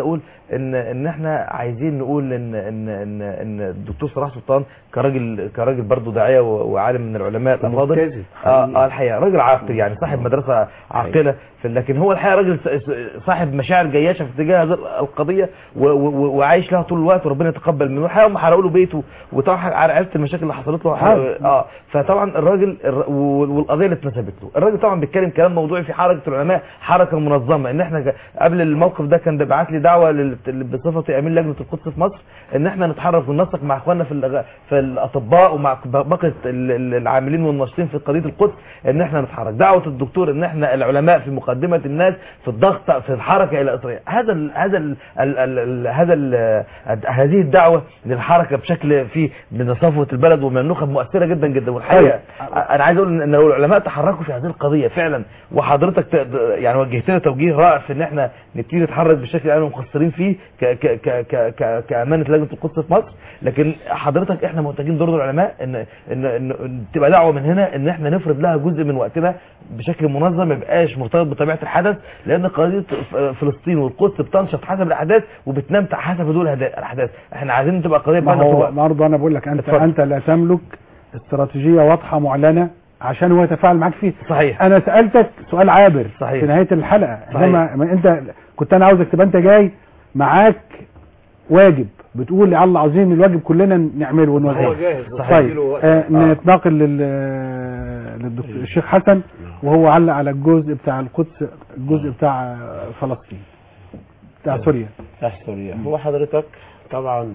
ان ان احنا عايزين نقول ان ان ان ان الدكتور صلاح سلطان كراجل كراجل برضه داعيه و- وعالم من العلماء الافاضل ومجتهد. اه اه الحقيقه راجل عاقل يعني صاحب مدرسه عاقله في لكن هو الحقيقه راجل س- س- صاحب مشاعر جياشه في اتجاه هذه القضيه و- و- وعايش لها طول الوقت وربنا يتقبل منه الحقيقه هم حرقوا له بيته وطبعا عرفت المشاكل اللي حصلت له حاضر. اه فطبعا الراجل الر- وال- والقضيه اللي اتنسبت له الراجل طبعا بيتكلم كلام موضوعي في حركه العلماء حركه منظمه ان احنا ك- قبل الموقف ده كان بعت لي دعوه لل- بصفتي امين لجنه القدس في مصر ان احنا نتحرك وننسق مع اخواننا في الأغ- في الاطباء ومع باقي ال- ال- العاملين والناشطين في قضيه القدس ان احنا نتحرك دعوه الدكتور ان احنا العلماء في مقدمه الناس في الضغط في الحركه الى اسرائيل هذا ال هذا ال ال ال ال هذا ال هذه الدعوه للحركه بشكل في من صفوه البلد ومن النخب مؤثره جدا جدا والحقيقه انا عايز اقول ان لو العلماء تحركوا في هذه القضيه فعلا وحضرتك ت- يعني وجهت لنا توجيه رائع في ان احنا نبتدي نتحرك بالشكل اللي احنا مقصرين فيه ك ك ك ك ك كامانه لجنه القدس في مصر لكن حضرتك احنا محتاجين دور العلماء ان ان ان, إن تبقى دعوه من هنا ان احنا نفرض لها جزء من وقتنا بشكل منظم ما يبقاش مرتبط بطبيعه الحدث لان قضيه ف- فلسطين والقدس بتنشط حسب الاحداث وبتنام حسب هدول الهدا- الاحداث احنا عايزين تبقى قضيه ما بقى هو تبقى- برضه انا بقول لك انت اتفضل. انت لا تملك استراتيجيه واضحه معلنه عشان هو يتفاعل معاك فيه صحيح انا سالتك سؤال عابر صحيح. في نهايه الحلقه صحيح. انما ما انت كنت انا عاوزك تبقى انت جاي معاك واجب بتقول يا الله عاوزين الواجب كلنا نعمله ونوزعه هو جاهز. صحيح. طيب اديله وقت. آه آه. نتناقل لل للدكتور الشيخ حسن وهو علق على الجزء بتاع القدس الجزء بتاع فلسطين بتاع سوريا بتاع سوريا هو حضرتك طبعا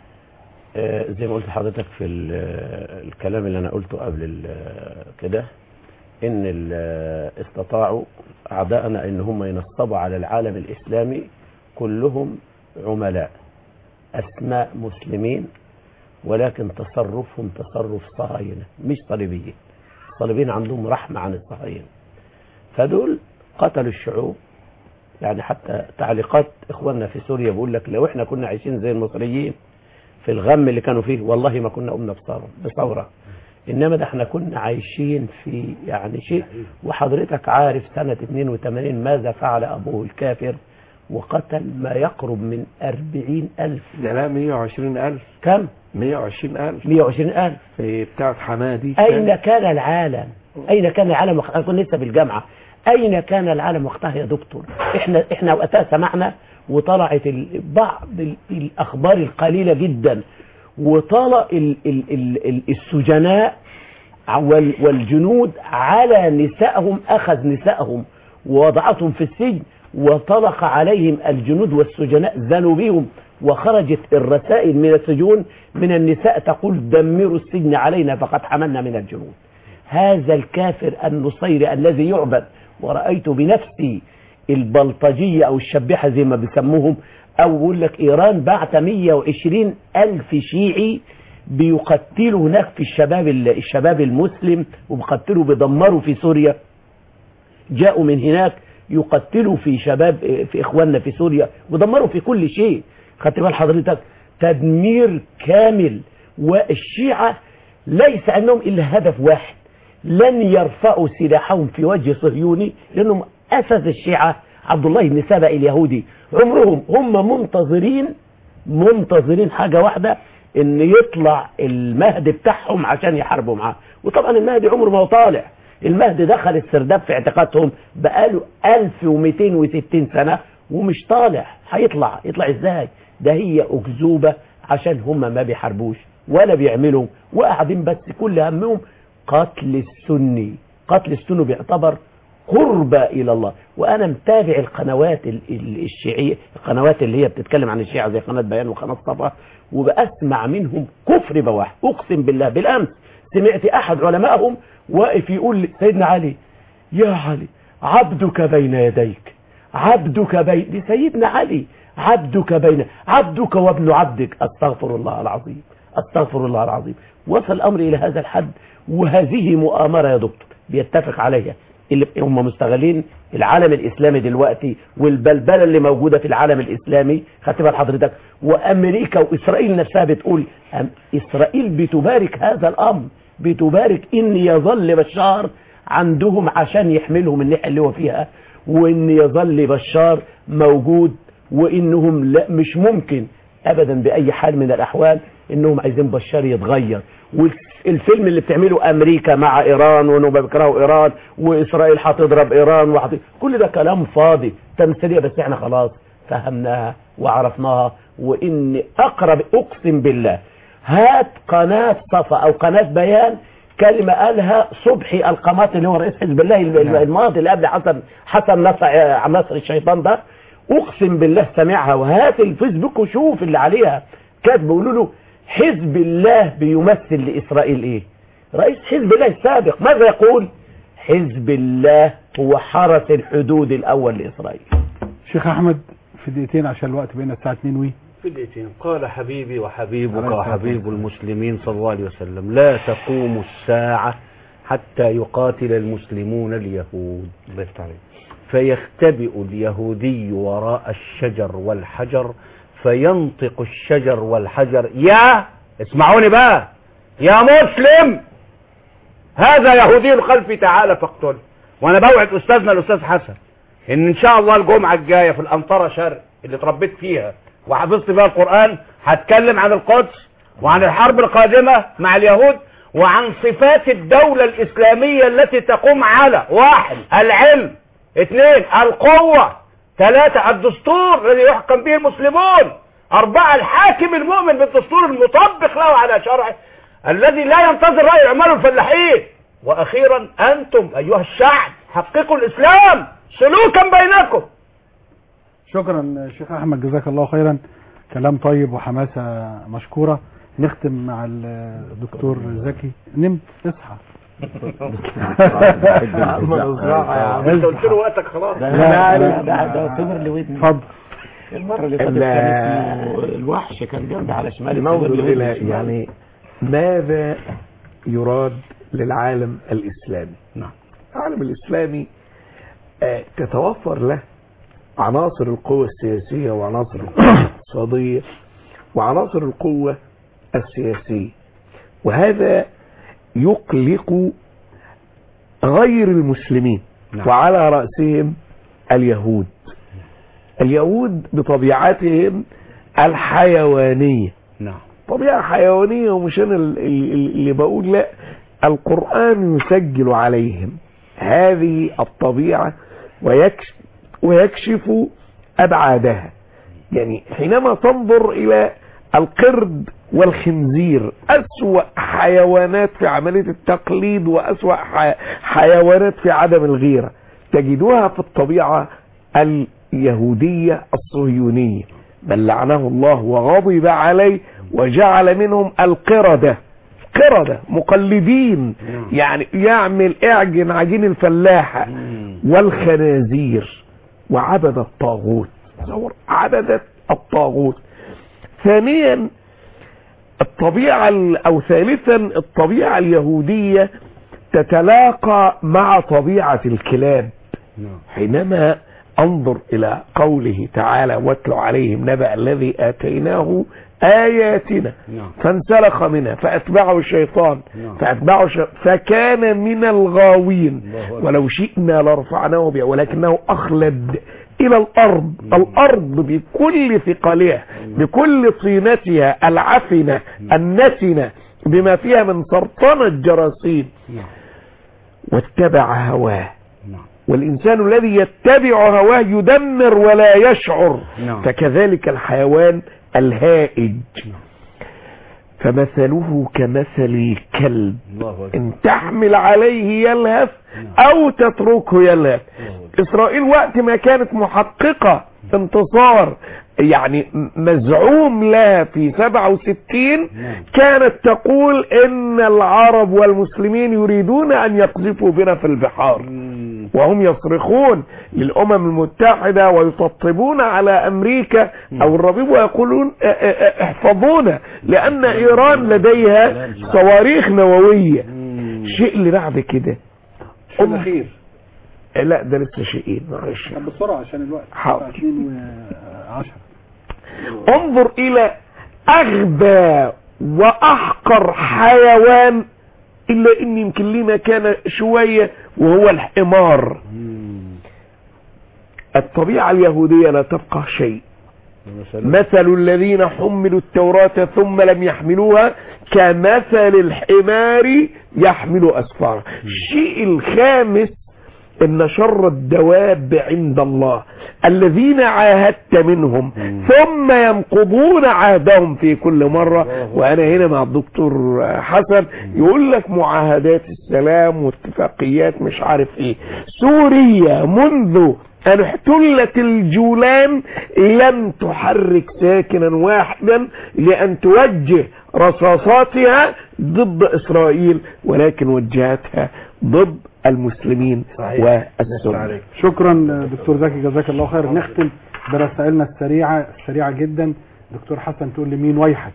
آه، زي ما قلت لحضرتك في ال- آه، الكلام اللي انا قلته قبل ال- آه، كده ان ال- آه، استطاعوا اعدائنا ان هم ينصبوا على العالم الاسلامي كلهم عملاء اسماء مسلمين ولكن تصرفهم تصرف صهاينه مش صليبيين الصليبيين عندهم رحمه عن الصهاينه فدول قتلوا الشعوب يعني حتى تعليقات اخواننا في سوريا بيقول لك لو احنا كنا عايشين زي المصريين في الغم اللي كانوا فيه والله ما كنا قمنا بثوره بثوره انما ده احنا كنا عايشين في يعني شيء وحضرتك عارف سنه 82 ماذا فعل ابوه الكافر وقتل ما يقرب من 40 ألف ده لا 120 ألف كم 120 ألف 120 ألف في بتاعت حمادي أين كان العالم أين كان العالم وقت- أنا كنت لسه بالجامعة أين كان العالم وقتها يا دكتور إحنا إحنا وقتها سمعنا وطلعت ال- بعض ال- الأخبار القليلة جدا وطلع ال- ال- ال- ال- السجناء وال- والجنود على نسائهم أخذ نسائهم ووضعتهم في السجن وطلق عليهم الجنود والسجناء زنوا بهم وخرجت الرسائل من السجون من النساء تقول دمروا السجن علينا فقد حملنا من الجنود هذا الكافر النصيري الذي يعبد ورأيت بنفسي البلطجية أو الشبيحة زي ما بيسموهم أو يقول لك إيران بعت 120 ألف شيعي بيقتلوا هناك في الشباب الشباب المسلم وبيقتلوا بيدمروا في سوريا جاءوا من هناك يقتلوا في شباب في إخواننا في سوريا ودمروا في كل شيء خدت بال حضرتك تدمير كامل والشيعة ليس عندهم إلا هدف واحد لن يرفعوا سلاحهم في وجه صهيوني لأنهم أسس الشيعة عبد الله بن سبأ اليهودي عمرهم هم منتظرين منتظرين حاجة واحدة ان يطلع المهدي بتاعهم عشان يحاربوا معاه وطبعا المهدي عمره ما هو طالع المهدي دخل السرداب في اعتقادهم بقاله 1260 سنة ومش طالع هيطلع يطلع ازاي ده هي اكذوبة عشان هم ما بيحاربوش ولا بيعملوا وقاعدين بس كل همهم قتل السني قتل السني بيعتبر قربة إلى الله وأنا متابع القنوات ال- ال- الشيعية القنوات اللي هي بتتكلم عن الشيعة زي قناة بيان وقناة صفا وبأسمع منهم كفر بواح أقسم بالله بالأمس سمعت أحد علمائهم واقف يقول لي سيدنا علي يا علي عبدك بين يديك عبدك بين دي سيدنا علي عبدك بين عبدك وابن عبدك استغفر الله العظيم استغفر الله العظيم وصل الامر الى هذا الحد وهذه مؤامره يا دكتور بيتفق عليها اللي هم مستغلين العالم الاسلامي دلوقتي والبلبله اللي موجوده في العالم الاسلامي خدت بال حضرتك وامريكا واسرائيل نفسها بتقول أم اسرائيل بتبارك هذا الامر بتبارك ان يظل بشار عندهم عشان يحملهم الناحيه اللي هو فيها وان يظل بشار موجود وانهم لا مش ممكن ابدا باي حال من الاحوال انهم عايزين بشار يتغير والفيلم اللي بتعمله امريكا مع ايران وانهم بيكرهوا ايران واسرائيل هتضرب ايران وحت... كل ده كلام فاضي تمثيليه بس احنا خلاص فهمناها وعرفناها وان اقرب اقسم بالله هات قناه صفا او قناه بيان كلمه قالها صبحي القماط اللي هو رئيس حزب الله الم- الماضي اللي قبل حسن حسن نصر آه، نصر الشيطان ده اقسم بالله سامعها وهات الفيسبوك وشوف اللي عليها كاتب بيقولوا له حزب الله بيمثل لاسرائيل ايه رئيس حزب الله السابق ماذا يقول حزب الله هو حرس الحدود الاول لاسرائيل شيخ احمد في دقيقتين عشان الوقت بين الساعه 2 وي في دقيقتين قال حبيبي وحبيبك عليه الصلاة وحبيب المسلمين صلى الله عليه وسلم لا تقوم الساعة حتى يقاتل المسلمون اليهود الله يفتح عليك. فيختبئ اليهودي وراء الشجر والحجر فينطق الشجر والحجر يا اسمعوني بقى يا مسلم هذا يهودي خلفي تعالى فاقتله وانا بوعد استاذنا الاستاذ حسن ان ان شاء الله الجمعه الجايه في الانطره شرق اللي اتربيت فيها وحفظت فيها القران هتكلم عن القدس وعن الحرب القادمه مع اليهود وعن صفات الدوله الاسلاميه التي تقوم على واحد العلم اثنين القوه ثلاثه الدستور الذي يحكم به المسلمون اربعه الحاكم المؤمن بالدستور المطبق له على شرعه الذي لا ينتظر راي العمال والفلاحين واخيرا انتم ايها الشعب حققوا الاسلام سلوكا بينكم شكرا شيخ احمد جزاك الله خيرا كلام طيب وحماسه مشكوره نختم مع الدكتور زكي نمت اصحى انت قلت له وقتك خلاص لا لا لا ده ده صبر لودني اتفضل المره اللي فاتت كان اسمه الوحش كان جنبي على شمالي موضوع صبر لودني الإله شمال. يعني ماذا يراد للعالم الإسلامي نعم العالم الإسلامي آه، تتوفر له عناصر القوة السياسية وعناصر القوة الاقتصادية وعناصر القوة السياسية وهذا يقلق غير المسلمين نعم. وعلى رأسهم اليهود اليهود بطبيعتهم الحيوانية نعم طبيعة حيوانية ومش أنا ال- ال- اللي بقول لا القرآن يسجل عليهم هذه الطبيعة ويكشف, ويكشف أبعادها يعني حينما تنظر إلى القرد والخنزير أسوأ حيوانات في عملية التقليد وأسوأ ح- حيوانات في عدم الغيرة تجدوها في الطبيعة اليهودية الصهيونية بل لعنه الله وغضب عليه وجعل منهم القردة قردة مقلدين يعني يعمل اعجن عجين الفلاحة والخنازير وعبد الطاغوت تصور عبدت الطاغوت ثانيا الطبيعة ال- او ثالثا الطبيعة اليهودية تتلاقى مع طبيعة الكلاب حينما انظر الى قوله تعالى واتل عليهم نبأ الذي اتيناه اياتنا نعم فانسلخ منها فاتبعه الشيطان نعم. فاتبعه الش... فكان من الغاوين الله أكبر. ولو شئنا لرفعناه بها ولكنه اخلد الى الارض الارض بكل ثقلها بكل طينتها العفنه النتنه بما فيها من سرطان الجراثيم نعم واتبع هواه نعم والإنسان الذي يتبع هواه يدمر ولا يشعر نعم. فكذلك الحيوان الهائج فمثله كمثل كلب الله أكبر إن تحمل عليه يلهث أو تتركه يلهث إسرائيل وقت ما كانت محققة انتصار يعني م- مزعوم لها في 67 كانت تقول إن العرب والمسلمين يريدون أن يقذفوا بنا في البحار وهم يصرخون للأمم المتحدة ويطبطبون على أمريكا أو الربيب ويقولون اه اه اه احفظونا لأن إيران لديها صواريخ نووية شيء اللي بعد كده شيء الاخير اه لا ده لسه شيئين معلش طب بسرعه عشان الوقت حاضر. 2 و10 انظر إلى أغبى وأحقر حيوان إلا إن يمكن لي مكانه شوية وهو الحمار الطبيعة اليهودية لا تفقه شيء مثل الذين حملوا التوراة ثم لم يحملوها كمثل الحمار يحمل أسفارا الشيء الخامس ان شر الدواب عند الله الذين عاهدت منهم ثم ينقضون عهدهم في كل مرة وانا هنا مع الدكتور حسن يقول لك معاهدات السلام واتفاقيات مش عارف ايه سوريا منذ ان احتلت الجولان لم تحرك ساكنا واحدا لان توجه رصاصاتها ضد اسرائيل ولكن وجهتها ضد المسلمين والسنة شكرا دكتور زكي جزاك الله خير نختم برسائلنا السريعة السريعة جدا دكتور حسن تقول لي مين ويحك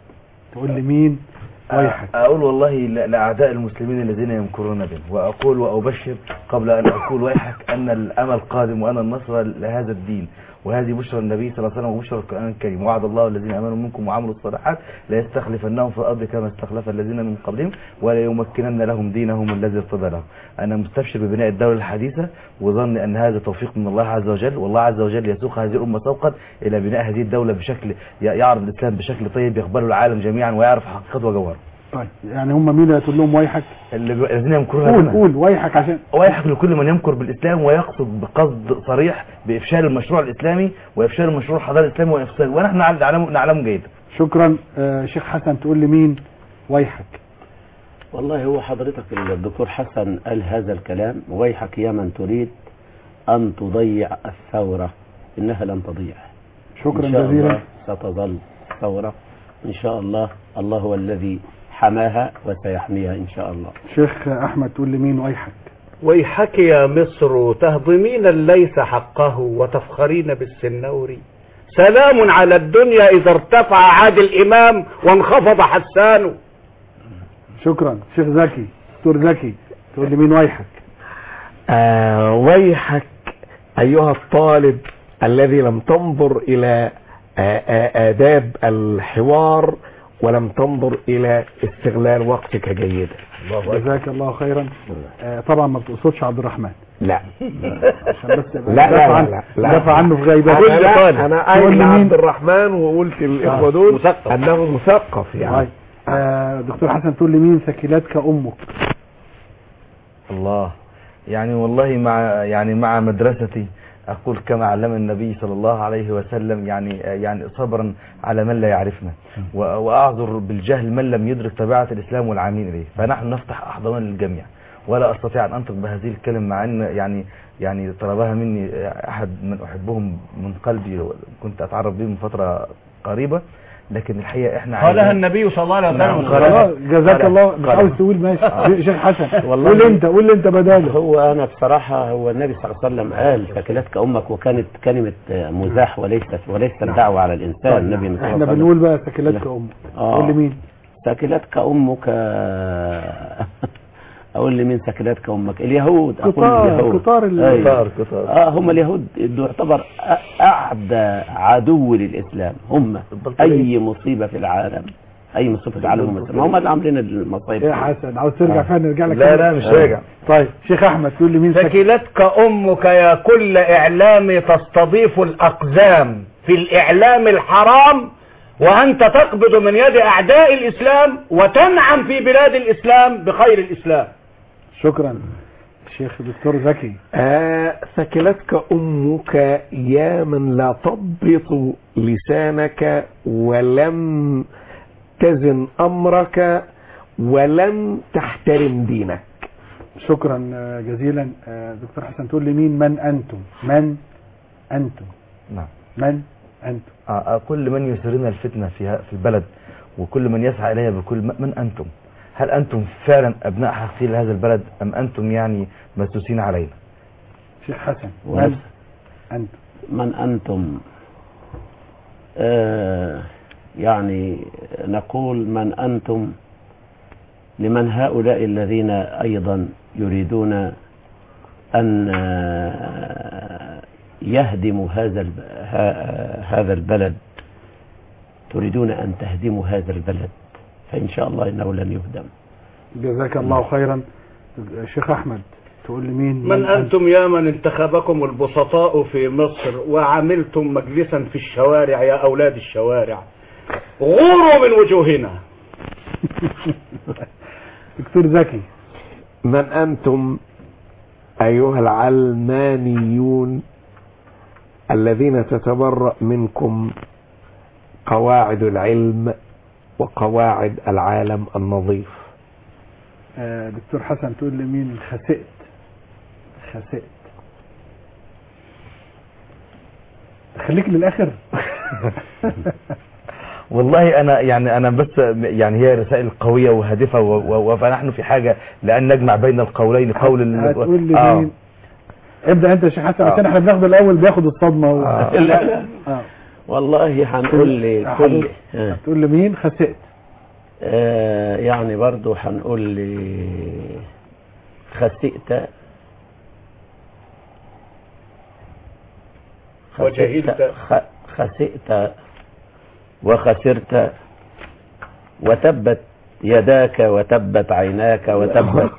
تقول لي مين ويحك اقول والله ل- لاعداء المسلمين الذين يمكرون بهم واقول وابشر قبل ان اقول ويحك ان الامل قادم وان النصر لهذا الدين وهذه بشرى النبي صلى الله عليه وسلم وبشرى القران الكريم وعد الله الذين امنوا منكم وعملوا الصالحات لا يستخلفنهم في الارض كما استخلف الذين من قبلهم ولا يمكنن لهم دينهم الذي ارتضى لهم انا مستبشر ببناء الدوله الحديثه وظن ان هذا توفيق من الله عز وجل والله عز وجل يسوق هذه الامه سوقا الى بناء هذه الدوله بشكل ي- يعرض الاسلام بشكل طيب يقبله العالم جميعا ويعرف حقيقته وجوهره طيب يعني هم مين اللي هتقول لهم ويحك اللي ب- الذين يمكرون قول بنا. قول ويحك عشان ويحق لكل من يمكر بالاسلام ويقصد بقصد صريح بافشال المشروع الاسلامي وافشال المشروع الحضاري الاسلامي وافساد ونحن نعلم نعلم جيدا شكرا آه شيخ حسن تقول لي مين ويحك والله هو حضرتك الدكتور حسن قال هذا الكلام ويحك يا من تريد أن تضيع الثورة إنها لن تضيع شكرا إن شاء جزيلا. الله ستظل ثورة إن شاء الله الله هو الذي حماها وسيحميها إن شاء الله شيخ احمد تقول لي مين ويحك ويحك يا مصر تهضمين ليس حقه وتفخرين بالسنور سلام على الدنيا إذا ارتفع عادل إمام وانخفض حسان شكرا شيخ زكي دكتور زكي تقول لي مين ويحك آه ويحك أيها الطالب الذي لم تنظر إلى آه آه آداب الحوار ولم تنظر إلى استغلال وقتك جيدا جزاك الله خيرا آه طبعا ما بتقصدش عبد الرحمن لا عشان بس لا لا دافع لا عن- لا, لا. دافع عنه في غيبته أنا, لا أنا تقول قايل لي مين عبد الرحمن وقلت الإخوة دول أنه مثقف يعني طيب. آه دكتور حسن تقول لي مين ثكلاتك امك الله يعني والله مع يعني مع مدرستي أقول كما علم النبي صلى الله عليه وسلم يعني يعني صبرا على من لا يعرفنا و- وأعذر بالجهل من لم يدرك طبيعة الإسلام والعامين إليه فنحن نفتح أحضانا للجميع ولا أستطيع أن أنطق بهذه الكلمة مع أن يعني يعني طلبها مني أحد من أحبهم من قلبي كنت أتعرف به من فترة قريبة لكن الحقيقة إحنا قالها عايزين- النبي صلى الله عليه نعم، وسلم قالها. خلاص جزاك قالها. الله مش قالها. عاوز تقول ماشي آه. شيخ حسن والله قول انت قول انت بداله هو أنا بصراحة هو النبي صلى الله عليه وسلم قال ثكلتك أمك وكانت كلمة آه، مزاح وليست وليست الدعوة على الإنسان طيب. النبي صلى الله احنا عليه وسلم بنقول بقى ثكلاتك لا. امك آه. قول لي مين ثكلتك أمك أقول لي مين ثكلتك أمك اليهود أقول كتار- اليهود كتار ال- أيوة. كتار- كتار. آه هم اليهود دول يعتبر أ- أعدى عدو للإسلام هم أي مصيبة في العالم أي مصيبة في العالم هم الإسلام. هم اللي عاملين المصايب يا حسن عاوز ترجع آه. فين نرجع لك لا، كده؟ لا، مش راجع. طيب شيخ احمد تقول لي مين ثك- ثكلتك أمك يا كل إعلام تستضيف الأقزام في الإعلام الحرام وأنت تقبض من يد أعداء الإسلام وتنعم في بلاد الإسلام بخير الإسلام شكرا شيخ دكتور زكي آه ثكلتك أمك يا من لا تضبط لسانك ولم تزن أمرك ولم تحترم دينك شكرا آه، جزيلا آه، دكتور حسن تقول لي مين من انتم من انتم نعم من انتم آه، آه، كل من يسرون الفتنة في ه- في البلد وكل من يسعى إليها بكل م- من أنتم هل أنتم فعلا أبناء حقيقيين لهذا البلد أم أنتم يعني مسوسين علينا شيخ حسن من ونفس- انتم من أنتم آه يعني نقول من أنتم لمن هؤلاء الذين أيضا يريدون أن آه، يهدموا هذا الب- ها- هذا البلد تريدون أن تهدموا هذا البلد فإن شاء الله إنه لن يهدم جزاك الله خيرا شيخ احمد تقول لمين من أنتم يا من انتخبكم البسطاء في مصر وعملتم مجلسا في الشوارع يا أولاد الشوارع غوروا من وجوهنا دكتور زكي من أنتم أيها العلمانيون الذين تتبرأ منكم قواعد العلم وقواعد العالم النظيف آه، دكتور حسن تقول لمين خسئت خسئت خليك للاخر والله انا يعني انا بس يعني هي رسائل قويه وهادفه و- و- فنحن في حاجه لان نجمع بين القولين قول ال- هتقول لي آه. مين ابدا انت يا شيخ حسن آه. عشان احنا بناخد الاول بياخد الصدمه و... آه. لا. آه. والله هنقول لكل حضرتك آه. تقول لمين خسئت آه يعني برضو هنقول لي خسئت وجهلت. خ- خسئت وخسرت وتبت يداك وتبت عيناك وتبت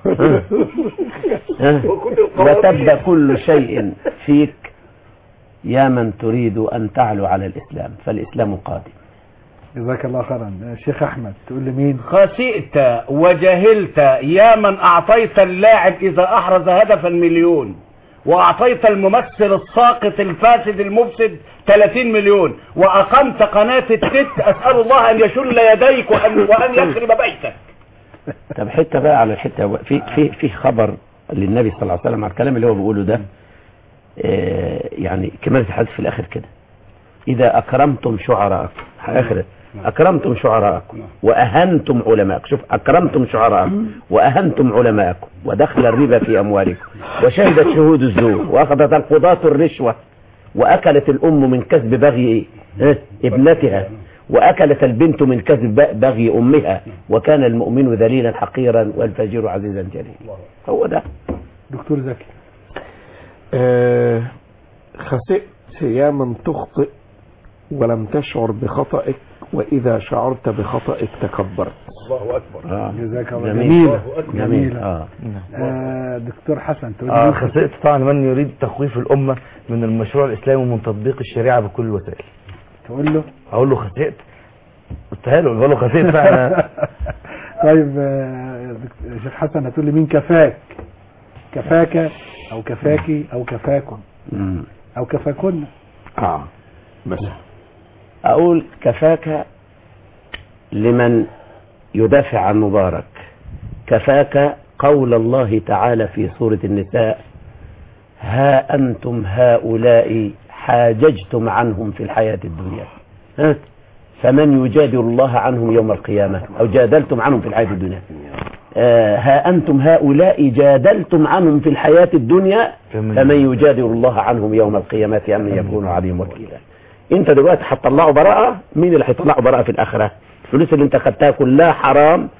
ها؟ وتب كل شيء فيك يا من تريد أن تعلو على الإسلام فالإسلام قادم جزاك الله خيرا آه، شيخ احمد تقول لمين خسئت وجهلت يا من أعطيت اللاعب إذا أحرز هدفا مليون وأعطيت الممثل الساقط الفاسد المفسد 30 مليون وأقمت قناة التت أسأل الله أن يشل يديك وأن, وأن يخرب بيتك طب حته بقى على الحته في في في خبر للنبي صلى الله عليه وسلم على الكلام اللي هو بيقوله ده آه، يعني كمالة الحديث في الاخر كده اذا اكرمتم شعراءكم اخر اكرمتم شعراءكم واهنتم علماءكم شوف اكرمتم شعراءكم واهنتم علماءكم ودخل الربا في اموالكم وشهدت شهود الزور واخذت القضاة الرشوة واكلت الام من كسب بغي إيه؟ ابنتها واكلت البنت من كسب بغي امها وكان المؤمن ذليلا حقيرا والفاجر عزيزا جليلا هو ده دكتور زكي آه، خسئت يا من تخطئ ولم تشعر بخطئك وإذا شعرت بخطئك تكبرت الله أكبر آه. جزاك الله جميل. جميلة جميل. جميلة آه. آه دكتور حسن تقول آه لمين خسئت طبعا من يريد تخويف الأمة من المشروع الإسلامي ومن تطبيق الشريعة بكل الوسائل تقول له أقول له خسئت قلتها له قلت له خسئت فعلا طيب آه، دك- شيخ حسن هتقول لي مين كفاك كفاك او كفاكي او كفاكم مم. او كفاكن اه مثلا أقول كفاك لمن يدافع عن مبارك كفاك قول الله تعالى في سورة النساء ها أنتم هؤلاء حاججتم عنهم في الحياة الدنيا ها؟ فمن يجادل الله عنهم يوم القيامة أو جادلتم عنهم في الحياة الدنيا آه ها أنتم هؤلاء جادلتم عنهم في الحياة الدنيا فمن يجادل الله عنهم يوم القيامة أم يكون عليهم وكيلا انت دلوقتي هتطلعوا براءة مين اللي هيطلعوا براءة في الآخرة الفلوس اللي انت خدتها كلها حرام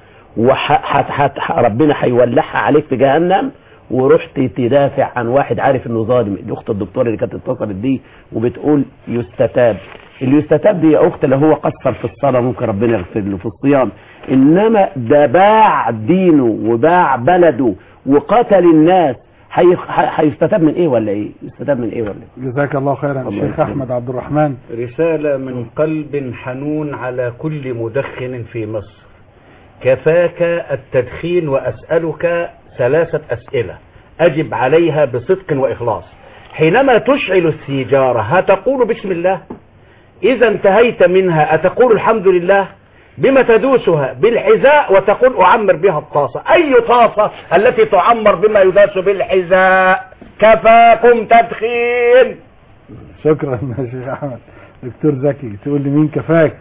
وربنا هيولعها عليك في جهنم ورحت تدافع عن واحد عارف انه ظالم دي اخت الدكتور اللي كانت اتصلت دي وبتقول يستتاب اللي يستتاب دي يا اخت اللي هو قصر في الصلاه ممكن ربنا يغفر له في الصيام انما ده باع دينه وباع بلده وقتل الناس هي- هيستتاب من ايه ولا ايه يستتاب من ايه ولا ايه جزاك الله خيرا الله الشيخ يسلمك. احمد عبد الرحمن رسالة من قلب حنون على كل مدخن في مصر كفاك التدخين وأسألك ثلاثة أسئلة أجب عليها بصدق وإخلاص حينما تشعل السيجارة هتقول بسم الله إذا انتهيت منها أتقول الحمد لله بما تدوسها بالحذاء وتقول أعمر بها الطاسة أي طاسة التي تعمر بما يداس بالحذاء كفاكم تدخين شكرا يا شيخ احمد دكتور زكي تقول لي مين كفاك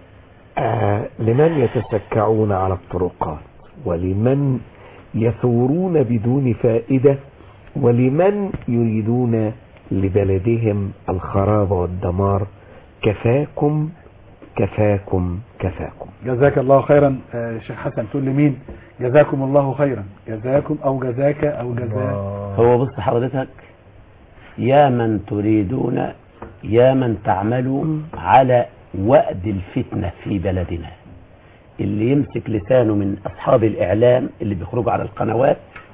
آه لمن يتسكعون على الطرقات ولمن يثورون بدون فائدة ولمن يريدون لبلدهم الخراب والدمار كفاكم كفاكم كفاكم جزاك الله خيرا آه، شيخ حسن تقول لي مين جزاكم الله خيرا جزاكم او جزاك او جزاك هو بص حضرتك يا من تريدون يا من تعملوا على وأد الفتنة في بلدنا اللي يمسك لسانه من أصحاب الإعلام اللي بيخرجوا على القنوات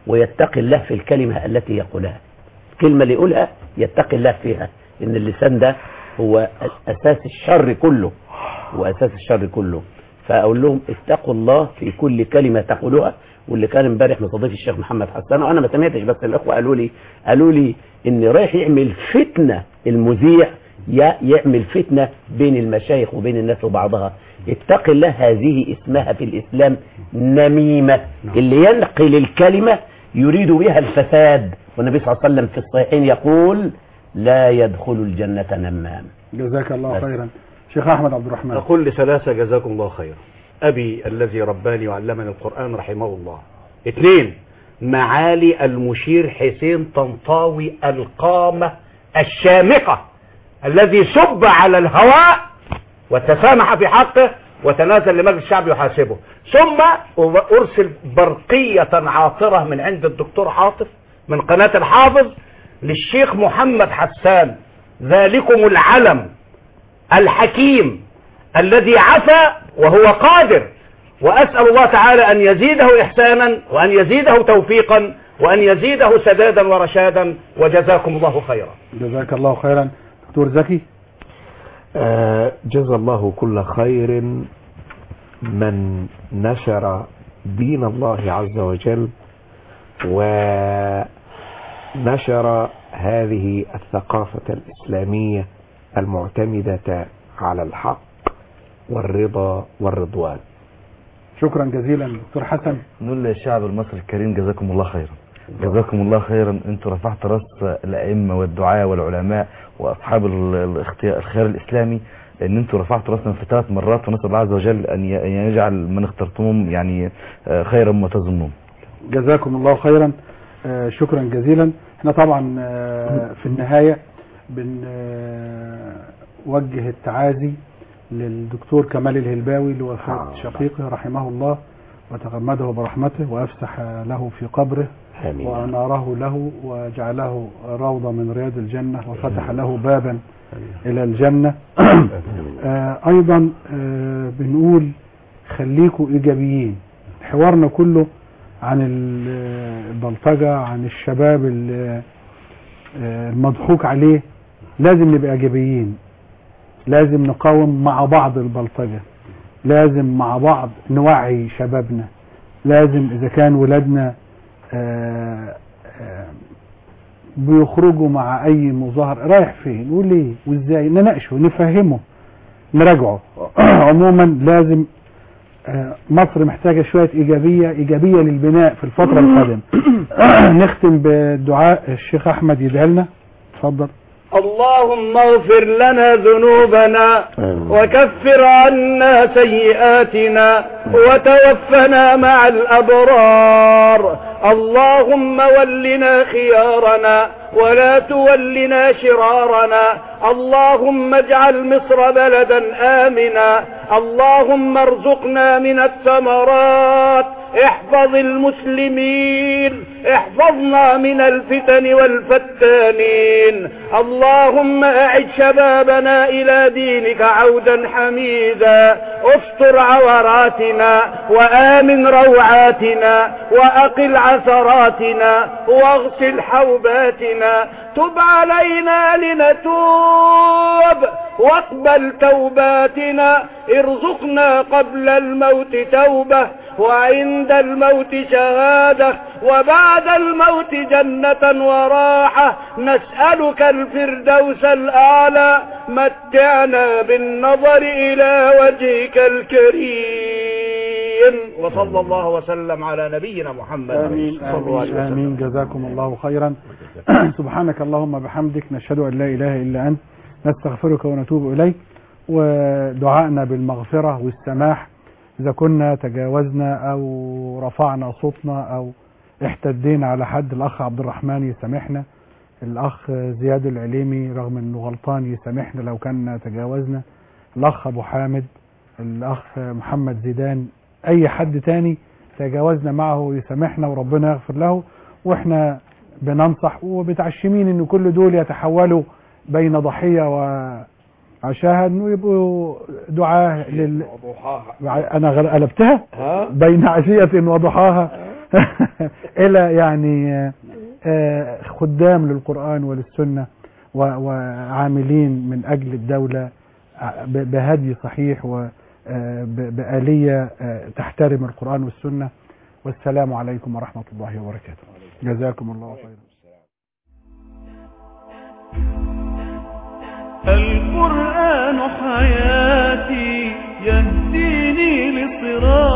ويتقي الله في الكلمة التي يقولها الكلمة اللي يقولها يتقي الله فيها إن اللسان ده هو أساس الشر كله هو أساس الشر كله فأقول لهم اتقوا الله في كل كلمة تقولوها واللي كان امبارح مستضيف الشيخ محمد حسان وانا ما سمعتش بس الاخوه قالوا لي قالوا لي ان رايح يعمل فتنه المذيع ي- يعمل فتنه بين المشايخ وبين الناس وبعضها اتق الله هذه اسمها في الاسلام نميمه اللي ينقل الكلمه يريد بها الفساد والنبي صلى الله عليه وسلم في الصحيحين يقول لا يدخل الجنه نمام جزاك الله خيرا شيخ احمد عبد الرحمن أقول لثلاثة جزاكم الله خيرا أبي الذي رباني وعلمني القرآن رحمه الله اثنين معالي المشير حسين طنطاوي القامة الشامقة الذي سب على الهواء وتسامح في حقه وتنازل لمجلس الشعب يحاسبه ثم أرسل برقية عاطرة من عند الدكتور عاطف من قناة الحافظ للشيخ محمد حسان ذلكم العلم الحكيم الذي عفا وهو قادر وأسأل الله تعالى أن يزيده إحسانا وأن يزيده توفيقا وأن يزيده سدادا ورشادا وجزاكم الله خيرا جزاك الله خيرا دكتور زكي آه، جزا الله كل خير من نشر دين الله عز وجل ونشر هذه الثقافة الإسلامية المعتمدة على الحق والرضا والرضوان شكرا جزيلا دكتور حسن نقول للشعب المصري الكريم جزاكم الله خيرا جزاكم الله خيرا انتوا رفعت راس الائمه والدعاة والعلماء واصحاب ال- الاختيار الخيار الاسلامي ان انتوا رفعتوا راسنا في ثلاث مرات ونسال الله عز وجل ان ي- أن يجعل من اخترتموهم يعني آه، خيرا مما تظنون جزاكم الله خيرا آه، شكرا جزيلا احنا طبعا آه، في النهاية بنوجه التعازي للدكتور كمال الهلباوي لوفاة شقيقه رحمه الله وتغمده برحمته وأفسح له في قبره آمين. وأناره له وجعله روضة من رياض الجنة وفتح له بابا إلى الجنة آه، أيضا آه، بنقول خليكوا إيجابيين حوارنا كله عن ال- البلطجة عن الشباب ال- آه، المضحوك عليه لازم نبقى إيجابيين لازم نقاوم مع بعض البلطجة لازم مع بعض نوعي شبابنا لازم إذا كان ولادنا آه، آه، بيخرجوا مع أي مظاهر رايح فين وليه وإزاي نناقشه نفهمه نراجعه عموما لازم آه، مصر محتاجة شوية إيجابية إيجابية للبناء في الفترة القادمة نختم بالدعاء الشيخ أحمد يدعي لنا اتفضل اللهم اغفر لنا ذنوبنا وكفر عنا سيئاتنا وتوفنا مع الأبرار اللهم ولنا خيارنا ولا تولنا شرارنا اللهم اجعل مصر بلدا آمنا اللهم ارزقنا من الثمرات احفظ المسلمين احفظنا من الفتن والفتانين اللهم اعد شبابنا الى دينك عودا حميدا استر عوراتنا وامن روعاتنا واقل عثراتنا واغسل حوباتنا تب علينا لنتوب واقبل توباتنا ارزقنا قبل الموت توبة وعند الموت شهادة وبعد الموت جنة وراحة نسألك الفردوس الأعلى متعنا بالنظر إلى وجهك الكريم وصلى الله وسلم على نبينا محمد آمين صلى الله عليه آمين, وسلم آمين جزاكم الله خيرا سبحانك اللهم بحمدك نشهد أن لا إله إلا أنت نستغفرك ونتوب إليك ودعائنا بالمغفرة والسماح إذا كنا تجاوزنا أو رفعنا صوتنا أو احتدينا على حد الأخ عبد الرحمن يسامحنا الأخ زياد العليمي رغم أنه غلطان يسامحنا لو كنا تجاوزنا الأخ أبو حامد الأخ محمد زيدان أي حد تاني تجاوزنا معه يسامحنا وربنا يغفر له وإحنا بننصح وبتعشمين أن كل دول يتحولوا بين ضحية وعشاها أنه يبقوا دعاة لل... انا غل- قلبتها بين عشية وضحاها الى يعني آه، آه، خدام للقرآن وللسنة و- وعاملين من اجل الدولة ع- ب- بهدي صحيح وبآلية تحترم القرآن والسنة والسلام عليكم ورحمة الله وبركاته جزاكم الله خيرا القرآن حياتي يهديني لصراط